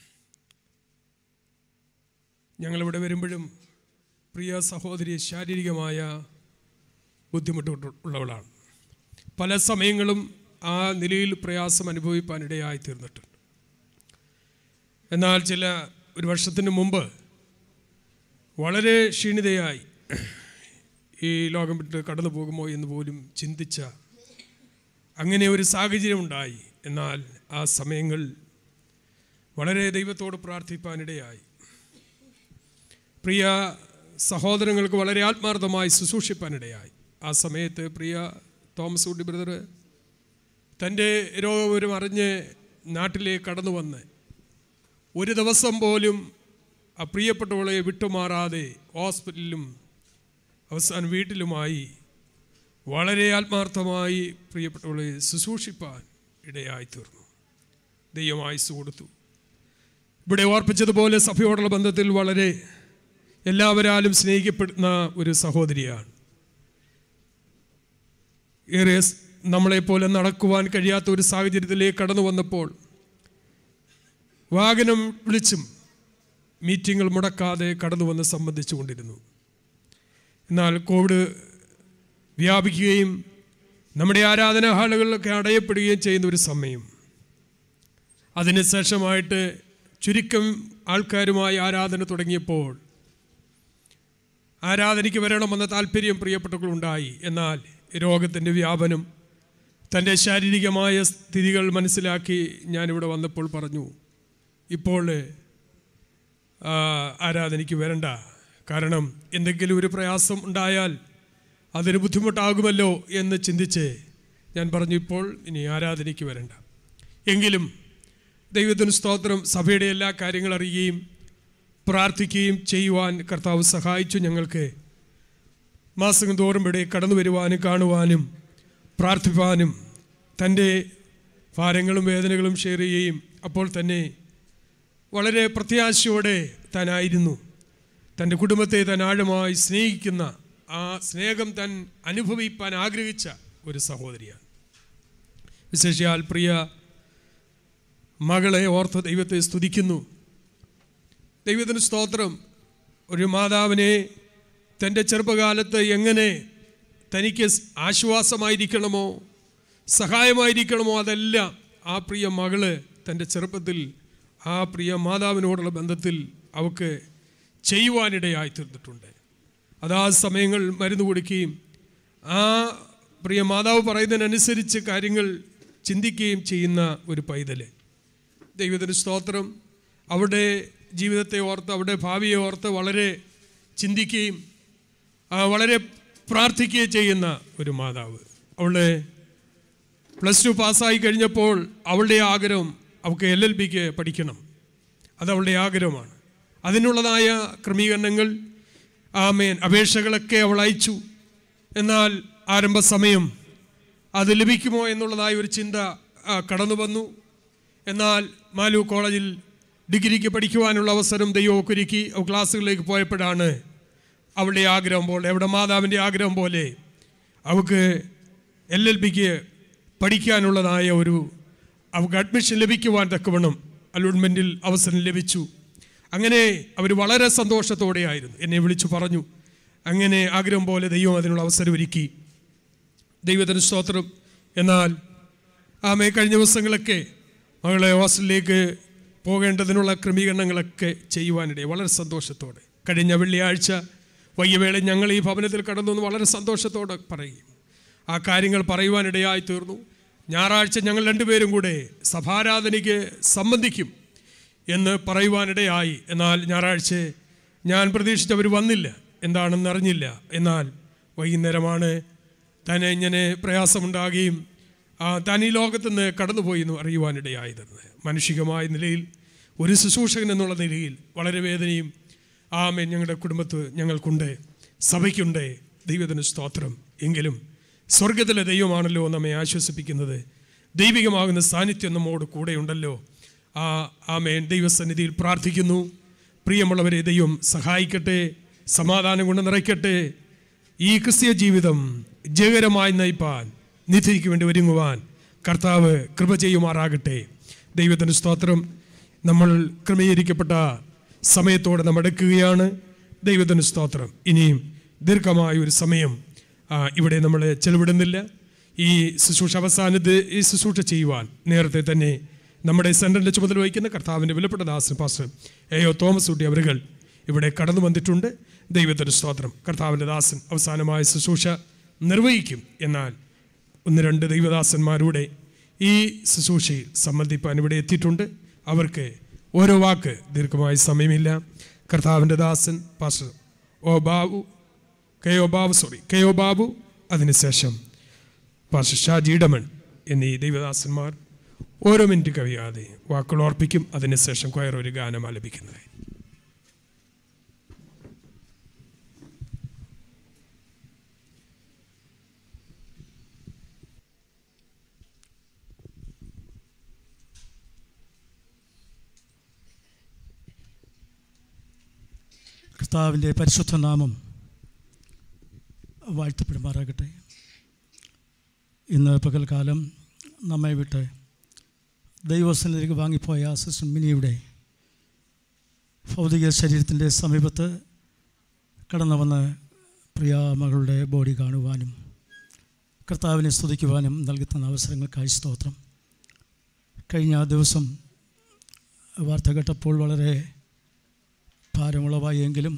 ഞങ്ങളിവിടെ വരുമ്പോഴും പ്രിയ സഹോദരി ശാരീരികമായ ബുദ്ധിമുട്ട് ഉള്ളവളാണ് പല സമയങ്ങളും ആ നിലയിൽ പ്രയാസം അനുഭവിപ്പാനിടയായി തീർന്നിട്ടുണ്ട് എന്നാൽ ചില ഒരു വർഷത്തിന് മുമ്പ് വളരെ ക്ഷീണിതയായി ഈ ലോകം വിട്ട് കടന്നു പോകുമോ എന്ന് പോലും ചിന്തിച്ച അങ്ങനെ ഒരു സാഹചര്യം ഉണ്ടായി എന്നാൽ ആ സമയങ്ങൾ വളരെ ദൈവത്തോട് പ്രാർത്ഥിപ്പാനിടയായി പ്രിയ സഹോദരങ്ങൾക്ക് വളരെ ആത്മാർത്ഥമായി ശുശ്രൂഷിപ്പാനിടയായി ആ സമയത്ത് പ്രിയ തോമസ് കുട്ടി ബ്രദർ തൻ്റെ രോഗവിവരം അറിഞ്ഞ് നാട്ടിലേക്ക് കടന്നു വന്ന് ഒരു ദിവസം പോലും ആ പ്രിയപ്പെട്ടവളെ വിട്ടുമാറാതെ ഹോസ്പിറ്റലിലും അവസാനം വീട്ടിലുമായി വളരെ ആത്മാർത്ഥമായി പ്രിയപ്പെട്ടവളെ ശുശ്രൂഷിപ്പാൻ ഇടയായി തീർന്നു ദൈവം ആയുസ് കൊടുത്തു ഇവിടെ ഓർപ്പിച്ചതുപോലെ സഭയോടുള്ള ബന്ധത്തിൽ വളരെ എല്ലാവരാലും സ്നേഹിക്കപ്പെടുന്ന ഒരു സഹോദരിയാണ് ഏറെ സ് നമ്മളെപ്പോലെ നടക്കുവാൻ കഴിയാത്ത ഒരു സാഹചര്യത്തിലേക്ക് കടന്നു വന്നപ്പോൾ വാഹനം വിളിച്ചും മീറ്റിങ്ങുകൾ മുടക്കാതെ കടന്നു വന്ന് സംബന്ധിച്ചു കൊണ്ടിരുന്നു എന്നാൽ കോവിഡ് വ്യാപിക്കുകയും നമ്മുടെ ആരാധനാ ഹാളുകളിലൊക്കെ അടയപ്പെടുകയും ചെയ്യുന്ന ഒരു സമയം അതിനുശേഷമായിട്ട് ചുരുക്കം ആൾക്കാരുമായി ആരാധന തുടങ്ങിയപ്പോൾ ആരാധനയ്ക്ക് വരണമെന്ന താല്പര്യം പ്രിയപ്പെട്ടവர்களுണ്ടായി എന്നാൽ രോഗത്തിൻ്റെ വ്യാപനം തൻ്റെ ശാരീരികമായ സ്ഥിതികൾ മനസ്സിലാക്കി ഞാനിവിടെ വന്നപ്പോൾ പറഞ്ഞു ഇപ്പോൾ ആ, ആരാധനയ്ക്ക് വരണ്ട കാരണം എന്തെങ്കിലും ഒരു പ്രയാസം ഉണ്ടായാൽ അതൊരു ബുദ്ധിമുട്ടാകുമല്ലോ എന്ന് ചിന്തിച്ച് ഞാൻ പറഞ്ഞു ഇപ്പോൾ ഇനി ആരാധനയ്ക്ക് വരണ്ട എങ്കിലും ദൈവത്തിന് സ്തോത്രം സഭയുടെ എല്ലാ കാര്യങ്ങൾ അറിയുകയും പ്രാർത്ഥിക്കുകയും ചെയ്യുവാൻ കർത്താവ് സഹായിച്ചു ഞങ്ങൾക്ക് മാസങ്ങൾ തോറും ഇവിടെ കടന്നു വരുവാനും കാണുവാനും പ്രാർത്ഥിപ്പാനും തൻ്റെ ഭാരങ്ങളും വേദനകളും ഷെയർ ചെയ്യുകയും അപ്പോൾ തന്നെ വളരെ പ്രത്യാശയോടെ താനായിരുന്നു തൻ്റെ കുടുംബത്തെ താൻ ആഴമായി സ്നേഹിക്കുന്ന ആ സ്നേഹം താൻ അനുഭവിപ്പാൻ ആഗ്രഹിച്ച ഒരു സഹോദരിയാണ് വിശേഷിയാൽ പ്രിയ മകളെ ഓർത്ത് ദൈവത്തെ സ്തുതിക്കുന്നു ദൈവത്തിന് സ്തോത്രം ഒരു മാതാവിനെ തൻ്റെ ചെറുപ്പകാലത്ത് എങ്ങനെ തനിക്ക് ആശ്വാസമായിരിക്കണമോ സഹായമായിരിക്കണമോ അതെല്ലാം ആ പ്രിയ മകള് തൻ്റെ ചെറുപ്പത്തിൽ ആ പ്രിയ മാതാവിനോടുള്ള ബന്ധത്തിൽ അവൾക്ക് ചെയ്യുവാനിടയായി തീർന്നിട്ടുണ്ട് അതാ സമയങ്ങൾ മരുന്ന് കൊടുക്കുകയും ആ പ്രിയ മാതാവ് പറയുന്നതിനനുസരിച്ച് കാര്യങ്ങൾ ചിന്തിക്കുകയും ചെയ്യുന്ന ഒരു പൈതൽ ദൈവത്തിന് സ്തോത്രം അവിടെ ജീവിതത്തെ ഓർത്ത് അവിടെ ഭാവിയെ ഓർത്ത് വളരെ ചിന്തിക്കുകയും ആ, വളരെ പ്രാർത്ഥിക്കുകയും ചെയ്യുന്ന ഒരു മാതാവ് അവളെ പ്ലസ് ടു പാസ്സായി കഴിഞ്ഞപ്പോൾ അവളുടെ ആഗ്രഹം അവൾക്ക് എൽ എൽ ബിക്ക് പഠിക്കണം അത് അവളുടെ ആഗ്രഹമാണ് അതിനുള്ളതായ ക്രമീകരണങ്ങൾ ആമേൻ അപേക്ഷകളൊക്കെ അവൾ അയച്ചു എന്നാൽ ആരംഭ സമയം അത് ലഭിക്കുമോ എന്നുള്ളതായ ഒരു ചിന്ത ആ, കടന്നു വന്നു എന്നാൽ മാലു കോളേജിൽ ഡിഗ്രിക്ക് പഠിക്കുവാനുള്ള അവസരം ദൈവമൊക്കെ ഒരുക്കി അവൾ ക്ലാസ്സുകളിലേക്ക് പോയപ്പോഴാണ് അവളുടെ ആഗ്രഹം പോലെ അവിടെ മാതാവിൻ്റെ ആഗ്രഹം പോലെ അവൾക്ക് എൽ എൽ ബിക്ക് പഠിക്കാനുള്ളതായ ഒരു അവൾക്ക് അഡ്മിഷൻ ലഭിക്കുവാൻ തക്കവണ്ണം അലോട്ട്മെൻറ്റിൽ അവസരം ലഭിച്ചു അങ്ങനെ അവർ വളരെ സന്തോഷത്തോടെയായിരുന്നു എന്നെ വിളിച്ചു പറഞ്ഞു അങ്ങനെ ആഗ്രഹം പോലെ ദൈവം അതിനുള്ള അവസരം ഒരുക്കി ദൈവത്തിന് സ്തോത്രം എന്നാൽ ആമേ കഴിഞ്ഞ ദിവസങ്ങളൊക്കെ മകളെ ഹോസ്റ്റലിലേക്ക് പോകേണ്ടതിനുള്ള ക്രമീകരണങ്ങളൊക്കെ ചെയ്യുവാനിടയെ വളരെ സന്തോഷത്തോടെ കഴിഞ്ഞ വെള്ളിയാഴ്ച വയ്യവേള ഞങ്ങൾ ഈ ഭവനത്തിൽ കടന്നു എന്ന് വളരെ സന്തോഷത്തോടെ പറയും ആ കാര്യങ്ങൾ പറയുവാനിടയായി തീർന്നു ഞായറാഴ്ച ഞങ്ങൾ രണ്ടുപേരും കൂടെ സഭാരാധനയ്ക്ക് സംബന്ധിക്കും എന്ന് പറയുവാനിടയായി എന്നാൽ ഞായറാഴ്ച ഞാൻ പ്രതീക്ഷിച്ചവർ വന്നില്ല എന്താണെന്ന് അറിഞ്ഞില്ല എന്നാൽ വൈകുന്നേരമാണ് തന്നെ ഇങ്ങനെ പ്രയാസമുണ്ടാകുകയും ആ, താൻ ഈ ലോകത്ത് നിന്ന് കടന്നുപോയി എന്ന് അറിയുവാനിടയായതെന്ന് മാനുഷികമായ നിലയിൽ ഒരു ശുശ്രൂഷകൻ എന്നുള്ള നിലയിൽ വളരെ വേദനയും ആമേ ഞങ്ങളുടെ കുടുംബത്ത് ഞങ്ങൾക്കുണ്ട് സഭയ്ക്കുണ്ട് ദൈവത്തിന് സ്തോത്രം എങ്കിലും സ്വർഗത്തിലെ ദൈവമാണല്ലോ നമ്മെ ആശ്വസിപ്പിക്കുന്നത് ദൈവികമാകുന്ന സാന്നിധ്യം നമ്മോട് കൂടെയുണ്ടല്ലോ ആ ആമേൻ ദൈവസന്നിധിയിൽ പ്രാർത്ഥിക്കുന്നു പ്രിയമുള്ളവരെ ദൈവം സഹായിക്കട്ടെ സമാധാനം കൊണ്ട് നിറയ്ക്കട്ടെ ഈ ക്രിസ്തീയ ജീവിതം ജയകരമായി നയിപ്പാൻ നിധിക്ക് വേണ്ടി ഒരുങ്ങുവാൻ കർത്താവ് കൃപ ചെയ്യുമാറാകട്ടെ ദൈവത്തിൻ്റെ സ്തോത്രം നമ്മൾ ക്രമീകരിക്കപ്പെട്ട സമയത്തോടെ നാം എടുക്കുകയാണ് ദൈവത്തിൻ്റെ സ്തോത്രം ഇനിയും ദീർഘമായ ഒരു സമയം ആ, ഇവിടെ നമ്മൾ ചെലവിടുന്നില്ല ഈ ശുശ്രൂഷ അവസാനത്ത് ഈ ശുശ്രൂഷ ചെയ്യുവാൻ നേരത്തെ തന്നെ നമ്മുടെ സെൻറ്ററിൻ്റെ ചുമതല വഹിക്കുന്ന കർത്താവിൻ്റെ വിലപ്പെട്ട ദാസൻ പാസ്റ്റർ എയോ തോമസ് കുട്ടി അവരുകൾ ഇവിടെ കടന്നു വന്നിട്ടുണ്ട് ദൈവത്തിൻ്റെ സ്തോത്രം കർത്താവിൻ്റെ ദാസൻ അവസാനമായ ശുശ്രൂഷ നിർവഹിക്കും എന്നാൽ ഒന്ന് രണ്ട് ദൈവദാസന്മാരുടെ ഈ ശുശ്രൂഷയിൽ സംബന്ധിപ്പാൻ ഇവിടെ എത്തിയിട്ടുണ്ട് അവർക്ക് ഓരോ വാക്ക് ദീർഘമായ സമയമില്ല കർത്താവിൻ്റെ ദാസൻ pastor O Babu K O Babu sorry K O Babu അതിനുശേഷം പാസ്റ്റർ ഷാജി ഇടമൺ എന്നീ ദൈവദാസന്മാർ ഓരോ മിനിറ്റ് കവിയാതെ വാക്കുകൾ ഓർപ്പിക്കും അതിനുശേഷം കൊയർ ഒരു ഗാനം ആലപിക്കുന്നത്
കർത്താവിൻ്റെ പരിശുദ്ധ നാമം വാഴ്ത്തപ്പെടുമാറാകട്ടെ ഇന്ന് പകൽക്കാലം നമ്മെ വിട്ട് ദൈവസന്നിധിക്ക് വാങ്ങിപ്പോയ സിസ്റ്റർ മിനിയുടെ ഭൗതിക ശരീരത്തിൻ്റെ സമീപത്ത് കടന്നു വന്ന് പ്രിയ മകളുടെ ബോഡി കാണുവാനും കർത്താവിനെ സ്തുതിക്കുവാനും നൽകുന്ന അവസരങ്ങൾക്കായി സ്തോത്രം കഴിഞ്ഞ ദിവസം വാർത്ത കേട്ടപ്പോൾ വളരെ ഭാരമുളവായി എങ്കിലും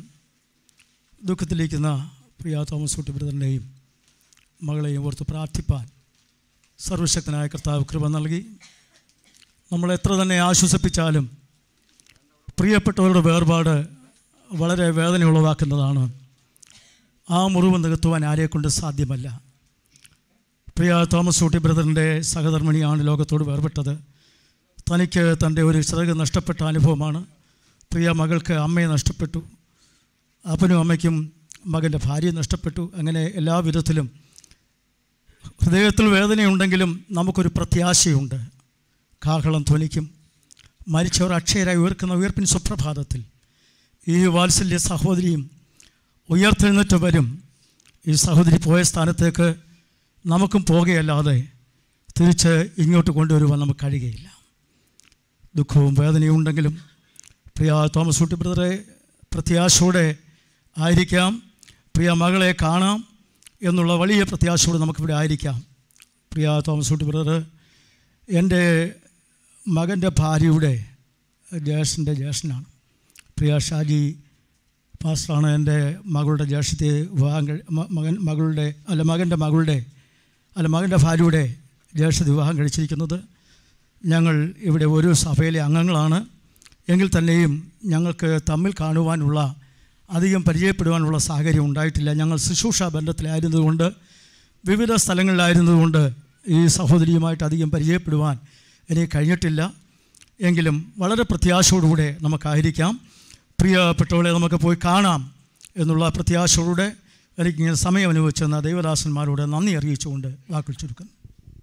ദുഃഖത്തിലിരിക്കുന്ന പ്രിയ തോമസ് കുട്ടി ബ്രദറിനെയും മകളെയും ഓർത്ത് പ്രാർത്ഥിപ്പാൻ സർവശക്തനായ കർത്താവ് കൃപ നൽകി നമ്മൾ എത്ര തന്നെ ആശ്വസിപ്പിച്ചാലും പ്രിയപ്പെട്ടവരുടെ വേർപാട് വളരെ വേദന ഉളവാക്കുന്നതാണ് ആ മുറിവ് നികത്തുവാൻ ആരെക്കൊണ്ട് സാധ്യമല്ല പ്രിയ തോമസ് ഊട്ടി ബ്രദറിൻ്റെ സഹധർമ്മിണിയാണ് ലോകത്തോട് വേർപെട്ടത് തനിക്ക് തൻ്റെ ഒരു ചിറക് നഷ്ടപ്പെട്ട അനുഭവമാണ് പ്രിയ മകൾക്ക് അമ്മയെ നഷ്ടപ്പെട്ടു അപ്പനും അമ്മയ്ക്കും മകൻ്റെ ഭാര്യയെ നഷ്ടപ്പെട്ടു അങ്ങനെ എല്ലാ വിധത്തിലും ഹൃദയത്തിൽ വേദനയുണ്ടെങ്കിലും നമുക്കൊരു പ്രത്യാശയുണ്ട് കാഹളം ധ്വനിക്കും മരിച്ചവർ അക്ഷയരായി ഉയർക്കുന്ന ഉയർപ്പിൻ സുപ്രഭാതത്തിൽ ഈ വാത്സല്യ സഹോദരിയും ഉയർത്തെഴുന്നേറ്റ് വരും ഈ സഹോദരി പോയ സ്ഥാനത്തേക്ക് നമുക്കും പോകുകയല്ലാതെ തിരിച്ച് ഇങ്ങോട്ട് കൊണ്ടുവരുവാൻ നമുക്ക് കഴിയുകയില്ല ദുഃഖവും വേദനയും ഉണ്ടെങ്കിലും പ്രിയ തോമസ് ഊട്ടി ബ്രദറെ പ്രത്യാശയോടെ ആയിരിക്കാം പ്രിയ മകളെ കാണാം എന്നുള്ള വലിയ പ്രത്യാശയോടെ നമുക്കിവിടെ ആയിരിക്കാം പ്രിയ തോമസ് ഊട്ടി ബ്രദർ എൻ്റെ മകൻ്റെ ഭാര്യയുടെ ജ്യേഷ്ഠൻ്റെ ജ്യേഷ്ഠനാണ് പ്രിയ ഷാജി പാസ്റ്ററാണ് എൻ്റെ മകളുടെ ജ്യേഷ്ഠത്തെ വിവാഹം കഴി മ- മകൻ മകളുടെ അല്ല മകൻ്റെ മകളുടെ അല്ല മകൻ്റെ ഭാര്യയുടെ ജ്യേഷ്ഠ വിവാഹം കഴിച്ചിരിക്കുന്നത് ഞങ്ങൾ ഇവിടെ ഒരു സഭയിലെ അംഗങ്ങളാണ് എങ്കിൽ തന്നെയും ഞങ്ങൾക്ക് തമ്മിൽ കാണുവാനുള്ള അധികം പരിചയപ്പെടുവാനുള്ള സാഹചര്യം ഉണ്ടായിട്ടില്ല ഞങ്ങൾ ശുശ്രൂഷ ബന്ധത്തിലായിരുന്നതുകൊണ്ട് വിവിധ സ്ഥലങ്ങളിലായിരുന്നതുകൊണ്ട് ഈ സഹോദരിയുമായിട്ട് അധികം പരിചയപ്പെടുവാൻ എനിക്ക് കഴിഞ്ഞിട്ടില്ല എങ്കിലും വളരെ പ്രത്യാശയോടുകൂടെ നമുക്കായിരിക്കാം പ്രിയപ്പെട്ടവളെ നമുക്ക് പോയി കാണാം എന്നുള്ള പ്രത്യാശയോടെ എനിക്കിങ്ങനെ സമയം അനുഭവിച്ചെന്ന ദൈവദാസന്മാരോട് നന്ദി അറിയിച്ചുകൊണ്ട് വാക്കുകൾ ചുരുക്കുന്നു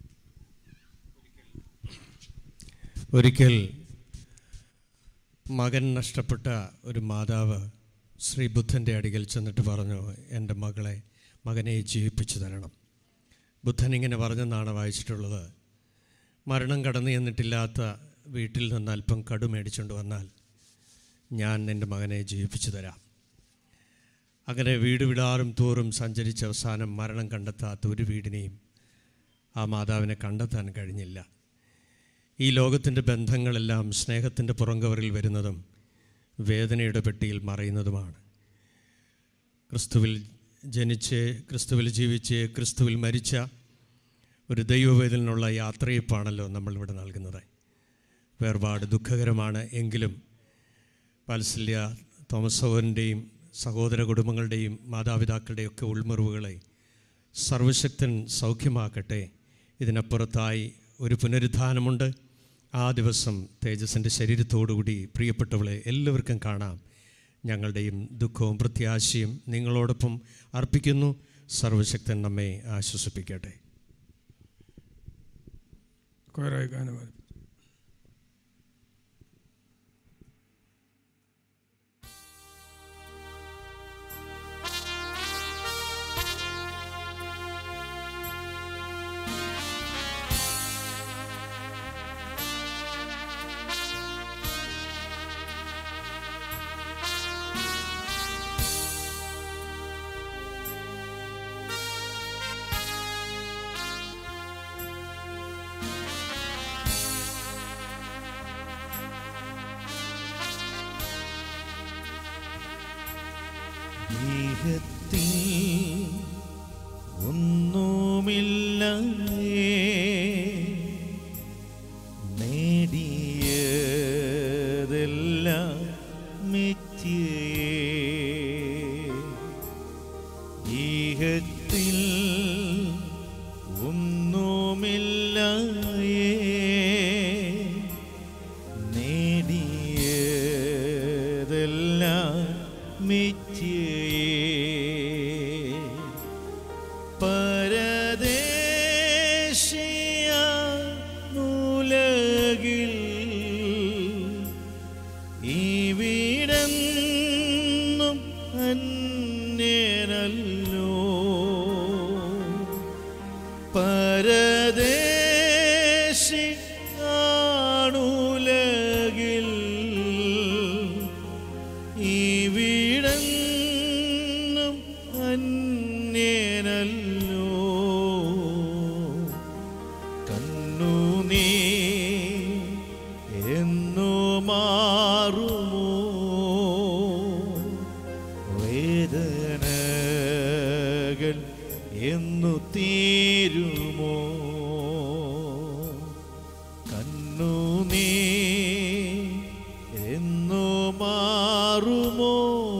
ഒരിക്കൽ മകൻ നഷ്ടപ്പെട്ട ഒരു മാതാവ് ശ്രീ ബുദ്ധൻ്റെ അടികൾ ചെന്നിട്ട് പറഞ്ഞു എൻ്റെ മകളെ മകനെ ജീവിപ്പിച്ചു തരണം ബുദ്ധൻ ഇങ്ങനെ പറഞ്ഞെന്നാണ് വായിച്ചിട്ടുള്ളത് മരണം കടന്നു ചെന്നിട്ടില്ലാത്ത വീട്ടിൽ നിന്ന് അല്പം കടു മേടിച്ചുകൊണ്ട് വന്നാൽ ഞാൻ എൻ്റെ മകനെ ജീവിപ്പിച്ചു തരാം അങ്ങനെ വീട് വിടാറും തോറും സഞ്ചരിച്ച അവസാനം മരണം കണ്ടെത്താത്ത ഒരു വീടിനെയും ആ മാതാവിനെ കണ്ടെത്താൻ കഴിഞ്ഞില്ല ഈ ലോകത്തിൻ്റെ ബന്ധങ്ങളെല്ലാം സ്നേഹത്തിൻ്റെ പുറങ്കവറിൽ വരുന്നതും വേദനയുടെ പെട്ടിയിൽ മറയുന്നതുമാണ് ക്രിസ്തുവിൽ ജനിച്ച് ക്രിസ്തുവിൽ ജീവിച്ച് ക്രിസ്തുവിൽ മരിച്ച ഒരു ദൈവവേദനുള്ള യാത്രയപ്പാണല്ലോ നമ്മളിവിടെ നൽകുന്നത് വേർപാട് ദുഃഖകരമാണ് എങ്കിലും വാത്സല്യ തോമസ് സഹോദരൻ്റെയും സഹോദര കുടുംബങ്ങളുടെയും മാതാപിതാക്കളുടെയും ഒക്കെ ഉൾമുറിവുകളെ സർവശക്തൻ സൗഖ്യമാക്കട്ടെ ഇതിനപ്പുറത്തായി ഒരു പുനരുദ്ധാനമുണ്ട് ആ ദിവസം തേജസ്സിൻ്റെ ശരീരത്തോടുകൂടി പ്രിയപ്പെട്ടവളെ എല്ലാവർക്കും കാണാം ഞങ്ങളുടെയും ദുഃഖവും പ്രത്യാശയും നിങ്ങളോടൊപ്പം അർപ്പിക്കുന്നു സർവശക്തൻ നമ്മെ ആശ്വസിപ്പിക്കട്ടെ
കൊയറായി ഗാനമാലപിച്ചു
ദേഹത്തിൽ ഒന്നുമില്ല നേടിയതെല്ലാം മിഥ്യയേ ഈഹത്തിൽ ഒന്നുമില്ല നേടിയതെല്ലാം മിഥ്യയേ പരദേശിയ മൂലകിൽ ഇവിടെന്നും അന്യനല്ലോ പരദേശി ആണുലകിൽ ഇവിടെന്നും അന്യനല്ലോ കണ്ണു നീ എന്നു മാറുമോ വേദനകൾ എന്നു തീരുമോ മാറുമോ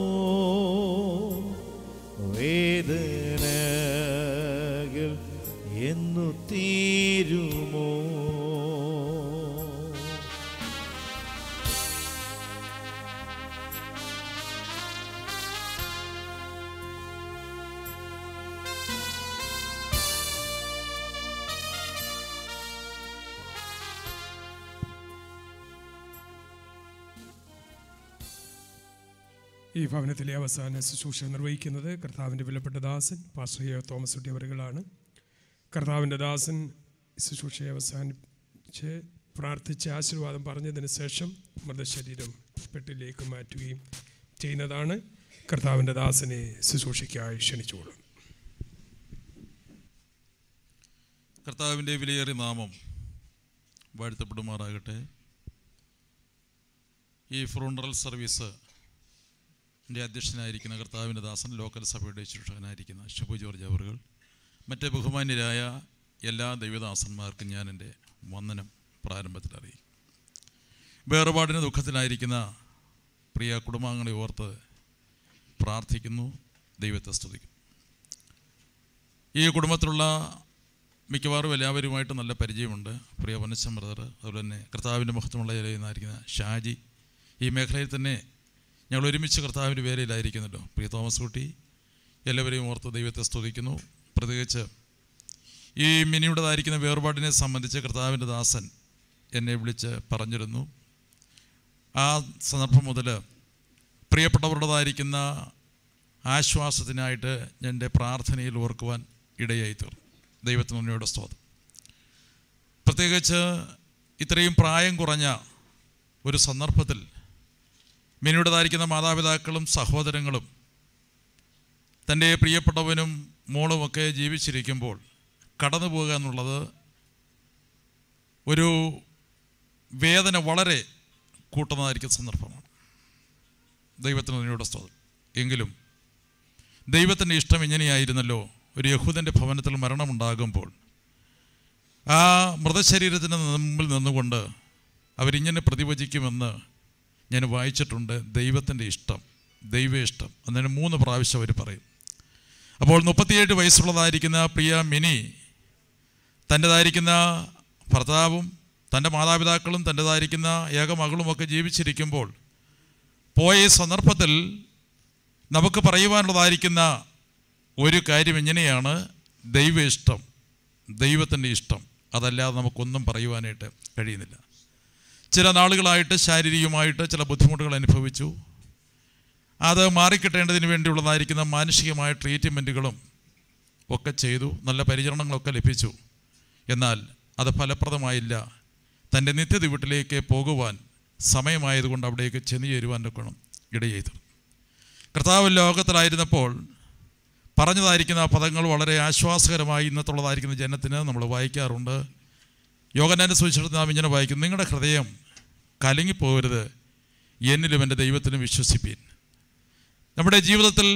വേദനകൾ എന്നു തീരുമോ
ഈ ഭവനത്തിലെ അവസാന ശുശ്രൂഷ നിർവഹിക്കുന്നത് കർത്താവിൻ്റെ വിലപ്പെട്ട ദാസൻ പാസ്റ്റർ തോമസ് കുട്ടി അവറുകളാണ് കർത്താവിൻ്റെ ദാസൻ ശുശ്രൂഷയെ അവസാനിച്ച് പ്രാർത്ഥിച്ച് ആശീർവാദം പറഞ്ഞതിന് ശേഷം മൃതശരീരം പെട്ടിലേക്ക് മാറ്റുകയും ചെയ്യുന്നതാണ് കർത്താവിൻ്റെ ദാസനെ ശുശ്രൂഷയ്ക്കായി ക്ഷണിച്ചുകൊള്ളും
കർത്താവിൻ്റെ വിലയേറിയ നാമം വാഴ്ത്തപ്പെടുമാറാകട്ടെ ഈ ഫ്രൂണറൽ സർവീസ് എൻ്റെ അധ്യക്ഷനായിരിക്കുന്ന കർത്താവിൻ്റെ ദാസൻ ലോക്കൽ സഭയുടെ ശുശ്രൂഷകനായിരിക്കുന്ന ഷബു ജോർജ് അവറുകൾ മറ്റ് ബഹുമാന്യരായ എല്ലാ ദൈവദാസന്മാർക്കും ഞാൻ എൻ്റെ വന്ദനം പ്രാരംഭത്തിൽ അറിയിക്കും വേർപാടിന് ദുഃഖത്തിലായിരിക്കുന്ന പ്രിയ കുടുംബാംഗങ്ങളെ ഓർത്ത് പ്രാർത്ഥിക്കുന്നു ദൈവത്തെ സ്തുതിക്കും ഈ കുടുംബത്തിലുള്ള മിക്കവാറും എല്ലാവരുമായിട്ട് നല്ല പരിചയമുണ്ട് പ്രിയ വനശം ബ്രദർ അതുപോലെ തന്നെ കർത്താവിൻ്റെ മഹത്വമുള്ള നിന്നായിരിക്കുന്ന ഷാജി ഈ മേഖലയിൽ തന്നെ ഞങ്ങൾ ഒരുമിച്ച് കർത്താവിൻ്റെ വേലയിലായിരിക്കുന്നുണ്ടോ പ്രിയ തോമസ് കുട്ടി എല്ലാവരെയും ഓർത്ത് ദൈവത്തെ സ്തുതിക്കുന്നു പ്രത്യേകിച്ച് ഈ മിനിയുടേതായിരിക്കുന്ന വേർപാടിനെ സംബന്ധിച്ച് കർത്താവിൻ്റെ ദാസൻ എന്നെ വിളിച്ച് പറഞ്ഞിരുന്നു ആ സന്ദർഭം മുതൽ പ്രിയപ്പെട്ടവരുടേതായിരിക്കുന്ന ആശ്വാസത്തിനായിട്ട് എൻ്റെ പ്രാർത്ഥനയിൽ ഓർക്കുവാൻ ഇടയായി തീർന്നു ദൈവത്തിന് ഉന്നയുടെ സ്തോത്രം പ്രത്യേകിച്ച് ഇത്രയും പ്രായം കുറഞ്ഞ ഒരു സന്ദർഭത്തിൽ മിനിയുടേതായിരിക്കുന്ന മാതാപിതാക്കളും സഹോദരങ്ങളും തൻ്റെ പ്രിയപ്പെട്ടവനും മോളുമൊക്കെ ജീവിച്ചിരിക്കുമ്പോൾ കടന്നു പോകുക എന്നുള്ളത് ഒരു വേദന വളരെ കൂട്ടുന്നതായിരിക്കുന്ന സന്ദർഭമാണ് ദൈവത്തിന് ഉന്നയുടെ സ്തോത്രം എങ്കിലും ദൈവത്തിൻ്റെ ഇഷ്ടം ഇങ്ങനെയായിരുന്നല്ലോ ഒരു യഹൂദൻ്റെ ഭവനത്തിൽ മരണമുണ്ടാകുമ്പോൾ ആ മൃതശരീരത്തിന് മുമ്പിൽ നിന്നുകൊണ്ട് അവരിങ്ങനെ പ്രതിവചിക്കുമെന്ന് ഞാൻ വായിച്ചിട്ടുണ്ട് ദൈവത്തിൻ്റെ ഇഷ്ടം ദൈവ ഇഷ്ടം അതിന് മൂന്ന് പ്രാവശ്യം അവർ പറയും അപ്പോൾ മുപ്പത്തിയേഴ് വയസ്സുള്ളതായിരിക്കുന്ന പ്രിയ മിനി തൻ്റെതായിരിക്കുന്ന ഭർത്താവും തൻ്റെ മാതാപിതാക്കളും തൻ്റെതായിരിക്കുന്ന ഏകമകളുമൊക്കെ ജീവിച്ചിരിക്കുമ്പോൾ പോയ ഈ സന്ദർഭത്തിൽ നമുക്ക് പറയുവാനുള്ളതായിരിക്കുന്ന ഒരു കാര്യം ഇങ്ങനെയാണ് ദൈവ ഇഷ്ടം ദൈവത്തിൻ്റെ ഇഷ്ടം അതല്ലാതെ നമുക്കൊന്നും പറയുവാനായിട്ട് കഴിയുന്നില്ല ചില നാളുകളായിട്ട് ശാരീരികമായിട്ട് ചില ബുദ്ധിമുട്ടുകൾ അനുഭവിച്ചു അത് മാറിക്കിട്ടേണ്ടതിന് വേണ്ടിയുള്ളതായിരിക്കുന്ന മാനുഷികമായ ട്രീറ്റ്മെൻറ്റുകളും ഒക്കെ ചെയ്തു നല്ല പരിചരണങ്ങളൊക്കെ ലഭിച്ചു എന്നാൽ അത് ഫലപ്രദമായില്ല തൻ്റെ നിത്യത വീട്ടിലേക്ക് പോകുവാൻ സമയമായതുകൊണ്ട് അവിടേക്ക് ചെന്നു ചേരുവാനൊക്കെ ഇടയെയ്തു കർത്താവ് ലോകത്തിലായിരുന്നപ്പോൾ പറഞ്ഞതായിരിക്കുന്ന പദങ്ങൾ വളരെ ആശ്വാസകരമായി ഇന്നത്തുള്ളതായിരിക്കുന്ന ജനത്തിന് നമ്മൾ വായിക്കാറുണ്ട് യോഗനാൻ്റെ സുവിശേഷത്തിൽ നാം ഇങ്ങനെ വായിക്കും നിങ്ങളുടെ ഹൃദയം കലങ്ങിപ്പോകരുത് എന്നിലും എൻ്റെ ദൈവത്തിലും വിശ്വസിപ്പീൻ നമ്മുടെ ജീവിതത്തിൽ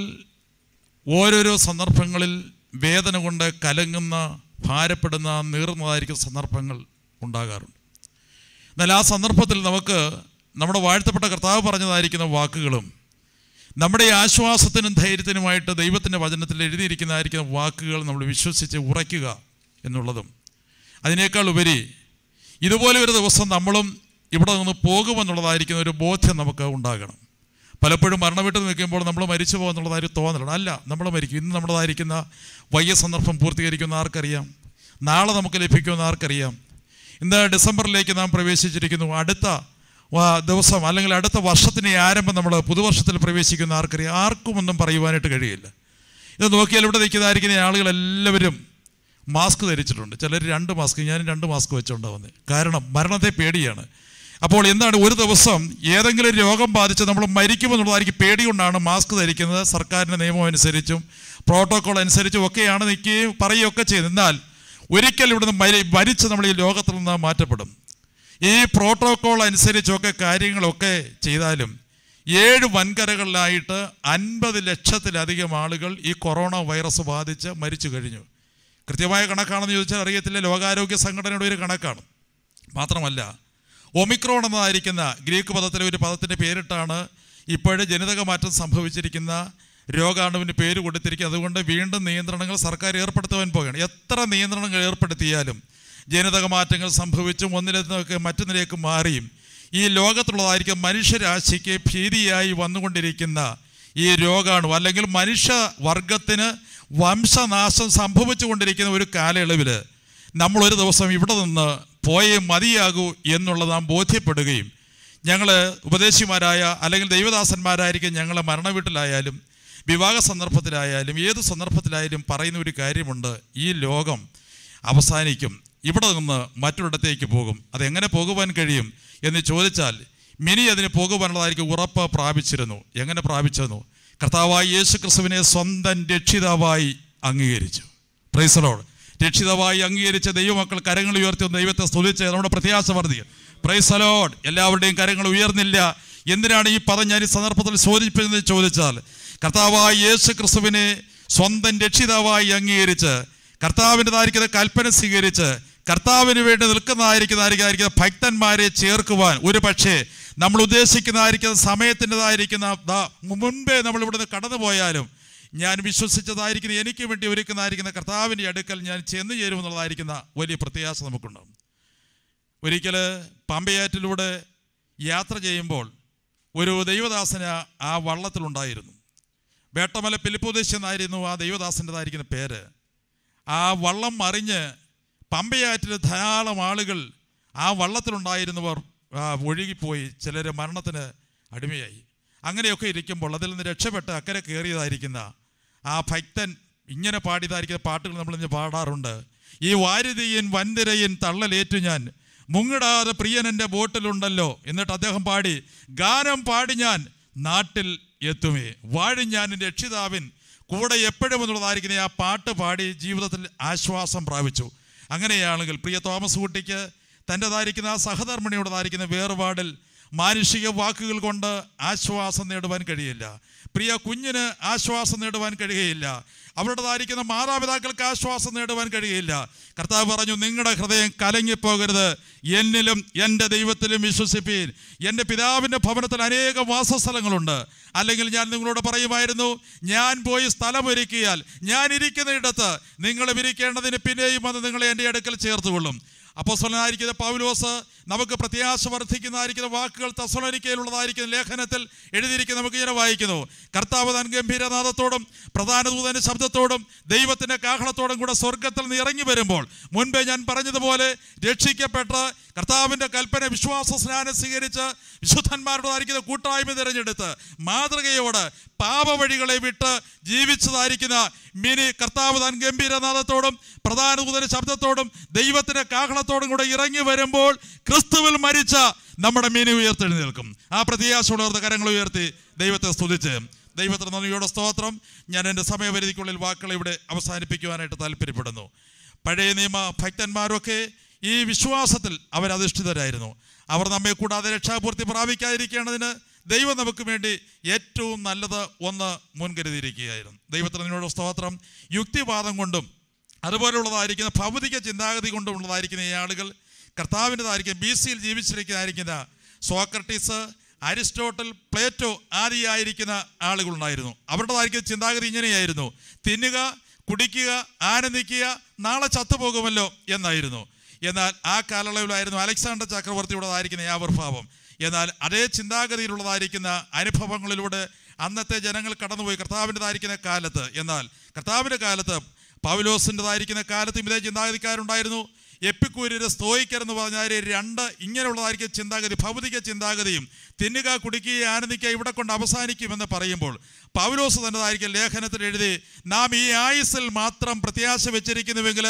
ഓരോരോ സന്ദർഭങ്ങളിൽ വേദന കൊണ്ട് കലങ്ങുന്ന ഭാരപ്പെടുന്ന നീറുന്നതായിരിക്കുന്ന സന്ദർഭങ്ങൾ ഉണ്ടാകാറുണ്ട് എന്നാൽ ആ സന്ദർഭത്തിൽ നമുക്ക് നമ്മുടെ വാഴ്ത്തപ്പെട്ട കർത്താവ് പറഞ്ഞതായിരിക്കുന്ന വാക്കുകളും നമ്മുടെ ആശ്വാസത്തിനും ധൈര്യത്തിനുമായിട്ട് ദൈവത്തിൻ്റെ വചനത്തിൽ എഴുതിയിരിക്കുന്നതായിരിക്കുന്ന വാക്കുകൾ നമ്മൾ വിശ്വസിച്ച് ഉറയ്ക്കുക എന്നുള്ളതും അതിനേക്കാൾ ഉപരി ഇതുപോലെ ഒരു ദിവസം നമ്മളും ഇവിടെ നിന്ന് പോകുമെന്നുള്ളതായിരിക്കുന്ന ഒരു ബോധ്യം നമുക്ക് ഉണ്ടാകണം പലപ്പോഴും മരണവിട്ട് നിൽക്കുമ്പോൾ നമ്മൾ മരിച്ചു പോകുമെന്നുള്ളതായിട്ട് തോന്നലാണ് അല്ല നമ്മൾ മരിക്കും ഇന്ന് നമ്മുടേതായിരിക്കുന്ന വയ്യ സന്ദർഭം പൂർത്തീകരിക്കുന്ന ആർക്കറിയാം നാളെ നമുക്ക് ലഭിക്കുമെന്ന് ആർക്കറിയാം ഇന്ന് ഡിസംബറിലേക്ക് നാം പ്രവേശിച്ചിരിക്കുന്നു അടുത്ത ദിവസം അല്ലെങ്കിൽ അടുത്ത വർഷത്തിൻ്റെ ആരംഭം നമ്മൾ പുതുവർഷത്തിൽ പ്രവേശിക്കുന്ന ആർക്കറിയാം ആർക്കും ഒന്നും പറയുവാനായിട്ട് കഴിയില്ല ഇത് നോക്കിയാൽ ഇവിടെ നിൽക്കുന്നതായിരിക്കുന്ന ആളുകളെല്ലാവരും മാസ്ക് ധരിച്ചിട്ടുണ്ട് ചിലർ രണ്ട് മാസ്ക് ഞാൻ രണ്ട് മാസ്ക് വെച്ചുകൊണ്ടാണ് വന്നത് കാരണം മരണത്തെ പേടിയാണ് അപ്പോൾ എന്താണ് ഒരു ദിവസം ഏതെങ്കിലും രോഗം ബാധിച്ച് നമ്മൾ മരിക്കുമെന്നുള്ളതായിരിക്കും പേടി കൊണ്ടാണ് മാസ്ക് ധരിക്കുന്നത് സർക്കാരിൻ്റെ നിയമം അനുസരിച്ചും പ്രോട്ടോകോൾ അനുസരിച്ചും ഒക്കെയാണ് നിൽക്കുകയും പറയുകയൊക്കെ ചെയ്യുന്നത് എന്നാൽ ഒരിക്കൽ ഇവിടുന്ന് മരി മരിച്ച് നമ്മൾ ഈ ലോകത്തിൽ നിന്ന് മാറ്റപ്പെടും ഈ പ്രോട്ടോകോൾ അനുസരിച്ചൊക്കെ കാര്യങ്ങളൊക്കെ ചെയ്താലും ഏഴ് വൻകരകളിലായിട്ട് അൻപത് ലക്ഷത്തിലധികം ആളുകൾ ഈ കൊറോണ വൈറസ് ബാധിച്ച് മരിച്ചു കഴിഞ്ഞു കൃത്യമായ കണക്കാണെന്ന് ചോദിച്ചാൽ അറിയത്തില്ല ലോകാരോഗ്യ സംഘടനയുടെ ഒരു കണക്കാണ് മാത്രമല്ല ഒമിക്രോൺ എന്നതായിരിക്കുന്ന ഗ്രീക്ക് പദത്തിലെ ഒരു പദത്തിൻ്റെ പേരിട്ടാണ് ഇപ്പോഴേ ജനിതക മാറ്റം സംഭവിച്ചിരിക്കുന്ന രോഗാണുവിന് പേര് കൊടുത്തിരിക്കുന്നത് അതുകൊണ്ട് വീണ്ടും നിയന്ത്രണങ്ങൾ സർക്കാർ ഏർപ്പെടുത്തുവാൻ പോകുകയാണ് എത്ര നിയന്ത്രണങ്ങൾ ഏർപ്പെടുത്തിയാലും ജനിതക മാറ്റങ്ങൾ സംഭവിച്ചും ഒന്നിലേക്ക് മറ്റൊന്നിലേക്ക് മാറിയും ഈ ലോകത്തുള്ളതായിരിക്കും മനുഷ്യരാശിക്ക് ഭീതിയായി വന്നുകൊണ്ടിരിക്കുന്ന ഈ രോഗാണു അല്ലെങ്കിൽ മനുഷ്യ വർഗത്തിന് വംശനാശം സംഭവിച്ചു കൊണ്ടിരിക്കുന്ന ഒരു കാലയളവിൽ നമ്മൾ ഒരു ദിവസം ഇവിടെ നിന്ന് പോയേ മതിയാകൂ എന്നുള്ളത് നാം ബോധ്യപ്പെടുകയും ഞങ്ങൾ ഉപദേശിമാരായ അല്ലെങ്കിൽ ദൈവദാസന്മാരായിരിക്കും ഞങ്ങളെ മരണ വീട്ടിലായാലും വിവാഹ സന്ദർഭത്തിലായാലും ഏത് സന്ദർഭത്തിലായാലും പറയുന്ന ഒരു കാര്യമുണ്ട് ഈ ലോകം അവസാനിക്കും ഇവിടെ നിന്ന് മറ്റൊരിടത്തേക്ക് പോകും അതെങ്ങനെ പോകുവാൻ കഴിയും എന്ന് ചോദിച്ചാൽ മിനി അതിന് പോകുവാനുള്ളതായിരിക്കും ഉറപ്പ് പ്രാപിച്ചിരുന്നു എങ്ങനെ പ്രാപിച്ചിരുന്നു കർത്താവായി യേശു ക്രിസ്തുവിനെ സ്വന്തം രക്ഷിതാവായി അംഗീകരിച്ചു പ്രൈസറോട് രക്ഷിതാവായി അംഗീകരിച്ച ദൈവമക്കൾ കരങ്ങൾ ഉയർത്തി ഒന്ന് ദൈവത്തെ സ്തുതിച്ച് നമ്മുടെ പ്രത്യാശ വർദ്ധിക്കും പ്രൈസലോഡ് എല്ലാവരുടെയും കരങ്ങൾ ഉയർന്നില്ല എന്തിനാണ് ഈ പദം ഞാൻ ഈ സന്ദർഭത്തിൽ ചോദിച്ചതെന്ന് ചോദിച്ചാൽ കർത്താവായ യേശു ക്രിസ്തുവിനെ സ്വന്തം രക്ഷിതാവായി അംഗീകരിച്ച് കർത്താവിൻ്റെതായിരിക്കുന്ന കൽപ്പന സ്വീകരിച്ച് കർത്താവിന് വേണ്ടി നിൽക്കുന്നതായിരിക്കുന്നതായിരിക്കുന്ന ഭക്തന്മാരെ ചേർക്കുവാൻ ഒരു പക്ഷേ നമ്മൾ ഉദ്ദേശിക്കുന്നതായിരിക്കുന്ന സമയത്തിൻ്റെതായിരിക്കുന്ന ദാ മുൻപേ നമ്മൾ ഇവിടുന്ന് കടന്നുപോയാലും ഞാൻ വിശ്വസിച്ചതായിരിക്കുന്ന എനിക്ക് വേണ്ടി ഒരുക്കുന്നതായിരിക്കുന്ന കർത്താവിൻ്റെ അടുക്കൽ ഞാൻ ചെന്ന് ചേരുമെന്നുള്ളതായിരിക്കുന്ന വലിയ പ്രത്യാശ നമുക്കുണ്ട് ഒരിക്കൽ പമ്പയാറ്റിലൂടെ യാത്ര ചെയ്യുമ്പോൾ ഒരു ദൈവദാസന ആ വള്ളത്തിലുണ്ടായിരുന്നു വേട്ടമല പിലിപ്പുദേശ് എന്നായിരുന്നു ആ ദൈവദാസൻ്റെതായിരിക്കുന്ന പേര് ആ വള്ളം മറിഞ്ഞ് പമ്പയാറ്റിൽ ധാരാളം ആളുകൾ ആ വള്ളത്തിലുണ്ടായിരുന്നവർ ആ, ഒഴുകിപ്പോയി ചിലർ മരണത്തിന് അടിമയായി അങ്ങനെയൊക്കെ ഇരിക്കുമ്പോൾ അതിൽ നിന്ന് രക്ഷപ്പെട്ട് അക്കരെ കയറിയതായിരിക്കുന്ന ആ ഭക്തൻ ഇങ്ങനെ പാടിയതായിരിക്കുന്ന പാട്ടുകൾ നമ്മൾ ഇന്ന് പാടാറുണ്ട് ഈ വാരുതിയൻ വൻതിരയൻ തള്ളലേറ്റു ഞാൻ മുങ്ങിടാതെ പ്രിയൻ എൻ്റെ ബോട്ടിലുണ്ടല്ലോ എന്നിട്ട് അദ്ദേഹം പാടി ഗാനം പാടി ഞാൻ നാട്ടിൽ എത്തുമേ വാഴും ഞാൻ എൻ്റെ രക്ഷിതാവിൻ കൂടെ എപ്പോഴും എന്നുള്ളതായിരിക്കുന്ന ആ പാട്ട് പാടി ജീവിതത്തിൽ ആശ്വാസം പ്രാപിച്ചു അങ്ങനെയാണെങ്കിൽ പ്രിയ തോമസ് കുട്ടിക്ക് തൻ്റെതായിരിക്കുന്ന ആ സഹധർമ്മിണിയുടേതായിരിക്കുന്ന വേർപാടിൽ മാനുഷിക വാക്കുകൾ കൊണ്ട് ആശ്വാസം നേടുവാൻ കഴിയില്ല പ്രിയ കുഞ്ഞിന് ആശ്വാസം നേടുവാൻ കഴിയുകയില്ല അവരുടേതായിരിക്കുന്ന മാതാപിതാക്കൾക്ക് ആശ്വാസം നേടുവാൻ കഴിയില്ല കർത്താവ് പറഞ്ഞു നിങ്ങളുടെ ഹൃദയം കലങ്ങിപ്പോകരുത് എന്നിലും എൻ്റെ ദൈവത്തിലും വിശ്വസിപ്പീൻ എൻ്റെ പിതാവിൻ്റെ ഭവനത്തിൽ അനേകം വാസസ്ഥലങ്ങളുണ്ട് അല്ലെങ്കിൽ ഞാൻ നിങ്ങളോട് പറയുമായിരുന്നു ഞാൻ പോയി സ്ഥലമൊരുക്കിയാൽ ഞാൻ ഇരിക്കുന്ന ഇടത്ത് നിങ്ങൾ ഇരിക്കേണ്ടതിന് പിന്നെയും അത് നിങ്ങളെ എൻ്റെ അടുക്കൽ ചേർത്തുകൊള്ളും അപ്പോസ്വലനായിരിക്കുന്ന പൗലോസ് നമുക്ക് പ്രത്യാശ വർദ്ധിക്കുന്നതായിരിക്കുന്ന വാക്കുകൾ തസ്വലനിക്കയിലുള്ളതായിരിക്കുന്ന ലേഖനത്തിൽ എഴുതിയിരിക്കുന്ന നമുക്ക് ഇങ്ങനെ വായിക്കുന്നു കർത്താവ് തൻ ഗംഭീരനാഥത്തോടും പ്രധാന ദൂതന്റെ ശബ്ദത്തോടും ദൈവത്തിന്റെ കാഹളത്തോടും കൂടെ സ്വർഗത്തിൽ നിന്ന് ഇറങ്ങി വരുമ്പോൾ മുൻപേ ഞാൻ പറഞ്ഞതുപോലെ രക്ഷിക്കപ്പെട്ട് കർത്താവിന്റെ കൽപ്പന വിശ്വാസ സ്നാനം സ്വീകരിച്ച് വിശുദ്ധന്മാരുടേതായിരിക്കുന്ന കൂട്ടായ്മ തിരഞ്ഞെടുത്ത് മാതൃകയോട് പാപവഴികളെ വിട്ട് ജീവിച്ചതായിരിക്കുന്ന മിനി കർത്താവ് താൻ ഗംഭീരനാഥത്തോടും പ്രധാന ദൂതന്റെ ശബ്ദത്തോടും ദൈവത്തിന്റെ കാഹളത്തോടും കൂടെ ഇറങ്ങി വരുമ്പോൾ ക്രിസ്തുവിൽ മരിച്ച നമ്മുടെ മിനി ഉയർത്തെഴുന്നേൽക്കും ആ പ്രത്യാശയോടെ കരങ്ങൾ ഉയർത്തി ദൈവത്തെ സ്തുതിച്ച് ദൈവത്തിന് നന്ദിയോടെ സ്തോത്രം ഞാൻ എൻ്റെ സമയപരിധിക്കുള്ളിൽ വാക്കുകൾ ഇവിടെ അവസാനിപ്പിക്കുവാനായിട്ട് താല്പര്യപ്പെടുന്നു പഴയ നിയമ ഭക്തന്മാരൊക്കെ ഈ വിശ്വാസത്തിൽ അവരധിഷ്ഠിതരായിരുന്നു അവർ നമ്മെ കൂടാതെ രക്ഷാപൂർത്തി പ്രാപിക്കാതിരിക്കേണ്ടതിന് ദൈവം നമുക്ക് വേണ്ടി ഏറ്റവും നല്ലത് ഒന്ന് മുൻകരുതിയിരിക്കുകയായിരുന്നു ദൈവത്തിന് നിന്നോട് സ്തോത്രം യുക്തിവാദം കൊണ്ടും അതുപോലെയുള്ളതായിരിക്കുന്ന ഭൗതിക ചിന്താഗതി കൊണ്ടും ഉള്ളതായിരിക്കുന്ന ഈ ആളുകൾ കർത്താവിൻ്റെതായിരിക്കും ബി സിയിൽ ജീവിച്ചിരിക്കുന്നതായിരിക്കുന്ന സോക്രട്ടീസ് അരിസ്റ്റോട്ടൽ പ്ലേറ്റോ ആദിയായിരിക്കുന്ന ആളുകളുണ്ടായിരുന്നു അവരുടേതായിരിക്കുന്ന ചിന്താഗതി ഇങ്ങനെയായിരുന്നു തിന്നുക കുടിക്കുക ആനന്ദിക്കുക നാളെ ചത്തുപോകുമല്ലോ എന്നായിരുന്നു എന്നാൽ ആ കാലയളവിലായിരുന്നു അലക്സാണ്ടർ ചക്രവർത്തിയുടേതായിരിക്കുന്ന ഈ ആവിർഭാവം എന്നാൽ അതേ ചിന്താഗതിയിലുള്ളതായിരിക്കുന്ന അനുഭവങ്ങളിലൂടെ അന്നത്തെ ജനങ്ങൾ കടന്നുപോയി കർത്താവിൻ്റെതായിരിക്കുന്ന കാലത്ത് എന്നാൽ കർത്താവിൻ്റെ കാലത്ത് പൗലോസിൻ്റെതായിരിക്കുന്ന കാലത്തും ഇതേ ചിന്താഗതിക്കാരുണ്ടായിരുന്നു എപ്പിക്കൂര്യര് സ്തോയിക്കർ എന്ന് പറഞ്ഞാൽ രണ്ട് ഇങ്ങനെയുള്ളതായിരിക്കും ചിന്താഗതി ഭൗതിക ചിന്താഗതിയും തിന്നുക കുടിക്കുക ആനന്ദിക്കുക ഇവിടെ കൊണ്ട് അവസാനിക്കുമെന്ന് പറയുമ്പോൾ പൗലോസ് തന്നതായിരിക്കും ലേഖനത്തിൽ എഴുതി നാം ഈ ആയുസ്സിൽ മാത്രം പ്രത്യാശ വെച്ചിരിക്കുന്നുവെങ്കിൽ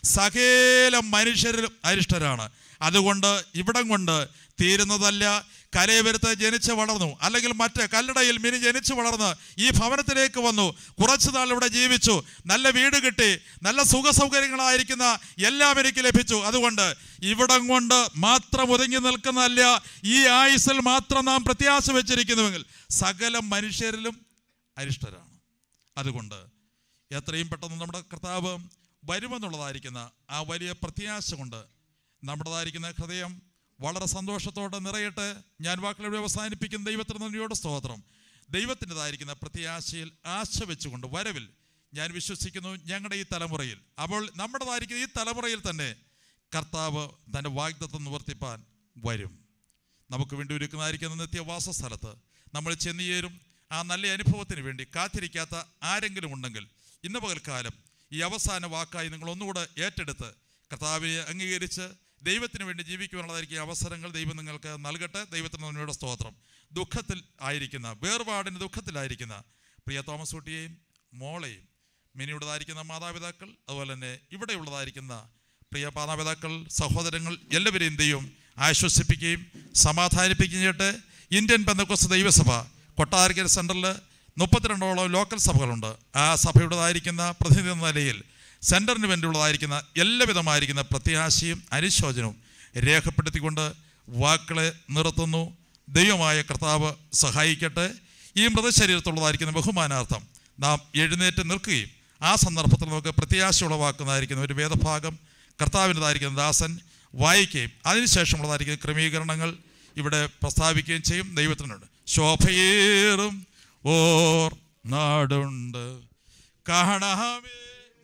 സകേല മനുഷ്യരിലും അരിഷ്ടരാണ് അതുകൊണ്ട് ഇവിടം കൊണ്ട് തീരുന്നതല്ല കലയവരുത്ത് ജനിച്ച് വളർന്നു അല്ലെങ്കിൽ മറ്റ് കല്ലടയിൽ മിനി ജനിച്ച് വളർന്ന് ഈ ഭവനത്തിലേക്ക് വന്നു കുറച്ചു നാൾ ഇവിടെ ജീവിച്ചു നല്ല വീട് കിട്ടി നല്ല സുഖ സൗകര്യങ്ങളായിരിക്കുന്ന എല്ലാം എനിക്ക് ലഭിച്ചു അതുകൊണ്ട് ഇവിടം കൊണ്ട് മാത്രം ഒതുങ്ങി നിൽക്കുന്നതല്ല ഈ ആയുസ്സിൽ മാത്രം നാം പ്രത്യാശ വെച്ചിരിക്കുന്നുവെങ്കിൽ സകല മനുഷ്യരിലും അരിഷ്ടരാണ് അതുകൊണ്ട് എത്രയും പെട്ടെന്ന് നമ്മുടെ കർത്താവ് വരുമെന്നുള്ളതായിരിക്കുന്ന ആ വലിയ പ്രത്യാശ കൊണ്ട് നമ്മുടേതായിരിക്കുന്ന ഹൃദയം വളരെ സന്തോഷത്തോടെ നിറയട്ടെ ഞാൻ വാക്കുകളെ അവസാനിപ്പിക്കുന്ന ദൈവത്തിന് നന്ദിയോടെ സ്തോത്രം ദൈവത്തിൻ്റെതായിരിക്കുന്ന പ്രത്യാശയിൽ ആശ വെച്ചുകൊണ്ട് വരവിൽ ഞാൻ വിശ്വസിക്കുന്നു ഞങ്ങളുടെ ഈ തലമുറയിൽ അപ്പോൾ നമ്മുടേതായിരിക്കുന്ന ഈ തലമുറയിൽ തന്നെ കർത്താവ് തൻ്റെ വാഗ്ദത്വം നിവർത്തിപ്പാൻ വരും നമുക്ക് വേണ്ടി ഒരുക്കുന്നതായിരിക്കുന്ന നിത്യവാസ സ്ഥലത്ത് നമ്മൾ ചെന്നുചേരും ആ നല്ല അനുഭവത്തിന് വേണ്ടി കാത്തിരിക്കാത്ത ആരെങ്കിലും ഉണ്ടെങ്കിൽ ഇന്ന് പകൽക്കാലം ഈ അവസാന വാക്കായി നിങ്ങൾ ഒന്നുകൂടെ ഏറ്റെടുത്ത് കർത്താവിനെ അംഗീകരിച്ച് ദൈവത്തിന് വേണ്ടി ജീവിക്കുവാനുള്ളതായിരിക്കും അവസരങ്ങൾ ദൈവം നിങ്ങൾക്ക് നൽകട്ടെ ദൈവത്തിന് നന്ദിയുടെ സ്തോത്രം ദുഃഖത്തിൽ ആയിരിക്കുന്ന വേർപാടിന് ദുഃഖത്തിലായിരിക്കുന്ന പ്രിയ തോമസ് കുട്ടിയെയും മോളെയും മിനിയുടേതായിരിക്കുന്ന മാതാപിതാക്കൾ അതുപോലെ തന്നെ ഇവിടെയുള്ളതായിരിക്കുന്ന പ്രിയ മാതാപിതാക്കൾ സഹോദരങ്ങൾ എല്ലാവരെയും ദൈവം ആശ്വസിപ്പിക്കുകയും സമാധാനിപ്പിക്കുകയും ചെയ്യട്ടെ ഇന്ത്യൻ ബന്ധക്കോസ് ദൈവസഭ കൊട്ടാരക്കര സെൻറ്ററിൽ മുപ്പത്തിരണ്ടോളം ലോക്കൽ സഭകളുണ്ട് ആ സഭയുടേതായിരിക്കുന്ന പ്രതിനിധി എന്ന നിലയിൽ സെൻറ്ററിന് വേണ്ടിയുള്ളതായിരിക്കുന്ന എല്ലാവിധമായിരിക്കുന്ന പ്രത്യാശയും അനുശോചനവും രേഖപ്പെടുത്തിക്കൊണ്ട് വാക്കുകളെ നിർത്തുന്നു ദൈവമായ കർത്താവ് സഹായിക്കട്ടെ ഈ മൃതശരീരത്തുള്ളതായിരിക്കുന്ന ബഹുമാനാർത്ഥം നാം എഴുന്നേറ്റ് നിൽക്കുകയും ആ സന്ദർഭത്തിൽ നമുക്ക് പ്രത്യാശ ഉളവാക്കുന്നതായിരിക്കുന്ന ഒരു വേദഭാഗം കർത്താവിൻ്റെതായിരിക്കുന്ന ദാസൻ വായിക്കുകയും അതിനുശേഷമുള്ളതായിരിക്കുന്ന ക്രമീകരണങ്ങൾ ഇവിടെ പ്രസ്താവിക്കുകയും ചെയ്യും ദൈവത്തിനുണ്ട് ശോഭയേറും ഓർ നാടുണ്ട് കാണാമേ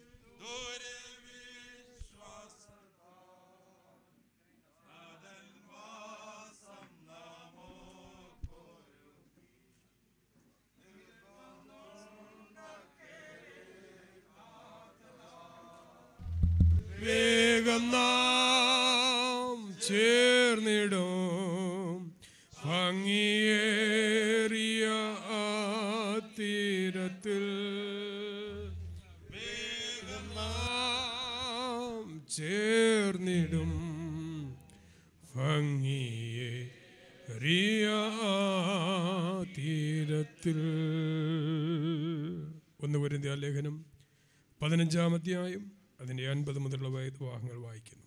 വേഗം നാം ചേർന്നിടും ഭംഗിയേറിയ ആ തീരത്തിൽ വേഗം നാം ചേർന്നിടും ഭംഗിയേറിയ ആ തീരത്തിൽ ഒന്ന് വരുന്ന ലേഖനം പതിനഞ്ചാം അധ്യായം അതിൻ്റെ അൻപത് മുതലുള്ള വേദവാഹങ്ങൾ വായിക്കുന്നു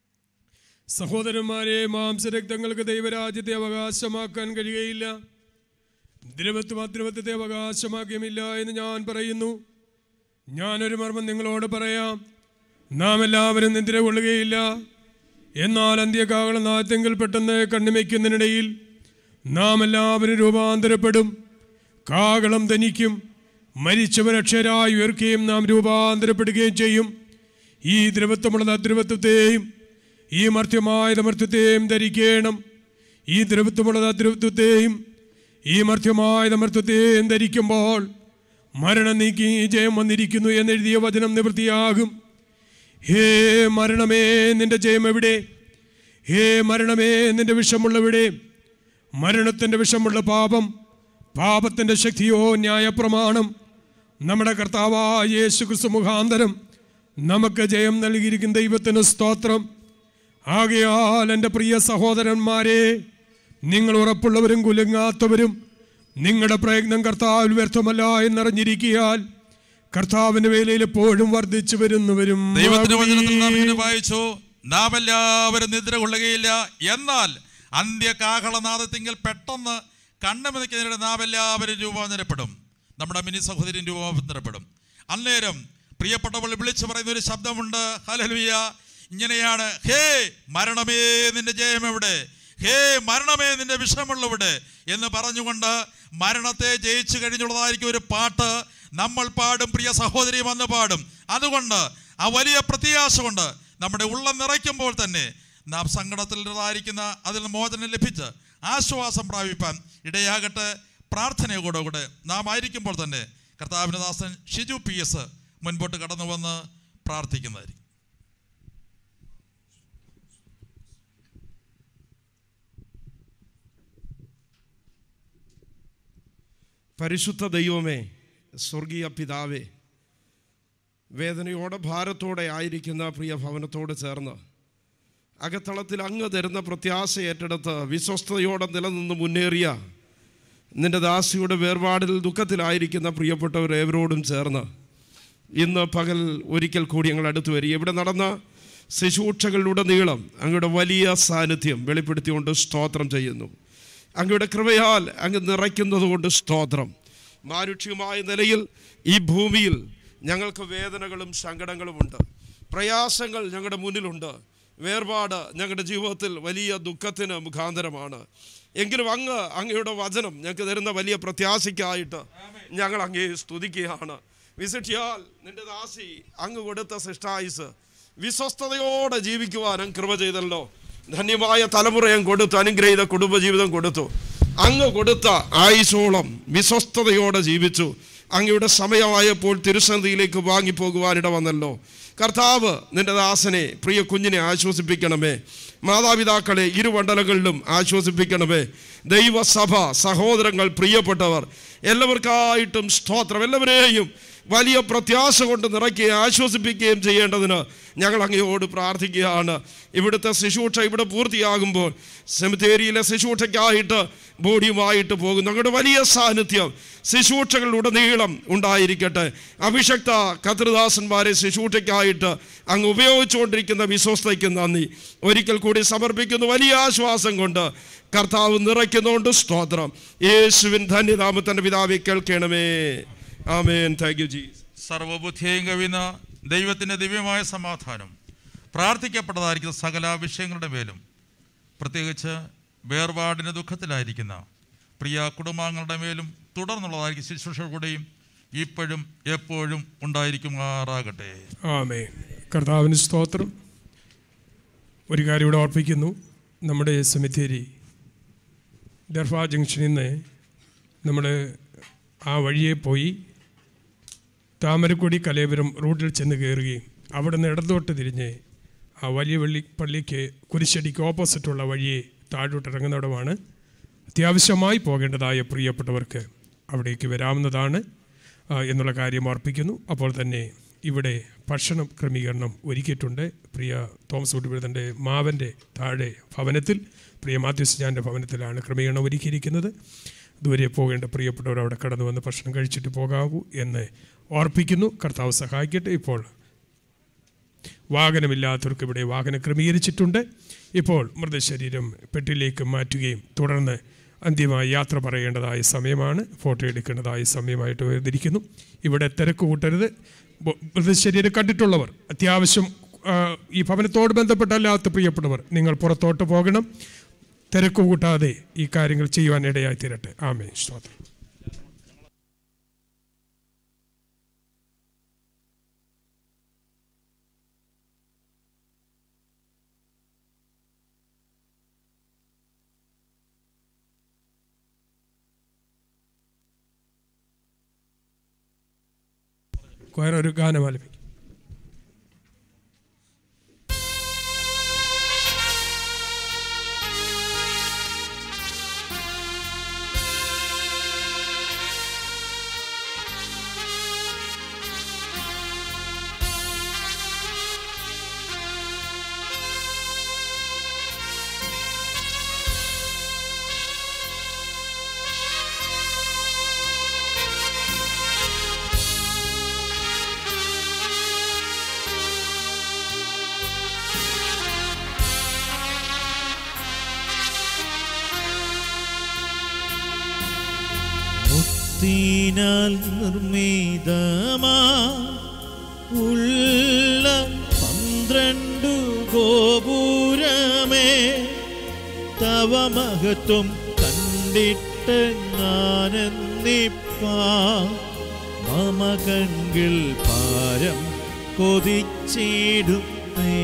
സഹോദരന്മാരെ മാംസരക്തങ്ങൾക്ക് ദൈവരാജ്യത്തെ അവകാശമാക്കാൻ കഴിയുകയില്ല ദ്രവത്വം അദ്രവത്വത്തെ അവകാശമാക്കിയുമില്ല എന്ന് ഞാൻ പറയുന്നു ഞാനൊരു മർമ്മം നിങ്ങളോട് പറയാം നാം എല്ലാവരും നിദ്ര കൊള്ളുകയില്ല എന്നാൽ അന്ത്യകാകള നാറ്റെങ്കിൽ പെട്ടെന്ന് കണ്ണിമയ്ക്കുന്നതിനിടയിൽ നാം എല്ലാവരും രൂപാന്തരപ്പെടും കാകളം ധനിക്കും മരിച്ചവരക്ഷരായി ഉയർക്കുകയും നാം രൂപാന്തരപ്പെടുകയും ചെയ്യും ഈ ദ്രവത്വമുള്ള അദ്രവത്വത്തെയും ഈ മർത്യമായ മർത്യത്തെയും ധരിക്കണം ഈ ദ്രവത്വമുള്ള അദ്രവത്വത്തെയും ഈ മർത്യമായ മർത്യത്തെയും ധരിക്കുമ്പോൾ മരണം നീക്കി ജയം വന്നിരിക്കുന്നു എന്നെഴുതിയ വചനം നിവൃത്തിയാകും ഹേ മരണമേ നിന്റെ ജയം എവിടെ ഹേ മരണമേ നിന്റെ വിഷമുള്ളവിടെ മരണത്തിൻ്റെ വിഷമുള്ള പാപം പാപത്തിൻ്റെ ശക്തിയോ ന്യായപ്രമാണം നമ്മുടെ കർത്താവായ യേശു ക്രിസ്തു മുഖാന്തരം നമുക്ക് ജയം നൽകിയിരിക്കുന്ന ദൈവത്തിന് സ്തോത്രം ആകയാൽ എൻ്റെ പ്രിയ സഹോദരന്മാരെ നിങ്ങൾ ഉറപ്പുള്ളവരും കുലുങ്ങാത്തവരും നിങ്ങളുടെ പ്രയത്നം കർത്താവിൽ വ്യർത്ഥമല്ല എന്നറിഞ്ഞിരിക്കിയാൽ കർത്താവിൻ്റെ വേലയിൽ എപ്പോഴും വർദ്ധിച്ചു വരുന്നവരും
ദൈവത്തിന്റെ വചനത്തിൽ നാം ഇങ്ങനെ വായിച്ചു നാം എല്ലാവരും നിദ്ര കൊള്ളുകയില്ല എന്നാൽ അന്ത്യകാഹളനാദത്തിങ്കിൽ പെട്ടെന്ന് കണ്ണുമതിക്കുന്നതിനിടെ നാം എല്ലാവരും രൂപാന്തരപ്പെടും നമ്മുടെ മിനി സഹോദരൻ രൂപാന്തരപ്പെടും അന്നേരം പ്രിയപ്പെട്ടവൾ വിളിച്ചു പറയുന്ന ഒരു ശബ്ദമുണ്ട് ഹലലുയ ഇങ്ങനെയാണ് ഹേ മരണമേ നിന്റെ ജയം എവിടെ ഹേ മരണമേ നിന്റെ വിഷമുള്ളവിടെ എന്ന് പറഞ്ഞുകൊണ്ട് മരണത്തെ ജയിച്ചു കഴിഞ്ഞുള്ളതായിരിക്കും ഒരു പാട്ട് നമ്മൾ പാടും പ്രിയ സഹോദരി വന്ന് പാടും അതുകൊണ്ട് ആ വലിയ പ്രത്യാശ കൊണ്ട് നമ്മുടെ ഉള്ളം നിറയ്ക്കുമ്പോൾ തന്നെ നാം സങ്കടത്തിലുള്ളതായിരിക്കുന്ന അതിൽ നിന്ന് മോചനം ലഭിച്ച് ആശ്വാസം പ്രാപിപ്പാൻ ഇടയാകട്ടെ പ്രാർത്ഥനയോടെ കൂടെ നാം ആയിരിക്കുമ്പോൾ തന്നെ കർത്താവിന് ദാസൻ ഷിജു പി എസ് മുൻപോട്ട് കടന്നു വന്ന് പ്രാർത്ഥിക്കുന്നതായിരിക്കും
പരിശുദ്ധ ദൈവമേ സ്വർഗീയ പിതാവേ വേദനയോടെ ഭാരത്തോടെ ആയിരിക്കുന്ന പ്രിയ ഭവനത്തോട് ചേർന്ന് അകത്തളത്തിൽ അങ്ങ് തരുന്ന പ്രത്യാശ ഏറ്റെടുത്ത് വിശ്വസ്തയോടെ നിലനിന്ന് മുന്നേറിയ നിന്റെ ദാസിയുടെ വേർപാടിൽ ദുഃഖത്തിലായിരിക്കുന്ന പ്രിയപ്പെട്ടവർ ഏവരോടും ചേർന്ന് ഇന്ന് പകൽ ഒരിക്കൽ കൂടി ഞങ്ങൾ അടുത്ത് വരിക ഇവിടെ നടന്ന ശുശ്രൂഷകളിലുടനീളം അങ്ങയുടെ വലിയ സാന്നിധ്യം വെളിപ്പെടുത്തിക്കൊണ്ട് സ്തോത്രം ചെയ്യുന്നു അങ്ങയുടെ കൃപയാൽ അങ്ങ് നിറയ്ക്കുന്നത് കൊണ്ട് സ്തോത്രം മാനുഷികമായ നിലയിൽ ഈ ഭൂമിയിൽ ഞങ്ങൾക്ക് വേദനകളും സങ്കടങ്ങളുമുണ്ട് പ്രയാസങ്ങൾ ഞങ്ങളുടെ മുന്നിലുണ്ട് വേർപാട് ഞങ്ങളുടെ ജീവിതത്തിൽ വലിയ ദുഃഖത്തിന് മുഖാന്തരമാണ് എങ്കിലും അങ്ങ് അങ്ങയുടെ വചനം ഞങ്ങൾക്ക് തരുന്ന വലിയ പ്രത്യാശയ്ക്കായിട്ട് ഞങ്ങൾ അങ്ങേ സ്തുതിക്കുകയാണ് വിസിറ്റിയാൽ നിന്റെ ദാസി അങ്ങ് കൊടുത്ത സിഷ്ടായുസ് വിശ്വസ്തയോടെ ജീവിക്കുവാനും കൃപ ചെയ്തല്ലോ ധന്യമായ തലമുറയും കൊടുത്തു അനുഗ്രഹീത കുടുംബജീവിതം കൊടുത്തു അങ്ങ് കൊടുത്ത ആയുസോളം വിശ്വസ്തയോടെ ജീവിച്ചു അങ്ങയുടെ സമയമായപ്പോൾ തിരുസന്ധിയിലേക്ക് വാങ്ങിപ്പോകുവാനിട വന്നല്ലോ കർത്താവ് നിന്റെ ദാസനെ പ്രിയ കുഞ്ഞിനെ ആശ്വസിപ്പിക്കണമേ മാതാപിതാക്കളെ ഇരുമണ്ഡലങ്ങളിലും ആശ്വസിപ്പിക്കണമേ ദൈവസഭ സഹോദരങ്ങൾ പ്രിയപ്പെട്ടവർ എല്ലാവർക്കായിട്ടും സ്തോത്രം എല്ലാവരെയും വലിയ പ്രത്യാശ കൊണ്ട് നിറയ്ക്കുകയും ആശ്വസിപ്പിക്കുകയും ചെയ്യേണ്ടതിന് ഞങ്ങൾ അങ്ങയോട് പ്രാർത്ഥിക്കുകയാണ് ഇവിടുത്തെ ശുശ്രൂഷ ഇവിടെ പൂർത്തിയാകുമ്പോൾ സെമിത്തേരിയിലെ ശുശ്രൂഷയ്ക്കായിട്ട് ബോഡിയുമായിട്ട് പോകും ഞങ്ങളുടെ വലിയ സാന്നിധ്യം ശുശ്രൂഷകളിലുടനീളം ഉണ്ടായിരിക്കട്ടെ അഭിഷക്ത കത്രിദാസന്മാരെ ശുശ്രൂഷയ്ക്കായിട്ട് അങ്ങ് ഉപയോഗിച്ചുകൊണ്ടിരിക്കുന്ന വിശ്വസ്തയ്ക്ക് നന്ദി ഒരിക്കൽ കൂടി സമർപ്പിക്കുന്ന വലിയ ആശ്വാസം കൊണ്ട് കർത്താവ് നിറയ്ക്കുന്നുണ്ട് സ്തോത്രം യേശുവിൻ ധന്യനാമത്തിൻ്റെ പിതാവെ കേൾക്കണമേ ആമേൻ താങ്ക് യു ജി
സർവബുദ്ധിയെയും കവിയുന്ന ദൈവത്തിൻ്റെ ദിവ്യമായ സമാധാനം പ്രാർത്ഥിക്കപ്പെട്ടതായിരിക്കുന്ന സകല വിഷയങ്ങളുടെ മേലും പ്രത്യേകിച്ച് വേർപാടിന് ദുഃഖത്തിലായിരിക്കുന്ന പ്രിയ കുടുംബാംഗങ്ങളുടെ മേലും തുടർന്നുള്ളതായിരിക്കും ശുശ്രൂഷകളുടെയും ഇപ്പോഴും എപ്പോഴും ഉണ്ടായിരിക്കുമാറാകട്ടെ
ആമേ കർത്താവിന് സ്തോത്രം ഒരു കാര്യം ഇവിടെ ഓർപ്പിക്കുന്നു നമ്മുടെ സെമിത്തേരി ദർഫ ജംഗ്ഷനിൽ നിന്ന് നമ്മൾ ആ വഴിയെ പോയി താമരക്കൊടി കലേപുരം റൂട്ടിൽ ചെന്ന് കയറുകയും അവിടെ നിന്ന് ഇടത്തോട്ട് തിരിഞ്ഞ് ആ വലിയ വെള്ളി പള്ളിക്ക് കുരിശടിക്ക് ഓപ്പോസിറ്റുള്ള വഴിയെ താഴോട്ട് ഇറങ്ങുന്നിടമാണ് അത്യാവശ്യമായി പോകേണ്ടതായ പ്രിയപ്പെട്ടവർക്ക് അവിടേക്ക് വരാവുന്നതാണ് ആ, എന്നുള്ള കാര്യം ഓർപ്പിക്കുന്നു അപ്പോൾ തന്നെ ഇവിടെ ഭക്ഷണം ക്രമീകരണം ഒരുക്കിയിട്ടുണ്ട് പ്രിയ തോമസ് കുട്ടിപിടുത്തൻ്റെ മാവൻ്റെ താഴെ ഭവനത്തിൽ പ്രിയ മാത്യുസ് ജാൻ്റെ ഭവനത്തിലാണ് ക്രമീകരണം ഒരുക്കിയിരിക്കുന്നത് ദൂരെ പോകേണ്ട പ്രിയപ്പെട്ടവർ അവിടെ കടന്നു വന്ന് ഭക്ഷണം കഴിച്ചിട്ട് പോകാവൂ എന്ന് ഓർപ്പിക്കുന്നു കർത്താവ് സഹായിക്കട്ടെ ഇപ്പോൾ വാഹനമില്ലാത്തവർക്ക് ഇവിടെ വാഹനം ക്രമീകരിച്ചിട്ടുണ്ട് ഇപ്പോൾ മൃതശരീരം പെട്ടിലേക്ക് മാറ്റുകയും തുടർന്ന് അന്ത്യമായി യാത്ര പറയേണ്ടതായ സമയമാണ് ഫോട്ടോ എടുക്കേണ്ടതായ സമയമായിട്ട് വേർതിരിക്കുന്നു ഇവിടെ തിരക്ക് കൂട്ടരുത് ബ- മൃതശരീരം കണ്ടിട്ടുള്ളവർ അത്യാവശ്യം ആ, ഈ ഭവനത്തോട് ബന്ധപ്പെട്ടല്ലാത്ത പ്രിയപ്പെട്ടവർ നിങ്ങൾ പുറത്തോട്ട് പോകണം തിരക്ക് കൂട്ടാതെ ഈ കാര്യങ്ങൾ ചെയ്യുവാൻ ഇടയായി തീരട്ടെ ആമേ സ്തോത്രം കൊയർ ഒരു ഗാനം ആലപിക്കും
മുത്തിനാൽ നിർമ്മിതമാ ഉള്ള പന്ത്രണ്ടു ഗോപുരമേ തവ മഹത്വം കണ്ടിട്ട് ഞാനെന്നിപ്പാ മമ കൺകിൽ പാരം കൊതിച്ചിടുന്നേ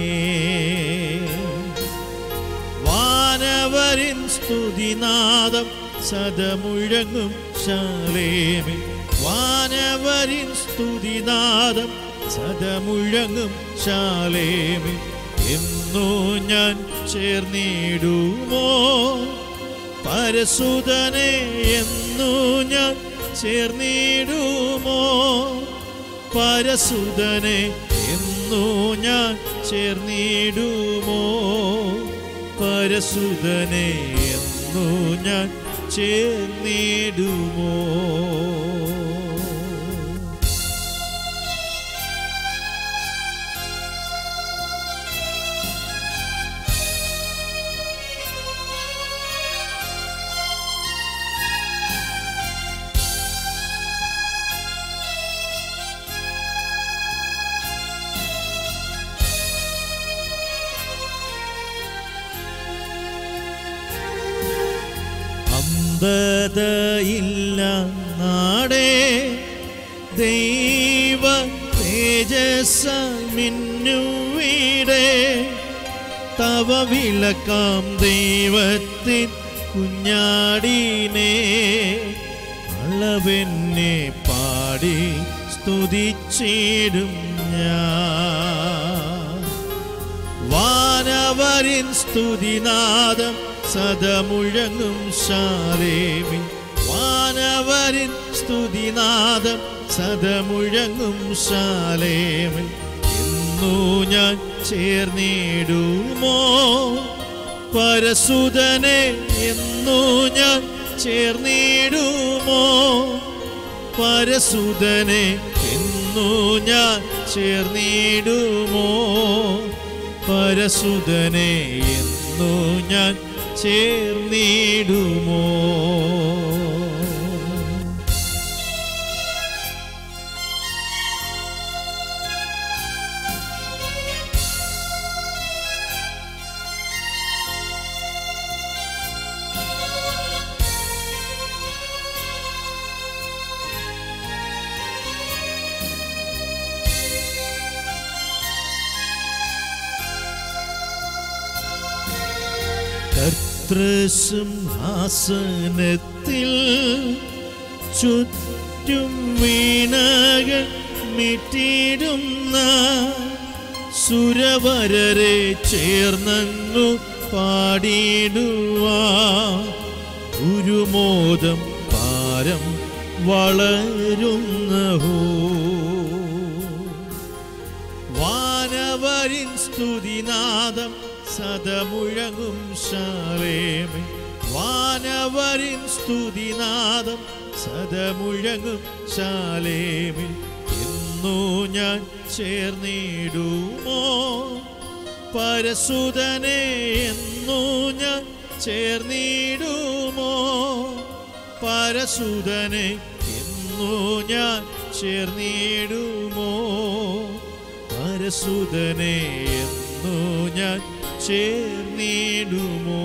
വാനവരിൻ സ്തുതിനാദം സദമുഴങ്ങും ശാലേമേ വാനവരിൻ സ്തുതിനാദം സദമുഴങ്ങും ശാലേമേ എന്നു ഞാൻ ചേർന്നിടുമോ പരസുതനെ എന്നു ഞാൻ ചേർന്നിടുമോ പരസുതനെ എന്നു ഞാൻ ചേർന്നിടുമോ പരസുതനെ എന്നു ഞാൻ ചേർന്നിടുമോ അന്ധതയില്ല നാടേ ദൈവ തേജസ്സ മിന്നുവീടേ തവ വിളക്കാം ദൈവത്തിൻ കുഞ്ഞാടിനെ അളവെന്നെ പാടി സ്തുതിച്ചിടും ഞാൻ വാനവരിൻ സ്തുതിനാദം സദമുഴങ്ങും ശാലേമി വാനവരിൻ സ്തുതിനാദം സദമുഴങ്ങും ശാലേമി എന്നു ഞാൻ ചേർന്നിടുമോ പരസുതനെ എന്നു ഞാൻ ചേർന്നിടുമോ പരസുതനെ എന്നു ഞാൻ ചേർന്നിടുമോ പരസുതനെ എന്നു ഞാൻ ചേർന്നിടുമോ കർത്തൃസിംഹാസനത്തിൽ ചുറ്റും വീണകൾ മിറ്റിടുന്ന സുരവരരെ ചേർന്നു പാടിടുവാ ഗുരുമോദം പാരം വളരുന്നഹോ വാനവരിൻ സ്തുതിനാദം സദമുഴങ്ങും ശാലേമേ വാനവരിൻ സ്തുതിനാദം സദമുഴങ്ങും ശാലേമിൽ എന്നു ഞാൻ ചേർന്നിടുമോ പരസുതനെ എന്നു ഞാൻ ചേർന്നിടുമോ പരസുതനെ എന്നു ഞാൻ ചേർന്നിടുമോ പരസുതനെ എന്നു ഞാൻ ചേർന്നിടുമോ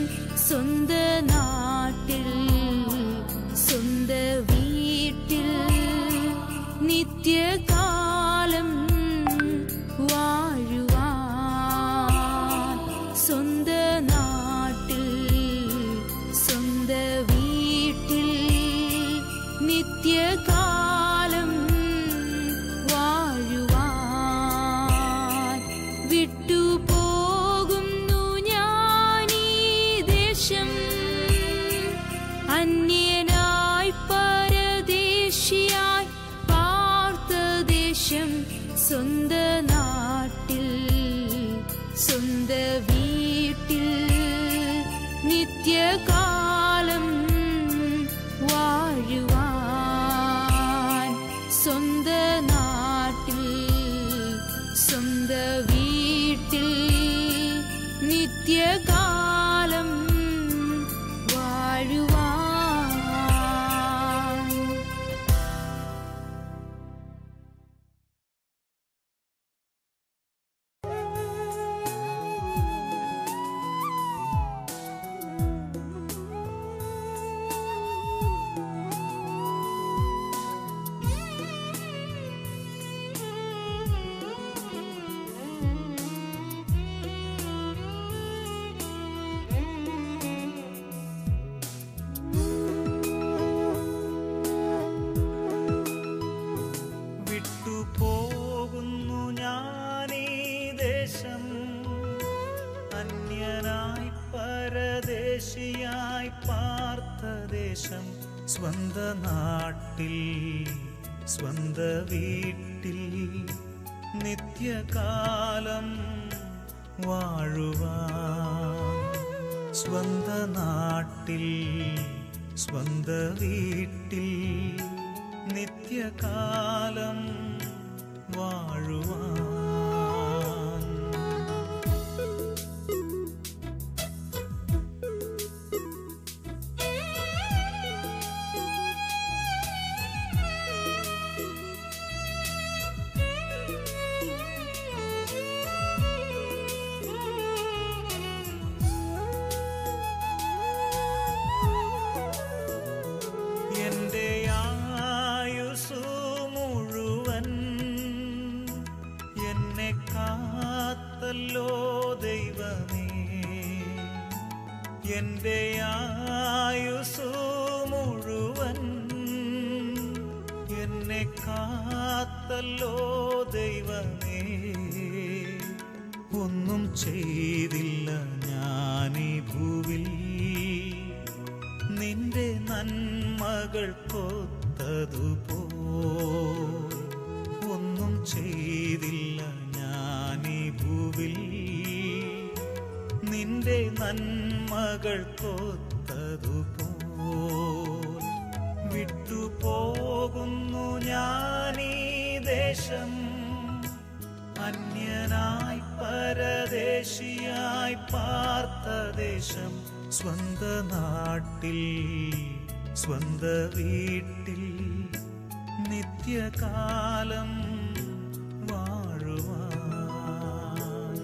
സ്വന്ത നാട്ടിൽ സ്വന്ത വീട്ടിൽ നിത്യകാലം വാഴുവാൻ സ്വന്ത നാട്ടിൽ സ്വന്ത വീട്ടിൽ നിത്യകാലം വാഴുവാൻ വിട്ടുപോകുന്നു ഞാനീ ദേശം അന്യനായി പരദേശിയായി പാർത്ത ദേശം സ്വന്ത നാട്ടിൽ സ്വന്ത വീട്ടിൽ നിത്യകാലം വാഴുവാൻ സ്വന്ത നാട്ടിൽ സ്വന്ത വീട്ടിൽ നിത്യകാലം വാഴുവാൻ
വിട്ടുപോകുന്നു ഞാനീ ദേശം അന്യനായി പരദേശിയായി പാർത്ത ദേശം സ്വന്ത നാട്ടിൽ സ്വന്ത വീട്ടിൽ നിത്യകാലം വാഴുവാൻ സ്വന്ത നാട്ടിൽ സ്വന്ത വീട്ടിൽ നിത്യകാലം വാഴുവാൻ എന്റെ ആയുസു മുഴുവൻ എന്നെ കാത്തല്ലോ ദൈവമേ എന്റെ ആയുസു മുഴുവൻ എന്നെ കാത്തല്ലോ ദൈവമേ ഒന്നും ചെയ്തില്ല ഞാനീ ഭൂവിൽ നിന്റെ നന്മകൾ കൊത്തതുപോ ഒന്നും ചെയ്തില്ല ഞാനീ ഭൂവിൽ നിന്റെ നന്മകൾ കൊത്തതുപോ വിട്ടുപോകുന്നു ഞാനീ ദേശം അന്യനായി പരദേശിയായി പാർത്ത ദേശം സ്വന്ത നാട്ടിൽ സ്വന്ത വീട്ടിൽ നിത്യകാലം വാഴുവാൻ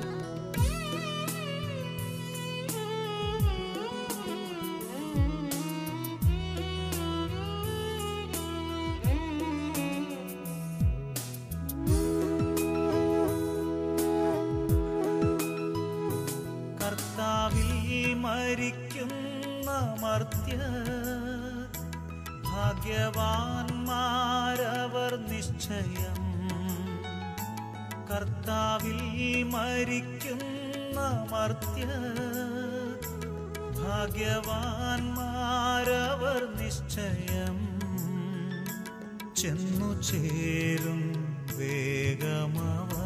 കർത്താവിൽ മരിക്കുന്ന മർത്യ ഭാഗ്യവാന്മാരവർ നിശ്ചയം കർത്താവിൽ മരിക്കുന്ന മർത്യ ഭാഗ്യവാന്മാരവർ നിശ്ചയം ചെന്നു ചേരും വേഗമവർ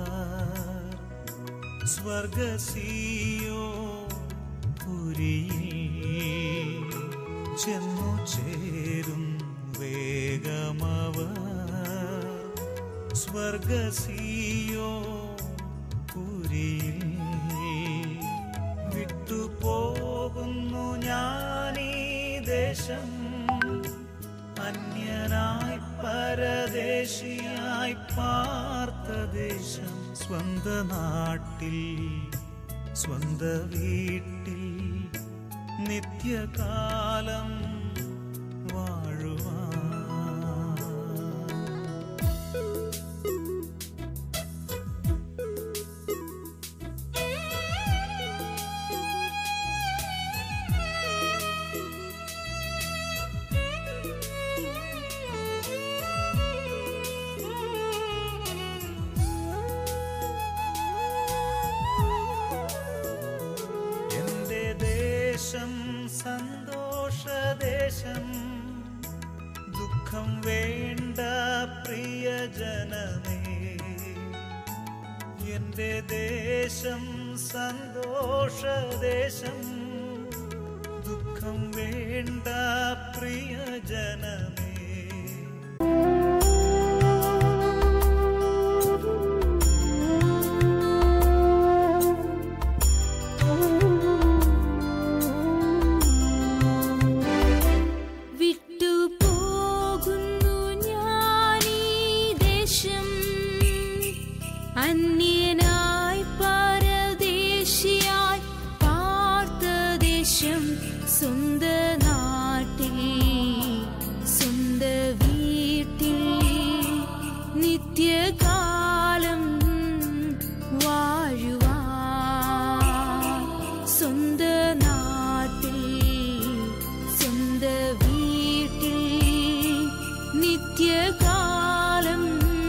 സ്വർഗസിയോ പുരിയിൽ ചെന്നു ചേരും വേഗമവർ സ്വർഗസിയോ പുരിയിൽ വിട്ടുപോകുന്നു ഞാനീ ദേശം അന്യനായി പരദേശിയായി പാർത്ത ദേശം സ്വന്ത നാട്ടിൽ സ്വന്ത വീട്ടിൽ നിത്യകാലം വാഴുവാൻ എന്റെ ദേശം സന്തോഷദേശം ദുഃഖം വേണ്ട പ്രിയജനമേ എന്റെ ദേശം സന്തോഷദേശം ദുഃഖം വേണ്ട പ്രിയജനമേ
വിട്ടുപോകുന്നു ഞാനീ ദേശം അന്യനായി പരദേശിയായി പാർത്ത ദേശം സ്വന്ത നാട്ടിൽ സ്വന്ത വീട്ടിൽ നിത്യകാലം വാഴുവാൻ സ്വന്ത നാട്ടിൽ സ്വന്ത വീട്ടിൽ നിത്യകാലം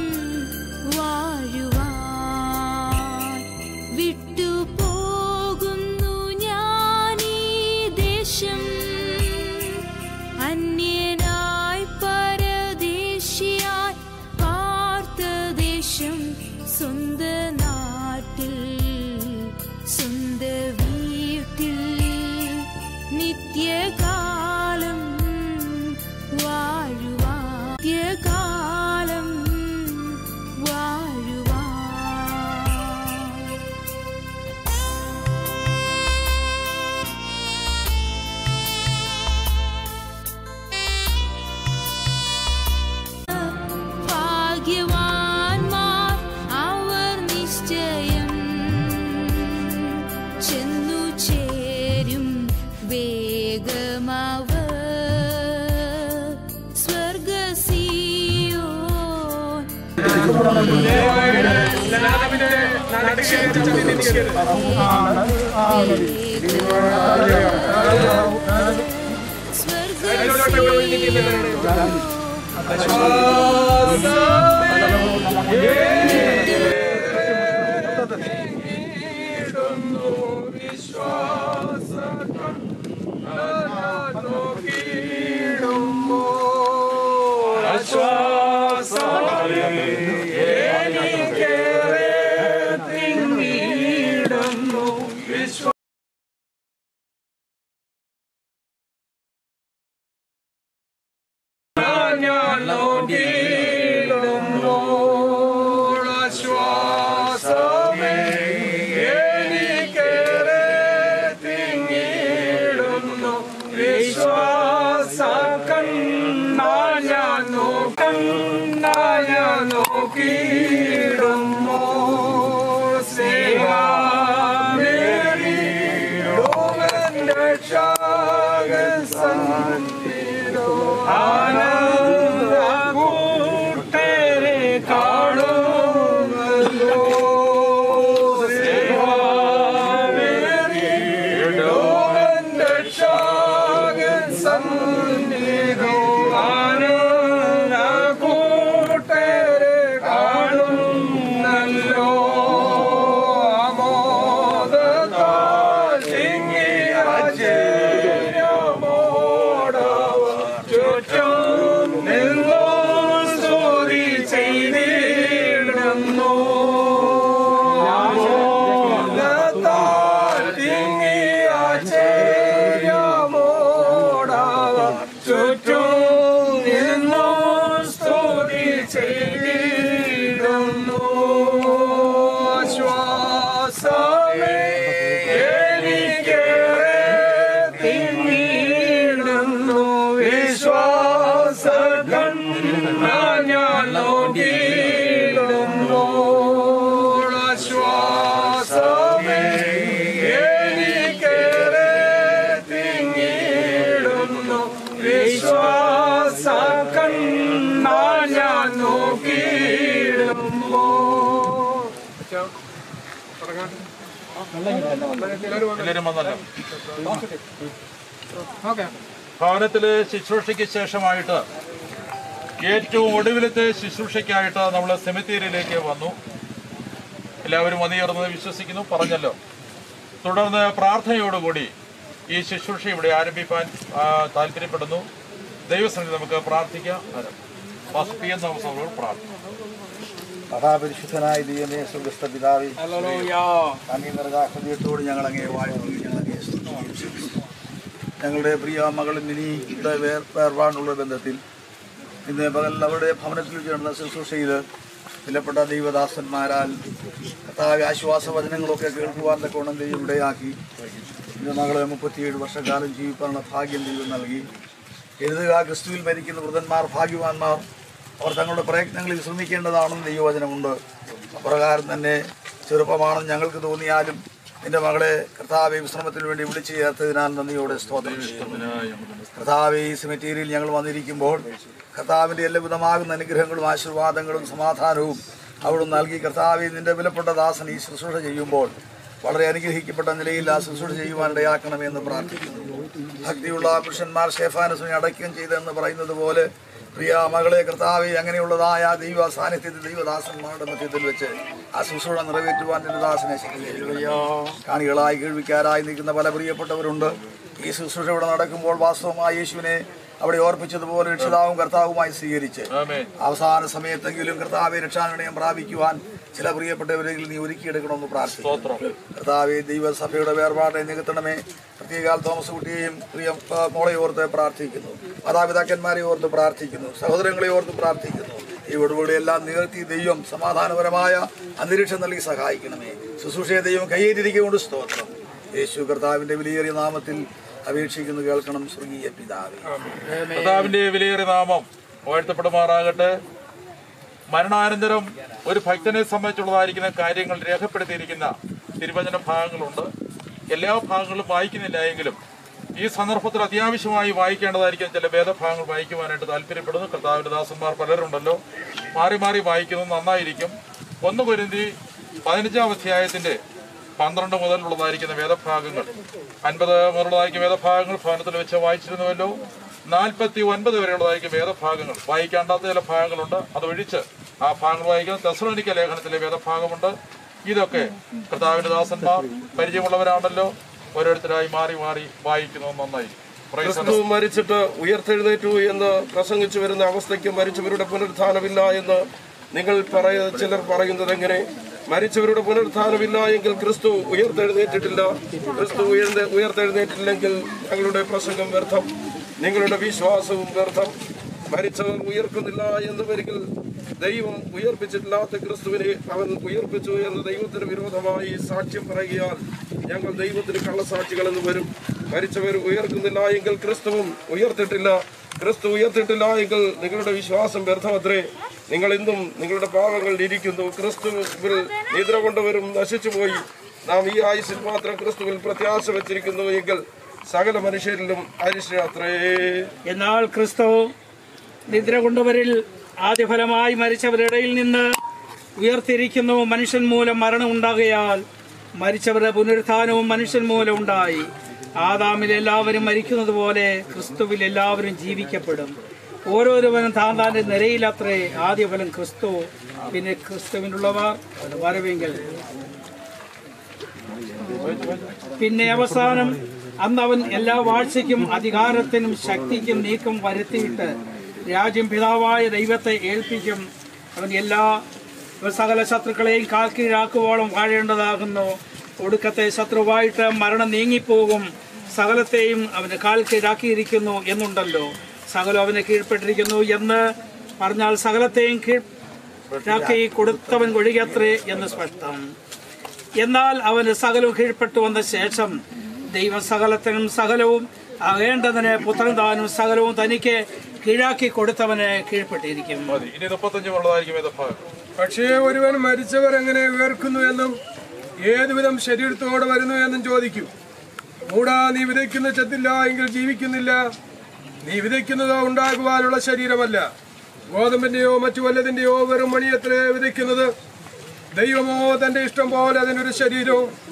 വാഴുവാൻ വിട്ടുപോകുന്നു ഞാനീ ദേശം അന്യനായി പരദേശിയായി പാർത്ത ദേശം സ്വന്ത നാട്ടിൽ സ്വന്ത വീട്ടിൽ നിത്യകാലം വാഴുവാൻ നിത്യകാലം വാഴുവാൻ ഭാഗ്യവാന്മാർ അവർ നിശ്ചയം ചെന്നു ചേരും വേഗമവർ സ്വർഗസിയോ
എല്ലാവരും വന്നല്ലോ ഭവനത്തിലെ ശുശ്രൂഷയ്ക്ക് ശേഷമായിട്ട് ഏറ്റവും ഒടുവിലത്തെ ശുശ്രൂഷയ്ക്കായിട്ട് നമ്മൾ സെമിത്തേരിയിലേക്ക് വന്നു എല്ലാവരും വന്നുചേർന്നത് വിശ്വസിക്കുന്നു പറഞ്ഞല്ലോ തുടർന്ന് പ്രാർത്ഥനയോടുകൂടി ഈ ശുശ്രൂഷ ഇവിടെ ആരംഭിക്കാൻ ആ, താല്പര്യപ്പെടുന്നു ദൈവസന്നിധി നമുക്ക് പ്രാർത്ഥിക്കാം പാസ്റ്റർ പി എൻ തോമസ് അവരോട് പ്രാർത്ഥിക്കാം
മഹാപരിശുദ്ധനായ ദൈവമേ സുഗ്രസ്ത പിതാവേ അങ്ങേ നിറകാഹൃദയത്തോട് ഞങ്ങൾ അങ്ങേ വാഴ്ത്തുകയും ഞങ്ങൾ അങ്ങേ സ്തുതിക്കുകയും ചെയ്യുന്നു. ഞങ്ങളുടെ പ്രിയ മകൾ മിനിയുടെ വേർ വേർപാടുള്ള ബന്ധത്തിൽ ഇന്ന് പകൽ അവരുടെ ഭവനത്തിൽ ചേർന്ന ശുശ്രൂഷയിൽ വിലപ്പെട്ട ദൈവദാസന്മാരാൽ കർത്താവ് ആശ്വാസ വചനങ്ങളൊക്കെ കേൾക്കുവാൻ തക്കോണം ദൈവം ഇടയാക്കി ഇന്ന് മകളെ മുപ്പത്തിയേഴ് വർഷക്കാലം ജീവിക്കാനുള്ള ഭാഗ്യം ദൈവം നൽകി എഴുതുക ക്രിസ്തുവിൽ മരിക്കുന്ന വൃതന്മാർ ഭാഗ്യവാന്മാർ അവർ തങ്ങളുടെ പ്രയത്നങ്ങളിൽ ശ്രമിക്കേണ്ടതാണെന്ന് ദൈവവചനമുണ്ട് അപ്രകാരം തന്നെ ചെറുപ്പമാണെന്ന് ഞങ്ങൾക്ക് തോന്നിയാലും എൻ്റെ മകളെ കർത്താവെ വിശ്രമത്തിന് വേണ്ടി വിളിച്ചു ചേർത്തതിനാൽ നന്ദിയോടെ സ്തോത്രം ചെയ്യുന്നു കർത്താവെ ഈ സെമിറ്റീരിയൽ ഞങ്ങൾ വന്നിരിക്കുമ്പോൾ കർത്താവിൻ്റെ എല്ലാവിധമാകുന്ന അനുഗ്രഹങ്ങളും ആശീർവാദങ്ങളും സമാധാനവും അവിടുന്ന് നൽകി കർത്താവെ നിന്റെ വിലപ്പെട്ട ദാസൻ ഈ ശുശ്രൂഷ ചെയ്യുമ്പോൾ വളരെ അനുഗ്രഹിക്കപ്പെട്ട നിലയിൽ ആ ശുശ്രൂഷ ചെയ്യുവാൻ ഇടയാക്കണമെന്ന് പ്രാർത്ഥിക്കുന്നു ഭക്തിയുള്ള പുരുഷന്മാർ ഷേഫാനസിനെ അടയ്ക്കുകയും ചെയ്തെന്ന് പറയുന്നത് പോലെ പ്രിയ മകളെ കർത്താവെ അങ്ങനെയുള്ളതായ ദൈവ സാന്നിധ്യത്തിൽ ദൈവദാസന്മാരുടെ മധ്യത്തിൽ വെച്ച് ആ ശുശ്രൂഷ നിറവേറ്റുവാൻ നിന്റെ ദാസനെ ശക്തിയോ കാണികളായി കേൾവിക്കാരായി നിൽക്കുന്ന പല പ്രിയപ്പെട്ടവരുണ്ട് ഈ ശുശ്രൂഷ ഇവിടെ നടക്കുമ്പോൾ വാസ്തവമായി യേശുവിനെ അവിടെ ഓർപ്പിച്ചതുപോലെ രക്ഷിതാവും കർത്താവുമായി സ്വീകരിച്ച് അവസാന സമയത്തെങ്കിലും കർത്താവെ രക്ഷാനിർണയം പ്രാപിക്കുവാൻ ചില പ്രിയപ്പെട്ടവരെങ്കിൽ നീ ഒരുക്കിയെടുക്കണമെന്ന് പ്രാർത്ഥിക്കുന്നു കർത്താവെ ദൈവസഭയുടെ വേർപാടെ നികത്തണമേ പ്രത്യേകാൽ തോമസ് കുട്ടിയെയും പ്രിയ ആ, മോളെ ഓർത്ത് പ്രാർത്ഥിക്കുന്നു മാതാപിതാക്കന്മാരെ ഓർത്ത് പ്രാർത്ഥിക്കുന്നു സഹോദരങ്ങളെ ഓർത്ത് പ്രാർത്ഥിക്കുന്നു ഈ ഒടുകൂടിയെല്ലാം നികർത്തി ദൈവം സമാധാനപരമായ അന്തരീക്ഷം നൽകി സഹായിക്കണമേ ശുശ്രൂഷയെ ദൈവം കയ്യേറ്റിരിക്കൊണ്ട് സ്തോത്രം യേശു കർത്താവിന്റെ വിലയേറിയ നാമത്തിൽ അപേക്ഷിക്കുന്നു കേൾക്കണം സ്വർഗീയ പിതാവേ
കർത്താവിന്റെ വിലയേറിയ നാമം വാഴ്ത്തപ്പെടുമാറാകട്ടെ മരണാനന്തരം ഒരു ഭക്തനെ സംബന്ധിച്ചുള്ളതായിരിക്കുന്ന കാര്യങ്ങൾ രേഖപ്പെടുത്തിയിരിക്കുന്ന തിരുവചന ഭാഗങ്ങളുണ്ട് എല്ലാ ഭാഗങ്ങളും വായിക്കുന്നില്ല എങ്കിലും ഈ സന്ദർഭത്തിൽ അത്യാവശ്യമായി വായിക്കേണ്ടതായിരിക്കും ചില വേദഭാഗങ്ങൾ വായിക്കുവാനായിട്ട് താല്പര്യപ്പെടുന്നു കർത്താവിന്റെ ദാസന്മാർ പലരുണ്ടല്ലോ മാറി മാറി വായിക്കുന്നത് നന്നായിരിക്കും ഒന്ന് പൊരുന്തി പതിനഞ്ചാം അധ്യായത്തിന്റെ പന്ത്രണ്ട് മുതലുള്ളതായിരിക്കുന്ന വേദഭാഗങ്ങൾ അൻപത് മുതലുള്ളതായിരിക്കും വേദഭാഗങ്ങൾ ഭവനത്തിൽ വെച്ച് വായിച്ചിരുന്നുവല്ലോ നാൽപ്പത്തി ഒൻപത് വരെയുള്ളതായിരിക്കും വേദഭാഗങ്ങൾ വായിക്കേണ്ടാത്ത ചില ഭാഗങ്ങളുണ്ട് അതൊഴിച്ച് ആ ഭാഗങ്ങൾ വായിക്കുന്ന തെസ്ലോനിക്ക ലേഖനത്തിലെ വേദഭാഗമുണ്ട് ഇതൊക്കെ കർത്താവിന്റെ ദാസന്മാർ പരിചയമുള്ളവരാണല്ലോ ഓരോരുത്തരായി മാറി മാറി വായിക്കുന്നത് നന്നായി Praise the
ക്രിസ്തു
Lord.
മരിച്ചിട്ട് ഉയർത്തെഴുന്നേറ്റു എന്ന് പ്രസംഗിച്ചു വരുന്ന അവസ്ഥയ്ക്ക് മരിച്ചവരുടെ പുനരുത്ഥാനമില്ല എന്ന് നിങ്ങൾ പറയ ചിലർ പറയുന്നത് എങ്ങനെ മരിച്ചവരുടെ പുനരുത്ഥാനമില്ല എങ്കിൽ ക്രിസ്തു ഉയർത്തെഴുന്നേറ്റിട്ടില്ല ക്രിസ്തു ഉയർന്ന് ഉയർത്തെഴുന്നേറ്റില്ലെങ്കിൽ ഞങ്ങളുടെ പ്രസംഗം വ്യർത്ഥം നിങ്ങളുടെ വിശ്വാസവും വ്യർത്ഥം മരിച്ചവർ ഉയർക്കുന്നില്ല എന്ന് വരികിൽ ദൈവം ഉയർപ്പിച്ചിട്ടില്ലാത്ത ക്രിസ്തുവിനെ അവൻ ഉയർപ്പിച്ചു എന്ന ദൈവത്തിന് വിരോധമായി സാക്ഷ്യം പറയുകയാൽ ഞങ്ങൾ ദൈവത്തിന് കള്ളസാക്ഷികൾ എന്ന് വരും മരിച്ചവർ ഉയർക്കുന്നില്ല എങ്കിൽ ക്രിസ്തുവും ഉയർത്തിട്ടില്ല ക്രിസ്തു ഉയർത്തിട്ടില്ല എങ്കിൽ നിങ്ങളുടെ വിശ്വാസം വ്യർത്ഥമത്രേ നിങ്ങൾ ഇന്നും നിങ്ങളുടെ പാവങ്ങളിൽ ഇരിക്കുന്നു ക്രിസ്തുവിൽ നിദ്ര കൊണ്ടവരും നശിച്ചുപോയി നാം ഈ ആയുസിൽ മാത്രം ക്രിസ്തുവിൽ പ്രത്യാശ വെച്ചിരിക്കുന്നു എങ്കിൽ സകല മനുഷ്യരിലും അരിശയാത്രേ
എന്നാൽ ക്രിസ്തു നിദ്ര കൊണ്ടവരിൽ ആദ്യഫലമായി മരിച്ചവരുടെ ഇടയിൽ നിന്ന് ഉയർത്തിരിക്കുന്നു മനുഷ്യൻ മൂലം മരണം ഉണ്ടാകയാൽ മരിച്ചവരുടെ പുനരുത്ഥാനവും മനുഷ്യൻ മൂലം ഉണ്ടായി ആദാമിൽ എല്ലാവരും മരിക്കുന്നത് പോലെ ക്രിസ്തുവിൽ എല്ലാവരും ജീവിക്കപ്പെടും ഓരോരുവനും താൻ താൻ്റെ നിരയിലത്രേ ആദ്യഫലം ക്രിസ്തു പിന്നെ ക്രിസ്തുവിനുള്ളവർ വരവെങ്കിൽ പിന്നെ അവസാനം അന്ന് അവൻ എല്ലാ വാഴ്ചയ്ക്കും അധികാരത്തിനും ശക്തിക്കും നീക്കം വരുത്തിയിട്ട് രാജ്യം പിതാവായ ദൈവത്തെ ഏൽപ്പിക്കും അവൻ എല്ലാ സകല ശത്രുക്കളെയും കാൽ കീഴാക്കുവോളം വാഴേണ്ടതാകുന്നു ഒടുക്കത്തെ ശത്രുവായിട്ട് മരണം നീങ്ങിപ്പോകും സകലത്തെയും അവന് കാൽ കീഴാക്കിയിരിക്കുന്നു എന്നുണ്ടല്ലോ സകലം അവന് കീഴ്പ്പെട്ടിരിക്കുന്നു എന്ന് പറഞ്ഞാൽ സകലത്തെയും കീഴ്പ്പെട്ടാക്കി കൊടുത്തവൻ ഒഴികത്രേ എന്ന് സ്പഷ്ടം എന്നാൽ അവന് സകലവും കീഴ്പ്പെട്ടു വന്ന ശേഷം ദൈവം സകലത്തിനും സകലവും ആകേണ്ടതിന് പുത്രൻ താനും സകലവും തനിക്ക് കീഴാക്കി കൊടുത്തവന് കീഴ്പ്പെട്ടിരിക്കും
ഇനി മുപ്പത്തഞ്ച് ഉള്ളതായിരിക്കും വേദഭാഗം
പക്ഷേ ഒരുവൻ മരിച്ചവർ എങ്ങനെ ഉയർക്കുന്നു എന്നും ഏതുവിധം ശരീരത്തോടെ വരുന്നു എന്നും ചോദിക്കും മൂടാ നീ വിതയ്ക്കുന്ന ചെത്തില്ല എങ്കിൽ ജീവിക്കുന്നില്ല നീ വിതയ്ക്കുന്നതോ ഉണ്ടാകുവാനുള്ള ശരീരമല്ല ഗോതമ്പിന്റെയോ മറ്റു വല്ലതിന്റെയോ വെറും മണിയത്തിലെ വിതയ്ക്കുന്നത് ദൈവമോ തന്റെ ഇഷ്ടം പോലെ അതിനൊരു ശരീരവും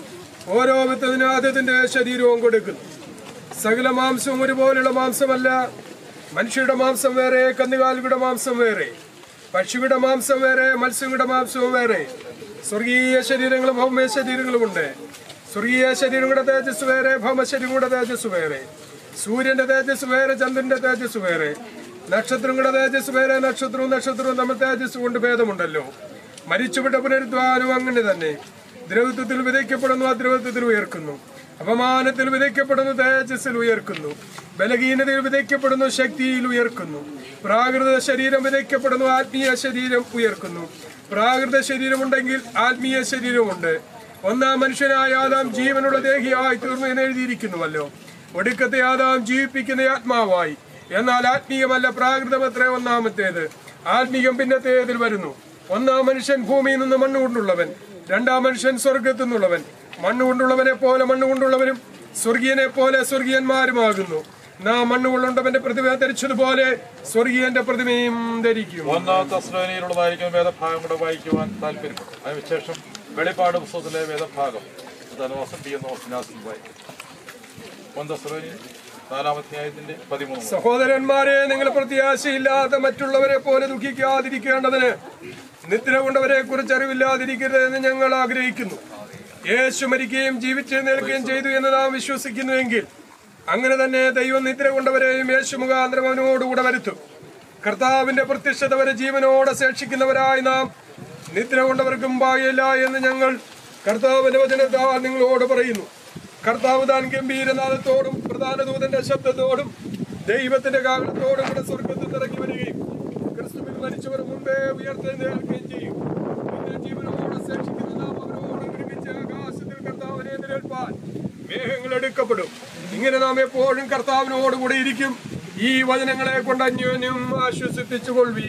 ഓരോ വിത്തതിന് ആദ്യത്തിന്റെ ശരീരവും കൊടുക്കുന്നു സകല മാംസവും ഒരുപോലുള്ള മാംസമല്ല മനുഷ്യരുടെ മാംസം വേറെ കന്നുകാലികളുടെ മാംസം വേറെ പക്ഷിയുടെ മാംസം വേറെ മത്സ്യങ്ങളുടെ മാംസവും വേറെ സ്വർഗീയ ശരീരങ്ങളും ഭൗമ്യ ശരീരങ്ങളുമുണ്ട് സ്വർഗീയ ശരീരങ്ങളുടെ തേജസ് വേറെ ഭൗമശരീരങ്ങളുടെ തേജസ് വേറെ സൂര്യന്റെ തേജസ് വേറെ ചന്ദ്രന്റെ തേജസ് വേറെ നക്ഷത്രങ്ങളുടെ തേജസ് വേറെ നക്ഷത്രവും നക്ഷത്രവും തമ്മിൽ തേജസ് കൊണ്ട് ഭേദമുണ്ടല്ലോ മരിച്ചുവിട്ട പുനരുദ്ധാനവും അങ്ങനെ തന്നെ ദ്രവത്വത്തിൽ വിതയ്ക്കപ്പെടുന്നു അദ്രവത്വത്തിൽ ഉയർക്കുന്നു അപമാനത്തിൽ വിതയ്ക്കപ്പെടുന്നു തേജസ്സിൽ ഉയർക്കുന്നു ബലഹീനതയിൽ വിതയ്ക്കപ്പെടുന്നു ശക്തിയിൽ ഉയർക്കുന്നു പ്രാകൃത ശരീരം വിതയ്ക്കപ്പെടുന്നു ആത്മീയ ശരീരം ഉയർക്കുന്നു പ്രാകൃത ശരീരമുണ്ടെങ്കിൽ ആത്മീയ ശരീരമുണ്ട് ഒന്നാം മനുഷ്യനായ ആദാം ജീവനുള്ള ദേഹിയായി തീർന്നു എന്ന് എഴുതിയിരിക്കുന്നുവല്ലോ ഒടുക്കത്തെ ആദാം ജീവിപ്പിക്കുന്ന ആത്മാവായി എന്നാൽ ആത്മീയമല്ല പ്രാകൃതമത്രേ ഒന്നാമത്തേത് ആത്മീയം പിന്നത്തേതിൽ വരുന്നു ഒന്നാം മനുഷ്യൻ ഭൂമിയിൽ നിന്ന് മണ്ണ് കൊണ്ടുള്ളവൻ രണ്ടാം മനുഷ്യൻ സ്വർഗത്തു നിന്നുള്ളവൻ മണ്ണ് കൊണ്ടുള്ളവനെ പോലെ മണ്ണ് കൊണ്ടുള്ളവനും സ്വർഗീയനെ പോലെ സ്വർഗീയന്മാരുമാകുന്നു നാം മണ്ണ് കൊണ്ടുള്ളവന്റെ പ്രതിമ ധരിച്ചതുപോലെ സ്വർഗീയന്റെ പ്രതിമയും ധരിക്കും
ഒന്നാം തസ്ലോനിയിലുള്ളതായിരിക്കും വേദഭാഗം കൂടെ വായിക്കുവാൻ താല്പര്യപ്പെടും അതിനുശേഷം വെളിപ്പാട് പുസ്തകത്തിലെ വേദഭാഗം ധനവാസം പി എന്ന ഓസിനാസിൽ വായിക്കും ഒന്നാം തസ്ലോനി നാലാമധ്യായത്തിന്റെ പതിമൂന്ന്
സഹോദരന്മാരെ നിങ്ങൾ പ്രത്യാശയില്ലാത്ത മറ്റുള്ളവരെ പോലെ ദുഃഖിക്കാതിരിക്കേണ്ടതിന് നിദ്ര കൊണ്ടവരെ കുറിച്ച് അറിവില്ലാതിരിക്കരുതെന്ന് ഞങ്ങൾ ആഗ്രഹിക്കുന്നു യേശു മരിക്കുകയും ജീവിച്ചെഴുന്നേൽക്കുകയും ചെയ്തു എന്ന് നാം വിശ്വസിക്കുന്നുവെങ്കിൽ അങ്ങനെ തന്നെ ദൈവം നിദ്ര കൊണ്ടവരെയും യേശു മുഖാന്തരം അവനോടുകൂടെ വരുത്തും കർത്താവിന്റെ പ്രത്യക്ഷത വരെ ജീവനോടെ ശേഷിക്കുന്നവരായി നാം നിദ്ര കൊണ്ടവർക്കും പാകില്ല എന്ന് ഞങ്ങൾ കർത്താവിന്റെ വചനത്താൽ നിങ്ങളോട് പറയുന്നു കർത്താവ് താൻ ഗംഭീരനാഥത്തോടും പ്രധാന ദൂതന്റെ ശബ്ദത്തോടും ദൈവത്തിന്റെ കാവലത്തോടും കൂടെ സ്വർഗത്തിൽ ഇറങ്ങി വരികയും ക്രിസ്തുവിൽ മരിച്ചവർ മുമ്പേ ഉയർത്തെഴുന്നേൽക്കുകയും ചെയ്യും പിന്നെ ജീവനോടെ ശേഷിക്കുന്ന നാം അവരോട് ഒരുമിച്ച് ആകാശത്തിൽ കർത്താവിനെ എതിരേൽപ്പാൻ മേഘങ്ങൾ എടുക്കപ്പെടും ഇങ്ങനെ നാം എപ്പോഴും കർത്താവിനോട് കൂടെ ഇരിക്കും ഈ വചനങ്ങളെ കൊണ്ട് അന്യോന്യം ആശ്വസിപ്പിച്ചു കൊള്ളി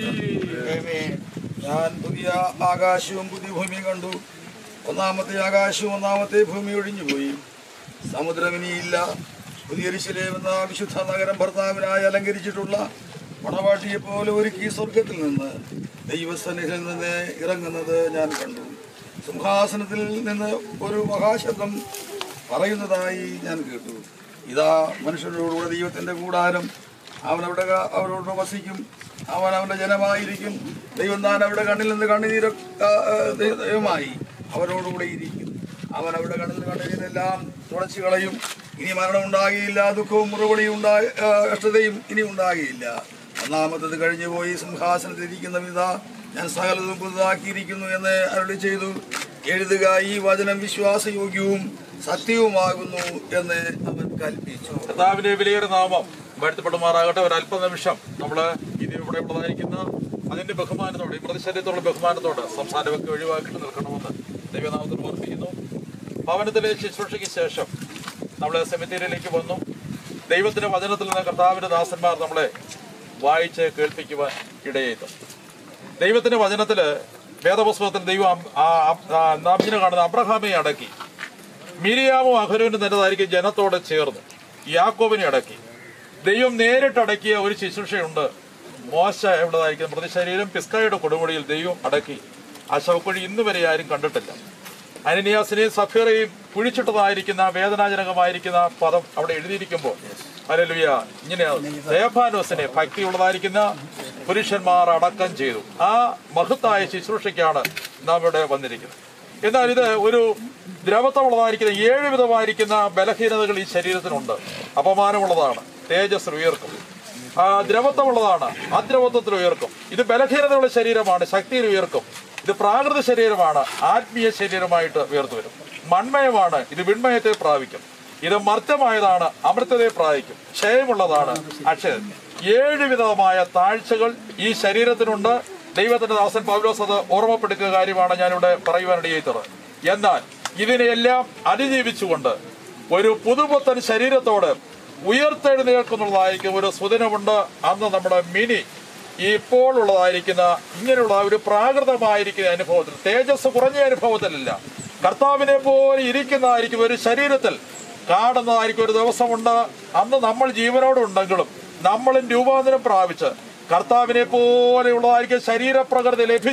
ഞാൻ പുതിയ ആകാശവും പുതിയ ഭൂമിയും കണ്ടു ഒന്നാമത്തെ ആകാശവും ഒന്നാമത്തെ ഭൂമി ഒഴിഞ്ഞുപോയി സമുദ്രം ഇനിയില്ല പുതിയ എന്ന വിശുദ്ധ നഗരം ഭർത്താവിനായി അലങ്കരിച്ചിട്ടുള്ള മണവാട്ടിയെ പോലെ ഒരുക്കി സ്വർഗത്തിൽ നിന്ന് ദൈവസന്നിധിയിൽ നിന്ന് ഇറങ്ങുന്നത് ഞാൻ കണ്ടു സിംഹാസനത്തിൽ നിന്ന് ഒരു മഹാശബ്ദം പറയുന്നതായി ഞാൻ കേട്ടു ഇതാ മനുഷ്യരോടുകൂടെ ദൈവത്തിന്റെ കൂടാരം അവനവിടെ അവരോട് വസിക്കും അവൻ അവന്റെ ജനമായിരിക്കും ദൈവം താൻ അവരുടെ കണ്ണിൽ നിന്ന് കണ്ണുനീര ആ, ആ, ദൈവമായി അവരോടുകൂടെ ഇരിക്കും അവൻ അവരുടെ കണ്ണിൽ നിന്ന് കണ്ണുനീരെല്ലാം തുടച്ചു കളയും ഇനി മരണം ഉണ്ടാകിയില്ല ദുഃഖവും മുറുപടിയും ഉണ്ടായി ആ, കഷ്ടതയും ഇനി ഉണ്ടാകിയില്ല ഒന്നാമത്തത് കഴിഞ്ഞു പോയി സിംഹാസനത്തിൽ ഇരിക്കുന്ന വിധ ഞാൻ സകലതും പുതുതാക്കിയിരിക്കുന്നു എന്ന് അരുളി ചെയ്തു എഴുതുക ഈ വചനം വിശ്വാസയോഗ്യവും സത്യവുമാകുന്നു എന്ന് അവൻ കൽപ്പിച്ചു
കർത്താവിന്റെ വിലയേറെ നാമം വാഴ്ത്തപ്പെടുമാറാകട്ടെ ഒരു അല്പ നിമിഷം നമ്മൾ ഇത് ഇവിടെ ഉള്ളതായിരിക്കുന്ന അതിന്റെ ബഹുമാനത്തോടെ ഈ പ്രതിഷേധത്തോടെ ബഹുമാനത്തോടെ സംസാരമൊക്കെ ഒഴിവാക്കി നിൽക്കണമെന്ന് ദൈവനാമത്തിൽ ഓർപ്പിക്കുന്നു ഭവനത്തിലെ ശുശ്രൂഷയ്ക്ക് ശേഷം നമ്മൾ സെമിത്തേരിയിലേക്ക് വന്നു ദൈവത്തിന്റെ വചനത്തിൽ നിന്ന് കർത്താവിന്റെ ദാസന്മാർ നമ്മളെ വായിച്ച് കേൾപ്പിക്കുവാൻ ഇടയായിരുന്നു ദൈവത്തിന്റെ വചനത്തില് വേദപുസ്തകത്തിൽ ദൈവം അം- ആ- ആ- ആ നാം ഇങ്ങനെ കാണുന്ന അബ്രഹാമെ അടക്കി മിരിയാമും അഹരോനും തന്നതായിരിക്കും ജനത്തോടെ ചേർന്ന് യാക്കോബിനെ അടക്കി ദൈവം നേരിട്ട് അടക്കിയ ഒരു ശുശ്രൂഷയുണ്ട് മോശ എവിടെതായിരിക്കും പ്രതിശരീരം പിസ്കായുടെ കൊടുമുടിയിൽ ദൈവം അടക്കി ആ ശവക്കുഴി ഇന്ന് വരെ ആരും കണ്ടിട്ടില്ല അനനിയാസിനെയും സഫീറയും കുഴിച്ചിട്ടതായിരിക്കുന്ന വേദനാജനകമായിരിക്കുന്ന പദം അവിടെ എഴുതിയിരിക്കുമ്പോൾ അലലുയ ഇങ്ങനെയാണ് ദേഭാനോസിനെ ഭക്തിയുള്ളതായിരിക്കുന്ന പുരുഷന്മാർ അടക്കം ചെയ്തു ആ മഹത്തായ ശുശ്രൂഷയ്ക്കാണ് നാം ഇവിടെ വന്നിരിക്കുന്നത് എന്നാൽ ഇത് ഒരു ദ്രവത്വമുള്ളതായിരിക്കുന്ന ഏഴ് വിധമായിരിക്കുന്ന ബലഹീനതകൾ ഈ ശരീരത്തിനുണ്ട് അപമാനമുള്ളതാണ് തേജസ് ഉയർക്കും ആ, ദ്രവത്വമുള്ളതാണ് അദ്രവത്വത്തിൽ ഉയർക്കും ഇത് ബലഹീനതയുള്ള ശരീരമാണ് ശക്തിയിൽ ഉയർക്കും ഇത് പ്രാകൃത ശരീരമാണ് ആത്മീയ ശരീരമായിട്ട് ഉയർത്തു വരും മൺമയമാണ് ഇത് വിൺമയത്തെ പ്രാപിക്കും ഇത് മർത്യമായതാണ് അമൃതത്തെ പ്രാപിക്കും ക്ഷയമുള്ളതാണ് അക്ഷയം ഏഴ് വിധമായ താഴ്ചകൾ ഈ ശരീരത്തിനുണ്ട് ദൈവത്തിന്റെ ദാസൻ പൗലോസ് അത് ഓർമ്മപ്പെടുത്തുക കാര്യമാണ് ഞാനിവിടെ പറയുവാനിടയായിത്തത് എന്നാൽ ഇതിനെയെല്ലാം അതിജീവിച്ചുകൊണ്ട് ഒരു പുതുപുത്തൻ ശരീരത്തോട് ഉയർത്തെഴുന്നേൽക്കുന്നുള്ളതായിരിക്കും ഒരു സുദിനമുണ്ട് അന്ന് നമ്മുടെ മിനി ഈ ഇപ്പോൾ ഉള്ളതായിരിക്കുന്ന ഇങ്ങനെയുള്ള ഒരു പ്രാകൃതമായിരിക്കുന്ന അനുഭവത്തിൽ തേജസ് കുറഞ്ഞ അനുഭവത്തിലല്ല കർത്താവിനെ പോലെ ഇരിക്കുന്നതായിരിക്കും ഒരു ശരീരത്തിൽ കാണുന്നതായിരിക്കും ഒരു ദിവസമുണ്ട് അന്ന് നമ്മൾ ജീവനോടുണ്ടെങ്കിലും നമ്മളും രൂപാന്തരം പ്രാപിച്ച് കർത്താവിനെ പോലെയുള്ളതായിരിക്കും ശരീരപ്രകൃതി ലഭിച്ച്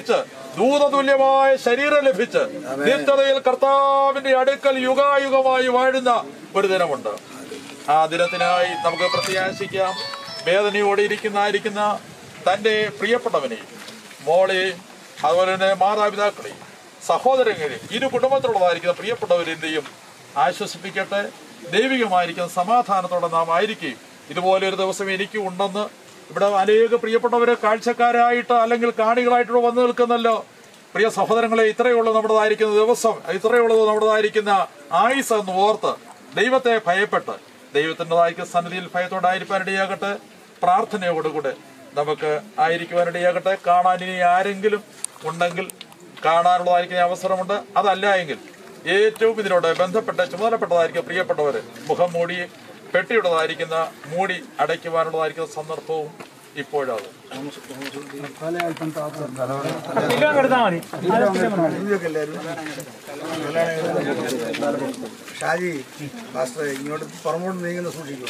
ദൂതതുല്യമായ ശരീരം ലഭിച്ച് നിത്യതയിൽ കർത്താവിന്റെ അടുക്കൽ യുഗായുഗമായി വാഴുന്ന ഒരു ദിനമുണ്ട് ആ ദിനത്തിനായി നമുക്ക് പ്രത്യാശിക്കാം വേദനയോടെ ഇരിക്കുന്ന തന്റെ പ്രിയപ്പെട്ടവനെയും മോളെയും അതുപോലെ തന്നെ മാതാപിതാക്കളെയും സഹോദരങ്ങളെയും ഇരു കുടുംബത്തിലുള്ളതായിരിക്കുന്ന പ്രിയപ്പെട്ടവരെന്തെയും ആശ്വസിപ്പിക്കട്ടെ ദൈവികമായിരിക്കുന്ന സമാധാനത്തോടെ നാം ആയിരിക്കുകയും ഇതുപോലെ ഒരു ദിവസം എനിക്കും ഉണ്ടെന്ന് ഇവിടെ അനേക പ്രിയപ്പെട്ടവരെ കാഴ്ചക്കാരായിട്ട് അല്ലെങ്കിൽ കാണികളായിട്ട് വന്നു നിൽക്കുന്നല്ലോ പ്രിയ സഹോദരങ്ങളെ ഇത്രയുള്ളൂ നമ്മുടേതായിരിക്കുന്ന ദിവസം ഇത്രയുള്ളത് നമ്മുടേതായിരിക്കുന്ന ആയുസ് എന്ന് ഓർത്ത് ദൈവത്തെ ഭയപ്പെട്ട് ദൈവത്തിൻ്റെതായിരിക്കുന്ന സന്നിധിയിൽ ഭയത്തോടായിരിക്കാനിടയാകട്ടെ പ്രാർത്ഥനയോടുകൂടെ നമുക്ക് ആയിരിക്കുവാനിടയാകട്ടെ കാണാൻ ഇനി ആരെങ്കിലും ഉണ്ടെങ്കിൽ കാണാനുള്ളതായിരിക്കുന്ന അവസരമുണ്ട് അതല്ല എങ്കിൽ ഏറ്റവും ഇതിനോട് ബന്ധപ്പെട്ട ചുമതലപ്പെട്ടതായിരിക്കും പ്രിയപ്പെട്ടവര് മുഖം മൂടി പെട്ടിയുടേതായിരിക്കുന്ന മൂടി അടയ്ക്കുവാനുള്ളതായിരിക്കുന്ന സന്ദർഭവും ഇപ്പോഴാണ്
ഷാജി മാസ്റ്റർ ഇങ്ങോട്ട് പുറമോട്ട് നീങ്ങുന്ന സൂക്ഷിക്കും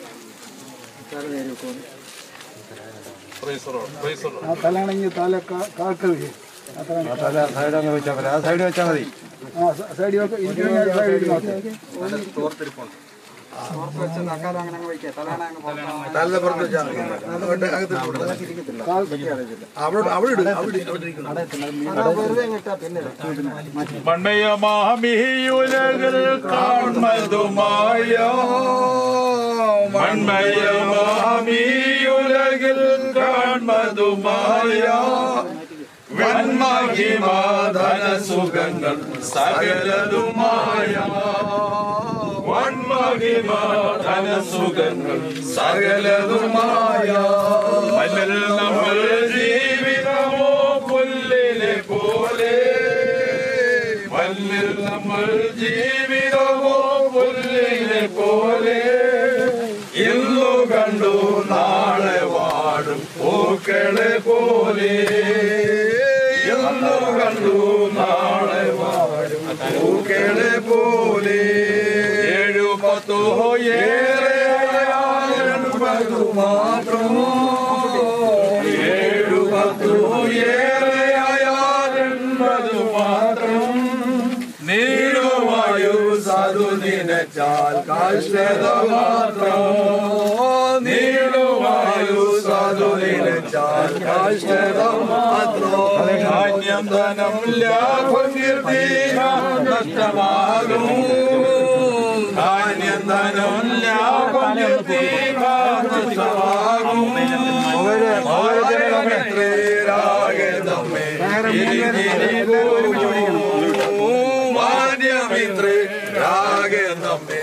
ആ തലാണെങ്കിൽ തല കാക്ക വീഴും
സൈഡ് അങ്ങ് വെച്ചാൽ മതി ആ സൈഡ് വെച്ചാൽ മതി
സൈഡിൽ വെക്ക് ഇരിക്കുന്ന സൈഡിൽ നോക്കി
തോർത്തിരിപ്പുണ്ട് തല പുറത്ത് വെച്ചാൽ മതി അങ്ങോട്ട് അകത്ത് ഇരിക്കത്തില്ല. അവിടെ അവിടെ ഇടും അവിടെ ഇടും, അവിടെ ഇരിക്കണം
മൺമയമാമിയുലകിൽ കാൺമതുമായ മൺമയമാമിയുലകിൽ കാൺമതുമായ വന്മഹിമാധന സുഖങ്ങൾ സകലതുമായ വന്മഹിമാധന സുഖങ്ങൾ സകലതുമായ മണ്ണിൽ നമ്മൾ ജീവിതമോ പുല്ലിനെ പോലെ മണ്ണിൽ നമ്മൾ ജീവിതമോ പുല്ലിനെ പോലെ ഇന്നു കണ്ടു നാളെ വാടും പൂക്കളെ പോലെ ഇന്നു കണ്ടു നാളെ വാടും പൂക്കളെ പോലെ ഏഴു പത്തോ ഏറെ എൺപതു മാത്രമോ ഏഴു പത്തോ ഏറെ എൺപതു മാത്രം നീളുവായു സാധു നിനച്ചാൽ കാശ്വത മാത്രം നീളുവായു സാധു നിനച്ചാൽ കാശ്വത മാത്രം ധാന്യം ധനം ലാഭം കീർത്തി നഷ്ടമാകും ധാന്യം ധനം ലാഭം കീർത്തി നഷ്ടമാകും നമ്മെ മാന്യമിത്രേ രാഗെ നമ്മെ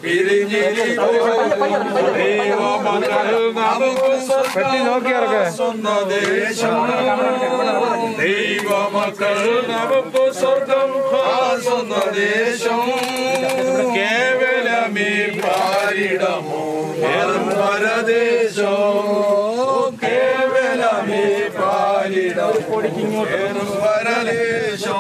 ദൈവമക്കൾ നമുക്ക് സ്വർഗം ദേശം കേവലമേ പാരിടമോ പരദേശോ കേവലമേ പാരിടമോ പരദേശം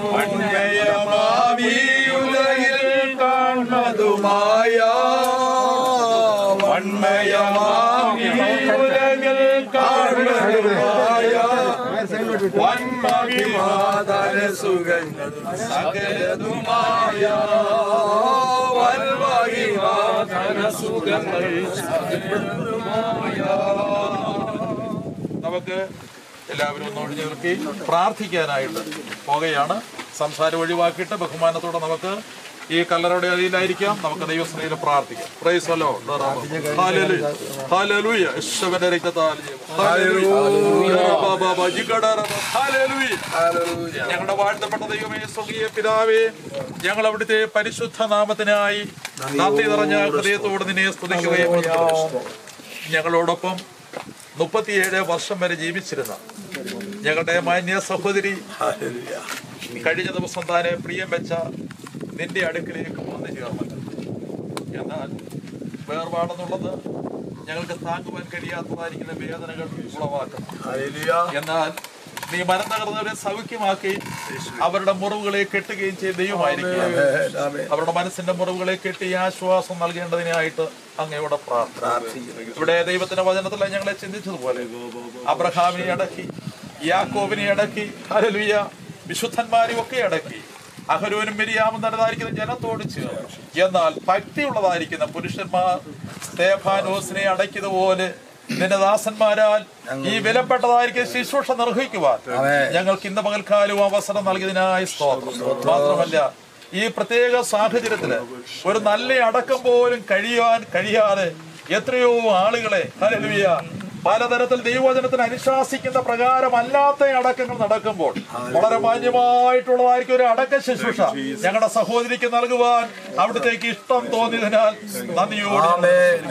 മൺമയമാവിയുലകിൽ കാണുന്നതുമായ മൺമയമാവിയുലകിൽ കാണുന്നതുമായ വന്മവിവാദന സുഖങ്ങൾ സകലതുമായ വന്മവിവാദന സുഖങ്ങൾ സകലതുമായ നമുക്ക് എല്ലാവരും ഒന്ന് ഒഴിഞ്ഞു നിർത്തി പ്രാർത്ഥിക്കാനായിട്ട് പോകുകയാണ് സംസാരം ഒഴിവാക്കിയിട്ട് ബഹുമാനത്തോടെ നമുക്ക് ഈ കല്ലറയുടെ അടിയിലായിരിക്കാം നമുക്ക് ദൈവസ്നേഹിൽ പ്രാർത്ഥിക്കാം പ്രൈസ് അല്ലോ യേശുവിന്റെ രക്തത്താൽ ഞങ്ങളുടെ വാഴ്ത്തപ്പെട്ട ദൈവമേ സ്വർഗീയ പിതാവേ ഞങ്ങൾ അവിടുത്തെ പരിശുദ്ധ നാമത്തിനായി നന്ദി നിറഞ്ഞ ഹൃദയത്തോട് നിന്നെ സ്തുതിക്കുകയും ഞങ്ങളോടൊപ്പം മുപ്പത്തിയേഴ് വർഷം വരെ ജീവിച്ചിരുന്ന ഞങ്ങളുടെ മാന്യ സഹോദരി കഴിഞ്ഞ ദിവസം താനെ പ്രിയം വെച്ച നിന്റെ അടുക്കിലേക്ക് വന്നു ചേർന്നത് എന്നാൽ വേർപാടെന്നുള്ളത് ഞങ്ങൾക്ക് താങ്ങുവാൻ കഴിയാത്തതായിരിക്കുന്ന വേദനകൾ ഉളവാക്കുന്നു എന്നാൽ നീ മരം തകർന്നവരെ സൗഖ്യമാക്കി അവരുടെ മുറിവുകളെ കെട്ടുകയും ചെയ്ത് ദൈവമായിരിക്കും അവരുടെ മനസ്സിന്റെ മുറിവുകളെ കെട്ടി ആശ്വാസം നൽകേണ്ടതിനായിട്ട് അങ്ങയോടെ പ്രാർത്ഥന ഇവിടെ ദൈവത്തിന്റെ വചനത്തിൽ ഞങ്ങളെ ചിന്തിച്ചതുപോലെ അബ്രഹാമിനെ അടക്കി യാക്കോബിനെ അടക്കി ഹലലുയ വിശുദ്ധന്മാരെ ഒക്കെ അടക്കി അഹരോനും മിരിയാമും തന്നതായിരിക്കുന്ന ജനത്തോട് ചേർന്നു എന്നാൽ ഭക്തിയുള്ളതായിരിക്കുന്ന പുരുഷന്മാർ സ്തേഫാനോസിനെ അടക്കിയതുപോലെ നിന്റെ ദാസന്മാരാൽ ഈ വിലപ്പെട്ടതായിരിക്കും ശുശ്രൂഷ നിർവഹിക്കുവാൻ ഞങ്ങൾക്ക് ഇന്ന് പകൽക്കാലവും അവസരം നൽകിയതിനായി സ്തോത്രം മാത്രമല്ല ഈ പ്രത്യേക സാഹചര്യത്തില് ഒരു നല്ല അടക്കം പോലും കഴിയാൻ കഴിയാതെ എത്രയോ ആളുകളെ ഹല്ലേലൂയ പലതരത്തിൽ ദൈവവചനത്തിന് അനുശാസിക്കുന്ന പ്രകാരമല്ലാത്ത അടക്കങ്ങൾ നടക്കുമ്പോൾ വളരെ മാന്യമായിട്ടുള്ളതായിരിക്കും ഒരു അടക്ക ശുശ്രൂഷ ഞങ്ങളുടെ സഹോദരിക്ക് നൽകുവാൻ അവിടത്തേക്ക് ഇഷ്ടം തോന്നിയതിനാൽ നന്ദിയോടെ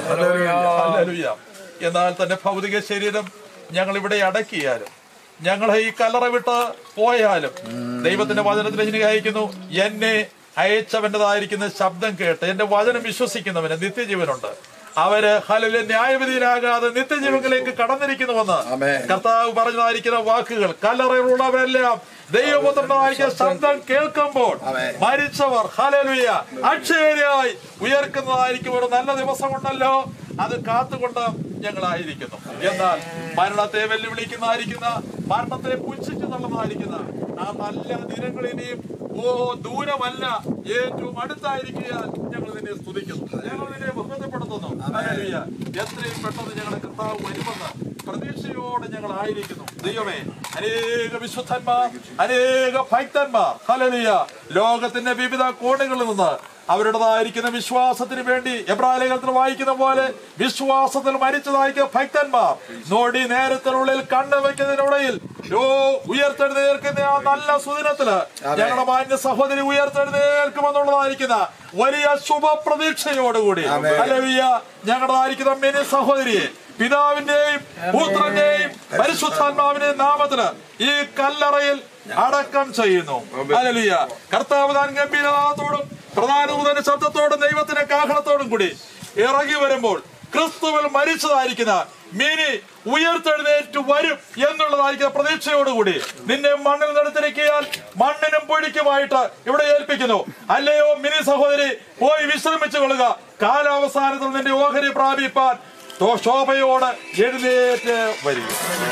ഹല്ലേലൂയ. എന്നാൽ തന്നെ ഭൗതിക ശരീരം ഞങ്ങൾ ഇവിടെ അടക്കിയാലും ഞങ്ങളെ ഈ കല്ലറ വിട്ട് പോയാലും ദൈവത്തിന്റെ വചനത്തിൽ ഇങ്ങനെ അയക്കുന്നു എന്നെ അയച്ചവൻ്റെതായിരിക്കുന്ന ശബ്ദം കേട്ട് എന്റെ വചനം വിശ്വസിക്കുന്നവന് നിത്യജീവനുണ്ട് അവര് ഹലിലെ ന്യായവിധിയിലാകാതെ നിത്യജീവങ്ങളിലേക്ക് കടന്നിരിക്കുന്നുവെന്ന് കർത്താവ് പറഞ്ഞതായിരിക്കുന്ന വാക്കുകൾ കല്ലറയിലുള്ളവരെല്ലാം ദൈവപുത്രനായിരിക്കുന്ന ശബ്ദം കേൾക്കുമ്പോൾ മരിച്ചവർ ഹലലുയ അക്ഷയരായി ഉയർക്കുന്നതായിരിക്കും ഒരു നല്ല ദിവസമുണ്ടല്ലോ അത് കാത്തുകൊണ്ട് ഞങ്ങളായിരിക്കുന്നു എന്നാൽ മരണത്തെ വെല്ലുവിളിക്കുന്നതായിരിക്കുന്ന മരണത്തെ പുച്ഛിച്ചു തള്ളുന്നതായിരിക്കുന്ന ആ നല്ല ദിനങ്ങൾ ഇനിയും ഓ ദൂരമല്ല ഏറ്റവും അടുത്തായിരിക്കാൻ ഞങ്ങൾ നിന്നെ സ്തുതിക്കുന്നു ഞങ്ങൾ നിന്നെ ബഹുമതപ്പെടുത്തുന്നു ഹല്ലേലൂയ. എത്രയും പെട്ടെന്ന് ഞങ്ങളുടെ കർത്താവ് വരുമെന്ന് പ്രതീക്ഷയോടെ ഞങ്ങൾ ആയിരിക്കുന്നു ദൈവമേ അനേക വിശുദ്ധന്മാർ അനേക ഭക്തന്മാർ ഹലലിയ ലോകത്തിന്റെ വിവിധ കോണുകളിൽ നിന്ന് അവരുടേതായിരിക്കുന്ന വിശ്വാസത്തിന് വേണ്ടി എബ്രാലേഖനത്തിൽ വായിക്കുന്ന പോലെ വിശ്വാസത്തിൽ മരിച്ചതായിരിക്കുന്ന ഭക്തന്മാർ നോടി നേരത്തിനുള്ളിൽ കണ്ണു വെക്കുന്നതിനിടയിൽ ഓ ഉയർത്തെഴുന്നേൽക്കുന്ന ആ നല്ല സുദിനത്തില് ഞങ്ങളുടെ മാന്യ സഹോദരി ഉയർത്തെഴുന്നേൽക്കുമെന്നുള്ളതായിരിക്കുന്ന വലിയ ശുഭപ്രതീക്ഷയോടുകൂടി ഹല്ലേലൂയ ഞങ്ങളുടേതായിരിക്കുന്ന മിനി സഹോദരിയെ പിതാവിന്റെയും പുത്രന്റെയും പരിശുദ്ധാത്മാവിന്റെയും നാമത്തില് ഈ കല്ലറയിൽ അടക്കം ചെയ്യുന്നു ഹല്ലേലൂയ കർത്താവ് താൻ ഗംഭീരനാഥത്തോടും പ്രധാന ദൂതന്റെ ശബ്ദത്തോടും ദൈവത്തിന്റെ കാഹളത്തോടും കൂടി ഇറങ്ങി വരുമ്പോൾ ക്രിസ്തുവിൽ മരിച്ചതായിരിക്കുന്ന മിനി ഉയർത്തെഴുന്നേറ്റ് വരും എന്നുള്ളതായിരിക്കുന്ന പ്രതീക്ഷയോടുകൂടി നിന്നെ മണ്ണിൽ നടത്തിരിക്കാൻ മണ്ണിനും പൊടിക്കുമായിട്ട് ഇവിടെ ഏൽപ്പിക്കുന്നു അല്ലയോ മിനി സഹോദരി പോയി വിശ്രമിച്ചു കൊള്ളുക കാലാവസാനത്തിൽ നിന്റെ ഓഹരി പ്രാപിപ്പാൻ തോ- ശോഭയോട് എഴുന്നേറ്റ് വരിക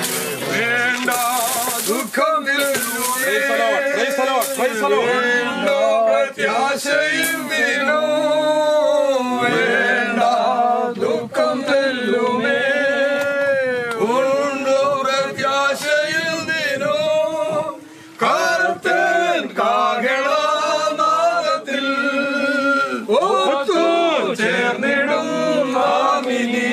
വേണ്ട ദുഃഖം
Praise the Lord, praise the Lord, praise the Lord.
വേണ്ട പ്രത്യാശയും വീണു വേണ്ട ദുഃഖം തെല്ലുമേ ഉണ്ടു പ്രത്യാശയിൽ ദിനോ കർത്തൻ കാഹളനാദത്തിൽ ഒത്തു ചേർന്നിടും നാമിനി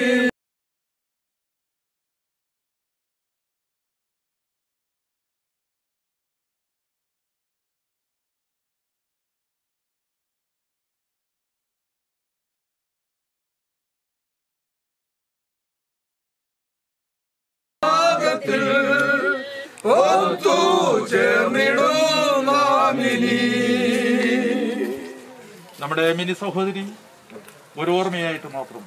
ഭാഗത്തിൽ ഒത്തു ചേർന്നിടും നാമിനി
നമ്മുടെ മിനി സഹോദരി ഒരു ഓർമ്മയായിട്ട് മാത്രം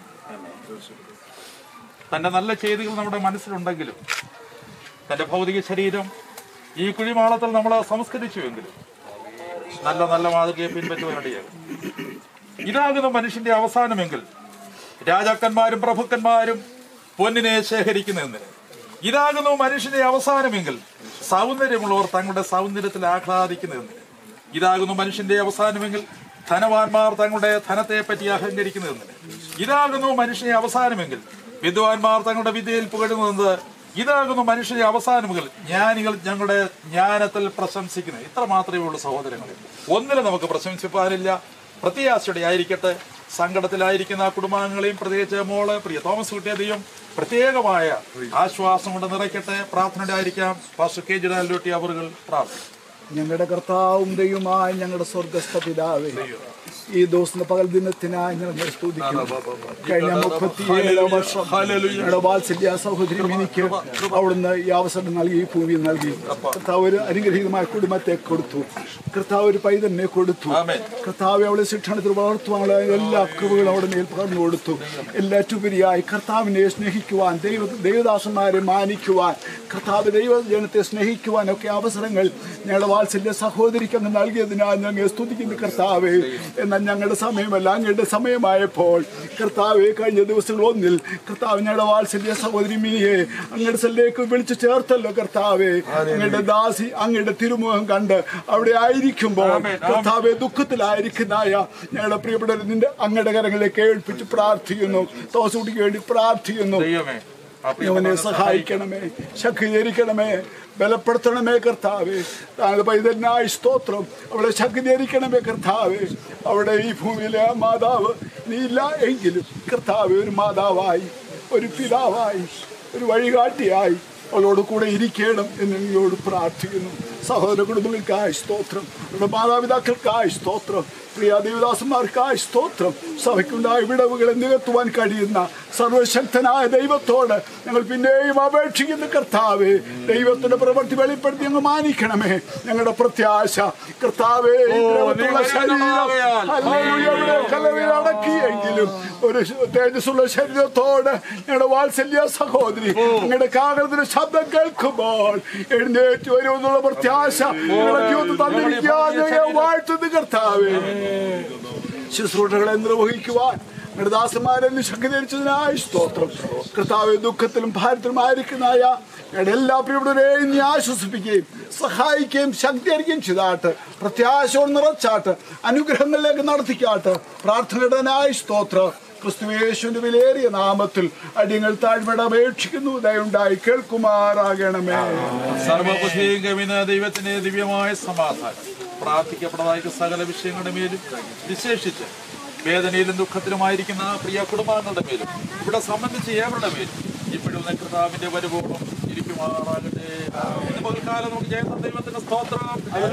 തന്റെ നല്ല ചെയ്തികൾ നമ്മുടെ മനസ്സിലുണ്ടെങ്കിലും തന്റെ ഭൗതിക ശരീരം ഈ കുഴിമാളത്തിൽ നമ്മൾ സംസ്കരിച്ചുവെങ്കിലും നല്ല നല്ല മാതൃകയെ പിൻപറ്റുവാനിടയാകും ഇതാകുന്ന മനുഷ്യന്റെ അവസാനമെങ്കിൽ രാജാക്കന്മാരും പ്രഭുക്കന്മാരും പൊന്നിനെ ശേഖരിക്കുന്നതിന് ഇതാകുന്നു മനുഷ്യന്റെ അവസാനമെങ്കിൽ സൗന്ദര്യമുള്ളവർ തങ്ങളുടെ സൗന്ദര്യത്തിൽ ആഹ്ലാദിക്കുന്നതിന് ഇതാകുന്നു മനുഷ്യന്റെ അവസാനമെങ്കിൽ ധനവാന്മാർ തങ്ങളുടെ ധനത്തെ പറ്റി അഹങ്കരിക്കുന്നതിന് ഇതാകുന്നു മനുഷ്യന്റെ അവസാനമെങ്കിൽ വിദ്വാൻമാർ തങ്ങളുടെ വിദ്യയിൽ പുകഴുന്നത് ഇതാകുന്നു മനുഷ്യന്റെ അവസാനമെങ്കിൽ ജ്ഞാനികൾ ഞങ്ങളുടെ ജ്ഞാനത്തിൽ പ്രശംസിക്കുന്നത് ഇത്ര മാത്രമേ ഉള്ളൂ സഹോദരങ്ങളെ ഒന്നിലും നമുക്ക് പ്രശംസിപ്പാനില്ല പ്രത്യാശയുടെ ആയിരിക്കട്ടെ സങ്കടത്തിലായിരിക്കുന്ന ആ കുടുംബാംഗങ്ങളെയും പ്രത്യേകിച്ച് മോള് പ്രിയ തോമസ് കുട്ടിയതെയും പ്രത്യേകമായ ആശ്വാസം കൊണ്ട് നിറയ്ക്കട്ടെ പ്രാർത്ഥനയുടെ ആയിരിക്കാം പാസ്റ്റർ കെ ജിഡാലോട്ടി അവറുകൾ പ്രാർത്ഥിക്കും
ഞങ്ങളുടെ കർത്താവും ദൈവമായ ഞങ്ങളുടെ സ്വർഗസ്ഥ പിതാവേ ഈ ദിവസം പകൽ ദിനത്തിനായി ഞങ്ങൾ സ്തുതിക്കുന്നു കഴിഞ്ഞ മുപ്പത്തിയേഴ് വർഷം ഞങ്ങളുടെ വാത്സല്യ സഹോദരി എനിക്ക് അവിടുന്ന് ഈ അവസരം നൽകി ഈ ഭൂമി നൽകി കർത്താവ് ഒരു അനുഗ്രഹീതമായ കുടുംബത്തെ കൊടുത്തു കർത്താവ് ഒരു പൈതലിനെ കൊടുത്തു കർത്താവ് അവളെ ശിക്ഷണത്തിൽ വളർത്തുവാനുള്ള എല്ലാ കൃപകളും അവിടെ മേൽ പകർന്നു കൊടുത്തു എല്ലാറ്റുപരിയായി കർത്താവിനെ സ്നേഹിക്കുവാൻ ദൈവ ദൈവദാസന്മാരെ മാനിക്കുവാൻ കർത്താവ് ദൈവജനത്തെ സ്നേഹിക്കുവാൻ ഒക്കെ അവസരങ്ങൾ ഞങ്ങളുടെ വാത്സല്യ സഹോദരിക്ക് അങ്ങ് നൽകിയതിനാൽ ഞങ്ങൾ സ്തുതിക്കുന്നു കർത്താവേ എന്നാൽ ഞങ്ങളുടെ സമയമല്ല അങ്ങയുടെ സമയമായപ്പോൾ കർത്താവെ കഴിഞ്ഞ ദിവസങ്ങളൊന്നിൽ കർത്താവ് ഞങ്ങളുടെ വാത്സല്യ സഹോദരി മിനിയെ അങ്ങയുടെ സ്ഥലത്തേക്ക് വിളിച്ചു ചേർത്തല്ലോ കർത്താവെ അങ്ങയുടെ ദാസി അങ്ങയുടെ തിരുമുഖം കണ്ട് അവിടെ ആയിരിക്കുമ്പോൾ കർത്താവെ ദുഃഖത്തിലായിരിക്കുന്നതായ ഞങ്ങളുടെ പ്രിയപ്പെട്ടവർ നിന്റെ അങ്ങയുടെ കരങ്ങളിലേക്ക് ഏൽപ്പിച്ച് പ്രാർത്ഥിക്കുന്നു തോസുകുട്ടിക്ക് വേണ്ടി പ്രാർത്ഥിക്കുന്നു
ദൈവമേ ആ
അവനെ സഹായിക്കണമേ ശക്തീകരിക്കണമേ ബലപ്പെടുത്തണമേ കർത്താവേ താങ്കളുടെ പൈതലിനായി സ്തോത്രം അവളെ ശക്തീകരിക്കണമേ കർത്താവേ അവിടെ ഈ ഭൂമിയിലെ ആ മാതാവ് നീ ഇല്ല എങ്കിലും കർത്താവെ ഒരു മാതാവായി ഒരു പിതാവായി ഒരു വഴികാട്ടിയായി അവളോട് കൂടെ ഇരിക്കണം എന്ന് നിങ്ങളോട് പ്രാർത്ഥിക്കുന്നു സഹോദര കുടുംബങ്ങൾക്കായി സ്തോത്രം അവരുടെ മാതാപിതാക്കൾക്കായി സ്തോത്രം പ്രിയ ദേവദാസന്മാർക്കായി സ്തോത്രം സഭയ്ക്കുണ്ടായ വിടവുകളെ നികത്തുവാൻ കഴിയുന്ന സർവശക്തനായ ദൈവത്തോട് ഞങ്ങൾ പിന്നെയും അപേക്ഷിക്കുന്ന കർത്താവേ ദൈവത്തിന്റെ പ്രവൃത്തി വെളിപ്പെടുത്തി അങ്ങ് മാനിക്കണമേ ഞങ്ങളുടെ പ്രത്യാശ കർത്താവേ ഈ ദ്രവത്തുള്ള ശരീരം ഹല്ലേലൂയ, ഇവിടെ കല്ലറയിൽ അടക്കിയെങ്കിലും ഒരു തേജസ്സുള്ള ശരീരത്തോട് ഞങ്ങളുടെ വാത്സല്യ സഹോദരി ഞങ്ങളുടെ കാകലത്തിന്റെ ശബ്ദം കേൾക്കുമ്പോൾ എഴുന്നേറ്റ് വരുമെന്നുള്ള പ്രത്യാശ ഞങ്ങളുടെ ജീവിതത്തിൽ തന്നിരിക്കാൻ ഞങ്ങളെ വാഴ്ത്തുന്നു കർത്താവേ ശുശ്രൂഷകളെ നിർവഹിക്കുവാൻ ഞങ്ങളുടെ ദാസന്മാരെ ശക്തീകരിച്ചതിനായി സ്തോത്രം കർത്താവ് ദുഃഖത്തിലും ഭാരത്തിലും ആയിരിക്കുന്നതായ ഞങ്ങളുടെ എല്ലാ പ്രിയപ്പെട്ടവരെയും നീ ആശ്വസിപ്പിക്കുകയും സഹായിക്കുകയും ശക്തീകരിക്കുകയും ചെയ്താട്ട് പ്രത്യാശയോട് നിറച്ചാട്ട് അനുഗ്രഹങ്ങളിലേക്ക് നടത്തിക്കാട്ട് പ്രാർത്ഥനയുടനായി സ്തോത്രം ക്രിസ്തുവേശുവിന്റെ വിലയേറിയ നാമത്തിൽ അടിയങ്ങൾ താഴ്മയുടെ അപേക്ഷിക്കുന്നു ദയുണ്ടായി കേൾക്കുമാറാകണമേ
സർവബുദ്ധിയും കവിന ദൈവത്തിന്റെ ദിവ്യമായ സമാധാനം പ്രാർത്ഥിക്കപ്പെട്ടതായ സകല വിഷയങ്ങളുടെ മേലും വിശേഷിച്ച് വേദനയിലും ദുഃഖത്തിലുമായിരിക്കുന്ന പ്രിയ കുടുംബാംഗങ്ങളുടെ മേലും ഇവിടെ സംബന്ധിച്ച് ഏവരുടെ മേലും ഇപ്പോഴും കർത്താവിന്റെ വരുവോളം ഇരിക്കുമാറാകട്ടെ ഇന്ന് പകൽക്കാലം നമുക്ക് ജയന്ന ദൈവത്തിന്റെ സ്തോത്രം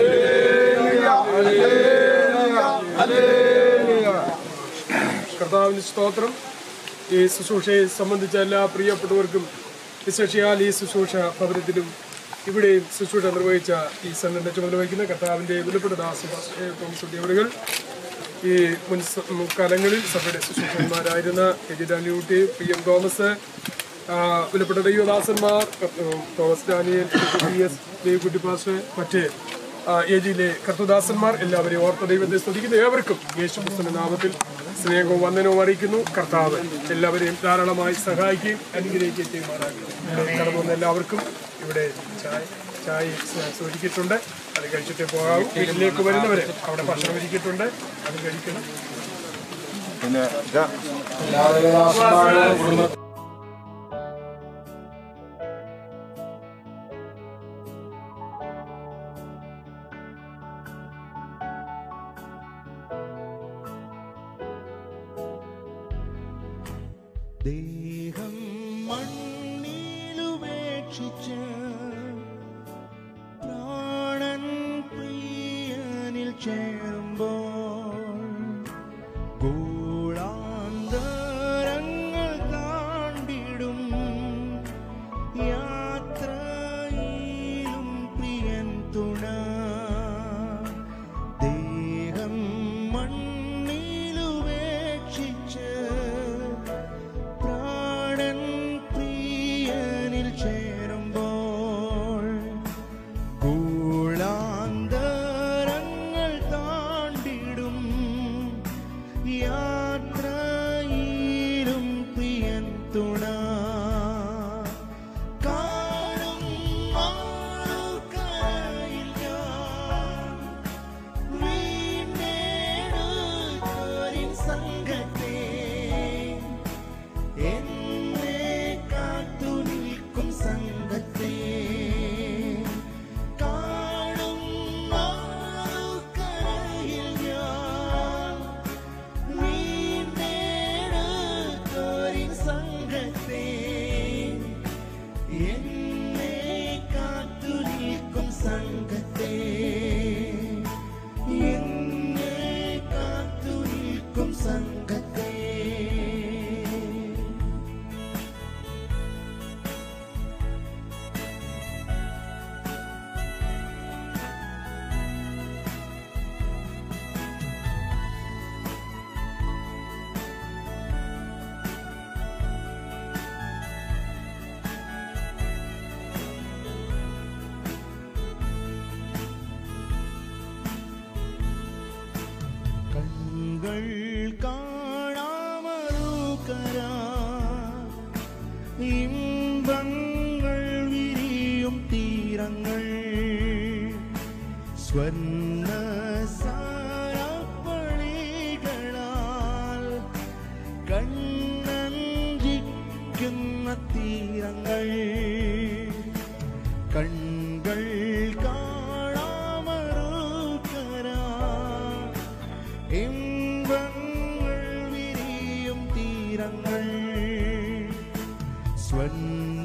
കർത്താവിന് സ്തോത്രം ഈ ശുശ്രൂഷയെ സംബന്ധിച്ച എല്ലാ പ്രിയപ്പെട്ടവർക്കും വിശേഷിയാൽ ഈ ശുശ്രൂഷ ഭവനത്തിലും ഇവിടെയും ശുശ്രൂഷ നിർവഹിച്ച ഈ സംഘടന ചുമതല വഹിക്കുന്ന കർത്താവിൻ്റെ വിലപ്പെട്ട ദാസ തോമസുട്ടിയവരുകൾ ഈ മുൻ സ- മുൻകാലങ്ങളിൽ സഭയുടെ ശുശ്രൂഷന്മാരായിരുന്ന AG Daniel Ooty P M Thomas ആ, വിലപ്പെട്ട ദൈവദാസന്മാർ ഉം, തോമസ് ഡാനിയൽ പി എസ് ദേവകുട്ടി പാസ് മറ്റ് ആ, ഏജിയിലെ കർത്തദാസന്മാർ എല്ലാവരെയും ഓർത്ത ദൈവത്തെ സ്തുതിക്കുന്ന ഏവർക്കും യേശുക്രിസ്തുവിന്റെ നാമത്തിൽ സ്നേഹവും വന്ദനവും അറിയിക്കുന്നു കർത്താവ് എല്ലാവരെയും ധാരാളമായി സഹായിക്കുകയും അനുഗ്രഹിക്കുകയും ചെയ്യുമാറാകുന്നു ഇവിടെ കടന്നു വന്ന എല്ലാവർക്കും ഇവിടെ ചായ ചായ സ്നാക്സ് ഒരുക്കിയിട്ടുണ്ട് അത് കഴിച്ചിട്ടേ പോകാവൂ വീട്ടിലേക്ക് വരുന്നവരെ അവിടെ ഭക്ഷണം ഒരുക്കിയിട്ടുണ്ട് അത് കഴിക്കണം
പിന്നെ
ദേഹം മണ്ണിലുപേക്ഷിച്ച് പ്രാണൻ പ്രിയനിൽ ചേരുമ്പോൾ ഗൂഢാന്തരങ്ങൾ താണ്ടിടും യാത്രയിലും പ്രിയൻ തുണ ദേഹം മണ്ണിലുപേക്ഷിച്ച് പ്രാണൻ പ്രിയനിൽ ചേരുമ്പോൾ ഗൂഢാന്തരങ്ങൾ താണ്ടിടും യാത്രയിലും പ്രിയൻ തുണ കാണും മാറുകരയിൽ ഞാൻ വീണ്ടെടുത്തോരിൻ സംഘത്തെ എന്നെ കാത്തു നിൽക്കും സംഘത്തെ കാണും മാറുകരയിൽ ഞാൻ വീണ്ടെടുത്തോരിൻ സംഘത്തെ എന്നെ കാത്തു നിൽക്കും സംഘത്തെ എന്നെ കാത്തു നിൽക്കും സംഘത്തെ സ്വർണ്ണ സാരപ്പണികളാൽ കണ്ണഞ്ചിക്കുന്ന തീരങ്ങൾ കൺകൾ കാണാമറുകര ഇമ്പങ്ങൾ വിരിയും തീരങ്ങൾ സ്വർണ്ണ